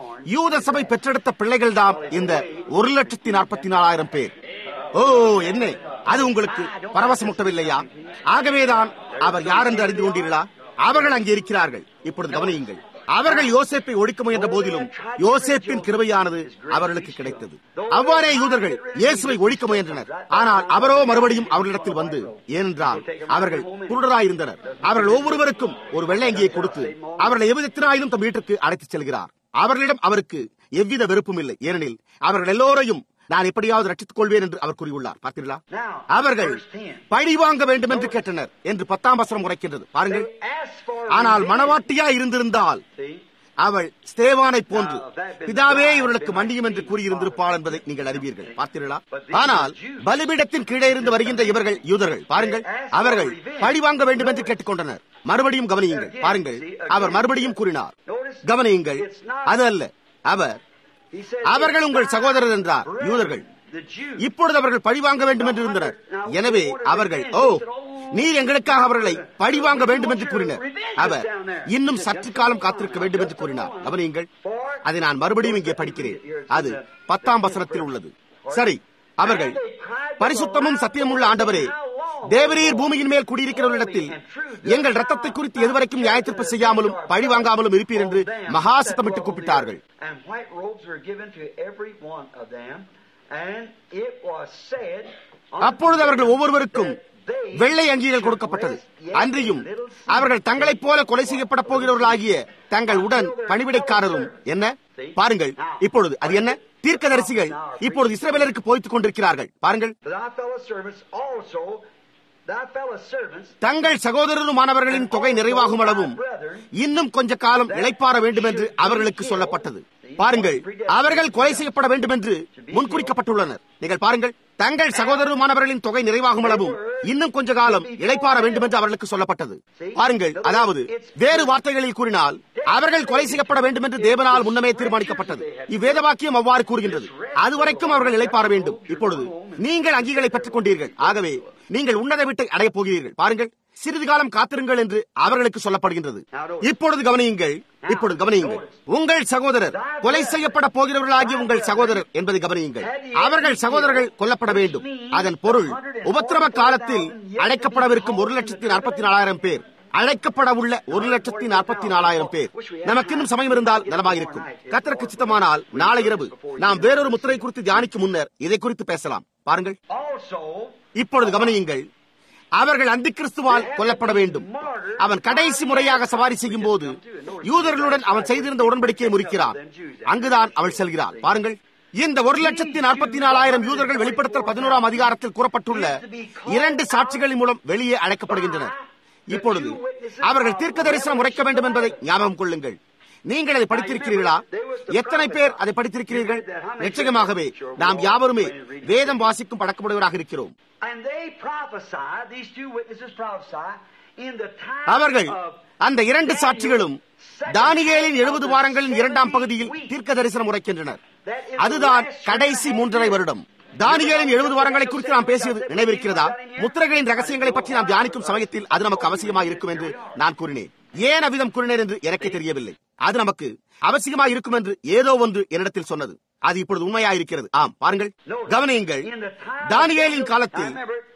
யூத சபை பெற்றெடுத்த பிள்ளைகள் தான் இந்த ஒரு லட்சத்தி நாற்பத்தி நாலாயிரம் பேர் ஓ என்ன அது உங்களுக்கு பரவசமூட்டவில்லையா ஆகவேதான் அவர் யார் என்று அறிந்து கொண்டீர்களா அவர்கள் அங்கே இருக்கிறார்கள் இப்பொழுது கவனியுங்கள் அவர்கள் யோசேப்பை ஒழிக்க முயன்ற போதிலும் யோசேப்பின் கிருபையானது அவர்களுக்கு கிடைத்தது அவ்வாறே யூதர்கள் இயேசுவை ஒழிக்க முயன்றனர் ஆனால் அவரோ மறுபடியும் அவர்களிடத்தில் வந்து ஏனென்றால் அவர்கள் குருடராயிருந்தனர் அவர்கள் ஒவ்வொருவருக்கும் ஒரு வெள்ளையங்கியை கொடுத்து அவர்களை எவ்விதத்தினாயிலும் தம் வீட்டிற்கு அழைத்துச் செல்கிறார் அவர்களிடம் அவருக்கு எவ்வித வெறுப்பும் இல்லை ஏனெனில் அவர்கள் எல்லோரையும் நான் எப்படியாவது ரட்சித்துக் கொள்வேன் என்று அவர் கூறியுள்ளார் பார்த்தீர்களா அவர்கள் பழி வாங்க வேண்டும் என்று கேட்டனர் என்று பத்தாம் வசனம் உரைக்கின்றது பாருங்கள் ஆனால் மனவாட்டியா இருந்திருந்தால் அவள் ஸ்தேவானை போன்று பிதாவே இவர்களுக்கு மன்னியும் என்று கூறியிருந்திருப்பாள் என்பதை நீங்கள் அறிவீர்கள் பார்த்தீர்களா ஆனால் பலிபீடத்தின் கீழே இருந்து வருகின்ற இவர்கள் யூதர்கள் பாருங்கள் அவர்கள் பழி வாங்க வேண்டும் என்று கேட்டுக்கொண்டனர் மறுபடியும் கவனியுங்கள் பாருங்கள் அவர் மறுபடியும் கூறினார் கவனியுங்கள் அது அல்ல அவர் அவர்கள் உங்கள் சகோதரர் என்றார் யூதர்கள் இப்பொழுது அவர்கள் பழி வாங்க வேண்டும் என்று இருந்தனர் எனவே அவர்கள் ஓ நீர் எங்களுக்காக அவர்களை பழி வாங்க வேண்டும் என்று கூறினர் அவர் இன்னும் சற்று காலம் காத்திருக்க வேண்டும் என்று கூறினார் கவனியுங்கள் அதை நான் மறுபடியும் இங்கே படிக்கிறேன் அது பத்தாம் வசனத்தில் உள்ளது சரி அவர்கள் பரிசுத்தமும் சத்தியமுள்ள ஆண்டவரே தேவரீர் பூமியின் மேல் குடியிருக்கிறவரிடத்தில் எங்கள் ரத்தத்தை குறித்து எதுவரைக்கும் நியாயத்திற்பு செய்யாமலும் பழி வாங்காமலும் இருப்பீர் என்று மகாசத்தமிட்டு கூப்பிட்டார்கள் And white robes were given to every one of them, and it was said, அப்பொழுது அவர்கள் ஒவ்வொருவருக்கும் வெள்ளை அங்கிகள் கொடுக்கப்பட்டது அன்றியும் அவர்கள் தங்களைப் போல கொலை செய்யப்பட போகிறவர்களாகிய தங்கள் உடன் பணிவிடைக்காரரும் என்ன பாருங்கள் இப்பொழுது அது என்ன தீர்க்கதரிசிகள் இப்பொழுது இஸ்ரவேலருக்கு போய்த்துக் கொண்டிருக்கிறார்கள் பாருங்கள் தங்கள் சகோதரருமானவர்களின் தொகை நிறைவாகும் அளவும் இன்னும் கொஞ்ச காலம் இழைப்பார வேண்டும் என்று அவர்களுக்கு சொல்லப்பட்டது பாருங்கள் அவர்கள் கொலை செய்யப்பட வேண்டும் என்று முன்குறிக்கப்பட்டுள்ளனர் நீங்கள் பாருங்கள் தங்கள் சகோதரருமானவர்களின் தொகை நிறைவாகும் அளவும் இன்னும் கொஞ்ச காலம் இழைப்பார வேண்டும் என்று அவர்களுக்கு சொல்லப்பட்டது பாருங்கள் அதாவது வேறு வார்த்தைகளில் கூறினால் அவர்கள் கொலை செய்யப்பட வேண்டும் என்று தேவனால் முன்னமே தீர்மானிக்கப்பட்டது இவ்வேத வாக்கியம் அவ்வாறு கூறுகின்றது அதுவரைக்கும் அவர்கள் இழைப்பார வேண்டும் இப்பொழுது நீங்கள் அங்கிகளை பெற்றுக் கொண்டீர்கள் ஆகவே நீங்கள் உன்னத வீட்டை அடையப் போகிறீர்கள் பாருங்கள் சிறிது காலம் காத்திருங்கள் என்று அவர்களுக்கு சொல்லப்படுகின்றது இப்பொழுது கவனியுங்கள் இப்பொழுது கவனியுங்கள் உங்கள் சகோதரர் கொலை செய்யப்பட போகிறவர்களாகிய உங்கள் சகோதரர் என்பதை கவனியுங்கள் அவர்கள் சகோதரர்கள் கொல்லப்பட வேண்டும் அதன் பொருள் உபத்திரவ காலத்தில் அழைக்கப்படவிருக்கும் ஒரு லட்சத்தி நாற்பத்தி நாலாயிரம் பேர் அழைக்கப்பட உள்ள ஒரு லட்சத்தி நாற்பத்தி நாலாயிரம் பேர் நமக்கு இன்னும் சமயம் இருந்தால் நலமாயிருக்கும் கத்தருக்கு சித்தமானால் நாளை இரவு நாம் வேறொரு முத்திரை குறித்து தியானிக்கும் முன்னர் இதை குறித்து பேசலாம் பாருங்கள் இப்பொழுது கவனியுங்கள் அவர்கள் அந்த கிறிஸ்துவால் கொல்லப்பட வேண்டும் அவன் கடைசி முறையாக சவாரி செய்யும் போது யூதர்களுடன் அவன் செய்திருந்த உடன்படிக்கையை முறிக்கிறான் அங்குதான் அவள் செல்கிறாள் பாருங்கள் இந்த ஒரு லட்சத்தி நாற்பத்தி நாலாயிரம் யூதர்கள் வெளிப்படுத்தல் பதினோராம் அதிகாரத்தில் கூறப்பட்டுள்ள இரண்டு சாட்சிகளின் மூலம் வெளியே அழைக்கப்படுகின்றனர் இப்பொழுது அவர்கள் தீர்க்க தரிசனம் உரைக்க வேண்டும் என்பதை ஞாபகம் கொள்ளுங்கள் நீங்கள் அதை படித்திருக்கிறீர்களா எத்தனை பேர் அதை படித்திருக்கிறீர்கள் நிச்சயமாகவே நாம் யாவருமே வேதம் வாசிக்கும் பழக்கமுடையவராக இருக்கிறோம் அவர்கள் அந்த இரண்டு சாட்சிகளும் தானியேலின் எழுபது வாரங்களின் இரண்டாம் பகுதியில் தீர்க்க தரிசனம் உரைக்கின்றனர் அதுதான் கடைசி மூன்றரை வருடம் தானியலின் எழுபது வாரங்களை குறித்து நாம் பேசியது நினைவிருக்கிறதா முத்திரைகளின் ரகசியங்களை பற்றி நாம் தியானிக்கும் சமயத்தில் அது நமக்கு அவசியமாக இருக்கும் என்று நான் கூறினேன் ஏன் அவ்விதம் கூறினேன் என்று எனக்கு தெரியவில்லை அது நமக்கு அவசியமாக இருக்கும் என்று ஏதோ ஒன்று என்னிடத்தில் சொன்னது அது இப்பொழுது உண்மையாயிருக்கிறது ஆம் பாருங்கள் கவனியுங்கள் தானியலின் காலத்தில்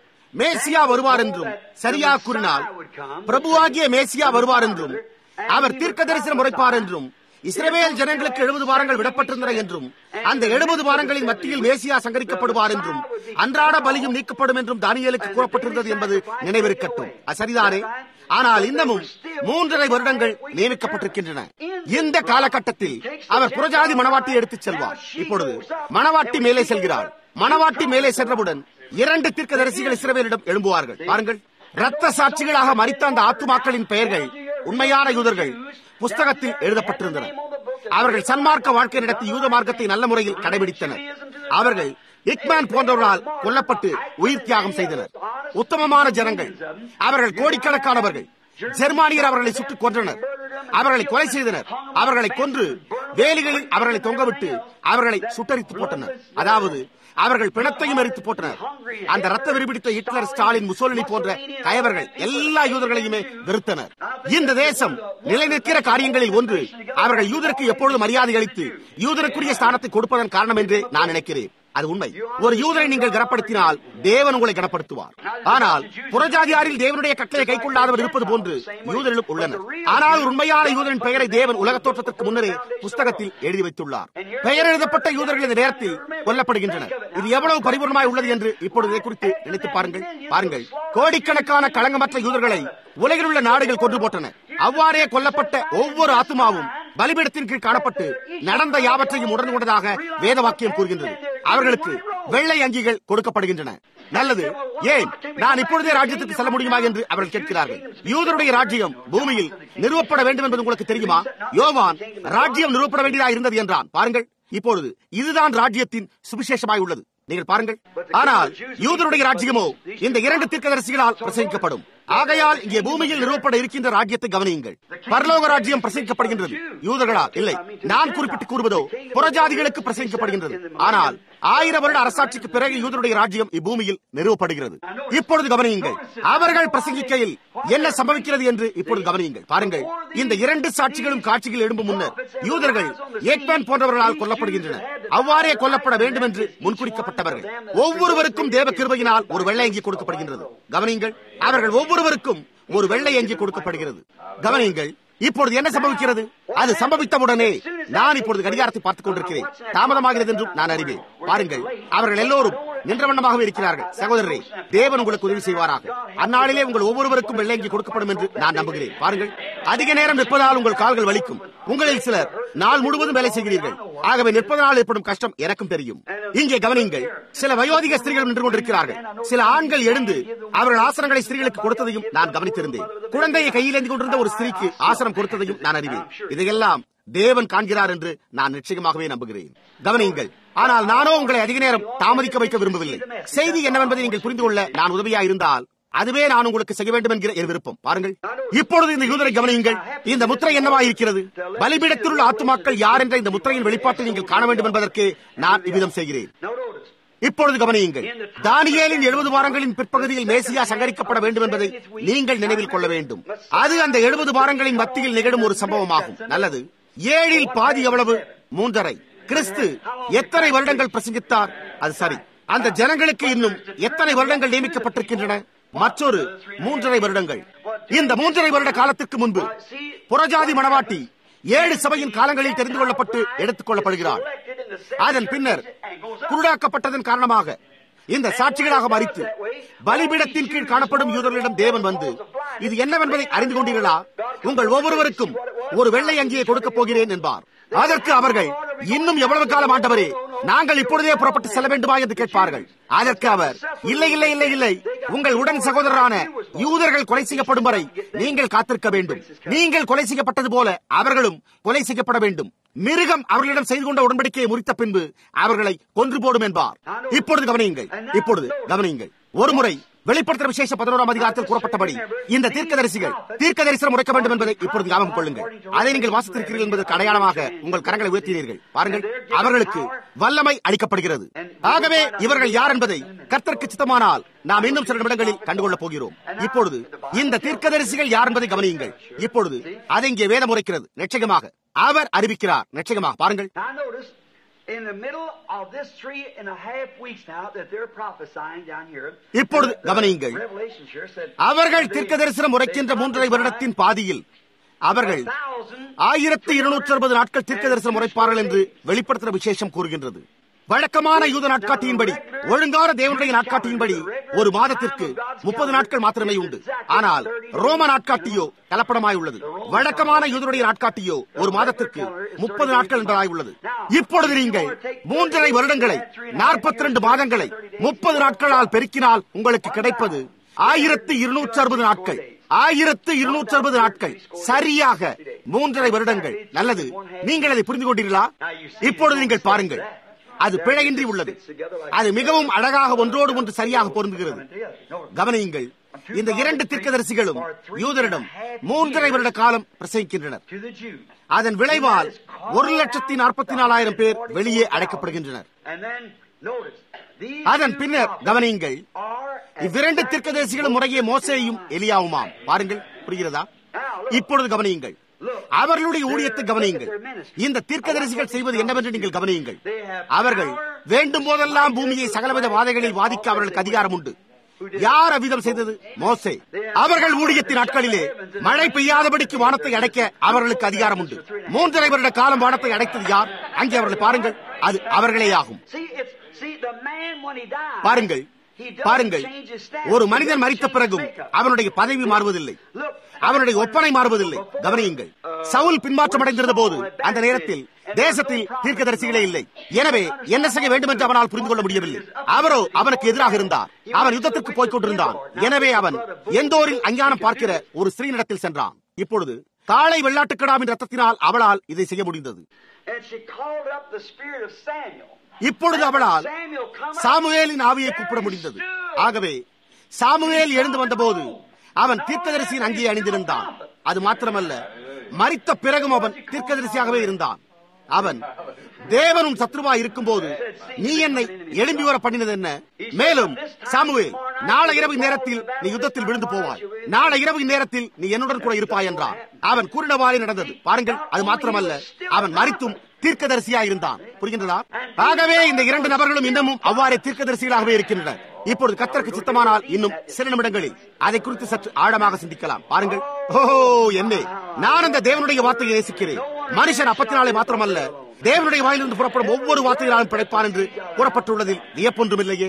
மேசியா வருவார் என்றும் சரியா கூறினால் பிரபுவாகிய மேசியா வருவார் என்றும் அவர் தீர்க்க தரிசனம் உரைப்பார் என்றும் இஸ்ரவேல் ஜனங்களுக்கு எழுபது வாரங்கள் விடப்பட்டிருந்தன என்றும் அந்த எழுபது வாரங்களின் மத்தியில் மேசியா சங்கரிக்கப்படுவார் என்றும் அன்றாட பலியும் நீக்கப்படும் என்றும் தானியலுக்கு கூறப்பட்டிருந்தது என்பது நினைவிருக்கட்டும் சரிதானே ஆனால் இன்னமும் மூன்றரை வருடங்கள் நியமிக்கப்பட்டிருக்கின்றன இந்த காலகட்டத்தில் அவர் புறஜாதி மணவாட்டியை எடுத்துச் செல்வார் இப்பொழுது மணவாட்டி மேலே செல்கிறார் மணவாட்டி மேலே சென்றவுடன் இரண்டு தீர்க்க தரிசிகள் இஸ்ரவேலிடம் எழும்புவார்கள் பாருங்கள் ரத்த சாட்சிகளாக மறித்த அந்த ஆத்துமாக்களின் பெயர்கள் உண்மையான யூதர்கள் புஸ்தகத்தில் எழுதப்பட்டிருந்தன அவர்கள் சன்மார்க்க வாழ்க்கை நடத்தி யூத மார்க்கத்தை நல்ல முறையில் கடைபிடித்தனர் அவர்கள் இக்மேன் போன்றவர்களால் கொல்லப்பட்டு உயிர் தியாகம் செய்தனர் உத்தமமான ஜனங்கள் அவர்கள் கோடிக்கணக்கானவர்கள் ஜெர்மானியர் அவர்களை சுட்டுக் கொன்றனர் அவர்களை கொலை செய்தனர் அவர்களை கொன்று வேலிகளில் அவர்களை தொங்கவிட்டு அவர்களை சுட்டரித்து போட்டனர் அதாவது அவர்கள் பிணத்தையும் எரித்து போட்டனர் அந்த ரத்த விரிபிடித்த ஹிட்லர் ஸ்டாலின் முசோலினி போன்ற கயவர்கள் எல்லா யூதர்களையுமே வெறுத்தனர் இந்த தேசம் நிலைநிற்கிற காரியங்களில் ஒன்று அவர்கள் யூதருக்கு எப்பொழுது மரியாதை அளித்து யூதருக்குரிய ஸ்தானத்தை கொடுப்பதன் காரணம் என்று நான் நினைக்கிறேன் அது உண்மை ஒரு யூதரை நீங்கள் கனப்படுத்தினால் தேவன் உங்களை கனப்படுத்துவார் ஆனால் புறஜாதியாரில் தேவனுடைய கட்டளை கைக்கொள்ளாதவர் இருப்பது போன்று யூதரிலும் உள்ளனர் ஆனால் ஒரு உண்மையான யூதரின் பெயரை தேவன் உலக தோற்றத்திற்கு முன்னரே புஸ்தகத்தில் எழுதி வைத்துள்ளார் பெயர் எழுதப்பட்ட யூதர்கள் இந்த நேரத்தில் கொல்லப்படுகின்றனர் இது எவ்வளவு பரிபூர்ணமாய் உள்ளது என்று இப்பொழுது இதை குறித்து நினைத்து பாருங்கள் பாருங்கள் கோடிக்கணக்கான களங்கமற்ற யூதர்களை உலகில் உள்ள நாடுகள் கொண்டு போட்டன அவ்வாறே கொல்லப்பட்ட ஒவ்வொரு ஆத்மாவும் பலிபீடத்தின் கீழ் காணப்பட்டு நடந்த யாவற்றையும் உணர்ந்து கொண்டதாக வேத வாக்கியம் கூறுகின்றது அவர்களுக்கு வெள்ளை அங்கிகள் கொடுக்கப்படுகின்றன நல்லது ஏன் நான் இப்பொழுதே ராஜ்யத்துக்கு செல்ல முடியுமா என்று அவர்கள் கேட்கிறார்கள் யூதருடைய ராஜ்யம் பூமியில் நிறுவப்பட வேண்டும் என்பது உங்களுக்கு தெரியுமா யோவான் ராஜ்யம் நிறுவப்பட வேண்டியதாக இருந்தது என்றான் பாருங்கள் இப்பொழுது இதுதான் ராஜ்யத்தின் சுவிசேஷமாய் உள்ளது நீங்கள் பாருங்கள் ஆனால் யூதருடைய ராஜ்யமோ இந்த இரண்டு தீர்க்கதரிசிகளால் பிரசங்கிக்கப்படும் ஆகையால் இங்கே பூமியில் நிறுவப்பட இருக்கின்ற ராஜ்யத்தை கவனியுங்கள் பரலோக ராஜ்யம் பிரசங்கிக்கப்படுகின்றது யூதர்களா இல்லை நான் குறிப்பிட்டு கூறுவதோ புறஜாதிகளுக்கு பிரசங்கிக்கப்படுகின்றது ஆனால் ஆயிரம் வருட அரசாட்சிக்கு பிறகு யூதருடைய ராஜ்யம் இப்பூமியில் நிறுவப்படுகிறது இப்பொழுது கவனியுங்கள் அவர்கள் பிரசங்கிக்கையில் என்ன சம்பவிக்கிறது என்று இப்பொழுது கவனியுங்கள் பாருங்கள் இந்த இரண்டு சாட்சிகளும் காட்சிகள் எழும்பும் முன்னர் யூதர்கள் ஏக்மேன் போன்றவர்களால் கொல்லப்படுகின்றனர் அவ்வாறே கொல்லப்பட வேண்டும் என்று முன்குறிக்கப்பட்டவர்கள் ஒவ்வொருவருக்கும் தேவ கிருபையினால் ஒரு வெள்ளை அங்கி கொடுக்கப்படுகின்றது கவனியுங்கள் அவர்கள் ஒவ்வொருவருக்கும் ஒரு வெள்ளை அங்கி கொடுக்கப்படுகிறது கவனியுங்கள் இப்பொழுது என்ன சம்பவிக்கிறது அது சம்பவித்தவுடனே நான் இப்பொழுது கடிகாரத்தை பார்த்துக் கொண்டிருக்கிறேன் தாமதமாகிறது என்றும் நான் அறிவேன் பாருங்கள் அவர்கள் எல்லோரும் நின்ற வண்ணமாகவே இருக்கிறார்கள் சகோதரரே தேவன் உங்களுக்கு உதவி செய்வாராக அந்நாளிலே உங்கள் ஒவ்வொருவருக்கும் வெள்ளையங்கி கொடுக்கப்படும் என்று நான் நம்புகிறேன் பாருங்கள் அதிக நேரம் நிற்பதால் உங்கள் கால்கள் வலிக்கும் உங்களில் சிலர் நாள் முழுவதும் வேலை செய்கிறீர்கள் ஆகவே நிற்பதனால் ஏற்படும் கஷ்டம் எனக்கும் தெரியும் இங்கே கவனியுங்கள் சில வயோதிக ஸ்திரீகள் நின்று கொண்டிருக்கிறார்கள் சில ஆண்கள் எழுந்து அவர்கள் ஆசனங்களை ஸ்திரீகளுக்கு கொடுத்ததையும் நான் கவனித்திருந்தேன் குழந்தையை கையில் ஏந்தி கொண்டிருந்த ஒரு ஸ்திரீக்கு ஆசனம் கொடுத்ததையும் நான் அறிவேன் இதையெல்லாம் தேவன் காண்கிறார் என்று நான் நிச்சயமாகவே நம்புகிறேன் கவனியுங்கள் ஆனால் நானோ உங்களை அதிக நேரம் தாமதிக்க வைக்க விரும்பவில்லை செய்தி என்னவென்பதை நீங்கள் புரிந்து கொள்ள நான் உதவியா இருந்தால் அதுவே நான் உங்களுக்கு செய்ய வேண்டும் என்கிற என் விருப்பம் பாருங்கள் இப்பொழுது இந்த யூதரை கவனியுங்கள் இந்த முத்திரை என்னவா இருக்கிறது பலிபீடத்தில் உள்ள ஆத்துமாக்கள் யார் என்ற இந்த முத்திரையின் வெளிப்பாட்டை நீங்கள் காண வேண்டும் என்பதற்கு நான் இவ்விதம் செய்கிறேன் இப்பொழுது கவனியுங்கள் தானியேலின் எழுபது வாரங்களின் பிற்பகுதியில் மேசியா சங்கரிக்கப்பட வேண்டும் என்பதை நீங்கள் நினைவில் கொள்ள வேண்டும் அது அந்த எழுபது வாரங்களின் மத்தியில் நிகழும் ஒரு சம்பவமாகும் நல்லது ஏழில் பாதி எவ்வளவு மூன்றரை கிறிஸ்து எத்தனை வருடங்கள் பிரசங்கித்தார் அது சரி அந்த ஜனங்களுக்கு இன்னும் எத்தனை வருடங்கள் நியமிக்கப்பட்டிருக்கின்றன மற்றொரு மூன்றரை வருடங்கள் இந்த மூன்றரை வருட காலத்திற்கு முன்பு புறஜாதி மணவாட்டி ஏழு சபையின் காலங்களில் தெரிந்து கொள்ளப்பட்டு எடுத்துக் கொள்ளப்படுகிறார் அதன் பின்னர் குருடாக்கப்பட்டதன் காரணமாக இந்த சாட்சிகளாக மறித்து பலிபீடத்தின் கீழ் காணப்படும் யூதர்களிடம் தேவன் வந்து இது என்னவென்பதை அறிந்து கொண்டீர்களா உங்கள் ஒவ்வொருவருக்கும் ஒரு வெள்ளை அங்கியை கொடுக்கப் போகிறேன் என்பார் அதற்கு அவர்கள் இன்னும் எவ்வளவு காலம் ஆண்டவரே நாங்கள் இப்பொழுதே புறப்பட்டு செல்ல வேண்டுமா என்று கேட்பார்கள் அதற்கு அவர் இல்லை இல்லை இல்லை இல்லை உங்கள் உடன் சகோதரரான யூதர்கள் கொலை செய்யப்படும் வரை நீங்கள் காத்திருக்க வேண்டும் நீங்கள் கொலை செய்யப்பட்டது போல அவர்களும் கொலை செய்யப்பட வேண்டும் மிருகம் அவர்களிடம் செய்து கொண்ட உடன்படிக்கையை முறித்த பின்பு அவர்களை கொன்று போடும் என்பார் இப்பொழுது கவனியுங்கள் இப்பொழுது கவனியுங்கள் ஒருமுறை வெளிப்படுத்துற விசேஷ பதினோராம் அதிகாரத்தில் கூறப்பட்டபடி இந்த தீர்க்கதரிசிகள் தீர்க்க தரிசனம் உரைக்க வேண்டும் என்பதை இப்பொழுது ஞாபகம் கொள்ளுங்கள் அதை நீங்கள் வாசித்திருக்கிறீர்கள் என்பதற்கு அடையாளமாக உங்கள் கரங்களை உயர்த்தினீர்கள் பாருங்கள் அவர்களுக்கு வல்லமை அளிக்கப்படுகிறது ஆகவே இவர்கள் யார் என்பதை கர்த்தருக்கு சித்தமானால் நாம் இன்னும் சில நிமிடங்களில் கண்டுகொள்ளப் போகிறோம் இப்பொழுது இந்த தீர்க்கதரிசிகள் யார் என்பதை கவனியுங்கள் இப்பொழுது அதை இங்கே வேதம் உரைக்கிறது நிச்சயமாக அவர் அறிவிக்கிறார் நிச்சயமாக பாருங்கள் in the middle of this three and a half weeks now that they're prophesying down here. இப்பொழுது கவனியுங்கள் Revelation here said அவர்கள் தீர்க்க தரிசனம் உரைக்கின்ற மூன்றரை வருடத்தின் பாதியில் அவர்கள் ஆயிரத்தி இருநூற்றி அறுபது நாட்கள் தீர்க்க தரிசனம் உரைப்பார்கள் என்று வெளிப்படுத்துகிற விசேஷம் கூறுகின்றது வழக்கமான யூத நாட்காட்டியின்படி ஒழுங்கான தேவனுடைய நாட்காட்டியின்படி ஒரு மாதத்திற்கு முப்பது நாட்கள் மாத்திரமே உண்டு ஆனால் ரோம நாட்காட்டியோ கலப்படமாய் உள்ளது வழக்கமான யூதனுடைய நாட்காட்டியோ ஒரு மாதத்திற்கு முப்பது நாட்கள் என்பதாய் உள்ளது இப்பொழுது நீங்கள் மூன்றரை வருடங்களை நாற்பத்தி ரெண்டு மாதங்களை முப்பது நாட்களால் பெருக்கினால் உங்களுக்கு கிடைப்பது ஆயிரத்தி இருநூற்றி அறுபது நாட்கள் ஆயிரத்து இருநூற்றி அறுபது நாட்கள் சரியாக மூன்றரை வருடங்கள் நல்லது நீங்கள் அதை புரிந்து கொண்டீர்களா இப்பொழுது நீங்கள் பாருங்கள் அது பிழையின்றி உள்ளது அது மிகவும் அழகாக ஒன்றோடு ஒன்று சரியாக பொருந்துகிறது கவனியுங்கள் இந்த இரண்டு தீர்க்கதரிசிகளும் யூதரிடம் மூன்றரை வருட காலம் பிரசங்கிக்கின்றனர் to the Jews. அதன் விளைவால் ஒரு லட்சத்தி நாற்பத்தி நாலாயிரம் பேர் வெளியே அழைக்கப்படுகின்றனர் And then notice these அதன் two பின்னர் prophets கவனியுங்கள் are இவ்விரண்டு தீர்க்கதரிசிகளும் முறையே மோசேயும் எலியாவுமாம் பாருங்கள் புரிகிறதா இப்பொழுது கவனியுங்கள் அவர்களுடைய ஊழியத்தை கவனியுங்கள் இந்த தீர்க்கதரிசிகள் செய்வது என்னவென்று நீங்கள் கவனியுங்கள் அவர்கள் வேண்டும் போதெல்லாம் பூமியை சகலவித வாதைகளில் வாதிக்க அவர்களுக்கு அதிகாரம் உண்டு யார் அவ்விதம் செய்தது மோசே அவர்கள் ஊழியத்தின் நாட்களிலே மழை பெய்யாதபடிக்கு வானத்தை அடைக்க அவர்களுக்கு அதிகாரம் உண்டு மூன்றரை வருட காலம் வானத்தை அடைத்தது யார் அங்கே அவர்களை பாருங்கள் அது அவர்களே ஆகும் See, it's, see, the man when he died, பாருங்கள் he doesn't பாருங்கள் change his status. ஒரு He மனிதன் doesn't மறித்த change பிறகும் his makeup. அவனுடைய பதவி மாறுவதில்லை Look, அவனுடைய ஒப்பனை மாறுவதில்லை கவனியுங்கள் சவுல் பின்மாற்றம் அடைந்திருந்த போது அந்த நேரத்தில் தேசத்தில் தீர்க்கதரிசிகளே இல்லை எனவே என்ன செய்ய வேண்டும் என்று அவனால் புரிந்து கொள்ள முடியவில்லை அவரோ அவனுக்கு எதிராக இருந்தார் அவன் யுத்தத்திற்கு போய்க் கொண்டிருந்தான் எனவே அவன் எந்தோரில் அஞ்ஞானம் பார்க்கிற ஒரு ஸ்ரீனிடத்தில் சென்றான் இப்பொழுது காளை வெள்ளாட்டுக்கடாவின் ரத்தத்தினால் அவளால் இதை செய்ய முடிந்தது and she called up the spirit of Samuel. இப்பொழுது அவளால் Samuel come up, சாமுவேலின் ஆவியை கூப்பிட முடிந்தது ஆகவே சாமுவேல் எழுந்து வந்தபோது அவன் தீர்க்கதரிசியின் அங்கே அணிந்திருந்தான் அது மாத்திரமல்ல மரித்த பிறகும் அவன் தீர்க்கதரிசியாகவே இருந்தான் அவன் தேவனும் சத்ருவா இருக்கும்போது நீ என்னை எழும்பி வர பண்ணினது என்ன மேலும் சாமுவே நாளை இரவு நேரத்தில் நீ யுத்தத்தில் விழுந்து போவாய் நாளை இரவு நேரத்தில் நீ என்னுடன் கூட இருப்பாய் என்றான் அவன் கூறினவாறே நடந்தது பாருங்கள் அது மாத்திரமல்ல அவன் மறித்தும் தீர்க்கதரிசியாக இருந்தான் புரிகின்றதா ஆகவே இந்த இரண்டு நபர்களும் இன்னமும் அவ்வாறே தீர்க்கதரிசிகளாகவே இருக்கின்றனர் இப்பொழுது கத்தருக்கு சித்தமானால் இன்னும் சில நிமிடங்களில் அதை குறித்து சற்று ஆழமாக சிந்திக்கலாம் பாருங்கள் ஓஹோ என்னே நான் அந்த தேவனுடைய வார்த்தையை நேசிக்கிறேன் மனுஷன் அப்பத்தினாலே மாத்திரமல்ல தேவனுடைய வாயிலிருந்து புறப்படும் ஒவ்வொரு வார்த்தையினாலும் பிழைப்பான் என்று கூறப்பட்டுள்ளதில் வியப்பொன்றுமில்லையே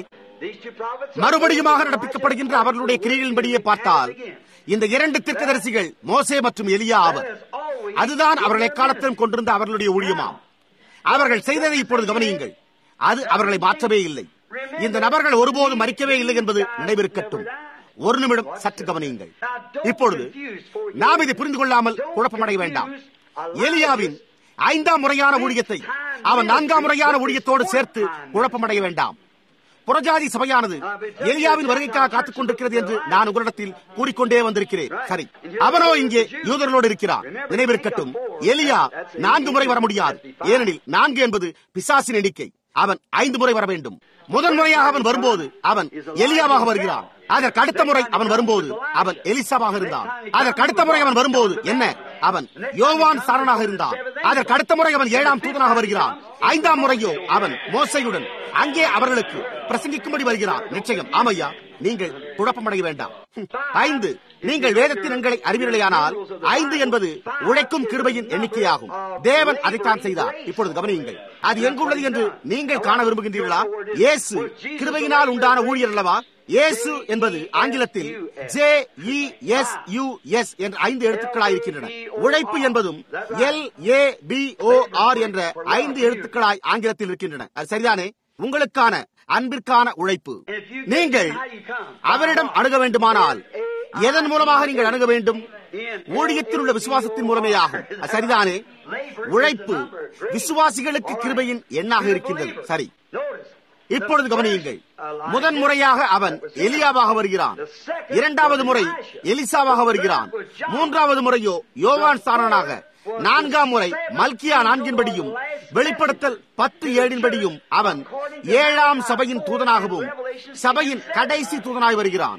These two prophets மறுபடியுமாக நடப்பிக்கப்படுகின்ற அவர்களுடைய கிரியைகளின்படியே பார்த்தால் இந்த இரண்டு தீர்க்கதரிசிகள் மோசே மற்றும் எலியா ஆவர் அதுதான் அவர்கள் எக்காலத்திலும் கொண்டிருந்த அவர்களுடைய ஊழியமாம் அவர்கள் செய்ததை இப்பொழுது கவனியுங்கள் அது அவர்களை மாற்றவே இல்லை இந்த நபர்கள் ஒருபோதும் மறிக்கவே இல்லை என்பது நினைவிருக்கட்டும் ஒரு நிமிடம் சற்று கவனியுங்கள் இப்பொழுது நாம் இதை புரிந்து கொள்ளாமல் குழப்பமடைய வேண்டாம் ஏலியாவின் ஐந்தாம் முறையான ஊழியத்தை அவன் நான்காம் முறையான ஊழியத்தோடு சேர்த்து குழப்பமடைய வேண்டாம் புறஜாதி சபையானது எலியாவின் வருகைக்காக காத்துக் கொண்டிருக்கிறது என்று நான் உங்களிடத்தில் கூறிக்கொண்டே வந்திருக்கிறேன் சரி அவனோ இங்கே யூதர்களோடு இருக்கிறார் நினைவிருக்கட்டும் எலியா நான்கு முறை வர முடியாது ஏனெனில் நான்கு என்பது பிசாசின் எண்ணிக்கை அவன் ஐந்து முறை வர வேண்டும் முதன் முறையாக அவன் வரும்போது அவன் எலியாவாக வருகிறான் அதற்கு அடுத்த முறை அவன் வரும்போது அவன் எலிசாவாக இருந்தான் அதற்கு அடுத்த முறை அவன் வரும்போது என்ன அவன் யோவான் சாரனாக இருந்தான் அதற்கு அடுத்த முறை அவன் ஏழாம் தூதனாக வருகிறான் ஐந்தாம் முறையோ அவன் மோசையுடன் அங்கே அவர்களுக்கு பிரசங்கிக்கும்படி வருகிறான் நிச்சயம் ஆமையா நீங்கள் குழப்பமடைய வேண்டாம் ஐந்து நீங்கள் வேதத்தின் எண்களை அறிவீர்களேயானால் ஐந்து என்பது உழைக்கும் கிருபையின் எண்ணிக்கையாகும் தேவன் அதைத்தான் செய்தார் இப்பொழுது கவனியுங்கள் அது எங்குள்ளது என்று நீங்கள் காண விரும்புகின்றீர்களா இயேசு கிருபையினால் உண்டான ஊழியர் அல்லவா இயேசு என்பது ஆங்கிலத்தில் J E S U S என்ற ஐந்து எழுத்துக்களாய் இருக்கின்றன உழைப்பு என்பதும் L A B O R என்ற ஐந்து எழுத்துக்களாய் ஆங்கிலத்தில் இருக்கின்றன அது சரிதானே உங்களுக்கான அன்பிற்கான உழைப்பு நீங்கள் அவரிடம் அணுக வேண்டுமானால் எதன் மூலமாக நீங்கள் அணுக வேண்டும் ஊழியத்தில் உள்ள விசுவாசத்தின் மூலமே ஆகும் அது சரிதானே உழைப்பு விசுவாசிகளுக்கு கிருபையின் எண்ணாக இருக்கின்றது சரி இப்பொழுது கவனியுங்கள் முதன் முறையாக அவன் எலியாவாக வருகிறான் இரண்டாவது முறை எலிசாவாக வருகிறான் மூன்றாவது முறையோ யோவான் சாரனாக நான்காம் முறை மல்கியா நான்கின்படியும் வெளிப்படுத்தல் பத்து ஏழின்படியும் அவன் ஏழாம் சபையின் தூதனாகவும் சபையின் கடைசி தூதனாய் வருகிறான்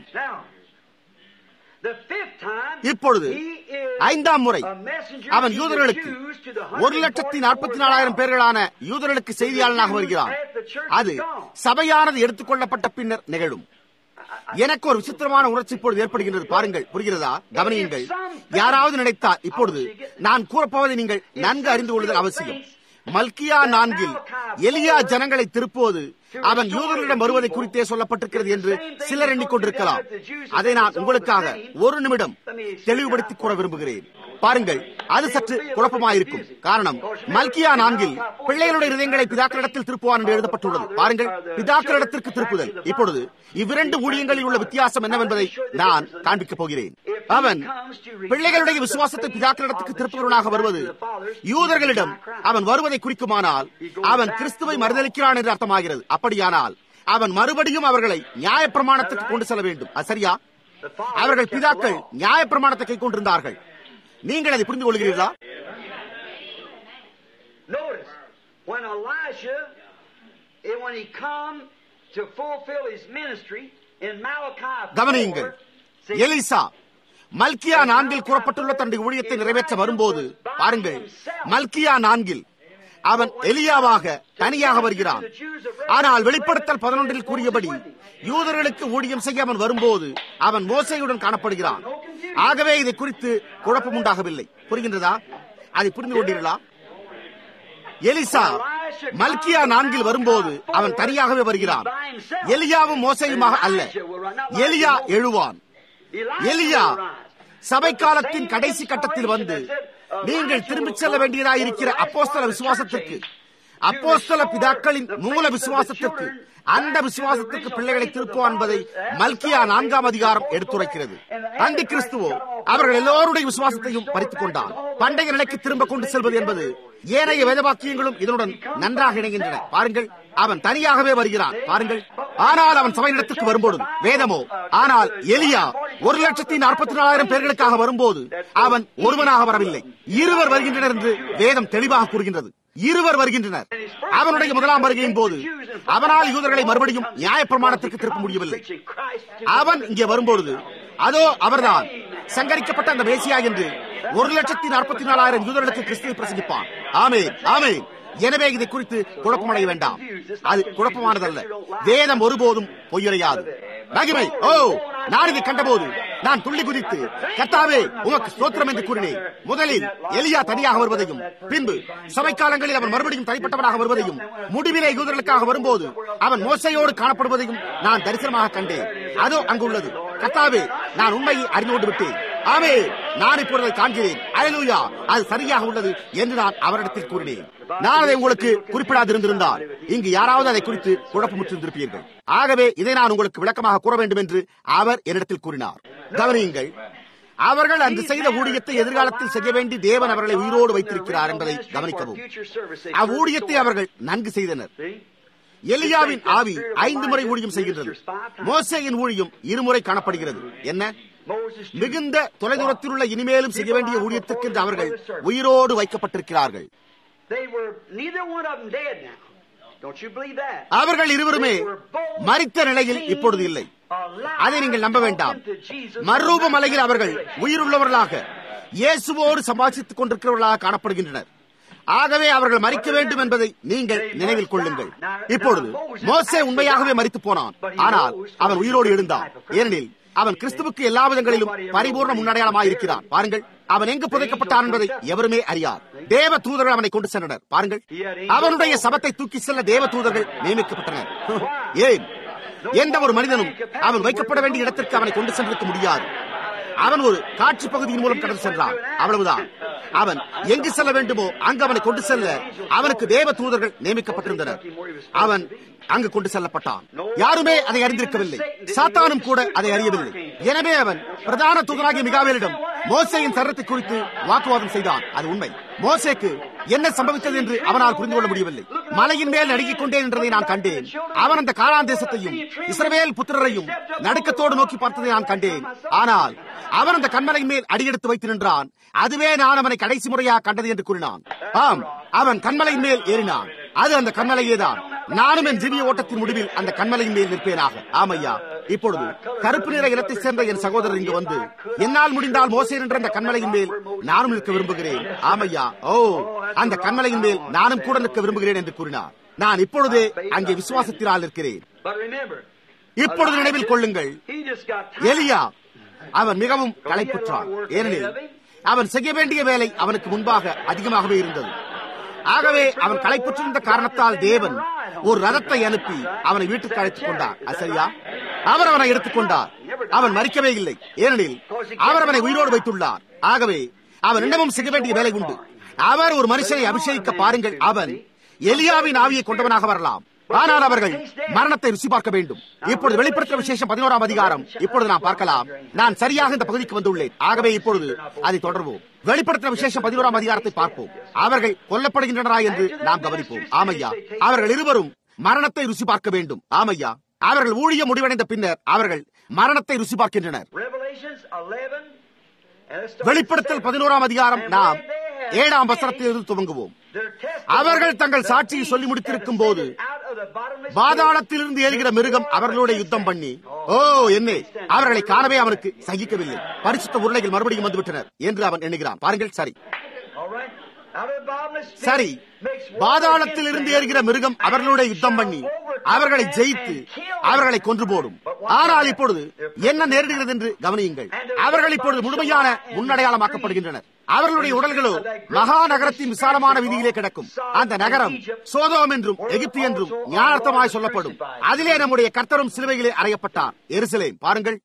இப்பொழுது ஐந்தாம் முறை அவன் யூதர்களுக்கு ஒரு லட்சத்தி நாற்பத்தி நாலாயிரம் பேர்களான யூதர்களுக்கு செய்தியாளனாக வருகிறான் அது சபையானது எடுத்துக்கொள்ளப்பட்ட பின்னர் நிகழும் எனக்கு ஒரு விசித்திரமான உணர்ச்சி இப்பொழுது ஏற்படுகின்றது பாருங்கள் புரிகிறதா கவனியுங்கள் யாராவது நினைத்தால் இப்பொழுது நான் கூறப்போவதை நீங்கள் நன்கு அறிந்து கொள்ளுதல் அவசியம் மல்கியா நான்கில் எலியா ஜனங்களை திருப்புவது அவன் யூதர்களிடம் வருவதை குறித்தே சொல்லப்பட்டிருக்கிறது என்று சிலர் எண்ணிக்கொண்டிருக்கலாம் அதை நான் உங்களுக்காக ஒரு நிமிடம் தெளிவுபடுத்திக் கூற விரும்புகிறேன் பாருங்கள் அது சற்று குழப்பமாயிருக்கும் காரணம் மல்கியா நான்கில் பிள்ளைகளுடைய இதயங்களை பிதாக்களிடத்தில் திருப்புவான் என்று எழுதப்பட்டுள்ளது பாருங்கள் பிதாக்களிடத்திற்கு திருப்புதல் இப்பொழுது இவ்விரண்டு ஊழியங்களில் உள்ள வித்தியாசம் என்னவென்பதை நான் காண்பிக்கப் போகிறேன் அவன் பிள்ளைகளுடைய விசுவாசத்தை பிதாக்களிடத்துக்கு திருப்புகிறவனாக வருவது யூதர்களிடம் அவன் வருவதை குறிக்குமானால் அவன் கிறிஸ்துவை மறுதளிக்கிறான் என்று அர்த்தமாகிறது அப்படியானால் அவன் மறுபடியும் அவர்களை நியாயப்பிரமாணத்துக்கு கொண்டு செல்ல வேண்டும் அது சரியா அவர்கள் பிதாக்கள் நியாயப்பிரமாணத்தை கை கொண்டிருந்தார்கள் நீங்கள் அதை புரிந்து கொள்கிறீர்களா Notice, when Elijah, eh, when he come to fulfill his ministry in Malachi 4, கவனியுங்கள் see, எலிசா மல்கியா நான்கில் கூறப்பட்டுள்ள தன்னுடைய ஊழியத்தை நிறைவேற்ற வரும்போது பாருங்கள் மல்கியா நான்கில் அவன் எலியாவாக தனியாக வருகிறான் ஆனால் வெளிப்படுத்தல் பதினொன்றில் கூறியபடி யூதர்களுக்கு ஊழியம் செய்ய அவன் வரும்போது அவன் மோசையுடன் காணப்படுகிறான் ஆகவே இதை குறித்து குழப்பம் உண்டாகவில்லை புரிகின்றதா அதை புரிந்து கொண்டீர்களா எலிசா மல்கியா நான்கில் வரும்போது அவன் தனியாகவே வருகிறான் எலியாவும் மோசையுமாக அல்ல எலியா எழுவான் எலியா சபை காலத்தின் கடைசி கட்டத்தில் வந்து நீங்கள் திரும்பிச் செல்ல வேண்டியதாயிருக்கிற அப்போஸ்தல விசுவாசத்திற்கு அப்போஸ்தல பிதாக்களின் மூல விசுவாசத்திற்கு அந்த விசுவாசத்திற்கு பிள்ளைகளை திருப்புவான் என்பதை மல்கியா நான்காம் அதிகாரம் எடுத்துரைக்கிறது அந்தி கிறிஸ்துவோ அவர்கள் எல்லோருடைய விசுவாசத்தையும் பறித்துக் கொண்டான் பண்டைய நிலைக்கு திரும்ப கொண்டு செல்வது என்பது ஏனைய வேதவாக்கியங்களும் இதனுடன் நன்றாக இணைகின்றன பாருங்கள் அவன் தனியாகவே வருகிறான் பாருங்கள் ஆனால் அவன் சபையிடத்துக்கு வரும்பொழுது வேதமோ ஆனால் எலியா ஒரு லட்சத்தி நாற்பத்தி நாலாயிரம் பேர்களுக்காக வரும்போது அவன் ஒருவனாக வரவில்லை இருவர் வருகின்றனர் என்று வேதம் தெளிவாக கூறுகின்றது இருவர் வருகின்றனர் அவனுடைய முதலாம் வருகையின் போது அவனால் யூதர்களை மறுபடியும் நியாயப்பிரமாணத்திற்கு திருப்ப முடியவில்லை அவன் இங்கே வரும்பொழுது அதோ அவர்தான் சங்கரிக்கப்பட்ட அந்த மேசியா என்று ஒரு லட்சத்தி நாற்பத்தி நாலாயிரம் யூதர்களுக்கு கிறிஸ்துவை பிரசங்கிப்பான் ஆமே ஆமே எனவே இதை குறித்து குழப்பமடைய வேண்டாம் அது குழப்பமானதல்ல வேதம் ஒருபோதும் பொய்யுரையாது மகிமை ஓ நான் இதை கண்டபோது நான் துள்ளி குதித்து கத்தாவே உமக்கு ஸ்தோத்திரம் என்று கூறினேன் முதலில் எலியா தனியாக வருவதையும் பின்பு சபைக்காலங்களில் அவன் மறுபடியும் தனிப்பட்டவனாக வருவதையும் முடிவிலே யூதர்களுக்காக வரும்போது அவன் மோசையோடு காணப்படுவதையும் நான் தரிசனமாக கண்டேன் அதோ அங்குள்ளது கத்தாவே நான் உண்மையை அறிந்து விட்டேன் ஆமே நான் இப்பொழுது காண்கிறேன் அயலூயா அது சரியாக உள்ளது என்று நான் அவரிடத்தில் கூறினேன் நான் அதை உங்களுக்கு குறிப்பிடாதிருந்திருந்தால் இங்கு யாராவது அதை குறித்து குழப்பமுற்றிருந்திருப்பீர்கள் ஆகவே இதை நான் உங்களுக்கு விளக்கமாக கூற வேண்டும் என்று அவர் என்னிடத்தில் கூறினார் கவனியுங்கள் அவர்கள் அன்று செய்த ஊழியத்தை எதிர்காலத்தில் செய்ய வேண்டி தேவன் அவர்களை உயிரோடு வைத்திருக்கிறார் என்பதை கவனிக்கவும் அவ்வூழியத்தை அவர்கள் நன்கு செய்தனர் எலியாவின் ஆவி ஐந்து முறை ஊழியம் செய்கின்றது மோசையின் ஊழியம் இருமுறை காணப்படுகிறது என்ன மிகுந்த தொலைதூரத்தில் உள்ள இனிமேலும் செய்ய வேண்டிய ஊழியத்துக்கு என்று அவர்கள் உயிரோடு வைக்கப்பட்டிருக்கிறார்கள் அவர்கள் இருவருமே மறித்த நிலையில் இப்பொழுது இல்லை அதை நீங்கள் நம்ப வேண்டாம் மறுரூப மலையில் அவர்கள் உயிருள்ளவர்களாக இயேசுவோடு சம்பாதித்துக் கொண்டிருக்கிறவர்களாக காணப்படுகின்றனர் ஆகவே அவர்கள் மறிக்க வேண்டும் என்பதை நீங்கள் நினைவில் கொள்ளுங்கள் இப்பொழுது மோசே உண்மையாகவே மறித்து போனான் ஆனால் அவன் உயிரோடு எழுந்தான் ஏனெனில் அவன் கிறிஸ்துவுக்கு எல்லா விதங்களிலும் பரிபூர்ண முன்னடையாளமாக இருக்கிறான் பாருங்கள் அவன் எங்கு புதைக்கப்பட்டான் என்பதை எவருமே அறியார் தேவ தூதர்கள் அவனை கொண்டு சென்றனர் பாருங்கள் அவனுடைய சபத்தை தூக்கி செல்ல தேவ தூதர்கள் நியமிக்கப்பட்டனர் ஏன் எந்த ஒரு மனிதனும் அவன் வைக்கப்பட வேண்டிய இடத்திற்கு அவனை கொண்டு சென்றிருக்க முடியாது அவன் ஒரு காட்சி பகுதியின் மூலம் கடந்து சென்றான் அவ்வளவுதான் அவன் எங்கு செல்ல வேண்டுமோ அங்கு அவனை கொண்டு செல்ல அவனுக்கு தேவ தூதர்கள் நியமிக்கப்பட்டிருந்தனர் அவன் அங்கு கொண்டு செல்லப்பட்டான் யாருமே அதை அறிந்திருக்கவில்லை சாத்தானும் கூட அதை அறியவில்லை எனவே அவன் பிரதான தூதராகிய மிகாவேலிடம் மோசையின் சரத்தை குறித்து வாக்குவாதம் செய்தான் அது உண்மை மோசேக்கு என்ன சம்பவித்தது என்று அவனால் புரிந்து கொள்ள முடியவில்லை மலையின் மேல் நடுங்கிக் கொண்டேன் என்றதை நான் கண்டேன் அவன் அந்த காலான் தேசத்தையும் இஸ்ரவேல் புத்திரரையும் நடுக்கத்தோடு நோக்கி பார்த்ததை நான் கண்டேன் ஆனால் அவன் அந்த கண்மலையின் மேல் அடியெடுத்து வைத்து நின்றான் அதுவே நான் அவனை கடைசி முறையாக கண்டது என்று கூறினான் ஆம் அவன் கண்மலையின் மேல் ஏறினான் அது அந்த கண்மலையேதான் நானும் என் ஜீவிய ஓட்டத்தின் முடிவில் அந்த கண்மலையின் மேல் நிற்பேனாக ஆமையா இப்பொழுது கருப்பு நிற இனத்தை சேர்ந்த என் சகோதரர் இங்கு வந்து என்னால் முடிந்தால் மோசே என்ற அந்த கண்மலையின் மேல் நானும் நிற்க விரும்புகிறேன் ஆமையா ஓ அந்த கண்மலையின் மேல் நானும் கூட நிற்க விரும்புகிறேன் என்று கூறினார் நான் இப்பொழுதே அங்கே விசுவாசத்தினால் இருக்கிறேன் இப்பொழுது நினைவில் கொள்ளுங்கள் எலியா அவன் மிகவும் களைப்புற்றான் ஏனெனில் அவன் செய்ய வேண்டிய வேலை அவனுக்கு முன்பாக அதிகமாகவே இருந்தது ஆகவே அவன் களைப்புற்றிருந்த காரணத்தால் தேவன் ஒரு ரதத்தை அனுப்பி அவனை வீட்டுக்கு அழைத்துக் கொண்டார் சரியா அவர் அவனை எடுத்துக்கொண்டார் அவன் மறிக்கவே இல்லை ஏனெனில் அவர் அவனை உயிரோடு வைத்துள்ளார் ஆகவே அவன் இன்னமும் செய்ய வேண்டிய வேலை உண்டு அவர் ஒரு மனுஷனை அபிஷேகிக்க பாருங்கள் அவன் எலியாவின் ஆவியை கொண்டவனாக வரலாம் ஆனால் அவர்கள் மரணத்தை ருசி பார்க்க வேண்டும் இப்பொழுது வெளிப்படுத்த விசேஷம் பதினோராம் அதிகாரம் இப்பொழுது நாம் பார்க்கலாம் நான் சரியாக இந்த பகுதிக்கு வந்துள்ளேன் ஆகவே இப்பொழுது அதை தொடர்வோம் வெளிப்படுத்த விசேஷம் பதினோராம் அதிகாரத்தை பார்ப்போம் அவர்கள் கொல்லப்படுகின்றனரா என்று நாம் கவனிப்போம் ஆமையா அவர்கள் இருவரும் மரணத்தை ருசி பார்க்க வேண்டும் ஆமையா அவர்கள் ஊழிய முடிவடைந்த பின்னர் அவர்கள் மரணத்தை ருசி பார்க்கின்றனர் வெளிப்படுத்தல் பதினோராம் அதிகாரம் நாம் ஏழாம் வசனத்திலிருந்து துவங்குவோம் அவர்கள் தங்கள் சாட்சியை சொல்லி முடித்திருக்கும் போது பாதாளத்திலிருந்து ஏறுகிற மிருகம் அவர்களோட யுத்தம் பண்ணி ஓ என்னே அவர்களை காணவே அவனுக்கு சகிக்கவில்லை பரிசுத்த உருளைகள் மறுபடியும் வந்துவிட்டனர் என்று அவன் எண்ணுகிறான் பாருங்கள் சரி சரி பாதாளத்தில் இருந்து ஏறுகிற மிருகம் அவர்களுடைய யுத்தம் பண்ணி அவர்களை ஜெயித்து அவர்களை கொன்று போடும் ஆனால் இப்பொழுது என்ன நேரிடுகிறது என்று கவனியுங்கள் அவர்கள் இப்பொழுது முழுமையான முன்னடையாளமாக்கப்படுகின்றனர் அவர்களுடைய உடல்களோ மகா நகரத்தின் விசாலமான வீதியிலே கிடக்கும் அந்த நகரம் சோதோம் என்றும் எகிப்து என்றும் ஞானார்த்தமாய் சொல்லப்படும் அதிலே நம்முடைய கர்த்தரும் சிலுவையிலே அறையப்பட்டார் எருசலேம் பாருங்கள்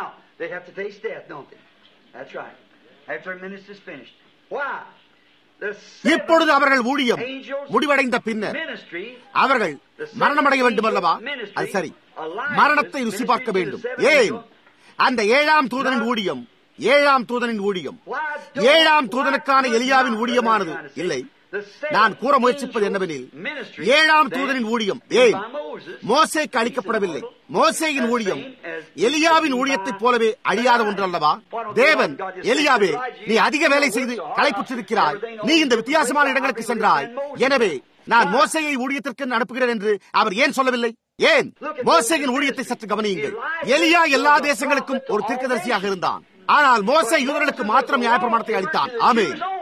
இப்பொழுது அவர்கள் ஊழியம் முடிவடைந்த பின்னர் அவர்கள் மரணமடைய வேண்டும் அல்லவா அது சரி மரணத்தை ருசி பார்க்க வேண்டும் ஏன் அந்த ஏழாம் தூதனின் ஊழியம் ஏழாம் தூதனின் ஊழியம் ஏழாம் தூதனுக்கான எலியாவின் ஊழியமானது இல்லை நான் கூற முயற்சிப்பது என்னவெனில் ஏழாம் தூதனின் ஊழியம் ஏன் மோசேக்கு அளிக்கப்படவில்லை மோசேயின் ஊழியம் எலியாவின் ஊழியத்தைப் போலவே அழியாத ஒன்று அல்லவா தேவன் எலியாவே நீ அதிக வேலை செய்து களைப்புற்றிருக்கிறாய் நீ இந்த வித்தியாசமான இடங்களுக்கு சென்றாய் எனவே நான் மோசையை ஊழியத்திற்கு அனுப்புகிறேன் என்று அவர் ஏன் சொல்லவில்லை ஏன் மோசையின் ஊழியத்தை சற்று கவனியுங்கள் எலியா எல்லா தேசங்களுக்கும் ஒரு தீர்க்கதரிசியாக இருந்தான் ஆனால் மோசை யூதர்களுக்கு மாத்திரம் நியாயப்பிரமாணத்தை அளித்தான் ஆமே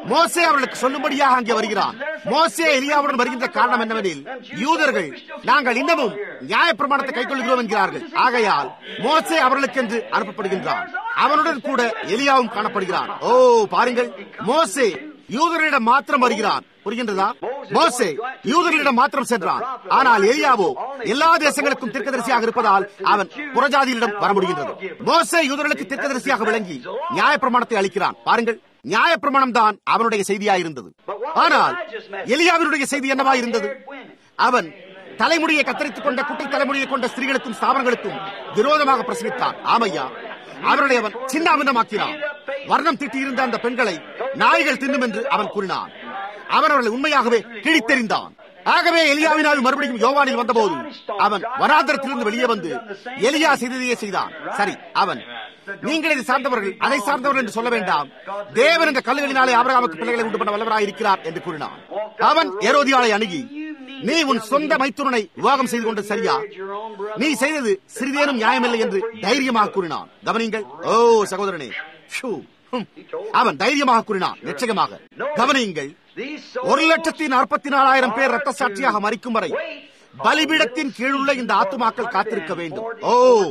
மோசே அவர்களுக்கு சொல்லும்படியாக அங்கே வருகிறான் மோசே எலியாவுடன் வருகின்ற காரணம் என்னவெனில் யூதர்கள் நாங்கள் இன்னமும் நியாயப்பிரமாணத்தை கைக்கொள்கிறோம் என்கிறார்கள் ஆகையால் மோசே அவர்களுக்கு என்று அனுப்பப்படுகின்றான் அவனுடன் கூட எலியாவும் காணப்படுகிறான் ஓ பாருங்கள் மோசே யூதர்களிடம் மாத்திரம் வருகிறான் புரிகின்றதா மோசே யூதர்களிடம் மாத்திரம் சென்றான் ஆனால் எலியாவோ எல்லா தேசங்களுக்கும் தீர்க்கதரிசியாக இருப்பதால் அவன் புறஜாதியிடம் வர முடிகின்றது மோசே யூதர்களுக்கு தீர்க்கதரிசியாக விளங்கி நியாயப்பிரமாணத்தை அளிக்கிறான் பாருங்கள் நியாயப்பிரமாணம் தான் அவனுடைய செய்தியாயிருந்தது ஆனால் எலியாவினுடைய செய்தி என்னவா இருந்தது அவன் தலைமுடியை கத்தரித்துக் கொண்ட குட்டை தலைமுடியை கொண்ட ஸ்திரீகளுக்கும் ஸ்தாபனங்களுக்கும் விரோதமாக பிரசவித்தான் ஆமையா அவருடைய அவன் சின்ன அமிர்தமாக்கினான் வர்ணம் திட்டியிருந்த அந்த பெண்களை நாய்கள் தின்னும் என்று அவன் கூறினான் அவன் அவர்களை உண்மையாகவே கிழித்தெறிந்தான் ஆகவே எலியாவினால் மறுபடியும் யோவானில் வந்தபோது அவன் வனாந்தரத்திலிருந்து வெளியே வந்து எலியா செய்ததையே செய்தான் சரி அவன் நீங்கள் இதை சார்ந்தவர்கள் அதை சார்ந்தவர்கள் என்று சொல்ல வேண்டாம் தேவன் இந்த கல்லுகளினாலே ஆபரகாமுக்கு பிள்ளைகளை உண்டு பண்ண வல்லவராய் இருக்கிறார் என்று கூறினான் அவன் ஏரோதியாளை அணுகி நீ உன் சொந்த மைத்துனனை விவாகம் செய்து கொண்டது சரியா நீ செய்தது சிறிதேனும் நியாயமில்லை என்று தைரியமாக கூறினான் கவனிங்கள் ஓ சகோதரனே ஷூ. ஹும். அவன் தைரியமாக கூறினான் நிச்சயமாக கவனியுங்கள் ஒரு லட்சத்தி நாற்பத்தி நாலாயிரம் பேர் ரத்த சாட்சியாக மறிக்கும் வரை பலிபீடத்தின் கீழுள்ள இந்த ஆத்துமாக்கள் காத்திருக்க வேண்டும் ஓ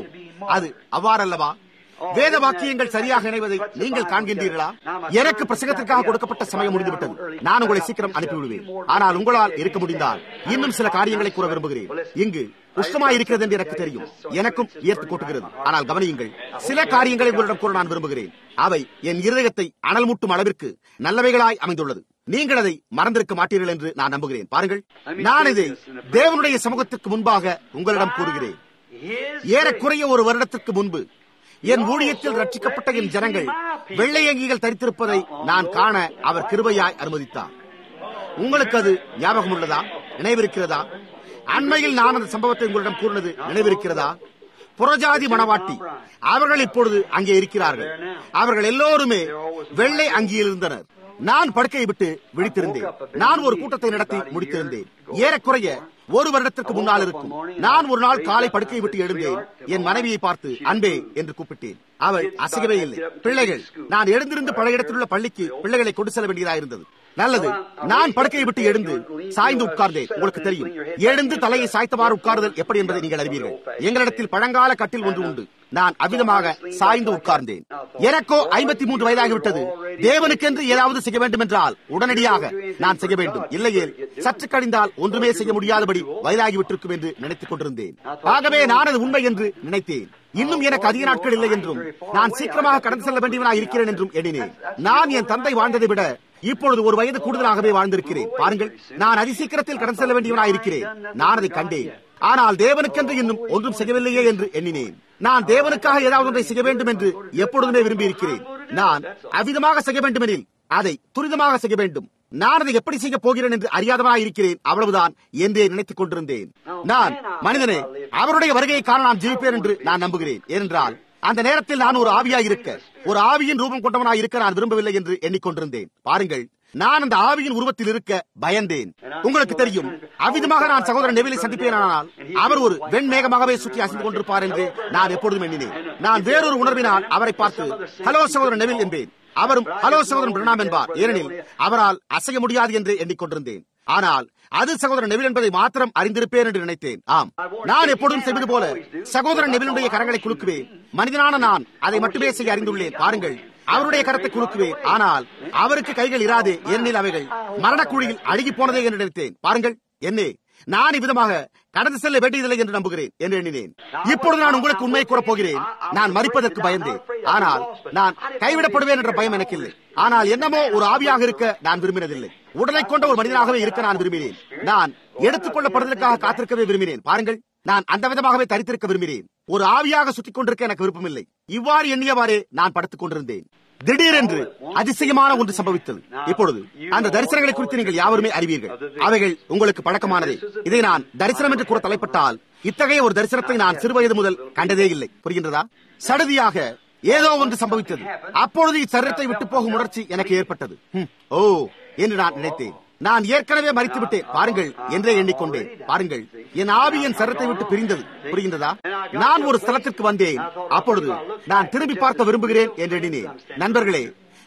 அது அவ்வாறல்லவா வேத வாக்கியங்கள் சரியாக இணைவதை நீங்கள் காண்கின்றீர்களா எனக்கு பிரசங்கத்திற்காக கொடுக்கப்பட்ட சமயம் முடிந்துவிட்டது நான் உங்களை சீக்கிரம் அனுப்பிவிடுவேன் ஆனால் உங்களால் இருக்க முடிந்தால் இன்னும் சில காரியங்களை கூற விரும்புகிறேன் இங்கு உஷ்ணமா இருக்கிறது என்று எனக்கு தெரியும் எனக்கும் ஈர்த்து கூட்டுகிறது ஆனால் கவனியுங்கள் சில காரியங்களை உங்களிடம் கூற நான் விரும்புகிறேன் அவை என் இருதயத்தை அனல் மூட்டும் அளவிற்கு நல்லவைகளாய் அமைந்துள்ளது நீங்கள் அதை மறந்திருக்க மாட்டீர்கள் என்று நான் நம்புகிறேன் பாருங்கள் நான் இதை தேவனுடைய சமூகத்திற்கு முன்பாக உங்களிடம் கூறுகிறேன் ஏறக்குறைய ஒரு வருடத்திற்கு முன்பு என் ஊழியத்தில் ரட்சிக்கப்பட்ட என் ஜனங்கள் வெள்ளை அங்கிகள் தரித்திருப்பதை நான் காண அவர் கிருபையாய் அனுமதித்தார் உங்களுக்கு அது ஞாபகம் உள்ளதா நினைவிருக்கிறதா அண்மையில் நான் அந்த சம்பவத்தை உங்களிடம் கூறினது நினைவிருக்கிறதா புறஜாதி மணவாட்டி அவர்கள் இப்பொழுது அங்கே இருக்கிறார்கள் அவர்கள் எல்லோருமே வெள்ளை அங்கியில் இருந்தனர் நான் படுக்கையை விட்டு விழித்திருந்தேன் நான் ஒரு கூட்டத்தை நடத்தி முடித்திருந்தேன் ஏறக்குறைய ஒரு வருடத்திற்கு முன்னால் இருக்கும் நான் ஒரு நாள் காலை படுக்கையை விட்டு எழுந்தேன் என் மனைவியை பார்த்து அன்பே என்று கூப்பிட்டேன் அவள் அசையவே இல்லை பிள்ளைகள் நான் எழுந்திருந்து பழைய இடத்தில் உள்ள பள்ளிக்கு பிள்ளைகளை கொண்டு செல்ல வேண்டியதாக இருந்தது நல்லது நான் படுக்கையை விட்டு எழுந்து சாய்ந்து உட்கார்ந்தேன் உங்களுக்கு தெரியும் எழுந்து தலையை சாய்த்தவாறு உட்கார்தல் எப்படி என்பதை நீங்கள் அறிவீர்கள் எங்களிடத்தில் பழங்கால கட்டில் ஒன்று உண்டு நான் அவ்விதமாக சாய்ந்து உட்கார்ந்தேன் எனக்கோ ஐம்பத்தி மூன்று வயதாகிவிட்டது தேவனுக்கென்று ஏதாவது செய்ய வேண்டும் என்றால் உடனடியாக நான் செய்ய வேண்டும் இல்லையே சற்று கழிந்தால் ஒன்றுமே செய்ய முடியாதபடி வயதாகிவிட்டிருக்கும் என்று நினைத்துக் கொண்டிருந்தேன் ஆகவே நான் அது உண்மை என்று நினைத்தேன் இன்னும் எனக்கு அதிக நாட்கள் இல்லை என்றும் நான் சீக்கிரமாக கடந்து செல்ல வேண்டியவனாக இருக்கிறேன் என்றும் எண்ணினேன் நான் என் தந்தை வாழ்ந்ததை விட இப்பொழுது ஒரு வயது கூடுதலாகவே வாழ்ந்திருக்கிறேன் பாருங்கள் நான் அதிசீக்கிரத்தில் கடந்து செல்ல வேண்டியவனாக இருக்கிறேன் நான் அதை கண்டேன் ஆனால் தேவனுக்கென்று இன்னும் ஒன்றும் செய்யவில்லையே என்று எண்ணினேன் நான் தேவனுக்காக ஏதாவது ஒன்றை செய்ய வேண்டும் என்று எப்பொழுதுமே விரும்பி இருக்கிறேன் நான் அவ்விதமாக செய்ய வேண்டுமெனில் அதை துரிதமாக செய்ய வேண்டும் நான் அதை எப்படி செய்ய போகிறேன் என்று அறியாதவனாக இருக்கிறேன் அவ்வளவுதான் என்றே நினைத்துக் கொண்டிருந்தேன் நான் மனிதனே அவருடைய வருகையை காண நான் ஜீவிப்பேன் என்று நான் நம்புகிறேன் ஏனென்றால் அந்த நேரத்தில் நான் ஒரு ஆவியாய் இருக்க ஒரு ஆவியின் ரூபம் கொண்டவனாய் இருக்க நான் விரும்பவில்லை என்று எண்ணிக்கொண்டிருந்தேன் பாருங்கள் நான் அந்த ஆவியின் உருவத்தில் இருக்க பயந்தேன் உங்களுக்கு தெரியும் அவ்விதமாக நான் சகோதரன் நெவிலை சந்திப்பேனானால் அவர் ஒரு வெண்மேகமாகவே சுற்றி அசைந்து கொண்டிருப்பார் என்று நான் எப்பொழுதும் எண்ணினேன் நான் வேறொரு உணர்வினால் அவரை பார்த்து ஹலோ சகோதரன் நெவில் என்பேன் அவரும் ஹலோ சகோதரன் பிரணாம் என்பார் ஏனெனில் அவரால் அசைய முடியாது என்று எண்ணிக்கொண்டிருந்தேன் ஆனால் அது சகோதரன் நெவில் என்பதை மாத்திரம் அறிந்திருப்பேன் என்று நினைத்தேன் ஆம் நான் எப்பொழுதும் செய்வது போல சகோதரன் நெவிலுடைய கரங்களை குலுக்குவேன் மனிதனான நான் அதை மட்டுமே செய்ய அறிந்துள்ளேன் பாருங்கள் அவருடைய கரத்தை குலுக்குவேன் ஆனால் அவருக்கு கைகள் இராது ஏனெனில் அவைகள் மரணக்குழியில் அழுகி போனதே என்று நினைத்தேன் பாருங்கள் என்னே நான் இவ்விதமாக கடந்து செல்ல வேண்டியதில்லை என்று நம்புகிறேன் என்று எண்ணினேன் இப்பொழுது நான் உங்களுக்கு உண்மை கூறப் போகிறேன் நான் மறிப்பதற்கு பயந்தேன் ஆனால் நான் கைவிடப்படுவேன் என்ற பயம் எனக்கு இல்லை ஆனால் என்னமோ ஒரு ஆவியாக இருக்க நான் விரும்பினதில்லை உடலை கொண்ட ஒரு மனிதனாகவே இருக்க நான் விரும்பினேன் நான் எடுத்துக் கொள்ளப்படுவதற்காக காத்திருக்கவே விரும்பினேன் பாருங்கள் நான் அந்த விதமாகவே தரித்திருக்க விரும்பினேன் ஒரு ஆவியாக சுற்றிக் கொண்டிருக்க எனக்கு விருப்பமில்லை இவ்வாறு எண்ணியவாறே நான் படுத்துக் கொண்டிருந்தேன் திடீரென்று அதிசயமான ஒன்று சம்பவித்தது இப்பொழுது அந்த தரிசனங்களை குறித்து நீங்கள் யாவருமே அறிவீர்கள் அவைகள் உங்களுக்கு பழக்கமானதே இதை நான் தரிசனம் என்று கூற தலைப்பட்டால் இத்தகைய ஒரு தரிசனத்தை நான் சிறுவயது முதல் கண்டதே இல்லை புரிகின்றதா சடுதியாக ஏதோ ஒன்று சம்பவித்தது அப்பொழுது இச்சரீரத்தை விட்டு போகும் உணர்ச்சி எனக்கு ஏற்பட்டது ஹம், ஓ என்று நான் நினைத்தேன் நான் ஏற்கனவே மறித்து விட்டேன் பாருங்கள் என்றே எண்ணிக்கொண்டேன் பாருங்கள் என் ஆவி என் சரத்தை விட்டு பிரிந்தது புரிகின்றதா நான் ஒரு ஸ்தலத்திற்கு வந்தேன் அப்பொழுது நான் திரும்பி பார்க்க விரும்புகிறேன் என்று எண்ணினேன் நண்பர்களே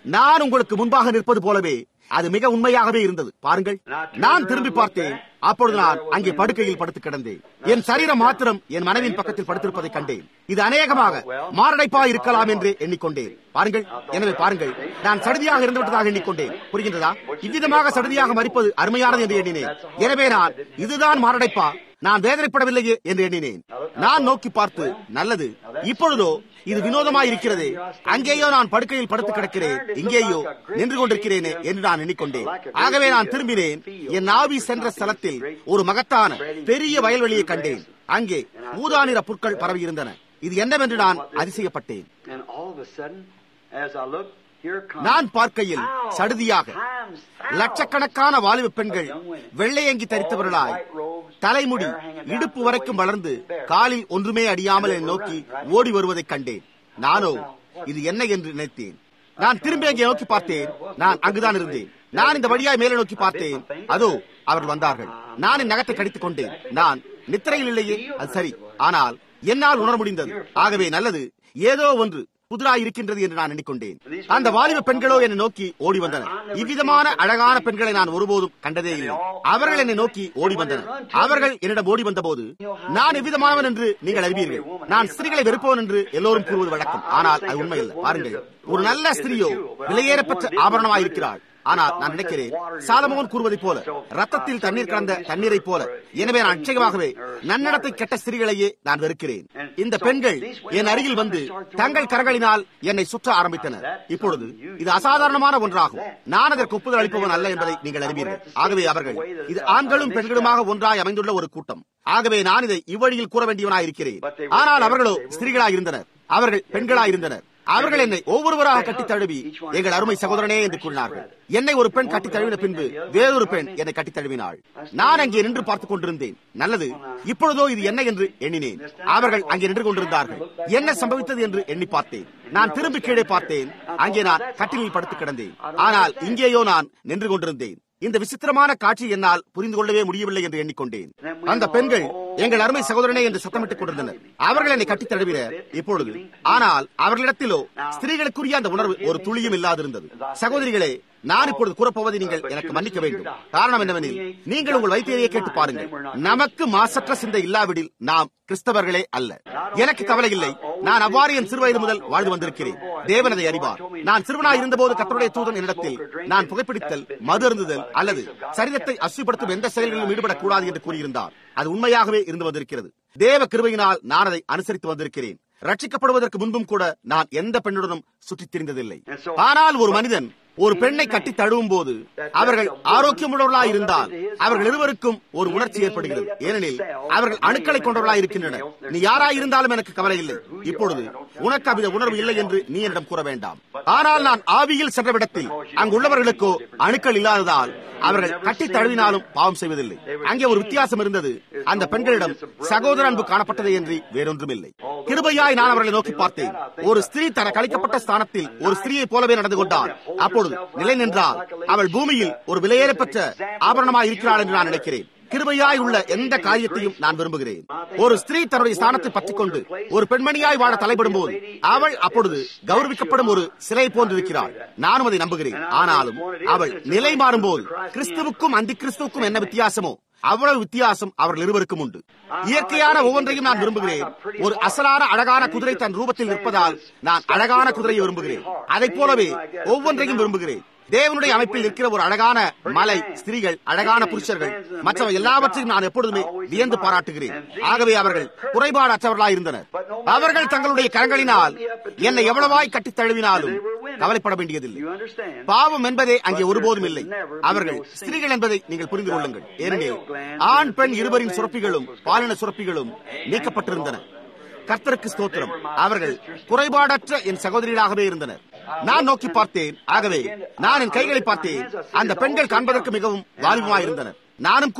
நான் உங்களுக்கு முன்பாக நிற்பது போலவே அது மிக உண்மையாகவே இருந்தது பாருங்கள் நான் திரும்பி பார்த்தேன் அப்பொழுது நான் அங்கே படுக்கையில் படுத்து கிடந்தேன் என் சரீரம் மாத்திரம் என் மனைவியின் பக்கத்தில் படுத்திருப்பதை கண்டேன் இது அநேகமாக மாரடைப்பா இருக்கலாம் என்று எண்ணிக்கொண்டேன் பாருங்கள் எனவே பாருங்கள் நான் சடுதியாக இருந்து விட்டதாக எண்ணிக்கொண்டேன் புரிகின்றதா இவ்விதமாக சடுதியாக மறிப்பது அருமையானது என்று எண்ணினேன் எனவே நான் இதுதான் மாரடைப்பா நான் வேதனைப்படவில்லையே என்று எண்ணினேன் நான் நோக்கி பார்த்து நல்லது இப்பொழுதோ இது வினோதமாய் இருக்கிறது அங்கேயோ நான் படுக்கையில் படுத்து கிடக்கிறேன் இங்கேயோ நின்று கொண்டிருக்கிறேனே என்று நான் எண்ணிக்கொண்டேன் ஆகவே நான் திரும்பினேன் என் ஆவி சென்ற ஸ்தலத்தில் ஒரு மகத்தான பெரிய வயல்வெளியை கண்டேன் அங்கே ஊதா நிற புற்கள் பரவி இருந்தன இது என்னவென்று நான் அதிசயப்பட்டேன் And all of a sudden, as I looked, here comes நான் பார்க்கையில் சடுதியாக times லட்சக்கணக்கான வாலிப பெண்கள் வெள்ளையங்கி தரித்தவர்களாய் தலைமுடி இடுப்பு வரைக்கும் வளர்ந்து காலில் ஒன்றுமே அடியாமல் என்னை நோக்கி ஓடி வருவதைக் கண்டேன் நானோ இது என்ன என்று நினைத்தேன் நான் திரும்பி அங்கே நோக்கி பார்த்தேன் நான் அங்குதான் இருந்தேன் நான் இந்த வழியாய் மேலே நோக்கி பார்த்தேன் அதோ அவர்கள் வந்தார்கள் நான் என் நகத்தை கடித்துக் கொண்டேன் நான் நித்திரையில் இல்லையே அது சரி ஆனால் என்னால் உணர முடிந்தது ஆகவே நல்லது ஏதோ ஒன்று புதிராய் இருக்கின்றது என்று நான் எண்ணிக்கொண்டேன் அந்த வாலிப பெண்களோ என்னை நோக்கி ஓடி வந்தனர் இவ்விதமான அழகான பெண்களை நான் ஒருபோதும் கண்டதே இல்லை அவர்கள் என்னை நோக்கி ஓடி வந்தனர் அவர்கள் என்னிடம் ஓடி வந்தபோது நான் எவ்விதமானவன் என்று நீங்கள் அறிவீர்கள் நான் ஸ்திரீகளை வெறுப்பவன் என்று எல்லோரும் கூறுவது வழக்கம் ஆனால் அது உண்மையில்லை பாருங்கள் ஒரு நல்ல ஸ்திரீயோ விலையேறப்பெற்ற ஆபரணமாயிருக்கிறாள் ஆனால் நான் நினைக்கிறேன் சாலமோன் கூறுவதைப் போல ரத்தத்தில் தண்ணீர் கலந்த தண்ணீரை போல எனவே நான் நிச்சயமாகவே நன்னடத்தை கெட்ட ஸ்திரீகளையே நான் வெறுக்கிறேன் இந்த பெண்கள் என் அருகில் வந்து தங்கள் கரங்களினால் என்னை சுற்ற ஆரம்பித்தனர் இப்பொழுது இது அசாதாரணமான ஒன்றாகும் நான் அதற்கு ஒப்புதல் அளிப்பவன் அல்ல என்பதை நீங்கள் அறிவீர்கள் ஆகவே அவர்கள் இது ஆண்களும் பெண்களுமாக ஒன்றாய் அமைந்துள்ள ஒரு கூட்டம் ஆகவே நான் இதை இவ்வழியில் கூற வேண்டியவனாய் இருக்கிறேன் ஆனால் அவர்களோ ஸ்திரீகளாய் இருந்தனர் அவர்கள் பெண்களாய் இருந்தனர் அவர்கள் என்னை ஒவ்வொருவராக கட்டி தழுவி எங்கள் அருமை சகோதரனே என்று கூறினார்கள் என்னை ஒரு பெண் கட்டி தழுவின பின்பு வேறொரு பெண் என்னை கட்டி தழுவினாள் நான் அங்கே நின்று பார்த்துக் கொண்டிருந்தேன் நல்லது இப்பொழுதோ இது என்ன என்று எண்ணினேன் அவர்கள் அங்கே நின்று கொண்டிருந்தார்கள் என்ன சம்பவித்தது என்று எண்ணி பார்த்தேன் நான் திரும்பி கீழே பார்த்தேன் அங்கே நான் கட்டிலில் படுத்து கிடந்தேன் ஆனால் இங்கேயோ நான் நின்று கொண்டிருந்தேன் இந்த விசித்திரமான காட்சி என்னால் புரிந்து கொள்ளவே முடியவில்லை என்று எண்ணிக்கொண்டேன் அந்த பெண்கள் எங்கள் அருமை சகோதரனே என்று சத்தமிட்டுக் கொண்டிருந்தனர் அவர்கள் என்னை கட்டித் தழுவினர் இப்பொழுது ஆனால் அவர்களிடத்திலோ ஸ்திரீகளுக்குரிய அந்த உணர்வு ஒரு துளியும் இல்லாதிருந்தது சகோதரிகளே நான் இப்பொழுது கூறப்போவதை நீங்கள் எனக்கு மன்னிக்க வேண்டும் காரணம் என்னவெனில் நீங்கள் உங்கள் வைத்தியரையே கேட்டு பாருங்கள் நமக்கு மாசற்ற சிந்தை இல்லாவிடில் நாம் கிறிஸ்தவர்களே அல்ல எனக்கு கவலை இல்லை நான் அவ்வாறு என் சிறுவயது முதல் வாழ்ந்து வந்திருக்கிறேன் தேவன் அதை அறிவார் நான் சிறுவனாய் இருந்தபோது கத்தருடைய தூதன் என்னிடத்தில் நான் புகைப்பிடித்தல் மது அருந்துதல் அல்லது சரீரத்தை அசுப்படுத்தும் எந்த செயல்களிலும் ஈடுபடக்கூடாது என்று கூறியிருந்தார் அது உண்மையாகவே இருந்து வந்திருக்கிறது தேவ கிருபையினால் நான் அதை அனுசரித்து வந்திருக்கிறேன் ரட்சிக்கப்படுவதற்கு முன்பும் கூட நான் எந்த பெண்ணுடனும் சுற்றித் திரிந்ததில்லை ஆனால் ஒரு மனிதன் ஒரு பெண்ணை கட்டி தழுவும் போது அவர்கள் ஆரோக்கியமுள்ளவர்களாய் இருந்தால் அவர்கள் இருவருக்கும் ஒரு உணர்ச்சி ஏற்படுகிறது ஏனெனில் அவர்கள் அணுக்களை கொண்டவர்களாய் இருக்கின்றனர் நீ யாராய் இருந்தாலும் எனக்கு கவலை இல்லை இப்பொழுது உனக்கு அவ்வித உணர்வு இல்லை என்று நீ என்னிடம் கூற வேண்டாம் ஆனால் நான் ஆவியில் சென்ற விடத்தில் அங்குள்ளவர்களுக்கோ அணுக்கள் இல்லாததால் அவர்கள் கட்டி தழுவினாலும் பாவம் செய்வதில்லை அங்கே ஒரு வித்தியாசம் இருந்தது அந்த பெண்களிடம் சகோதர அன்பு காணப்பட்டது என்று வேறொன்றுமில்லை கிருபையாய் நான் அவர்களை நோக்கி பார்த்தேன் ஒரு ஸ்திரீ தனக்கு அளிக்கப்பட்ட ஸ்தானத்தில் ஒரு ஸ்திரீயை போலவே நடந்து கொண்டார் அப்பொழுது நிலை நின்றால் அவள் பூமியில் ஒரு விலையேறப்பெற்ற ஆபரணமாய் இருக்கிறாள் என்று நான் நினைக்கிறேன் கிருபையாய் உள்ள எந்த காரியத்தையும் நான் விரும்புகிறேன் ஒரு ஸ்திரீ தன்னுடைய ஸ்தானத்தை பற்றிக் கொண்டு ஒரு பெண்மணியாய் வாழ தலைப்படும் போது அவள் அப்பொழுது கௌரவிக்கப்படும் ஒரு சிலை போன்றிருக்கிறாள் நானும் அதை நம்புகிறேன் ஆனாலும் அவள் நிலை மாறும்போது கிறிஸ்துவுக்கும் அந்தி கிறிஸ்துவுக்கும் என்ன வித்தியாசமோ அவ்வளவு வித்தியாசம் அவர்கள் இருவருக்கும் உண்டு இயற்கையான ஒவ்வொன்றையும் நான் விரும்புகிறேன் ஒரு அசலான அழகான குதிரை தன் ரூபத்தில் நிற்பதால் நான் அழகான குதிரையை விரும்புகிறேன் அதை போலவே ஒவ்வொன்றையும் விரும்புகிறேன் தேவனுடைய அமைப்பில் இருக்கிற ஒரு அழகான மலை ஸ்திரீகள் அழகான புருஷர்கள் மற்றவை எல்லாவற்றையும் நான் எப்பொழுதுமே வியந்து பாராட்டுகிறேன் ஆகவே அவர்கள் குறைபாடற்றவர்களாய் இருந்தனர் அவர்கள் தங்களுடைய கரங்களினால் என்னை எவ்வளவாய் கட்டித் தழுவினாலும் கவலைப்பட வேண்டியதில்லை பாவம் என்பதே அங்கே ஒருபோதும் இல்லை அவர்கள் ஸ்திரீகள் என்பதை நீங்கள் புரிந்து கொள்ளுங்கள் ஏனெனில் ஆண் பெண் இருவரின் சுரப்பிகளும் பாலின சுரப்பிகளும் நீக்கப்பட்டிருந்தன கர்த்தருக்கு ஸ்தோத்திரம் அவர்கள் குறைபாடற்ற என் சகோதரிகளாகவே இருந்தனர் நான் நோக்கி பார்த்தேன் ஆகவே நான் என் கைகளை பார்த்தேன் அந்த பெண்கள் காண்பதற்கு மிகவும் வாலிபமாயிருந்தனர் நானும் கூட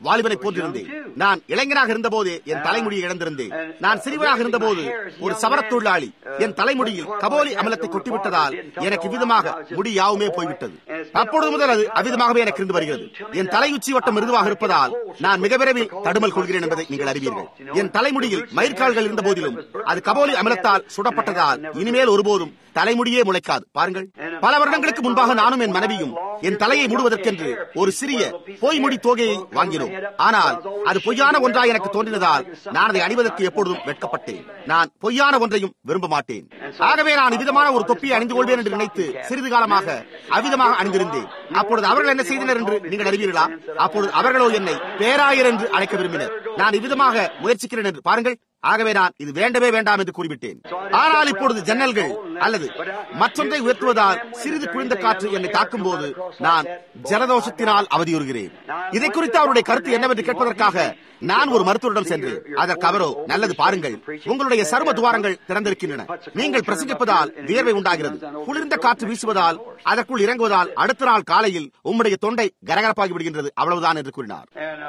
வாலிபனை போன்றிருந்தேன் நான் இளைஞனாக இருந்தபோதே என் தலைமுடியை இழந்திருந்தேன் நான் சிறுவனாக இருந்தபோது ஒரு சவரத் தொழிலாளி என் தலைமுடியில் கபோலி அமலத்தை கொட்டிவிட்டதால் எனக்கு விதமாக முடி யாவுமே போய்விட்டது அப்பொழுது முதல் அது அவிதமாகவே எனக்கு இருந்து வருகிறது என் தலையுச்சி வட்டம் மிருதுவாக இருப்பதால் நான் மிக விரைவில் தடுமல் கொள்கிறேன் என்பதை நீங்கள் அறிவீர்கள் என் தலைமுடியில் மயிர்கால்கள் இருந்த போதிலும் அது கபோலி அமிலத்தால் சுடப்பட்டதால் இனிமேல் ஒருபோதும் தலைமுடியே முளைக்காது பாருங்கள் பல வருடங்களுக்கு முன்பாக நானும் என் மனைவியும் என் தலையை மூடுவதற்கென்று ஒரு சிறிய பொய்முடி தோகையை வாங்கினோம் ஆனால் அது பொய்யான ஒன்றாய் எனக்கு தோன்றினதால் நான் அதை அணிவதற்கு எப்பொழுதும் வெட்கப்பட்டேன் நான் பொய்யான ஒன்றையும் விரும்ப மாட்டேன் ஆகவே நான் விதமான ஒரு தொப்பியை அணிந்து கொள்வேன் என்று நினைத்து சிறிது காலமாக அவிதமாக அணிந்திருந்தேன் அப்பொழுது அவர்கள் என்ன செய்தனர் என்று நீங்கள் அறிவீர்களா அப்பொழுது அவர்களோ என்னை பேராயர் என்று அழைக்க விரும்பினர் நான் இவ்விதமாக முயற்சிக்கிறேன் என்று பாருங்கள் ஆகவே நான் இது வேண்டவே வேண்டாம் என்று கூறிவிட்டேன் ஆனால் இப்பொழுது ஜன்னல்கள் அல்லது மற்றொன்றை உயர்த்துவதால் சிறிது குளிர்ந்த காற்று என்னை தாக்கும் போது நான் ஜலதோஷத்தினால் அவதியுறுகிறேன் இதை குறித்து அவருடைய கருத்து என்னவென்று கேட்பதற்காக நான் ஒரு மருத்துவரிடம் சென்று அதற்கு அவரோ நல்லது பாருங்கள் உங்களுடைய சர்ம துவாரங்கள் திறந்திருக்கின்றன நீங்கள் பிரசங்கிப்பதால் வியர்வை உண்டாகிறது குளிர்ந்த காற்று வீசுவதால் அதற்குள் இறங்குவதால் அடுத்த நாள் காலையில் உம்முடைய தொண்டை கரகரப்பாகி விடுகின்றது அவ்வளவுதான் என்று கூறினார்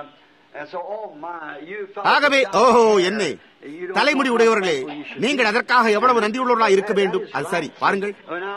ஆகவே ஓஹோ என்னே தலைமுடி உடையவர்களே நீங்கள் அதற்காக எவ்வளவு நன்றியுள்ளவர்களாக இருக்க வேண்டும் அது சரி பாருங்கள்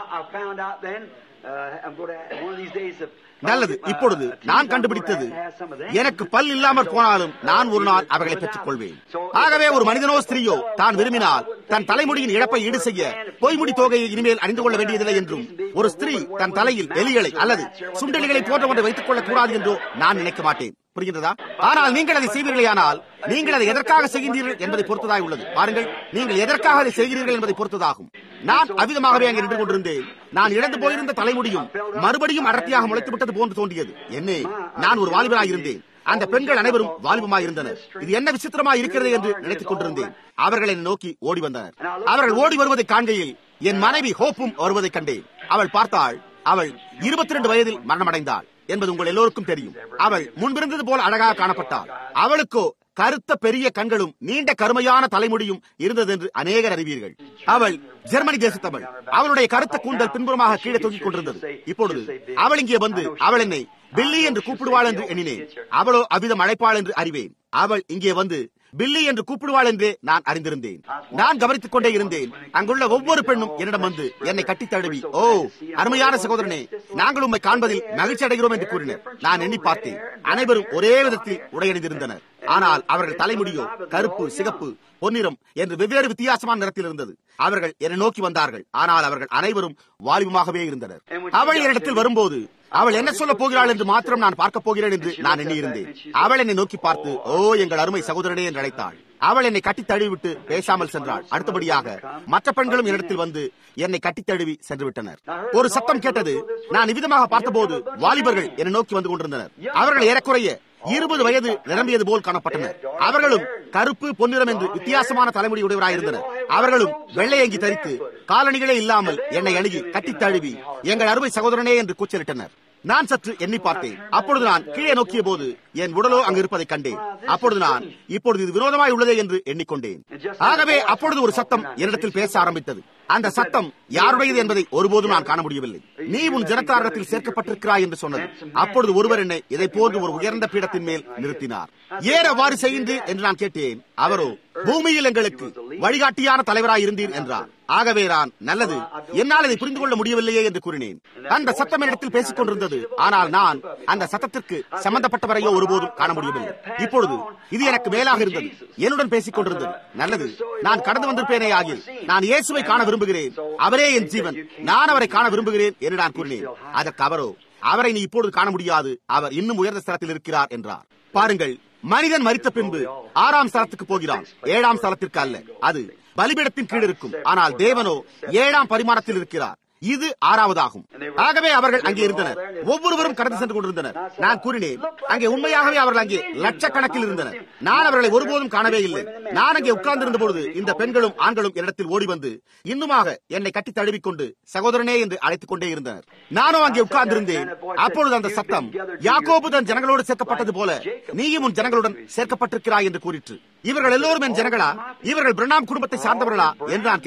நல்லது இப்பொழுது நான் கண்டுபிடித்தது எனக்கு பல் இல்லாமற் போனாலும் நான் ஒரு நாள் அவர்களை பெற்றுக் கொள்வேன் ஆகவே ஒரு மனிதனோ ஸ்திரீயோ தான் விரும்பினால் தன் தலைமுடியின் இழப்பை ஈடு செய்ய பொய்முடி தொகையை இனிமேல் அணிந்து கொள்ள வேண்டியதில்லை என்றும் ஒரு ஸ்திரீ தன் தலையில் எலிகளை அல்லது சுண்டலிகளை போன்ற ஒன்றை வைத்துக் கொள்ளக் கூடாது என்றோ நான் நினைக்க மாட்டேன் புரிகின்றதா ஆனால் நீங்கள் அதை செய்வீர்களானால் நீங்கள் அதை எதற்காக செய்கின்றீர்கள் என்பதை பொறுத்ததாய் உள்ளது பாருங்கள் நீங்கள் எதற்காக அதை செய்கிறீர்கள் என்பதை பொறுத்ததாகும் நான் அவிதமாகவே அங்கே நின்று கொண்டிருந்தேன் நான் இழந்து போயிருந்த தலைமுடியும் மறுபடியும் அடர்த்தியாக முளைத்து விட்டது போன்று தோன்றியது என்னே நான் ஒரு வாலிபனாக இருந்தேன் அந்த பெண்கள் அனைவரும் வாலிபமாக இருந்தனர் இது என்ன விசித்திரமாக இருக்கிறது என்று நினைத்துக் கொண்டிருந்தேன் அவர்கள் என்னை நோக்கி ஓடி வந்தனர் அவர்கள் ஓடி வருவதை காண்கையில் என் மனைவி ஹோப்பும் வருவதை கண்டேன் அவள் பார்த்தாள் அவள் இருபத்தி ரெண்டு வயதில் மரணமடைந்தாள் என்பது உங்கள் எல்லோருக்கும் தெரியும் அவள் முன்பிருந்தது போல அழகாக காணப்பட்டாள் அவளுக்கோ கருத்த பெரிய கண்களும் நீண்ட கருமையான தலைமுடியும் இருந்தது என்று அநேகர் அறிவீர்கள் அவள் ஜெர்மனி தேசத்தவள் அவளுடைய கருத்த கூந்தல் பின்புறமாக கீழே தொங்கிக் கொண்டிருந்தது இப்பொழுது அவள் இங்கே வந்து அவள் என்னை பில்லி என்று கூப்பிடுவாள் என்று எண்ணினேன் அவளோ அவ்விதம் அழைப்பாள் என்று அறிவேன் அவள் இங்கே வந்து பில்லி என்று கூப்பிடுவாள் என்றே நான் அறிந்திருந்தேன் நான் கவனித்துக் கொண்டே இருந்தேன் அங்குள்ள ஒவ்வொரு பெண்ணும் என்னிடம் வந்து என்னை கட்டி தழுவி ஓ அருமையான சகோதரனே நாங்கள் உண்மை காண்பதில் மகிழ்ச்சி அடைகிறோம் என்று கூறினர் நான் எண்ணி பார்த்தேன் அனைவரும் ஒரே விதத்தில் உடையணிந்திருந்தனர் ஆனால் அவர்கள் தலைமுடியோ கருப்பு சிகப்பு பொன்னிறம் என்று வெவ்வேறு வித்தியாசமான நிறத்தில் இருந்தது அவர்கள் என்னை நோக்கி வந்தார்கள் ஆனால் அவர்கள் அனைவரும் வாலிபமாகவே இருந்தனர் அவள் என்னிடத்தில் வரும்போது அவள் என்ன சொல்ல போகிறாள் என்று மாத்திரம் நான் பார்க்க போகிறேன் என்று நான் எண்ணியிருந்தேன் அவள் என்னை நோக்கி பார்த்து ஓ எங்கள் அருமை சகோதரனே என்று அழைத்தாள் அவள் என்னை கட்டி தழுவிவிட்டு பேசாமல் சென்றாள் அடுத்தபடியாக மற்ற பெண்களும் என்னிடத்தில் வந்து என்னை கட்டி தழுவி சென்று விட்டனர் ஒரு சத்தம் கேட்டது நான் இவ்விதமாக பார்த்தபோது வாலிபர்கள் என்னை நோக்கி வந்து கொண்டிருந்தனர் அவர்கள் ஏறக்குறைய இருபது வயது நிரம்பியது போல் காணப்பட்டனர் அவர்களும் கருப்பு பொன்னிறம் என்று வித்தியாசமான தலைமுடி உடையவராயிருந்தனர் அவர்களும் வெள்ளையங்கி தரித்து காலணிகளே இல்லாமல் என்னை அணுகி கட்டித் தழுவி எங்கள் அருமை சகோதரனே என்று கூச்சலிட்டனர் நான் சற்று எண்ணி பார்த்தேன் அப்பொழுது நான் கீழே நோக்கிய போது என் உடலோ அங்கு இருப்பதை கண்டேன் அப்பொழுது நான் இப்பொழுது இது வினோதமாய் உள்ளதே என்று எண்ணிக்கொண்டேன் ஆகவே அப்பொழுது ஒரு சத்தம் என்னிடத்தில் பேச ஆரம்பித்தது அந்த சத்தம் யாருடையது என்பதை ஒருபோதும் நான் காண முடியவில்லை நீ உன் ஜனத்தாரத்தில் சேர்க்கப்பட்டிருக்கிறாய் என்று சொன்னது அப்பொழுது ஒருவர் என்னை இதை போன்று ஒரு உயர்ந்த பீடத்தின் மேல் நிறுத்தினார் ஏன் அவ்வாறு செய்கின்றீர் என்று நான் கேட்டேன் அவரோ பூமியில் எங்களுக்கு வழிகாட்டியான தலைவராய் இருந்தீர் என்றார் ஆகவே நான் நல்லது என்னால் இதை புரிந்து கொள்ள முடியவில்லையே என்று கூறினேன் அந்த சத்தம் என்னிடத்தில் பேசிக் கொண்டிருந்தது ஆனால் நான் அந்த சத்தத்திற்கு சம்பந்தப்பட்டவரையோ ஒருபோதும் காண முடியவில்லை இப்பொழுது இது எனக்கு மேலாக இருந்தது என்னுடன் பேசிக் கொண்டிருந்தது நல்லது நான் கடந்து வந்திருப்பேனே ஆகிய நான் இயேசுவை காண விரும்புகிறேன் அவரே என் ஜீவன் நான் அவரை காண விரும்புகிறேன் என்று நான் கூறினேன் அதற்கு அவரோ அவரை நீ இப்பொழுது காண முடியாது அவர் இன்னும் உயர்ந்த ஸ்தலத்தில் இருக்கிறார் என்றார் பாருங்கள் மனிதன் மறித்த பின்பு ஆறாம் ஸ்தலத்துக்கு போகிறான் ஏழாம் ஸ்தலத்திற்கு அல்ல அது பலிபீடத்தின் கீழ் இருக்கும் ஆனால் தேவனோ ஏழாம் பரிமாணத்தில் இருக்கிறார் இது ஆறாவதாகும் ஆகவே அவர்கள் அங்கே இருந்தனர் ஒவ்வொருவரும் கடந்து சென்று கொண்டிருந்தனர் நான் கூறினேன் அங்கே உண்மையாகவே அவர்கள் அங்கே லட்சக்கணக்கில் இருந்தனர் நான் அவர்களை ஒருபோதும் காணவே இல்லை நான் அங்கே உட்கார்ந்திருந்த பொழுது இந்த பெண்களும் ஆண்களும் என்னிடத்தில் ஓடி வந்து இன்னுமாக என்னை கட்டி தழுவிக்கொண்டு சகோதரனே என்று அழைத்துக் கொண்டே இருந்தனர் நானும் அங்கே உட்கார்ந்திருந்தேன் அப்பொழுது அந்த சத்தம் யாக்கோபு தன் ஜனங்களோடு சேர்க்கப்பட்டது போல நீயும் உன் ஜனங்களுடன் சேர்க்கப்பட்டிருக்கிறாய் என்று கூறிற்று இவர்கள் எல்லோரும் என் ஜனங்களா இவர்கள் பிரணாம் குடும்பத்தை சார்ந்தவர்களா என்று நான் கேட்டேன்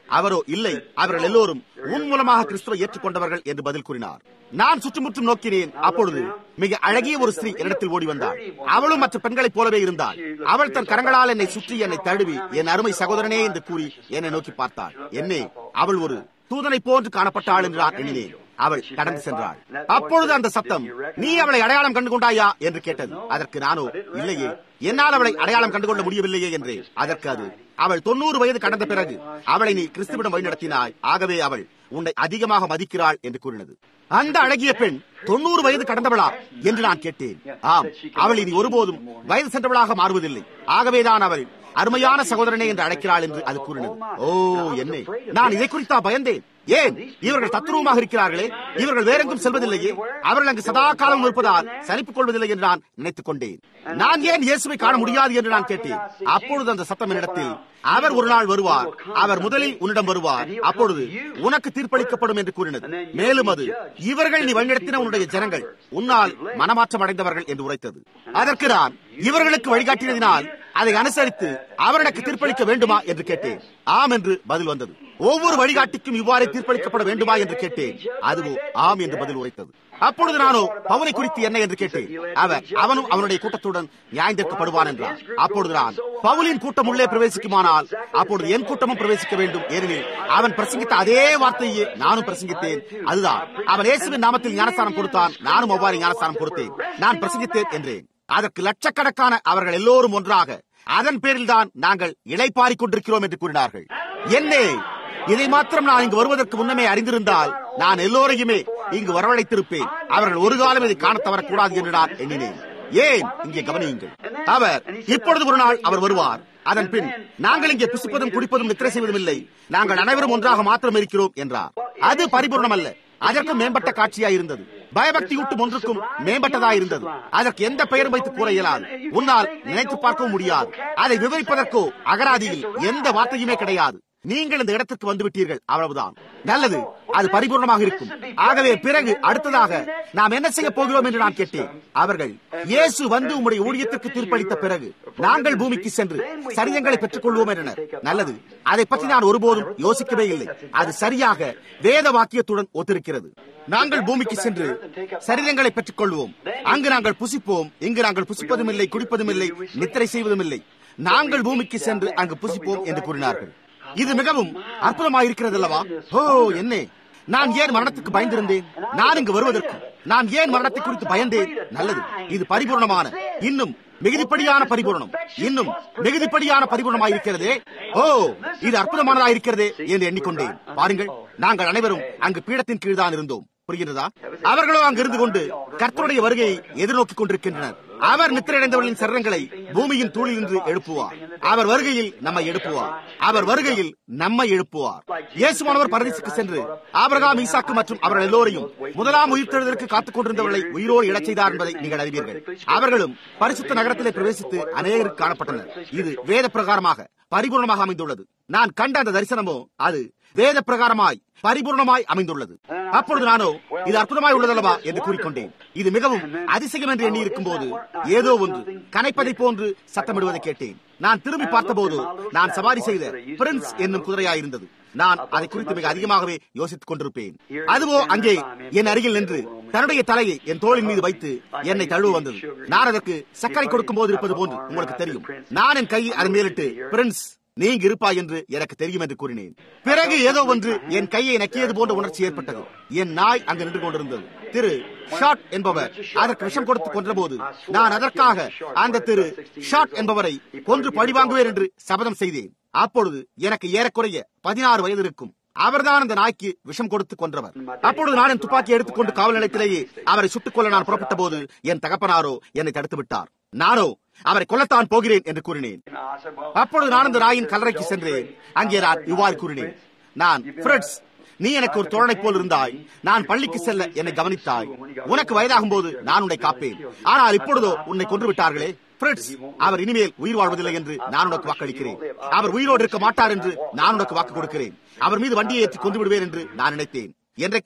அவரோ இல்லை அவர்கள் எல்லோரும் உன் மூலமாக கிறிஸ்துவை ஏற்றுக்கொண்டவர்கள் என்று பதில் கூறினார் நான் சுற்றுமுற்றும் நோக்கினேன் அப்பொழுது மிக அழகிய ஒரு ஸ்திரீ என்னிடத்தில் ஓடி வந்தாள் அவளும் மற்ற பெண்களைப் போலவே இருந்தாள் அவள் தன் கரங்களால் என்னை சுற்றி என்னை தழுவி என் அருமை சகோதரனே என்று கூறி என்னை நோக்கி பார்த்தாள் என்னே அவள் ஒரு தூதனை போன்று காணப்பட்டாள் என்று நான் எண்ணினேன் அவள் கடந்து சென்றாள் அப்பொழுது அந்த சத்தம் நீ அவளை அடையாளம் கண்டு கொண்டாயா என்று கேட்டது அதற்கு நானோ இல்லையே என்னால் அவளை அடையாளம் கண்டுகொள்ள முடியவில்லையே என்றேன் அதற்கு அது அவள் தொண்ணூறு வயது கடந்த பிறகு அவளை நீ கிறிஸ்துவிடம் வழிநடத்தினாய் ஆகவே அவள் உன்னை அதிகமாக மதிக்கிறாள் என்று கூறினது அந்த அழகிய பெண் தொண்ணூறு வயது கடந்தவளா என்று நான் கேட்டேன் ஆம் அவள் இனி ஒருபோதும் வயது சென்றவளாக மாறுவதில்லை ஆகவேதான் அவள் அருமையான சகோதரனே என்று அழைக்கிறாள் என்று அது கூறினது ஓ என்னை நான் இதை குறித்தா பயந்தேன் ஏன் இவர்கள் தத்துருவமாக இருக்கிறார்களே இவர்கள் வேறெங்கும் செல்வதில்லையே அவர்கள் அங்கு சதா காலம் இருப்பதால் சலிப்புக் கொள்வதில்லை என்று நான் நினைத்துக் கொண்டேன் நான் ஏன் இயேசுவை காண முடியாது என்று நான் கேட்டேன் அப்பொழுது அந்த சத்தம் என்னிடத்தில் அவர் ஒரு நாள் வருவார் அவர் முதலில் உன்னிடம் வருவார் அப்பொழுது உனக்கு தீர்ப்பளிக்கப்படும் என்று கூறினது மேலும் அது இவர்கள் நீ வழிநடத்தின உன்னுடைய ஜனங்கள் உன்னால் மனமாற்றம் அடைந்தவர்கள் என்று உரைத்தது அதற்கு நான் இவர்களுக்கு வழிகாட்டினதினால் அதை அனுசரித்து அவர் எனக்கு தீர்ப்பளிக்க வேண்டுமா என்று கேட்டேன் ஆம் என்று பதில் வந்தது ஒவ்வொரு வழிகாட்டிக்கும் இவ்வாறு தீர்ப்பளிக்கப்பட வேண்டுமா என்று கேட்டேன் அதுவோ ஆம் என்று பதில் உரைத்தது அப்பொழுது நானோ பவுனை குறித்து என்ன என்று கேட்டேன் அவர் அவனும் அவனுடைய கூட்டத்துடன் நியாயந்திருக்கப்படுவான் என்றார் அப்பொழுது நான் பவுலின் கூட்டம் உள்ளே பிரவேசிக்குமானால் அப்பொழுது என் கூட்டமும் பிரவேசிக்க வேண்டும் ஏனெனில் அவன் பிரசங்கித்த அதே வார்த்தையே நானும் பிரசங்கித்தேன் அதுதான் அவன் இயேசுவின் நாமத்தில் ஞானஸ்தானம் கொடுத்தான் நானும் அவ்வாறு ஞானஸ்தானம் கொடுத்தேன் நான் பிரசங்கித்தேன் என்றேன் அதற்கு லட்சக்கணக்கான அவர்கள் எல்லோரும் ஒன்றாக அதன் பேரில் தான் நாங்கள் இளைப்பாரிக் கொண்டிருக்கிறோம் என்று கூறினார்கள் என்னே இதை மாத்திரம் நான் இங்கு வருவதற்கு முன்னமே அறிந்திருந்தால் நான் எல்லோரையுமே இங்கு வரவழைத்திருப்பேன் அவர்கள் ஒரு காலம் இதை காண தவறக்கூடாது என்று நான் எண்ணினேன் ஏன் இங்கே கவனியுங்கள் அவர் இப்பொழுது ஒரு நாள் அவர் வருவார் அதன் பின் நாங்கள் இங்கே புசிப்பதும் குடிப்பதும் நித்திரை செய்வதும் இல்லை நாங்கள் அனைவரும் ஒன்றாக மாத்திரம் இருக்கிறோம் என்றார் அது பரிபூர்ணம் அல்ல அதற்கும் மேம்பட்ட காட்சியாய் இருந்தது பயபக்தியூட்டும் ஒன்றுக்கும் மேம்பட்டதாய் இருந்தது அதற்கு எந்த பெயரும் வைத்து கூற இயலாது உன்னால் நினைத்து பார்க்கவும் முடியாது அதை விவரிப்பதற்கோ அகராதியில் எந்த வார்த்தையுமே கிடையாது நீங்கள் இந்த இடத்திற்கு வந்து விட்டீர்கள் அவ்வளவுதான் நல்லது அது பரிபூர்ணமாக இருக்கும் ஆகவே பிறகு அடுத்ததாக நாம் என்ன செய்ய போகிறோம் என்று நான் கேட்டேன் அவர்கள் இயேசு வந்து உம்முடைய ஊழியத்திற்கு தீர்ப்பளித்த பிறகு நாங்கள் பூமிக்கு சென்று சரியங்களை பெற்றுக் கொள்வோம் என்றனர் நல்லது அதை பற்றி நான் ஒருபோதும் யோசிக்கவே இல்லை அது சரியாக வேத வாக்கியத்துடன் ஒத்திருக்கிறது நாங்கள் பூமிக்கு சென்று சரீரங்களை பெற்றுக் கொள்வோம் அங்கு நாங்கள் புசிப்போம் இங்கு நாங்கள் புசிப்பதும் இல்லை குடிப்பதும் இல்லை நித்திரை செய்வதும் இல்லை நாங்கள் பூமிக்கு சென்று அங்கு புசிப்போம் என்று கூறினார்கள் இது மிகவும் அற்புதமாயிருக்கிறது அல்லவா ஓ என்னே நான் ஏன் மரணத்துக்கு பயந்திருந்தேன் நான் இங்கு வருவதற்கு நான் ஏன் மரணத்தை குறித்து பயந்தேன் நல்லது இது பரிபூர்ணமான இன்னும் மிகுதிப்படியான பரிபூர்ணம் இன்னும் மிகுதிப்படியான பரிபூர்ணமாயிருக்கிறதே ஓ இது அற்புதமானதாயிருக்கிறதே என்று எண்ணிக்கொண்டேன் பாருங்கள் நாங்கள் அனைவரும் அங்கு பீடத்தின் கீழ் தான் இருந்தோம் புரிகிறதா அவர்களோ அங்கு இருந்து கொண்டு கர்த்தருடைய வருகையை எதிர்நோக்கிக் கொண்டிருக்கின்றனர் அவர் நித்திரையடைந்தவர்களின் சரங்களை பூமியின் தூளில் நின்று எழுப்புவார் அவர் வருகையில் நம்மை எழுப்புவார் அவர் வருகையில் நம்மை எழுப்புவார் இயேசுவானவர் பரதேசுக்கு சென்று ஆபரகாம் ஈசாக்கு மற்றும் அவர்கள் எல்லோரையும் முதலாம் உயிர்த்தெழுதலுக்கு காத்துக் கொண்டிருந்தவர்களை உயிரோடு இழச் செய்தார் என்பதை நீங்கள் அறிவீர்கள் அவர்களும் பரிசுத்த நகரத்திலே பிரவேசித்து அநேகருக்கு காணப்பட்டனர் இது வேத பிரகாரமாக பரிபூர்ணமாக அமைந்துள்ளது நான் கண்ட அந்த தரிசனமோ அது வேத பிரகாரமாய் பரிபூர்ணமாய் அமைந்துள்ளது அப்பொழுது நானோ இது அற்புதமாய் உள்ளதல்லவா என்று கூறிக்கொண்டேன் இது மிகவும் அதிசயம் என்று எண்ணி இருக்கும் போது ஏதோ ஒன்று கனைப்பதை போன்று சத்தமிடுவதை கேட்டேன் நான் திரும்பி பார்த்தபோது நான் சவாரி செய்த பிரின்ஸ் என்னும் குதிரையாயிருந்தது நான் அதை குறித்து மிக அதிகமாகவே யோசித்துக் கொண்டிருப்பேன் அதுவோ அங்கே என் அருகில் நின்று தன்னுடைய தலையை என் தோளின் மீது வைத்து என்னை தழுவ வந்தது நான் அதற்கு சர்க்கரை கொடுக்கும் போது இருப்பது போன்று உங்களுக்கு தெரியும் நான் என் கையை அதன் மேலிட்டு பிரின்ஸ் நீங்க இருப்பாய் என்று எனக்கு தெரியும் என்று கூறினேன் பிறகு ஏதோ ஒன்று என் கையை நக்கியது போன்ற உணர்ச்சி ஏற்பட்டது என் நாய் அங்கு நின்று கொண்டிருந்தது திரு ஷாட் என்பவர் அதற்கு விஷம் கொடுத்து கொன்றபோது நான் அதற்காக அந்த திரு ஷாட் என்பவரை கொன்று பழிவாங்குவேன் என்று சபதம் செய்தேன் அப்பொழுது எனக்கு ஏறக்குறைய பதினாறு வயது இருக்கும் அவர்தான் அந்த நாய்க்கு விஷம் கொடுத்து கொன்றவர் அப்பொழுது நான் என் துப்பாக்கி எடுத்துக்கொண்டு காவல் நிலையத்திலேயே அவரை சுட்டுக் கொள்ள நான் புறப்பட்ட போது என் தகப்பனாரோ என்னை தடுத்து விட்டார் நானோ அவரை கொல்லத்தான் போகிறேன் என்று கூறினேன் அப்பொழுது நான் அந்த நாயின் கல்லறைக்கு சென்றேன் அங்கே நான் இவ்வாறு கூறினேன் நான் ஃப்ரெட்ஸ் நீ எனக்கு ஒரு தோழனை போல் இருந்தாய் நான் பள்ளிக்கு செல்ல என்னை கவனித்தாய் உனக்கு வயதாகும் போது நான் உன்னை காப்பேன் ஆனால் இப்பொழுதோ உன்னை கொன்று விட்டார்களே பிரிட்ஸ் அவர் இனிமேல் உயிர் வாழ்வதில்லை என்று நான் உனக்கு வாக்களிக்கிறேன் அவர் உயிரோடு இருக்க மாட்டார் என்று நான் உனக்கு வாக்கு கொடுக்கிறேன் அவர் மீது வண்டியை ஏற்றி கொண்டு விடுவேன் என்று நான் நினைத்தேன் என்றைக்காவது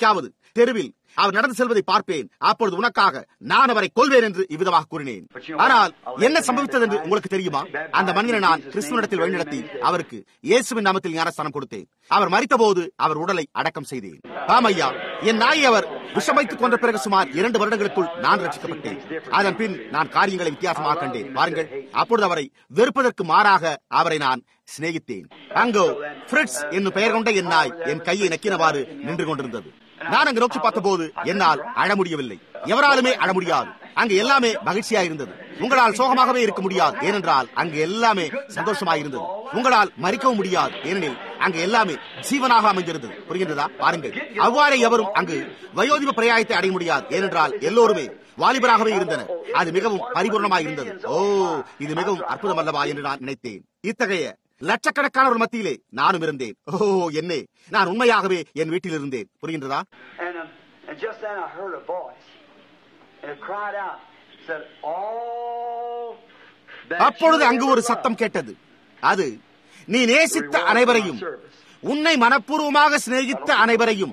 தெருவில் அவர் நடந்து செல்வதை பார்ப்பேன் அப்பொழுது உனக்காக நான் அவரை கொள்வேன் என்று இவ்விதமாக கூறினேன் ஆனால் என்ன சம்பவித்தது என்று உங்களுக்கு தெரியுமா அந்த மனிதனை நான் கிறிஸ்துவனிடத்தில் வழிநடத்தி அவருக்கு இயேசுவின் நாமத்தில் ஞானஸ்தானம் கொடுத்தேன் அவர் மறித்தபோது அவர் உடலை அடக்கம் செய்தேன் ஆமையா என் நாயை அவர் விஷமைத்துக் கொண்ட பிறகு சுமார் இரண்டு வருடங்களுக்குள் நான் ரட்சிக்கப்பட்டேன் அதன் பின் நான் காரியங்களை வித்தியாசமாக கண்டேன் பாருங்கள் அப்பொழுது அவரை வெறுப்பதற்கு மாறாக அவரை நான் சிநேகித்தேன் அங்கோ பிரிட்ஸ் என்னும் பெயர் கொண்ட என் நாய் என் கையை நக்கினவாறு நின்று கொண்டிருந்தது நான் அங்கு நோக்கி பார்த்தபோது என்னால் அழ முடியவில்லை எவராலுமே அழ முடியாது அங்கு எல்லாமே மகிழ்ச்சியா இருந்தது உங்களால் சோகமாகவே இருக்க முடியாது ஏனென்றால் அங்கு எல்லாமே சந்தோஷமாக இருந்தது உங்களால் மறிக்கவும் முடியாது ஏனெனில் அங்கு எல்லாமே ஜீவனாக அமைந்திருந்தது புரிகின்றதா பாருங்கள் அவ்வாறே எவரும் அங்கு வயோதிப பிரயாயத்தை அடைய முடியாது ஏனென்றால் எல்லோருமே வாலிபராகவே இருந்தனர் அது மிகவும் பரிபூர்ணமாக இருந்தது ஓ இது மிகவும் அற்புதம் அல்லவா என்று நான் நினைத்தேன் இத்தகைய லட்சக்கணக்கானவர் மத்தியிலே நானும் இருந்தேன் ஓ என்னே நான் உண்மையாகவே என் வீட்டில் இருந்தேன் புரிகின்றதா And, um, and just then I heard a voice. And it cried out, said, All that அப்பொழுது you அங்கு ஒரு ever சத்தம் loved, கேட்டது அது நீ நேசித்த அனைவரையும் உன்னை மனப்பூர்வமாக சிநேகித்த அனைவரையும்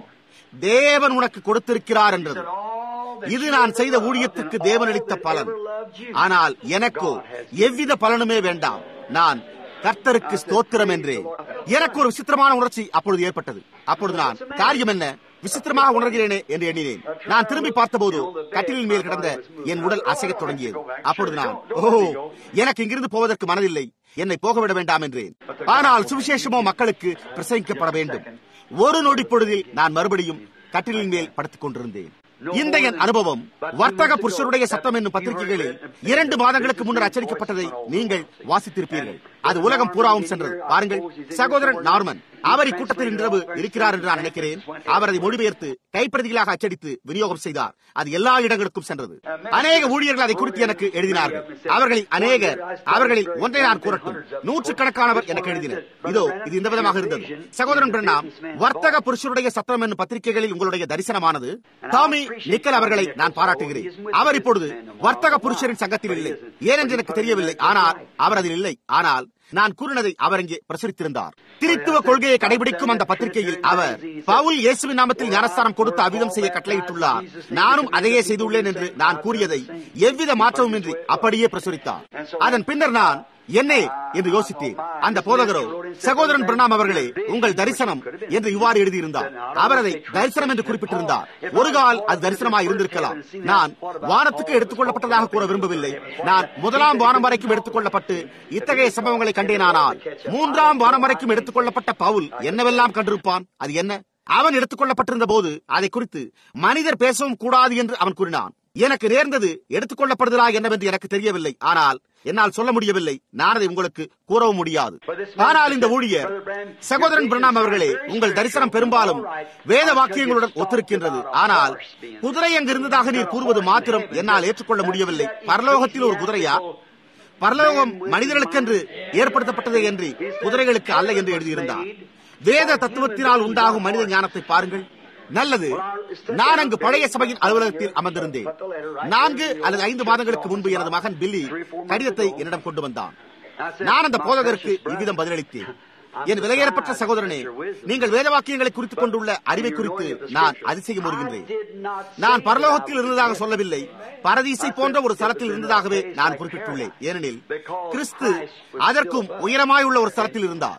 தேவன் உனக்கு கொடுத்திருக்கிறார் என்றது said, All that இது you நான் ever செய்த loved, ஊழியத்துக்கு and தேவன் all அளித்த that பலன் ever loved you, ஆனால் எனக்கோ God has given எவ்வித பலனுமே வேண்டாம் நான் கர்த்தருக்கு ஸ்தோத்திரம் என்றே எனக்கு ஒரு விசித்திரமான உணர்ச்சி அப்பொழுது ஏற்பட்டது அப்பொழுது நான் காரியம் என்ன விசித்திரமாக உணர்கிறேனே என்று எண்ணினேன் நான் திரும்பி பார்த்தபோது கட்டிலின் மேல் கிடந்த என் உடல் அசையத் தொடங்கியது அப்பொழுது நான் ஓ எனக்கு இங்கிருந்து போவதற்கு மனதில்லை என்னை போகவிட வேண்டாம் என்றேன் ஆனால் சுவிசேஷமோ மக்களுக்கு பிரசங்கிக்கப்பட வேண்டும் ஒரு நொடி பொழுதில் நான் மறுபடியும் கட்டிலின் மேல் படுத்துக் கொண்டிருந்தேன் இந்த என் அனுபவம் வர்த்தக புருஷருடைய சத்தம் என்னும் பத்திரிகைகளில் இரண்டு மாதங்களுக்கு முன்னர் அச்சடிக்கப்பட்டதை நீங்கள் வாசித்திருப்பீர்கள் அது உலகம் பூராவும் சென்றது பாருங்கள் சகோதரன் நார்மன் அவர் இக்கூட்டத்தில் இன்றிரவு இருக்கிறார் என்று நான் நினைக்கிறேன் அவர் அதை மொழிபெயர்த்து கைப்பிரதிகளாக அச்சடித்து விநியோகம் செய்தார் அது எல்லா இடங்களுக்கும் சென்றது அநேக ஊழியர்கள் அதை குறித்து எனக்கு எழுதினார்கள் அவர்களில் அநேகர் அவர்களில் ஒன்றை நான் கூறட்டும் நூற்றுக்கணக்கானவர் எனக்கு எழுதினர் இதோ இது இந்த விதமாக இருந்தது சகோதரன் பிரணாம் வர்த்தக புருஷருடைய சத்தம் என்னும் பத்திரிகைகளில் உங்களுடைய தரிசனமானது டாமி நிக்கல் அவர்களை நான் பாராட்டுகிறேன் அவர் இப்பொழுது வர்த்தக புருஷரின் சங்கத்தில் இல்லை ஏனென்று எனக்கு தெரியவில்லை ஆனால் அவர் அதில் இல்லை ஆனால் நான் கூறினதை அவர் இங்கே பிரசுரித்திருந்தார் திரித்துவ கொள்கையை கடைபிடிக்கும் அந்த பத்திரிகையில் அவர் பவுல் இயேசுவின் நாமத்தில் ஞானஸ்தானம் கொடுத்து அவிதம் செய்ய கட்டளையிட்டுள்ளார் நானும் அதையே செய்துள்ளேன் என்று நான் கூறியதை எவ்வித மாற்றமுமின்றி அப்படியே பிரசுரித்தார் அதன் பின்னர் நான் என்னே என்று யோசித்தேன் அந்த போதகரோ சகோதரன் பிரணாம் அவர்களே உங்கள் தரிசனம் என்று இவ்வாறு எழுதியிருந்தார் அவர் அதை தரிசனம் என்று குறிப்பிட்டிருந்தார் ஒரு கால் அது தரிசனமாக இருந்திருக்கலாம் நான் வானத்துக்கு எடுத்துக் கொள்ளப்பட்டதாக கூற விரும்பவில்லை நான் முதலாம் வானம் வரைக்கும் எடுத்துக் கொள்ளப்பட்டு இத்தகைய சம்பவங்களை கண்டேனானால் மூன்றாம் வானம் வரைக்கும் எடுத்துக் கொள்ளப்பட்ட பவுல் என்னவெல்லாம் கண்டிருப்பான் அது என்ன அவன் எடுத்துக் கொள்ளப்பட்டிருந்த போது அதை குறித்து மனிதர் பேசவும் கூடாது என்று அவன் கூறினான் எனக்கு நேர்ந்தது எடுத்துக் கொள்ளப்படுதலா என்னவென்று எனக்கு தெரியவில்லை ஆனால் என்னால் சொல்ல முடியவில்லை நான் அதை உங்களுக்கு கூறவும் முடியாது ஆனால் இந்த ஊழியர் சகோதரன் பிரணாம் அவர்களே உங்கள் தரிசனம் பெரும்பாலும் வேத வாக்கியங்களுடன் ஒத்திருக்கின்றது ஆனால் குதிரை அங்கு இருந்ததாக நீர் கூறுவது மாத்திரம் என்னால் ஏற்றுக்கொள்ள முடியவில்லை பரலோகத்தில் ஒரு குதிரையா பரலோகம் மனிதர்களுக்கென்று ஏற்படுத்தப்பட்டது என்று குதிரைகளுக்கு அல்ல என்று எழுதியிருந்தார் வேத தத்துவத்தினால் உண்டாகும் மனித ஞானத்தை பாருங்கள் நல்லது நான் அங்கு பழைய சபையின் அலுவலகத்தில் அமர்ந்திருந்தேன் நான்கு அல்லது ஐந்து மாதங்களுக்கு முன்பு எனது மகன் பில்லி கடிதத்தை என்னிடம் கொண்டு வந்தான் நான் அந்த போதகருக்கு இவ்விதம் பதிலளித்தேன் என் விலையேறப்பட்ட சகோதரனே நீங்கள் வேதவாக்கியங்களை குறித்துக் கொண்டுள்ள அறிவை குறித்து நான் அதிசயம் வருகின்றேன் நான் பரலோகத்தில் இருந்ததாக சொல்லவில்லை பரதீசை போன்ற ஒரு ஸ்தலத்தில் இருந்ததாகவே நான் குறிப்பிட்டுள்ளேன் ஏனெனில் கிறிஸ்து அதற்கும் உயரமாயுள்ள ஒரு ஸ்தலத்தில் இருந்தார்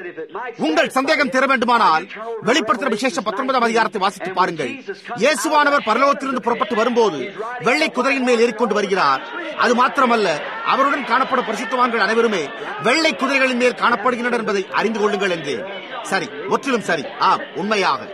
உங்கள் சந்தேகம் தர வேண்டுமானால் வெளிப்படுத்துகிற விசேஷம் பத்தொன்பதாம் அதிகாரத்தை வாசித்து பாருங்கள் இயேசுவானவர் பரலோகத்திலிருந்து புறப்பட்டு வரும்போது வெள்ளை குதிரையின் மேல் ஏறிக்கொண்டு வருகிறார் அது மாத்திரமல்ல அவருடன் காணப்படும் பரிசுத்தவான்கள் அனைவருமே வெள்ளை குதிரைகளின் மேல் காணப்படுகின்றனர் என்பதை அறிந்து கொள்ளுங்கள் என்று சரி முற்றிலும் சரி ஆம் உண்மையாக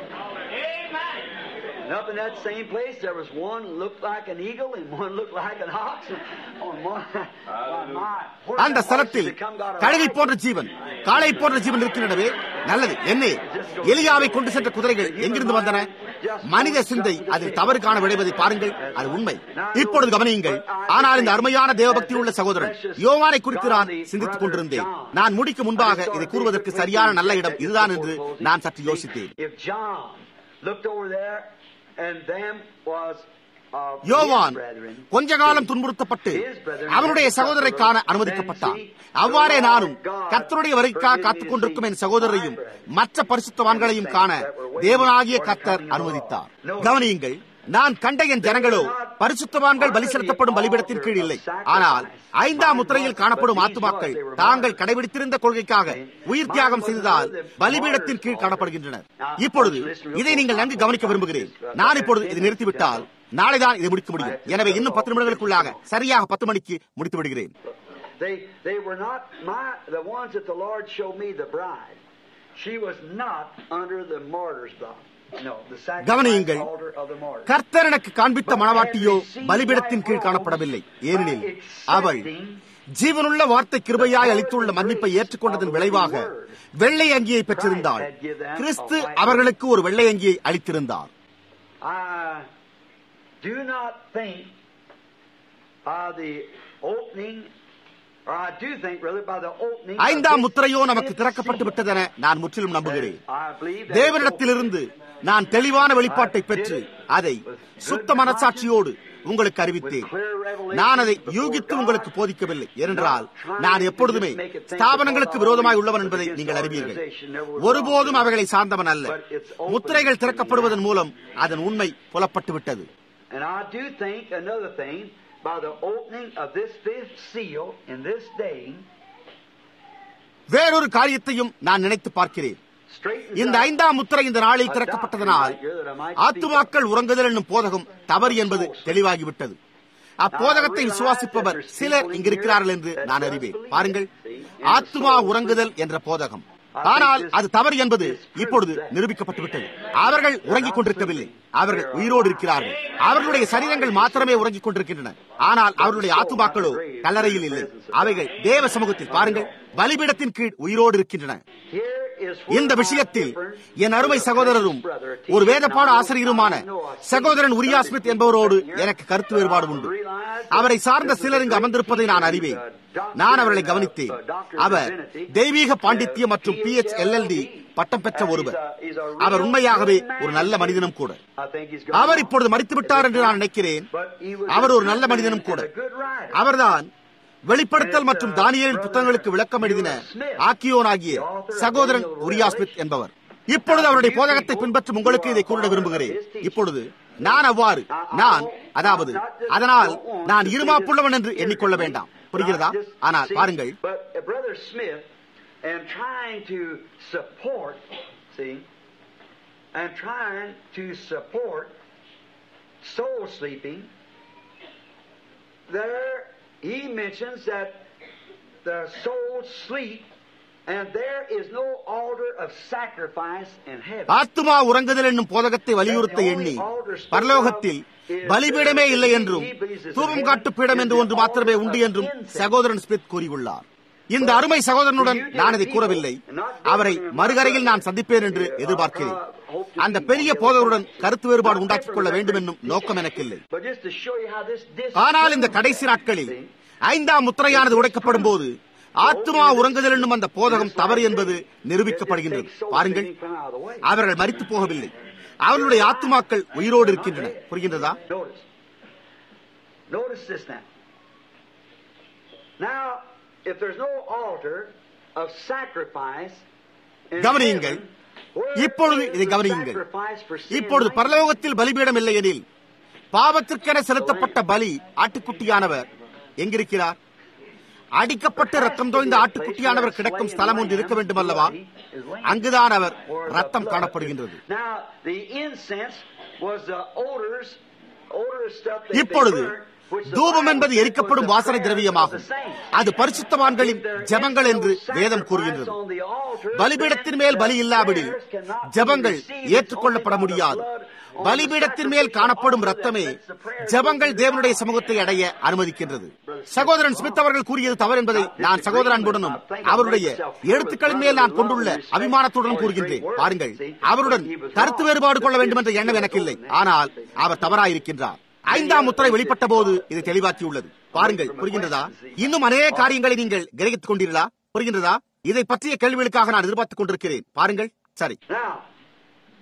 And up in that same place, there was one looked like an eagle and one looked like an ox. On one, my, அந்த ஸ்தலத்தில் கழுகை போன்ற ஜீவன் காளை போன்ற ஜீவன் இருக்கின்றனவே நல்லது என்ன எலியாவை கொண்டு சென்ற குதிரைகள் எங்கிருந்து வந்தன மனித சிந்தை அதில் தவறு காண விளைவதை பாருங்கள் அது உண்மை இப்பொழுது கவனியுங்கள் ஆனால் இந்த அருமையான தேவபக்தி உள்ள சகோதரன் யோவானை குறித்து நான் சிந்தித்துக் கொண்டிருந்தேன் நான் முடிக்க முன்பாக இதை கூறுவதற்கு சரியான நல்ல இடம் இதுதான் என்று நான் சற்று யோசித்தேன் If John looked over there and them was யோவான் கொஞ்ச காலம் துன்புறுத்தப்பட்டு அவனுடைய சகோதரரை காண அனுமதிக்கப்பட்டான் அவ்வாறே நானும் கத்தருடைய வரைக்காக காத்துக் கொண்டிருக்கும் என் சகோதரரையும் மற்ற பரிசுத்தவான்களையும் காண தேவனாகிய கத்தர் அனுமதித்தார் கவனியுங்கள் நான் கண்ட என் ஜனங்களோ பரிசுத்தவான்கள் பலி செலுத்தப்படும் பலிபிடத்தின் கீழ் இல்லை ஆனால் ஐந்தாம் முத்திரையில் காணப்படும் ஆத்துமாக்கள் தாங்கள் கடைபிடித்திருந்த கொள்கைக்காக உயிர் தியாகம் செய்ததால் பலிபீடத்தின் கீழ் காணப்படுகின்றனர் இப்பொழுது இதை நீங்கள் நன்கு கவனிக்க விரும்புகிறேன் நான் இப்பொழுது இதை நிறுத்திவிட்டால் நாளைதான் இதை முடிக்க முடியும் எனவே இன்னும் பத்து நிமிடங்களுக்குள்ளாக சரியாக பத்து மணிக்கு முடித்து விடுகிறேன் They, they were not my, the ones that the Lord showed me, the bride. She was not under the martyr's block. No, the sacrifice கவனியுங்கள் altar of the martyr. கர்த்தர் எனக்கு காண்பித்த மணவாட்டியோ பலிபிடத்தின் கீழ் காணப்படவில்லை ஏனெனில் அவள் ஜீவனுள்ள வார்த்தை கிருபையாய் அளித்துள்ள மன்னிப்பை ஏற்றுக்கொண்டதன் விளைவாக வெள்ளை அங்கியை பெற்றிருந்தாள் கிறிஸ்து அவர்களுக்கு ஒரு வெள்ளை அங்கியை அளித்திருந்தார் I do not think by the opening, or I do think rather by the opening. of ஐந்தாம் this முத்திரையோ நமக்கு fifth திறக்கப்பட்டு seal. விட்டதென நான் முற்றிலும் நம்புகிறேன் I believe that தேவனிடத்திலிருந்து நான் தெளிவான வெளிப்பாட்டை பெற்று அதை சுத்த மனசாட்சியோடு உங்களுக்கு அறிவித்தேன் நான் அதை யூகித்து உங்களுக்கு போதிக்கவில்லை ஏனென்றால் நான் எப்பொழுதுமே ஸ்தாபனங்களுக்கு விரோதமாய் உள்ளவன் என்பதை நீங்கள் அறிவீர்கள் ஒருபோதும் அவைகளை சார்ந்தவன் அல்ல முத்திரைகள் திறக்கப்படுவதன் மூலம் அதன் உண்மை புலப்பட்டு விட்டது And I do think another thing, by the opening of this fifth seal in this day, வேறொரு காரியத்தையும் நான் நினைத்து பார்க்கிறேன் straightens இந்த out ஐந்தாம் முத்திரை இந்த நாளில் திறக்கப்பட்டதனால் ஆத்துமாக்கள் உறங்குதல் என்னும் போதகம் தவறு என்பது தெளிவாகிவிட்டது அப்போதகத்தை விசுவாசிப்பவர் சிலர் இங்கிருக்கிறார்கள் என்று நான் அறிவேன் பாருங்கள் ஆத்துமா உறங்குதல் என்ற போதகம் ஆனால் அது தவறு என்பது இப்பொழுது நிரூபிக்கப்பட்டுவிட்டது அவர்கள் உறங்கிக் கொண்டிருக்கவில்லை அவர்கள் உயிரோடு இருக்கிறார்கள் அவர்களுடைய சரீரங்கள் மாத்திரமே உறங்கிக் கொண்டிருக்கின்றன ஆனால் அவர்களுடைய ஆத்துமாக்களோ கல்லறையில் இல்லை அவைகள் தேவ சமூகத்தில் பாருங்கள் பலிபீடத்தின் கீழ் உயிரோடு இருக்கின்றன Here is இந்த விஷயத்தில் என் அருமை சகோதரரும் ஒரு வேதப்பாட ஆசிரியருமான சகோதரன் உரியா ஸ்மித் என்பவரோடு எனக்கு கருத்து வேறுபாடு உண்டு அவரை சார்ந்த சிலர் இங்கு அமர்ந்திருப்பதை நான் அறிவேன் நான் அவர்களை கவனித்தேன் அவர் தெய்வீக பாண்டித்யம் மற்றும் பி எச் எல்எல்டி பட்டம் பெற்ற ஒருவர் அவர் உண்மையாகவே ஒரு நல்ல மனிதனும் கூட I think he's அவர் இப்பொழுது மறித்து விட்டார் என்று நான் நினைக்கிறேன் அவர் ஒரு நல்ல மனிதனும் கூட அவர்தான் வெளிப்படுத்தல் மற்றும் தானியலின் புத்தகங்களுக்கு விளக்கம் எழுதின ஆக்கியோனாகிய சகோதரன் உரியா ஸ்மித் என்பவர் இப்பொழுது அவருடைய போதகத்தை பின்பற்றும் உங்களுக்கு இதை கூறிட விரும்புகிறேன் இப்பொழுது நான் அவ்வாறு நான் அதாவது அதனால் நான் இருமாப்புள்ளவன் என்று எண்ணிக்கொள்ள வேண்டாம் புரிகிறதா ஆனால் பாருங்கள் But uh, Brother Smith, and trying to support, see, and trying to support soul sleeping, there he mentions that the soul sleep, and there is no altar of sacrifice in heaven. ஆத்துமா உறங்குதல் என்னும் போதகத்தை வலியுறுத்த எண்ணி பரலோகத்தில் பலிபீடமே இல்லை என்றும் தூபம் காட்டு பீடம் என்று ஒன்று மாத்திரமே உண்டு என்றும் சகோதரன் ஸ்மித் கூறியுள்ளார் இந்த அருமை சகோதரனுடன் நான் இதை கூறவில்லை அவரை மறுகரையில் நான் சந்திப்பேன் என்று எதிர்பார்க்கிறேன் அந்த பெரிய போதகருடன் கருத்து வேறுபாடு உண்டாக்கிக் கொள்ள வேண்டும் என்னும் நோக்கம் எனக்கில்லை But just to show you how this dis- ஆனால் இந்த கடைசி நாட்களில் ஐந்தாம் முத்திரையானது உடைக்கப்படும் போது ஆத்துமா உறங்குதல் என்னும் அந்த போதகம் தவறு என்பது நிரூபிக்கப்படுகின்றது பாருங்கள் அவர்கள் மறித்து போகவில்லை அவர்களுடைய ஆத்துமாக்கள் உயிரோடு இருக்கின்றன புரிகின்றதா Notice. Notice this now. Now, if there's no altar of sacrifice, in கவனியுங்கள். heaven, where இப்பொழுது is இதை the கவனியுங்கள் sacrifice for sin இப்பொழுது right பரலோகத்தில் பலிபீடம் இல்லை எனில் பாவத்திற்கென செலுத்தப்பட்ட பலி ஆட்டுக்குட்டியானவர் எங்கிருக்கிறார் அடிக்கப்பட்டு ரத்தம் தோய்ந்த ஆட்டுக்குட்டியானவர் கிடக்கும் ஸ்தலம் ஒன்று இருக்க வேண்டும் அல்லவா அங்குதான் அவர் ரத்தம் காணப்படுகின்றது Now, the incense was the odors, odorous stuff that they இப்பொழுது burned, which the தூபம் Bible என்பது says was எரிக்கப்படும் the வாசனை prayers of திரவியமாகும் the saints. அது பரிசுத்தவான்களின் If there is ஜெபங்கள் no என்று வேதம் sacrifice கூறுகின்றது on the altar, பலிபீடத்தின் மேல் then பலி the இல்லாவிடில் prayers cannot be ஜெபங்கள் received. ஏற்றுக்கொள்ளப்பட Only by the முடியாது blood on the பலிபீடத்தின் மேல் காணப்படும் sacrificial ரத்தமே altar that lets the prayers ஜெபங்கள் go to தேவனுடைய God. சமூகத்தை அடைய அனுமதிக்கின்றது சகோதரன் ஸ்மித் அவர்கள் கூறியது தவறு என்பதை நான் சகோதர அன்புடனும் அவருடைய எழுத்துக்களின் மேல் நான் கொண்டுள்ள அபிமானத்துடனும் கூறுகின்றேன் பாருங்கள் அவருடன் கருத்து வேறுபாடு கொள்ள வேண்டும் என்ற எண்ணம் எனக்கு இல்லை ஆனால் அவர் தவறாயிருக்கின்றார் ஐந்தாம் முத்திரை வெளிப்பட்ட போது இது தெளிவாக்கியுள்ளது பாருங்கள் புரிகின்றதா இன்னும் அநேக காரியங்களை நீங்கள் கிரகித்துக் கொண்டீர்களா புரிகின்றதா இதை பற்றிய கேள்விகளுக்காக நான் எதிர்பார்த்துக் கொண்டிருக்கிறேன் பாருங்கள் சரி Now,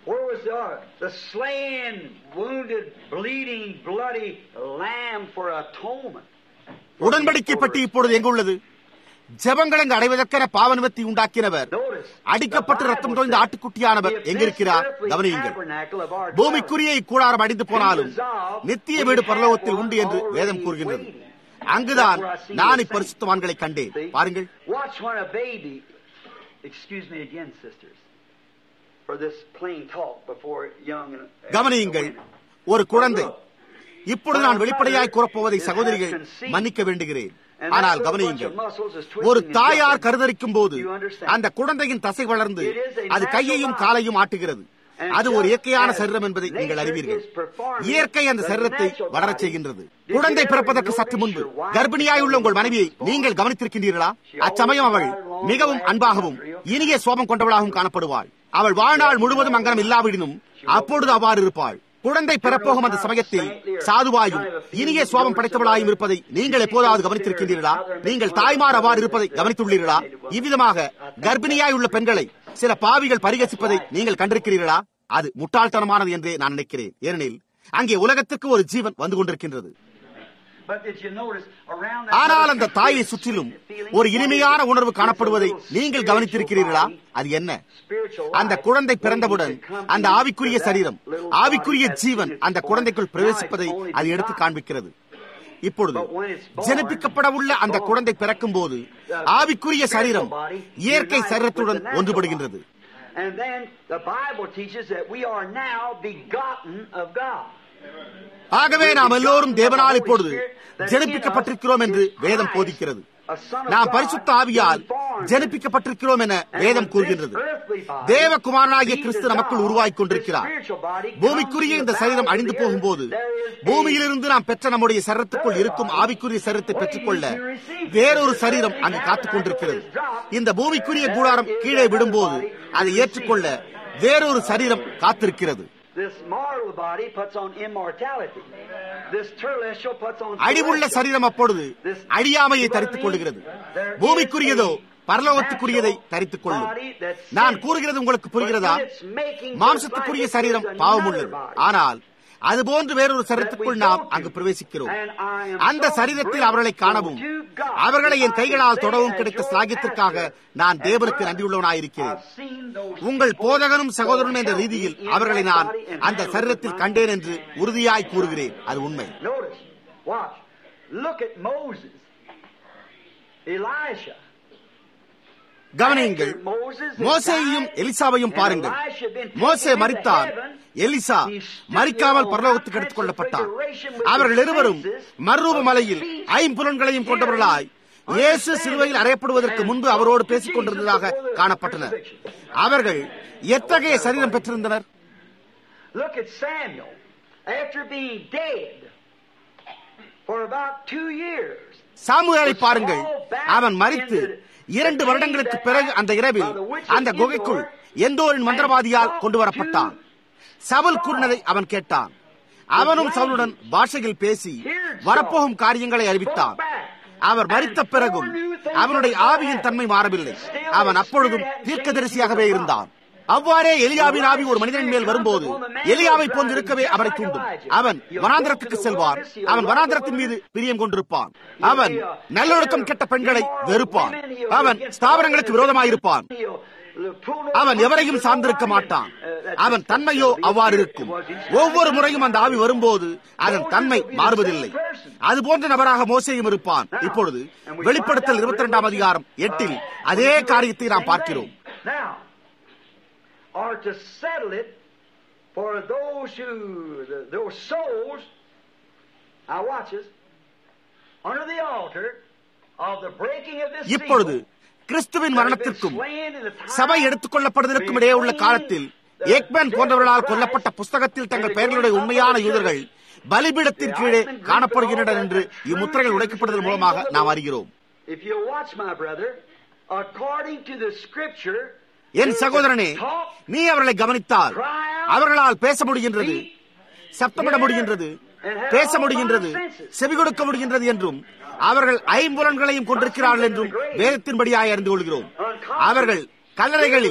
Where was the, the slain, wounded, bleeding, bloody lamb for atonement? உடன்படிக்கை பற்றி இப்பொழுது எங்குள்ளது ஜெபங்கள் அங்கு அடைவதற்கென பாவ நிவர்த்தி உண்டாக்கினவர் Notice, அடிக்கப்பட்டு the ரத்தம் Bible தோய்ந்த says, ஆட்டுக்குட்டியானவர் if this எங்கிருக்கிறார் earthly கவனியுங்கள் tabernacle of our பூமிக்குரிய இக்கூடாரம் அடிந்து போனாலும் நித்திய வீடு பரலோகத்தில் உண்டு என்று வேதம் கூறுகின்றது அங்குதான் நான் இப்பரிசுத்தவான்களை கண்டேன் பாருங்கள் Watch when a baby, excuse me again, sisters, for this plain talk before young and கவனியுங்கள் ஒரு குழந்தை இப்பொழுது நான் வெளிப்படையாய் கூறப்போவதை சகோதரிகள் மன்னிக்க வேண்டுகிறேன் ஆனால் கவனியுங்கள் ஒரு தாயார் கருதரிக்கும் போது அந்த குழந்தையின் தசை வளர்ந்து அது கையையும் காலையும் ஆட்டுகிறது அது ஒரு இயற்கையான சரீரம் என்பதை நீங்கள் அறிவீர்கள் இயற்கை அந்த சரீரத்தை வளரச் செய்கின்றது குழந்தை பிறப்பதற்கு சற்று முன்பு கர்ப்பிணியாயுள்ள உங்கள் மனைவியை நீங்கள் கவனித்திருக்கின்றீர்களா அச்சமயம் அவள் மிகவும் அன்பாகவும் இனிய சோபம் கொண்டவளாகவும் காணப்படுவாள் அவள் வாழ்நாள் முழுவதும் அங்கனம் இல்லாவிடனும் அப்பொழுது அவ்வாறு இருப்பாள் குழந்தை பிறப்போகும் அந்த சமயத்தில் சாதுவாயும் இனிய சுவாபம் படைத்தவளாயும் இருப்பதை நீங்கள் எப்போதாவது கவனித்திருக்கின்றீர்களா நீங்கள் தாய்மார் அவ்வாறு இருப்பதை கவனித்துள்ளீர்களா இவ்விதமாக கர்ப்பிணியாய் உள்ள பெண்களை சில பாவிகள் பரிகசிப்பதை நீங்கள் கண்டிருக்கிறீர்களா அது முட்டாள்தனமானது என்றே நான் நினைக்கிறேன் ஏனெனில் அங்கே உலகத்திற்கு ஒரு ஜீவன் வந்து கொண்டிருக்கின்றது But did you notice around that ஆனால் அந்த தாயை சுற்றிலும் ஒரு இனிமையான உணர்வு காணப்படுவதை நீங்கள் கவனித்திருக்கிறீர்களா அது என்ன அந்த குழந்தை பிறந்தவுடன் அந்த ஆவிக்குரிய சரீரம் ஆவிக்குரிய ஜீவன் அந்த குழந்தைக்குள் பிரவேசிப்பதை அது எடுத்து காண்பிக்கிறது இப்பொழுது ஜனிப்பிக்கப்பட உள்ள அந்த குழந்தை பிறக்கும் போது ஆவிக்குரிய சரீரம் இயற்கை சரீரத்துடன் ஒன்றுபடுகின்றது And then the Bible teaches that we are now begotten of God. ஆகவே நாம் எல்லோரும் தேவனால் இப்பொழுது ஜனிப்பிக்கப்பட்டிருக்கிறோம் என்று வேதம் போதிக்கிறது நாம் பரிசுத்த ஆவியால் ஜனிப்பிக்கப்பட்டிருக்கிறோம் என வேதம் கூறுகின்றது தேவகுமாரனாகிய கிறிஸ்து நமக்குள் உருவாக்கிக் கொண்டிருக்கிறார் பூமிக்குரிய இந்த சரீரம் அழிந்து போகும்போது பூமியிலிருந்து நாம் பெற்ற நம்முடைய சரீரத்துக்குள் இருக்கும் ஆவிக்குரிய சரீரத்தை பெற்றுக்கொள்ள வேறொரு சரீரம் அங்கு காத்துக் கொண்டிருக்கிறது இந்த பூமிக்குரிய கூடாரம் கீழே விடும்போது அதை ஏற்றுக்கொள்ள வேறொரு சரீரம் காத்திருக்கிறது This mortal body puts on immortality. This terrestrial puts on அழிவுள்ள சரீரம் அப்பொழுது அழியாமையை தரித்துக் கொள்கிறது பூமிக்குரியதோ பரலோகத்துக்குரியதை தரித்துக் கொள்ளும் நான் கூறுகிறது உங்களுக்கு புரிகிறதா மாம்சத்துக்குரிய சரீரம் பாவம் உள்ளது ஆனால் அதுபோன்று வேறொரு சரீரத்துக்குள் நாம் அங்கு பிரவேசிக்கிறோம் அந்த சரீரத்தில் அவர்களை காணவும் அவர்களை என் கைகளால் தொடவும் கிடைத்த சாகியத்திற்காக நான் தேவனுக்கு நன்றியுள்ளவனாயிருக்கிறேன் உங்கள் போதகனும் சகோதரனும் என்ற ரீதியில் அவர்களை நான் அந்த சரீரத்தில் கண்டேன் என்று உறுதியாய் கூறுகிறேன் அது உண்மை Notice, watch. Look at Moses, Elisha. கவனியுங்கள் மோசையையும் எலிசாவையும் பாருங்கள் மோசே மரித்தான் எலிசா மறிக்காமல் பரலோகத்துக்கு எடுத்துக் கொள்ளப்பட்டார் அவர்கள் இருவரும் மர்ரூப மலையில் ஐம்புலன்களையும் கொண்டவர்களாய் இயேசு சிலுவையில் அறையப்படுவதற்கு முன்பு அவரோடு பேசிக் கொண்டிருந்ததாக காணப்பட்டனர் அவர்கள் எத்தகைய சரீரம் பெற்றிருந்தனர் Look at Samuel. After being dead for about two years, சாமுவேலை பாருங்கள் அவன் மறித்து இரண்டு வருடங்களுக்கு பிறகு அந்த இரவில் அந்த குகைக்குள் எந்தோரின் மந்திரவாதியால் கொண்டு வரப்பட்டான் சவுல் கூறினதை அவன் கேட்டான் அவனும் சவுலுடன் பாஷையில் பேசி வரப்போகும் காரியங்களை அறிவித்தான் அவர் மறித்த பிறகும் அவனுடைய ஆவியின் தன்மை மாறவில்லை அவன் அப்பொழுதும் தீர்க்கதரிசியாகவே இருந்தான் அவ்வாறே எலியாவின் ஆவி ஒரு மனிதன் மேல் வரும்போது எலியாவை போன்று இருக்கவே அவரை தூண்டும் அவன் வனாந்திரத்துக்கு செல்வான் அவன் வனாந்திரத்தின் மீது பிரியம் கொண்டிருப்பான் அவன் நல்லொழுக்கம் கெட்ட பெண்களை வெறுப்பான் அவன் ஸ்தாபனங்களுக்கு விரோதமாயிருப்பான் அவன் எவரையும் சார்ந்திருக்க மாட்டான் அவன் தன்மையோ அவ்வாறு இருக்கும் ஒவ்வொரு முறையும் அந்த ஆவி வரும்போது அதன் தன்மை மாறுவதில்லை அது போன்ற நபராக மோசையும் இருப்பான் இப்பொழுது வெளிப்படுத்தல் இருபத்தி இரண்டாம் அதிகாரம் எட்டில் அதே காரியத்தை நாம் பார்க்கிறோம் Now, or to settle it for those who, those souls, now watch this, under the altar of the breaking of this இப்பொழுது seal, கிறிஸ்துவின் மரணத்திற்கும் சபை எடுத்துக் கொள்ளப்படுவதற்கும் இடையே உள்ள காலத்தில் ஏக்மேன் போன்றவர்களால் கொல்லப்பட்ட புஸ்தகத்தில் தங்கள் பெயர்களுடைய உண்மையான யூதர்கள் பலிபீடத்தின் கீழே காணப்படுகின்றனர் என்று இம்முத்திரைகள் உடைக்கப்படுவதன் மூலமாக நாம் அறிகிறோம் If you watch my brother, according to the scripture, என் சகோதரனே நீ அவர்களை கவனித்தால் அவர்களால் பேச முடிகின்றது சப்தமிட முடிகின்றது பேச முடிகின்றது செவி கொடுக்க முடிகின்றது என்றும் அவர்கள் ஐம்புலன்களையும் கொண்டிருக்கிறார்கள் என்றும் வேதத்தின்படியாய் அறிந்து கொள்கிறோம் அவர்கள் கல்லறைகளில்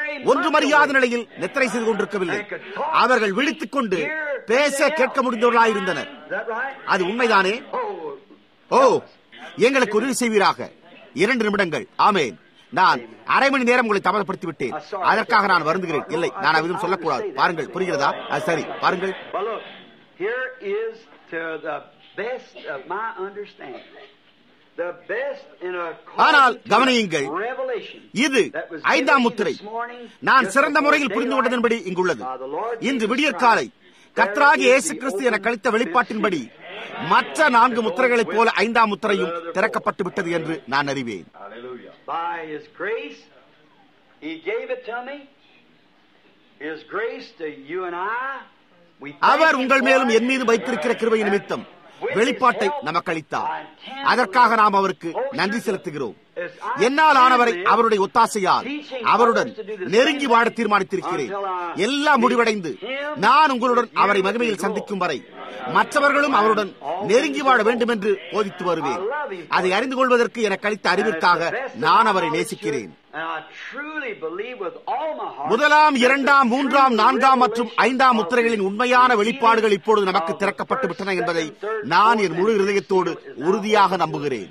ஒன்று மரியாத நிலையில் நித்திரை செய்து கொண்டிருக்கவில்லை அவர்கள் விழித்துக் கொண்டு பேச கேட்க முடிந்தவர்களாயிருந்தனர் அது உண்மைதானே ஓ எங்களுக்கு உதவி செய்வீராக இரண்டு நிமிடங்கள் ஆமேன் நான் அரை மணி நேரம் உங்களை தாமதப்படுத்தி விட்டேன் அதற்காக நான் வருந்துகிறேன் இல்லை நான் அவ்விதம் சொல்லக்கூடாது பாருங்கள் புரிகிறதா அது சரி பாருங்கள் Here is to the best of my understanding. The best in ஆனால் கவனியுங்கள் இது ஐந்தாம் முத்திரை நான் சிறந்த முறையில் புரிந்து கொண்டதன்படி இங்குள்ளது இன்று விடியற்காலை கத்ராகி இயேசு கிறிஸ்து என கழித்த வெளிப்பாட்டின்படி மற்ற நான்கு முத்திரைகளைப் போல ஐந்தாம் முத்திரையும் திறக்கப்பட்டு விட்டது என்று நான் அறிவேன் By His grace, He gave it to me. His grace to you and I. We thank our Him உங்கள் for மேலும் it. என் மீது வைத்திருக்கிற கிருபை நிமித்தம் வெளிப்பாட்டை நமக்கு அளித்தார் அதற்காக நாம் அவருக்கு நன்றி செலுத்துகிறோம் என்னால் ஆனவரை அவருடைய ஒத்தாசையால் அவருடன் நெருங்கி வாழ தீர்மானித்திருக்கிறேன் எல்லாம் முடிவடைந்து நான் உங்களுடன் அவரை மகிமையில் சந்திக்கும் வரை மற்றவர்களும் அவருடன் நெருங்கி வாழ வேண்டும் என்று போதித்து வருவேன் அதை அறிந்து கொள்வதற்கு எனக்கு அளித்த அறிவிற்காக நான் அவரை நேசிக்கிறேன் And I truly believe with all my heart முதலாம் இரண்டாம் மூன்றாம் நான்காம் மற்றும் ஐந்தாம் முத்திரைகளின் உண்மையான வெளிப்பாடுகள் இப்பொழுது நமக்கு திறக்கப்பட்டு விட்டன என்பதை நான் என் முழு இருதயத்தோடு உறுதியாக நம்புகிறேன்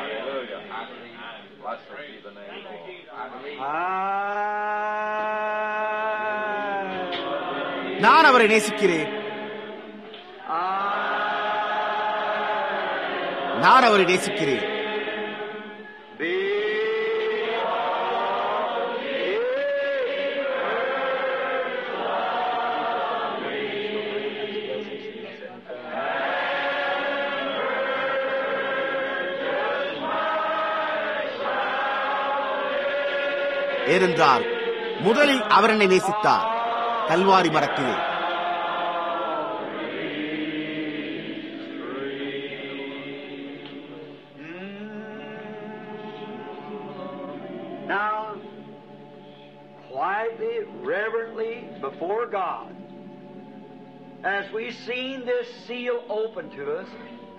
I, நான் அவரை நேசிக்கிறேன் நான் அவரை நேசிக்கிறேன் be ஏனென்றால் முதலில் அவர் என்னை நேசித்தார் கல்வாரி மரத்திலே Now, quietly, reverently before God, as we've seen this seal open to us,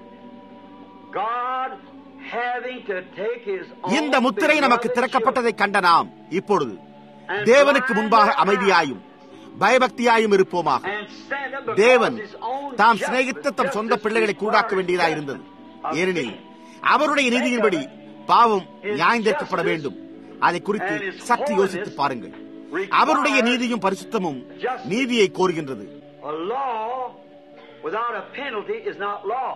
God having to take His own இந்த முத்திரை நமக்கு beloved திறக்கப்பட்டதை கண்ட நாம் இப்பொழுது தேவனுக்கு முன்பாக அமைதியாயும் பயபக்தியாயும் இருப்போமாக and send them தேவன் because His own தாம் justice- சிநேகித்த தம் சொந்த justice பிள்ளைகளை கூடாக்க requires வேண்டியதாக death இருந்தது of ஏனெனில் sin. அவருடைய நீதியின்படி பாவம் நியாயந்தீர்க்கப்பட வேண்டும் அதை குறித்து சற்று யோசித்து பாருங்கள் அவருடைய நீதியும் பரிசுத்தமும் நீதியை கோருகின்றது A law without a penalty is not law.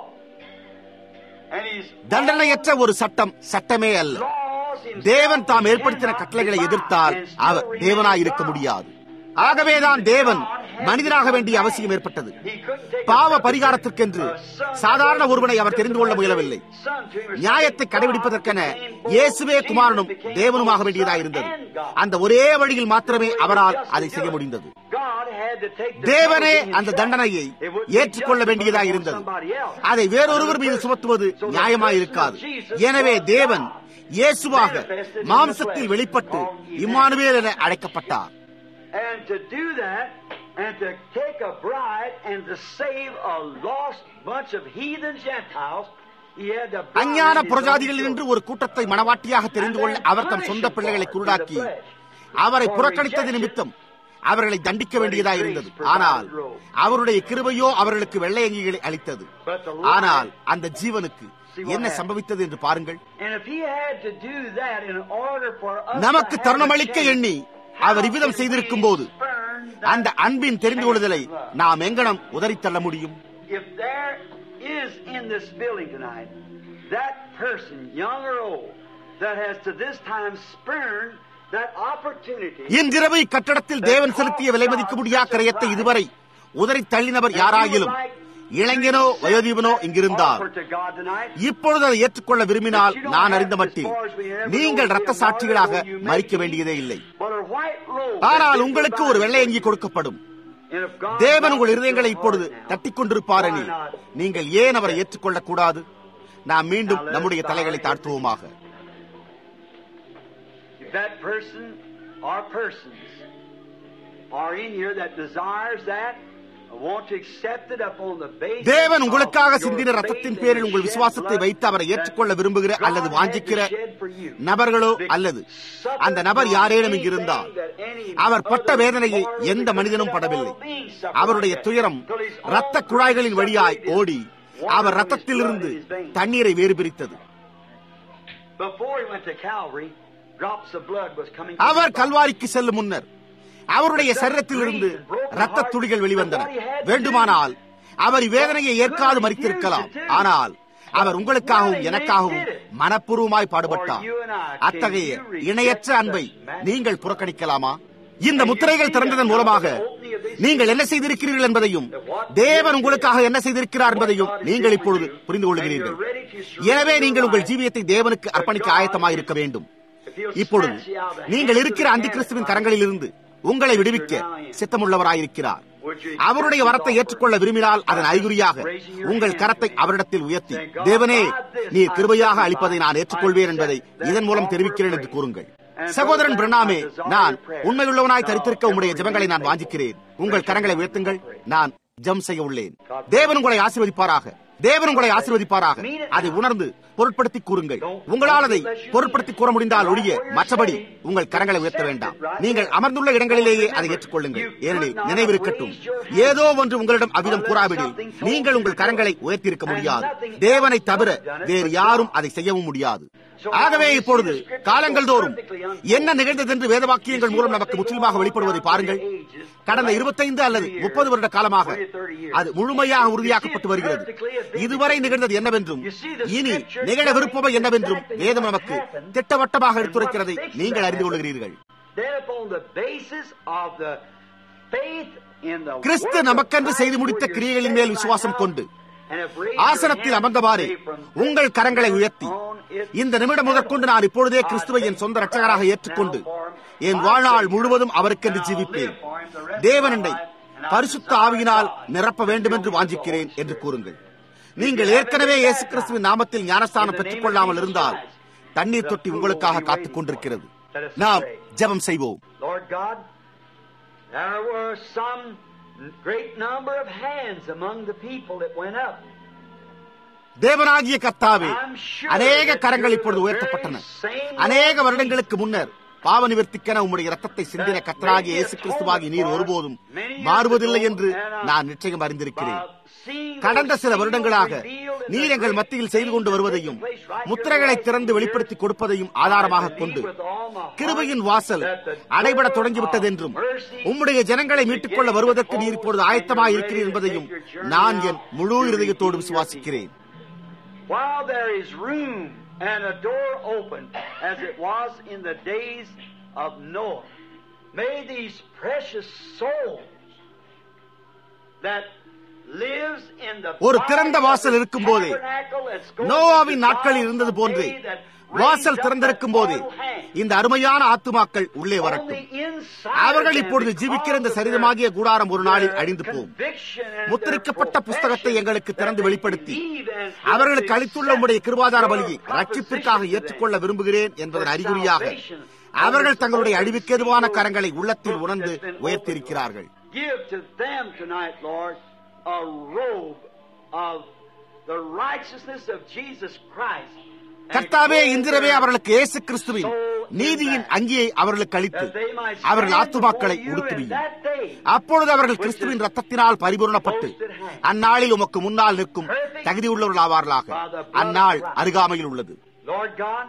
And He's தண்டனையற்ற ஒரு சட்டம் சட்டமே அல்ல laws himself தேவன் தாம் ஏற்படுத்தின cannot கட்டளைகளை divide எதிர்த்தால் and still our remain தேவனாய் இருக்க God. முடியாது ஆகவேதான் தேவன் மனிதனாக வேண்டிய அவசியம் ஏற்பட்டது பாவ பரிகாரத்திற்கென்று சாதாரண ஒருவனை அவர் தெரிந்து கொள்ள முயலவில்லை நியாயத்தை கடைபிடிப்பதற்கென இயேசுவே குமாரனும் தேவனுமாக வேண்டியதாக இருந்தது அந்த ஒரே வழியில் மாத்திரமே அவரால் அதை செய்ய முடிந்தது தேவனே அந்த தண்டனையை ஏற்றுக்கொள்ள வேண்டியதாக இருந்தது அதை வேறொருவர் மீது சுமத்துவது நியாயமாய் இருக்காது எனவே தேவன் இயேசுவாக மாம்சத்தில் வெளிப்பட்டு இம்மானுவேல் என அழைக்கப்பட்டார் And to do that, and to take a bride and to save a lost bunch of heathen Gentiles, he had to blind அஞ்ஞான his புறஜாதிகளில் own நின்று ஒரு கூட்டத்தை மனவாட்டியாக தெரிந்து கொள்ள அவர் தம் சொந்த பிள்ளைகளை குருடாக்கி அவரை புறக்கணித்தது நிமித்தம் அவர்களை தண்டிக்க வேண்டியதாக இருந்தது ஆனால் அவருடைய கிருபையோ அவர்களுக்கு வெள்ளை அங்கிகளை அளித்தது ஆனால் அந்த ஜீவனுக்கு என்ன சம்பவித்தது என்று பாருங்கள் And if he had to do that in order for us நமக்கு to have தருணமளிக்க a chance, எண்ணி how அவர் இவ்விதம் can செய்திருக்கும் we போது spurn that அந்த அன்பின் தெரிந்து கொள்ளுதலை நாம் எங்கனம் உதறித்தள்ள முடியும் If there is in this building tonight that person, young or old, that has to this time spurned that opportunity, இன்றிரவு இக்கட்டடத்தில் தேவன் செலுத்திய விலை மதிக்க முடியா கிரயத்தை இதுவரை உதறி தள்ளினவர் யாராயிலும் இளைஞனோ வயோதீபனோ இங்கிருந்தால் offer to God tonight, இப்பொழுது அதை ஏற்றுக்கொள்ள விரும்பினால் நான் அறிந்த மட்டில் நீங்கள் இரத்த சாட்சிகளாக மறிக்க வேண்டியதே இல்லை but a white robe ஆனால் that உங்களுக்கு ஒரு வெள்ளை அங்கி கொடுக்கப்படும் and if God தேவன் உங்கள் knocks இருதயங்களை your இப்பொழுது heart now, தட்டிக் கொண்டிருப்பாரெனில் why not? நீங்கள் ஏன் அவரை ஏற்றுக்கொள்ளக் கூடாது நாம் மீண்டும் நம்முடைய தலைகளை தாழ்த்துவோமாக If that person or persons are in here that desires that, தேவன் உங்களுக்காக சிந்தின ரத்தத்தின் பேரில் உங்கள் விசுவாசத்தை வைத்து அவரை ஏற்றுக்கொள்ள விரும்புகிற அல்லது வாஞ்சிக்கிற நபர்களோ அல்லது அந்த நபர் யாரேனும் இங்கு இருந்தால் அவர் பட்ட வேதனையை எந்த மனிதனும் படவில்லை அவருடைய துயரம் இரத்த குழாய்களின் வழியாய் ஓடி அவர் ரத்தத்திலிருந்து தண்ணீரை வேறு பிரித்தது அவர் கல்வாரிக்கு செல்லும் முன்னர் அவருடைய சரீரத்திலிருந்து ரத்த துளிகள் வெளிவந்தன வேண்டுமானால் அவர் வேதனையை ஏற்காது மறித்திருக்கலாம் ஆனால் அவர் உங்களுக்காகவும் எனக்காகவும் மனப்பூர்வமாய் பாடுபட்டார் அத்தகைய இணையற்ற அன்பை நீங்கள் புறக்கணிக்கலாமா இந்த முத்திரைகள் திறந்ததன் மூலமாக நீங்கள் என்ன செய்திருக்கிறீர்கள் என்பதையும் தேவன் உங்களுக்காக என்ன செய்திருக்கிறார் என்பதையும் நீங்கள் இப்பொழுது புரிந்து கொள்கிறீர்கள் எனவே நீங்கள் உங்கள் ஜீவியத்தை தேவனுக்கு அர்ப்பணிக்க ஆயத்தமாக இருக்க வேண்டும் இப்பொழுது நீங்கள் இருக்கிற அந்த கிறிஸ்துவின் கரங்களில் இருந்து உங்களை விடுவிக்க சித்தமுள்ளவராயிருக்கிறார் அவருடைய வரத்தை ஏற்றுக்கொள்ள விரும்பினால் அதன் அறிகுறியாக உங்கள் கரத்தை அவரிடத்தில் உயர்த்தி தேவனே நீர் கிருபையாக அளிப்பதை நான் ஏற்றுக்கொள்வேன் என்பதை இதன் மூலம் தெரிவிக்கிறேன் என்று கூறுங்கள் சகோதரன் பிரணாமே நான் உண்மையுள்ளவனாய் தரித்திருக்க உங்களுடைய ஜபங்களை நான் வாஞ்சிக்கிறேன் உங்கள் கரங்களை உயர்த்துங்கள் நான் ஜம் செய்ய உள்ளேன் தேவன் உங்களை ஆசீர்வதிப்பாராக தேவன் உங்களை ஆசீர்வதிப்பாராக அதை உணர்ந்து பொருட்படுத்தி கூறுங்கள் உங்களால் அதை பொருட்படுத்தி கூற முடிந்தால் ஒழிய மற்றபடி உங்கள் கரங்களை உயர்த்த வேண்டாம் நீங்கள் அமர்ந்துள்ள இடங்களிலேயே அதை ஏற்றுக்கொள்ளுங்கள் ஏனெனில் நினைவிருக்கட்டும் ஏதோ ஒன்று உங்களிடம் அவ்விதம் கூறாவிடில் நீங்கள் உங்கள் கரங்களை உயர்த்தியிருக்க முடியாது தேவனை தவிர வேறு யாரும் அதை செய்யவும் முடியாது ஆகவே இப்பொழுது காலங்கள் தோறும் என்ன நிகழ்ந்தது என்று வேதவாக்கியங்கள் மூலம் நமக்கு முற்றிலுமாக வெளிப்படுவதை பாருங்கள் கடந்த இருபத்தைந்து அல்லது முப்பது வருட காலமாக அது முழுமையாக உறுதியாக்கப்பட்டு வருகிறது இதுவரை நிகழ்ந்தது என்னவென்றும் இனி நிகழ விருப்பமை என்னவென்றும் வேதம் நமக்கு திட்டவட்டமாக எடுத்துரைக்கிறதை நீங்கள் அறிந்து கொள்கிறீர்கள் கிறிஸ்து நமக்கென்று செய்து முடித்த கிரியைகளின் மேல் விசுவாசம் கொண்டு ஆசனத்தில் அமர்ந்தவாறு உங்கள் கரங்களை உயர்த்தி இந்த நிமிடம் முதற்கொண்டு நான் இப்பொழுதே கிறிஸ்துவை என் சொந்த ரட்சகராக ஏற்றுக்கொண்டு என் வாழ்நாள் முழுவதும் அவருக்கென்று ஜீவிப்பேன் தேவனண்டை பரிசுத்த ஆவியினால் நிரப்ப வேண்டும் என்று வாஞ்சிக்கிறேன் என்று கூறுங்கள் நீங்கள் ஏற்கனவே இயேசு கிறிஸ்துவின் நாமத்தில் ஞானஸ்தானம் பெற்றுக் கொள்ளாமல் இருந்தால் தண்ணீர் தொட்டி உங்களுக்காக காத்துக் கொண்டிருக்கிறது நாம் ஜெபம் செய்வோம் There were some great number of hands among the people that went up. தேவனாகிய கர்த்தாவே அநேக கரங்கள் இப்பொழுது உயர்த்தப்பட்டன அநேக வருடங்களுக்கு முன்னர் பாவ நிவர்த்திக்கென உம்முடைய ரத்தத்தை சிந்தின கத்தராகிய இயேசு கிறிஸ்துவாகி நீர் ஒருபோதும் மாறுவதில்லை என்று நான் நிச்சயம் அறிந்திருக்கிறேன் கடந்த சில வருடங்களாக நீர் எங்கள் மத்தியில் செய்து கொண்டு வருவதையும் முத்திரைகளை திறந்து வெளிப்படுத்தி கொடுப்பதையும் ஆதாரமாக கொண்டு கிருபையின் வாசல் அடைபட தொடங்கிவிட்டது என்றும் உம்முடைய ஜனங்களை மீட்டுக் கொள்ள வருவதற்கு நீர் இப்பொழுது ஆயத்தமாக இருக்கிறீர் என்பதையும் நான் என் முழு இருதயத்தோடு விசுவாசிக்கிறேன் While there is room and a door open, as it was in the days of Noah, may these precious souls that lives in the ஒரு திறந்த வாசல் இருக்கும் போதே நோவாவின் நாட்களில் இருந்தது போன்றே வாசல் திறந்திருக்கும் போதே இந்த அருமையான ஆத்துமாக்கள் உள்ளே வரட்டும் அவர்கள் இப்பொழுது ஜீவிக்கிற இந்த சரீரமாகிய கூடாரம் ஒரு நாளில் அழிந்து போகும் முத்திரிக்கப்பட்ட புஸ்தகத்தை எங்களுக்கு திறந்து வெளிப்படுத்தி அவர்களுக்கு அளித்துள்ள உடைய கிருபாதார பலியை ரட்சிப்பிற்காக ஏற்றுக்கொள்ள விரும்புகிறேன் என்பதன் அறிகுறியாக அவர்கள் தங்களுடைய அழிவுக்கு எதுவான கரங்களை உள்ளத்தில் உணர்ந்து உயர்த்தியிருக்கிறார்கள் Give to them tonight, Lord, a robe of the righteousness of Jesus Christ. கர்த்தாவே இன்றிரவே அவர்களுக்கு இயேசு கிறிஸ்துவின் நீதியின் அங்கியை அவர்களுக்கு அளித்து அவர்கள் ஆத்துமாக்களை உடுத்துவியும் அப்பொழுது அவர்கள் கிறிஸ்துவின் ரத்தத்தினால் பரிபூர்ணப்பட்டு அந்நாளில் உமக்கு முன்னால் நிற்கும் தகுதியுள்ளவர்கள் ஆவார்களாக அந்நாள் அருகாமையில் உள்ளது Lord God,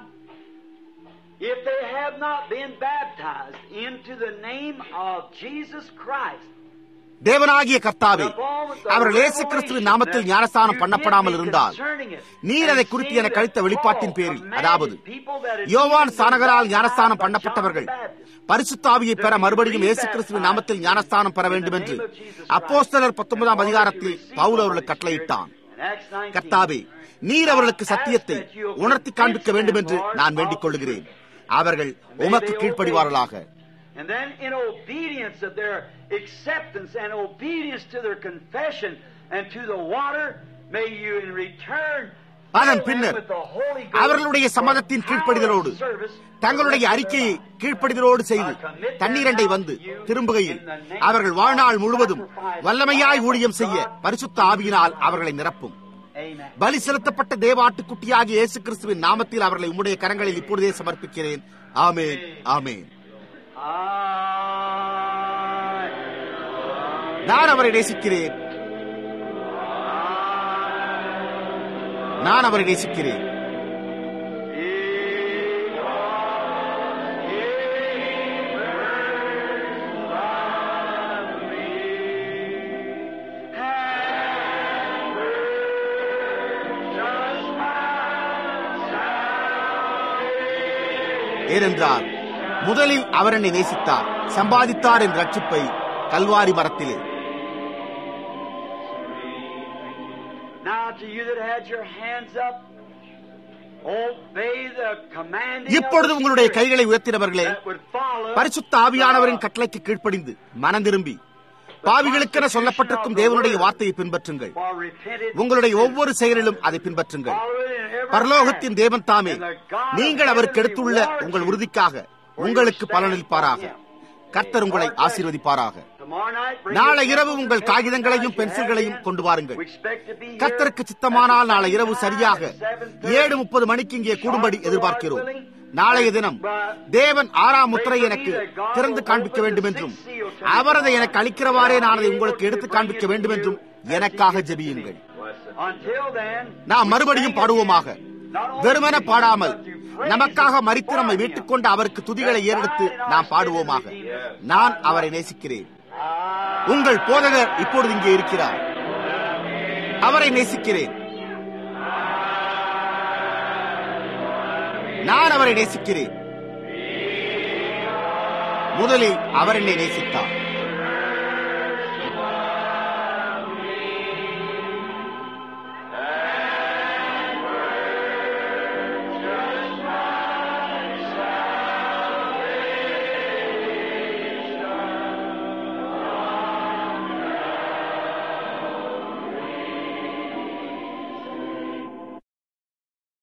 if they have not been baptized into the name of Jesus Christ, தேவனாகிய கர்த்தாவே அவர்கள் இயேசு கிறிஸ்துவின் நாமத்தில் ஞானஸ்தானம் பண்ணப்படாமல் இருந்தால் நீர் அதை குறித்து எனக்கு அளித்த வெளிப்பாட்டின் பேரில் அதாவது யோவான் சானகரால் ஞானஸ்தானம் பண்ணப்பட்டவர்கள் பரிசுத்தாவியை பெற மறுபடியும் இயேசு கிறிஸ்துவின் நாமத்தில் ஞானஸ்தானம் பெற வேண்டும் என்று அப்போஸ்தலர் பத்தொன்பதாம் அதிகாரத்தில் பவுல் அவர்களுக்கு கட்டளையிட்டான் கர்த்தாவே நீர் அவர்களுக்கு சத்தியத்தை உணர்த்தி காண்பிக்க வேண்டும் என்று நான் வேண்டிக் கொள்கிறேன் அவர்கள் உமக்கு கீழ்ப்படிவார்களாக And then, in obedience of their acceptance and obedience to their confession and to the water, may you in return அதன் பின்னர் அவர்களுடைய சம்மதத்தின் கீழ்ப்படிதலோடு தங்களுடைய அறிக்கையை கீழ்ப்படிதலோடு செய்து தண்ணீரண்டை வந்து திரும்புகையில் அவர்கள் வாழ்நாள் முழுவதும் வல்லமையாய் ஊழியம் செய்ய பரிசுத்த ஆவியினால் அவர்களை நிரப்பும் பலி செலுத்தப்பட்ட தேவாட்டுக்குட்டியாகிய இயேசு கிறிஸ்துவின் நாமத்தில் அவர்களை உம்முடைய கரங்களில் இப்பொழுதே சமர்ப்பிக்கிறேன் ஆமேன் ஆமேன் நான் அவரை நேசிக்கிறேன் நான் அவரை நேசிக்கிறேன் ஏனென்றால் முதலில் அவர் என்னை நேசித்தார் சம்பாதித்தார் என்ற ரட்சிப்பை கல்வாரி மரத்திலே Now to you that had your hands up, obey the commanding இப்பொழுது of the உங்களுடைய Spirit கைகளை உயர்த்தினவர்களே that would follow பரிசுத்த ஆவியானவரின் கட்டளைக்கு கீழ்ப்படிந்து மனம் திரும்பி பாவிகளுக்கென சொல்லப்பட்டிருக்கும் தேவனுடைய வார்த்தையை பின்பற்றுங்கள் for repented உங்களுடைய ஒவ்வொரு செயலிலும் அதை பின்பற்றுங்கள் follow it in every பரலோகத்தின் தேவன் தாமே And the God நீங்கள் of அவருக்கு heaven எடுத்துள்ள rewards உங்கள் you உறுதிக்காக for உங்களுக்கு your பலனளிப்பாராக stand for him. கர்த்தர் உங்களை Lord bless you. ஆசீர்வதிப்பாராக Tomorrow night, bring நாளை your இரவு pencils உங்கள் and காகிதங்களையும் paper பென்சில்களையும் back கொண்டு in. வாருங்கள் We expect to be here கர்த்தருக்கு at சித்தமானால் the நாளை same இரவு time சரியாக at 7:30. ஏழு முப்பது மணிக்கு இங்கே கூடும்படி எதிர்பார்க்கிறோம் நாளைய தினம் தேவன் ஆறாம் முத்திரை எனக்கு திறந்து காண்பிக்க வேண்டும் என்றும் அவர் அதை எனக்கு அளிக்கிறவாறே நான் அதை உங்களுக்கு எடுத்து காண்பிக்க வேண்டும் என்றும் எனக்காக ஜெபியுங்கள் Until then, நாம் மறுபடியும் பாடுவோமாக வெறுமன பாடாமல் நமக்காக மறித்து நம்மை மீட்டுக் கொண்ட அவருக்கு துதிகளை ஏறெடுத்து நாம் பாடுவோமாக நான் அவரை நேசிக்கிறேன் உங்கள் போதகர் இப்பொழுது இங்கே இருக்கிறார் அவரை நேசிக்கிறேன் நான் அவரை நேசிக்கிறேன் முதலில் அவர் என்னை நேசித்தார்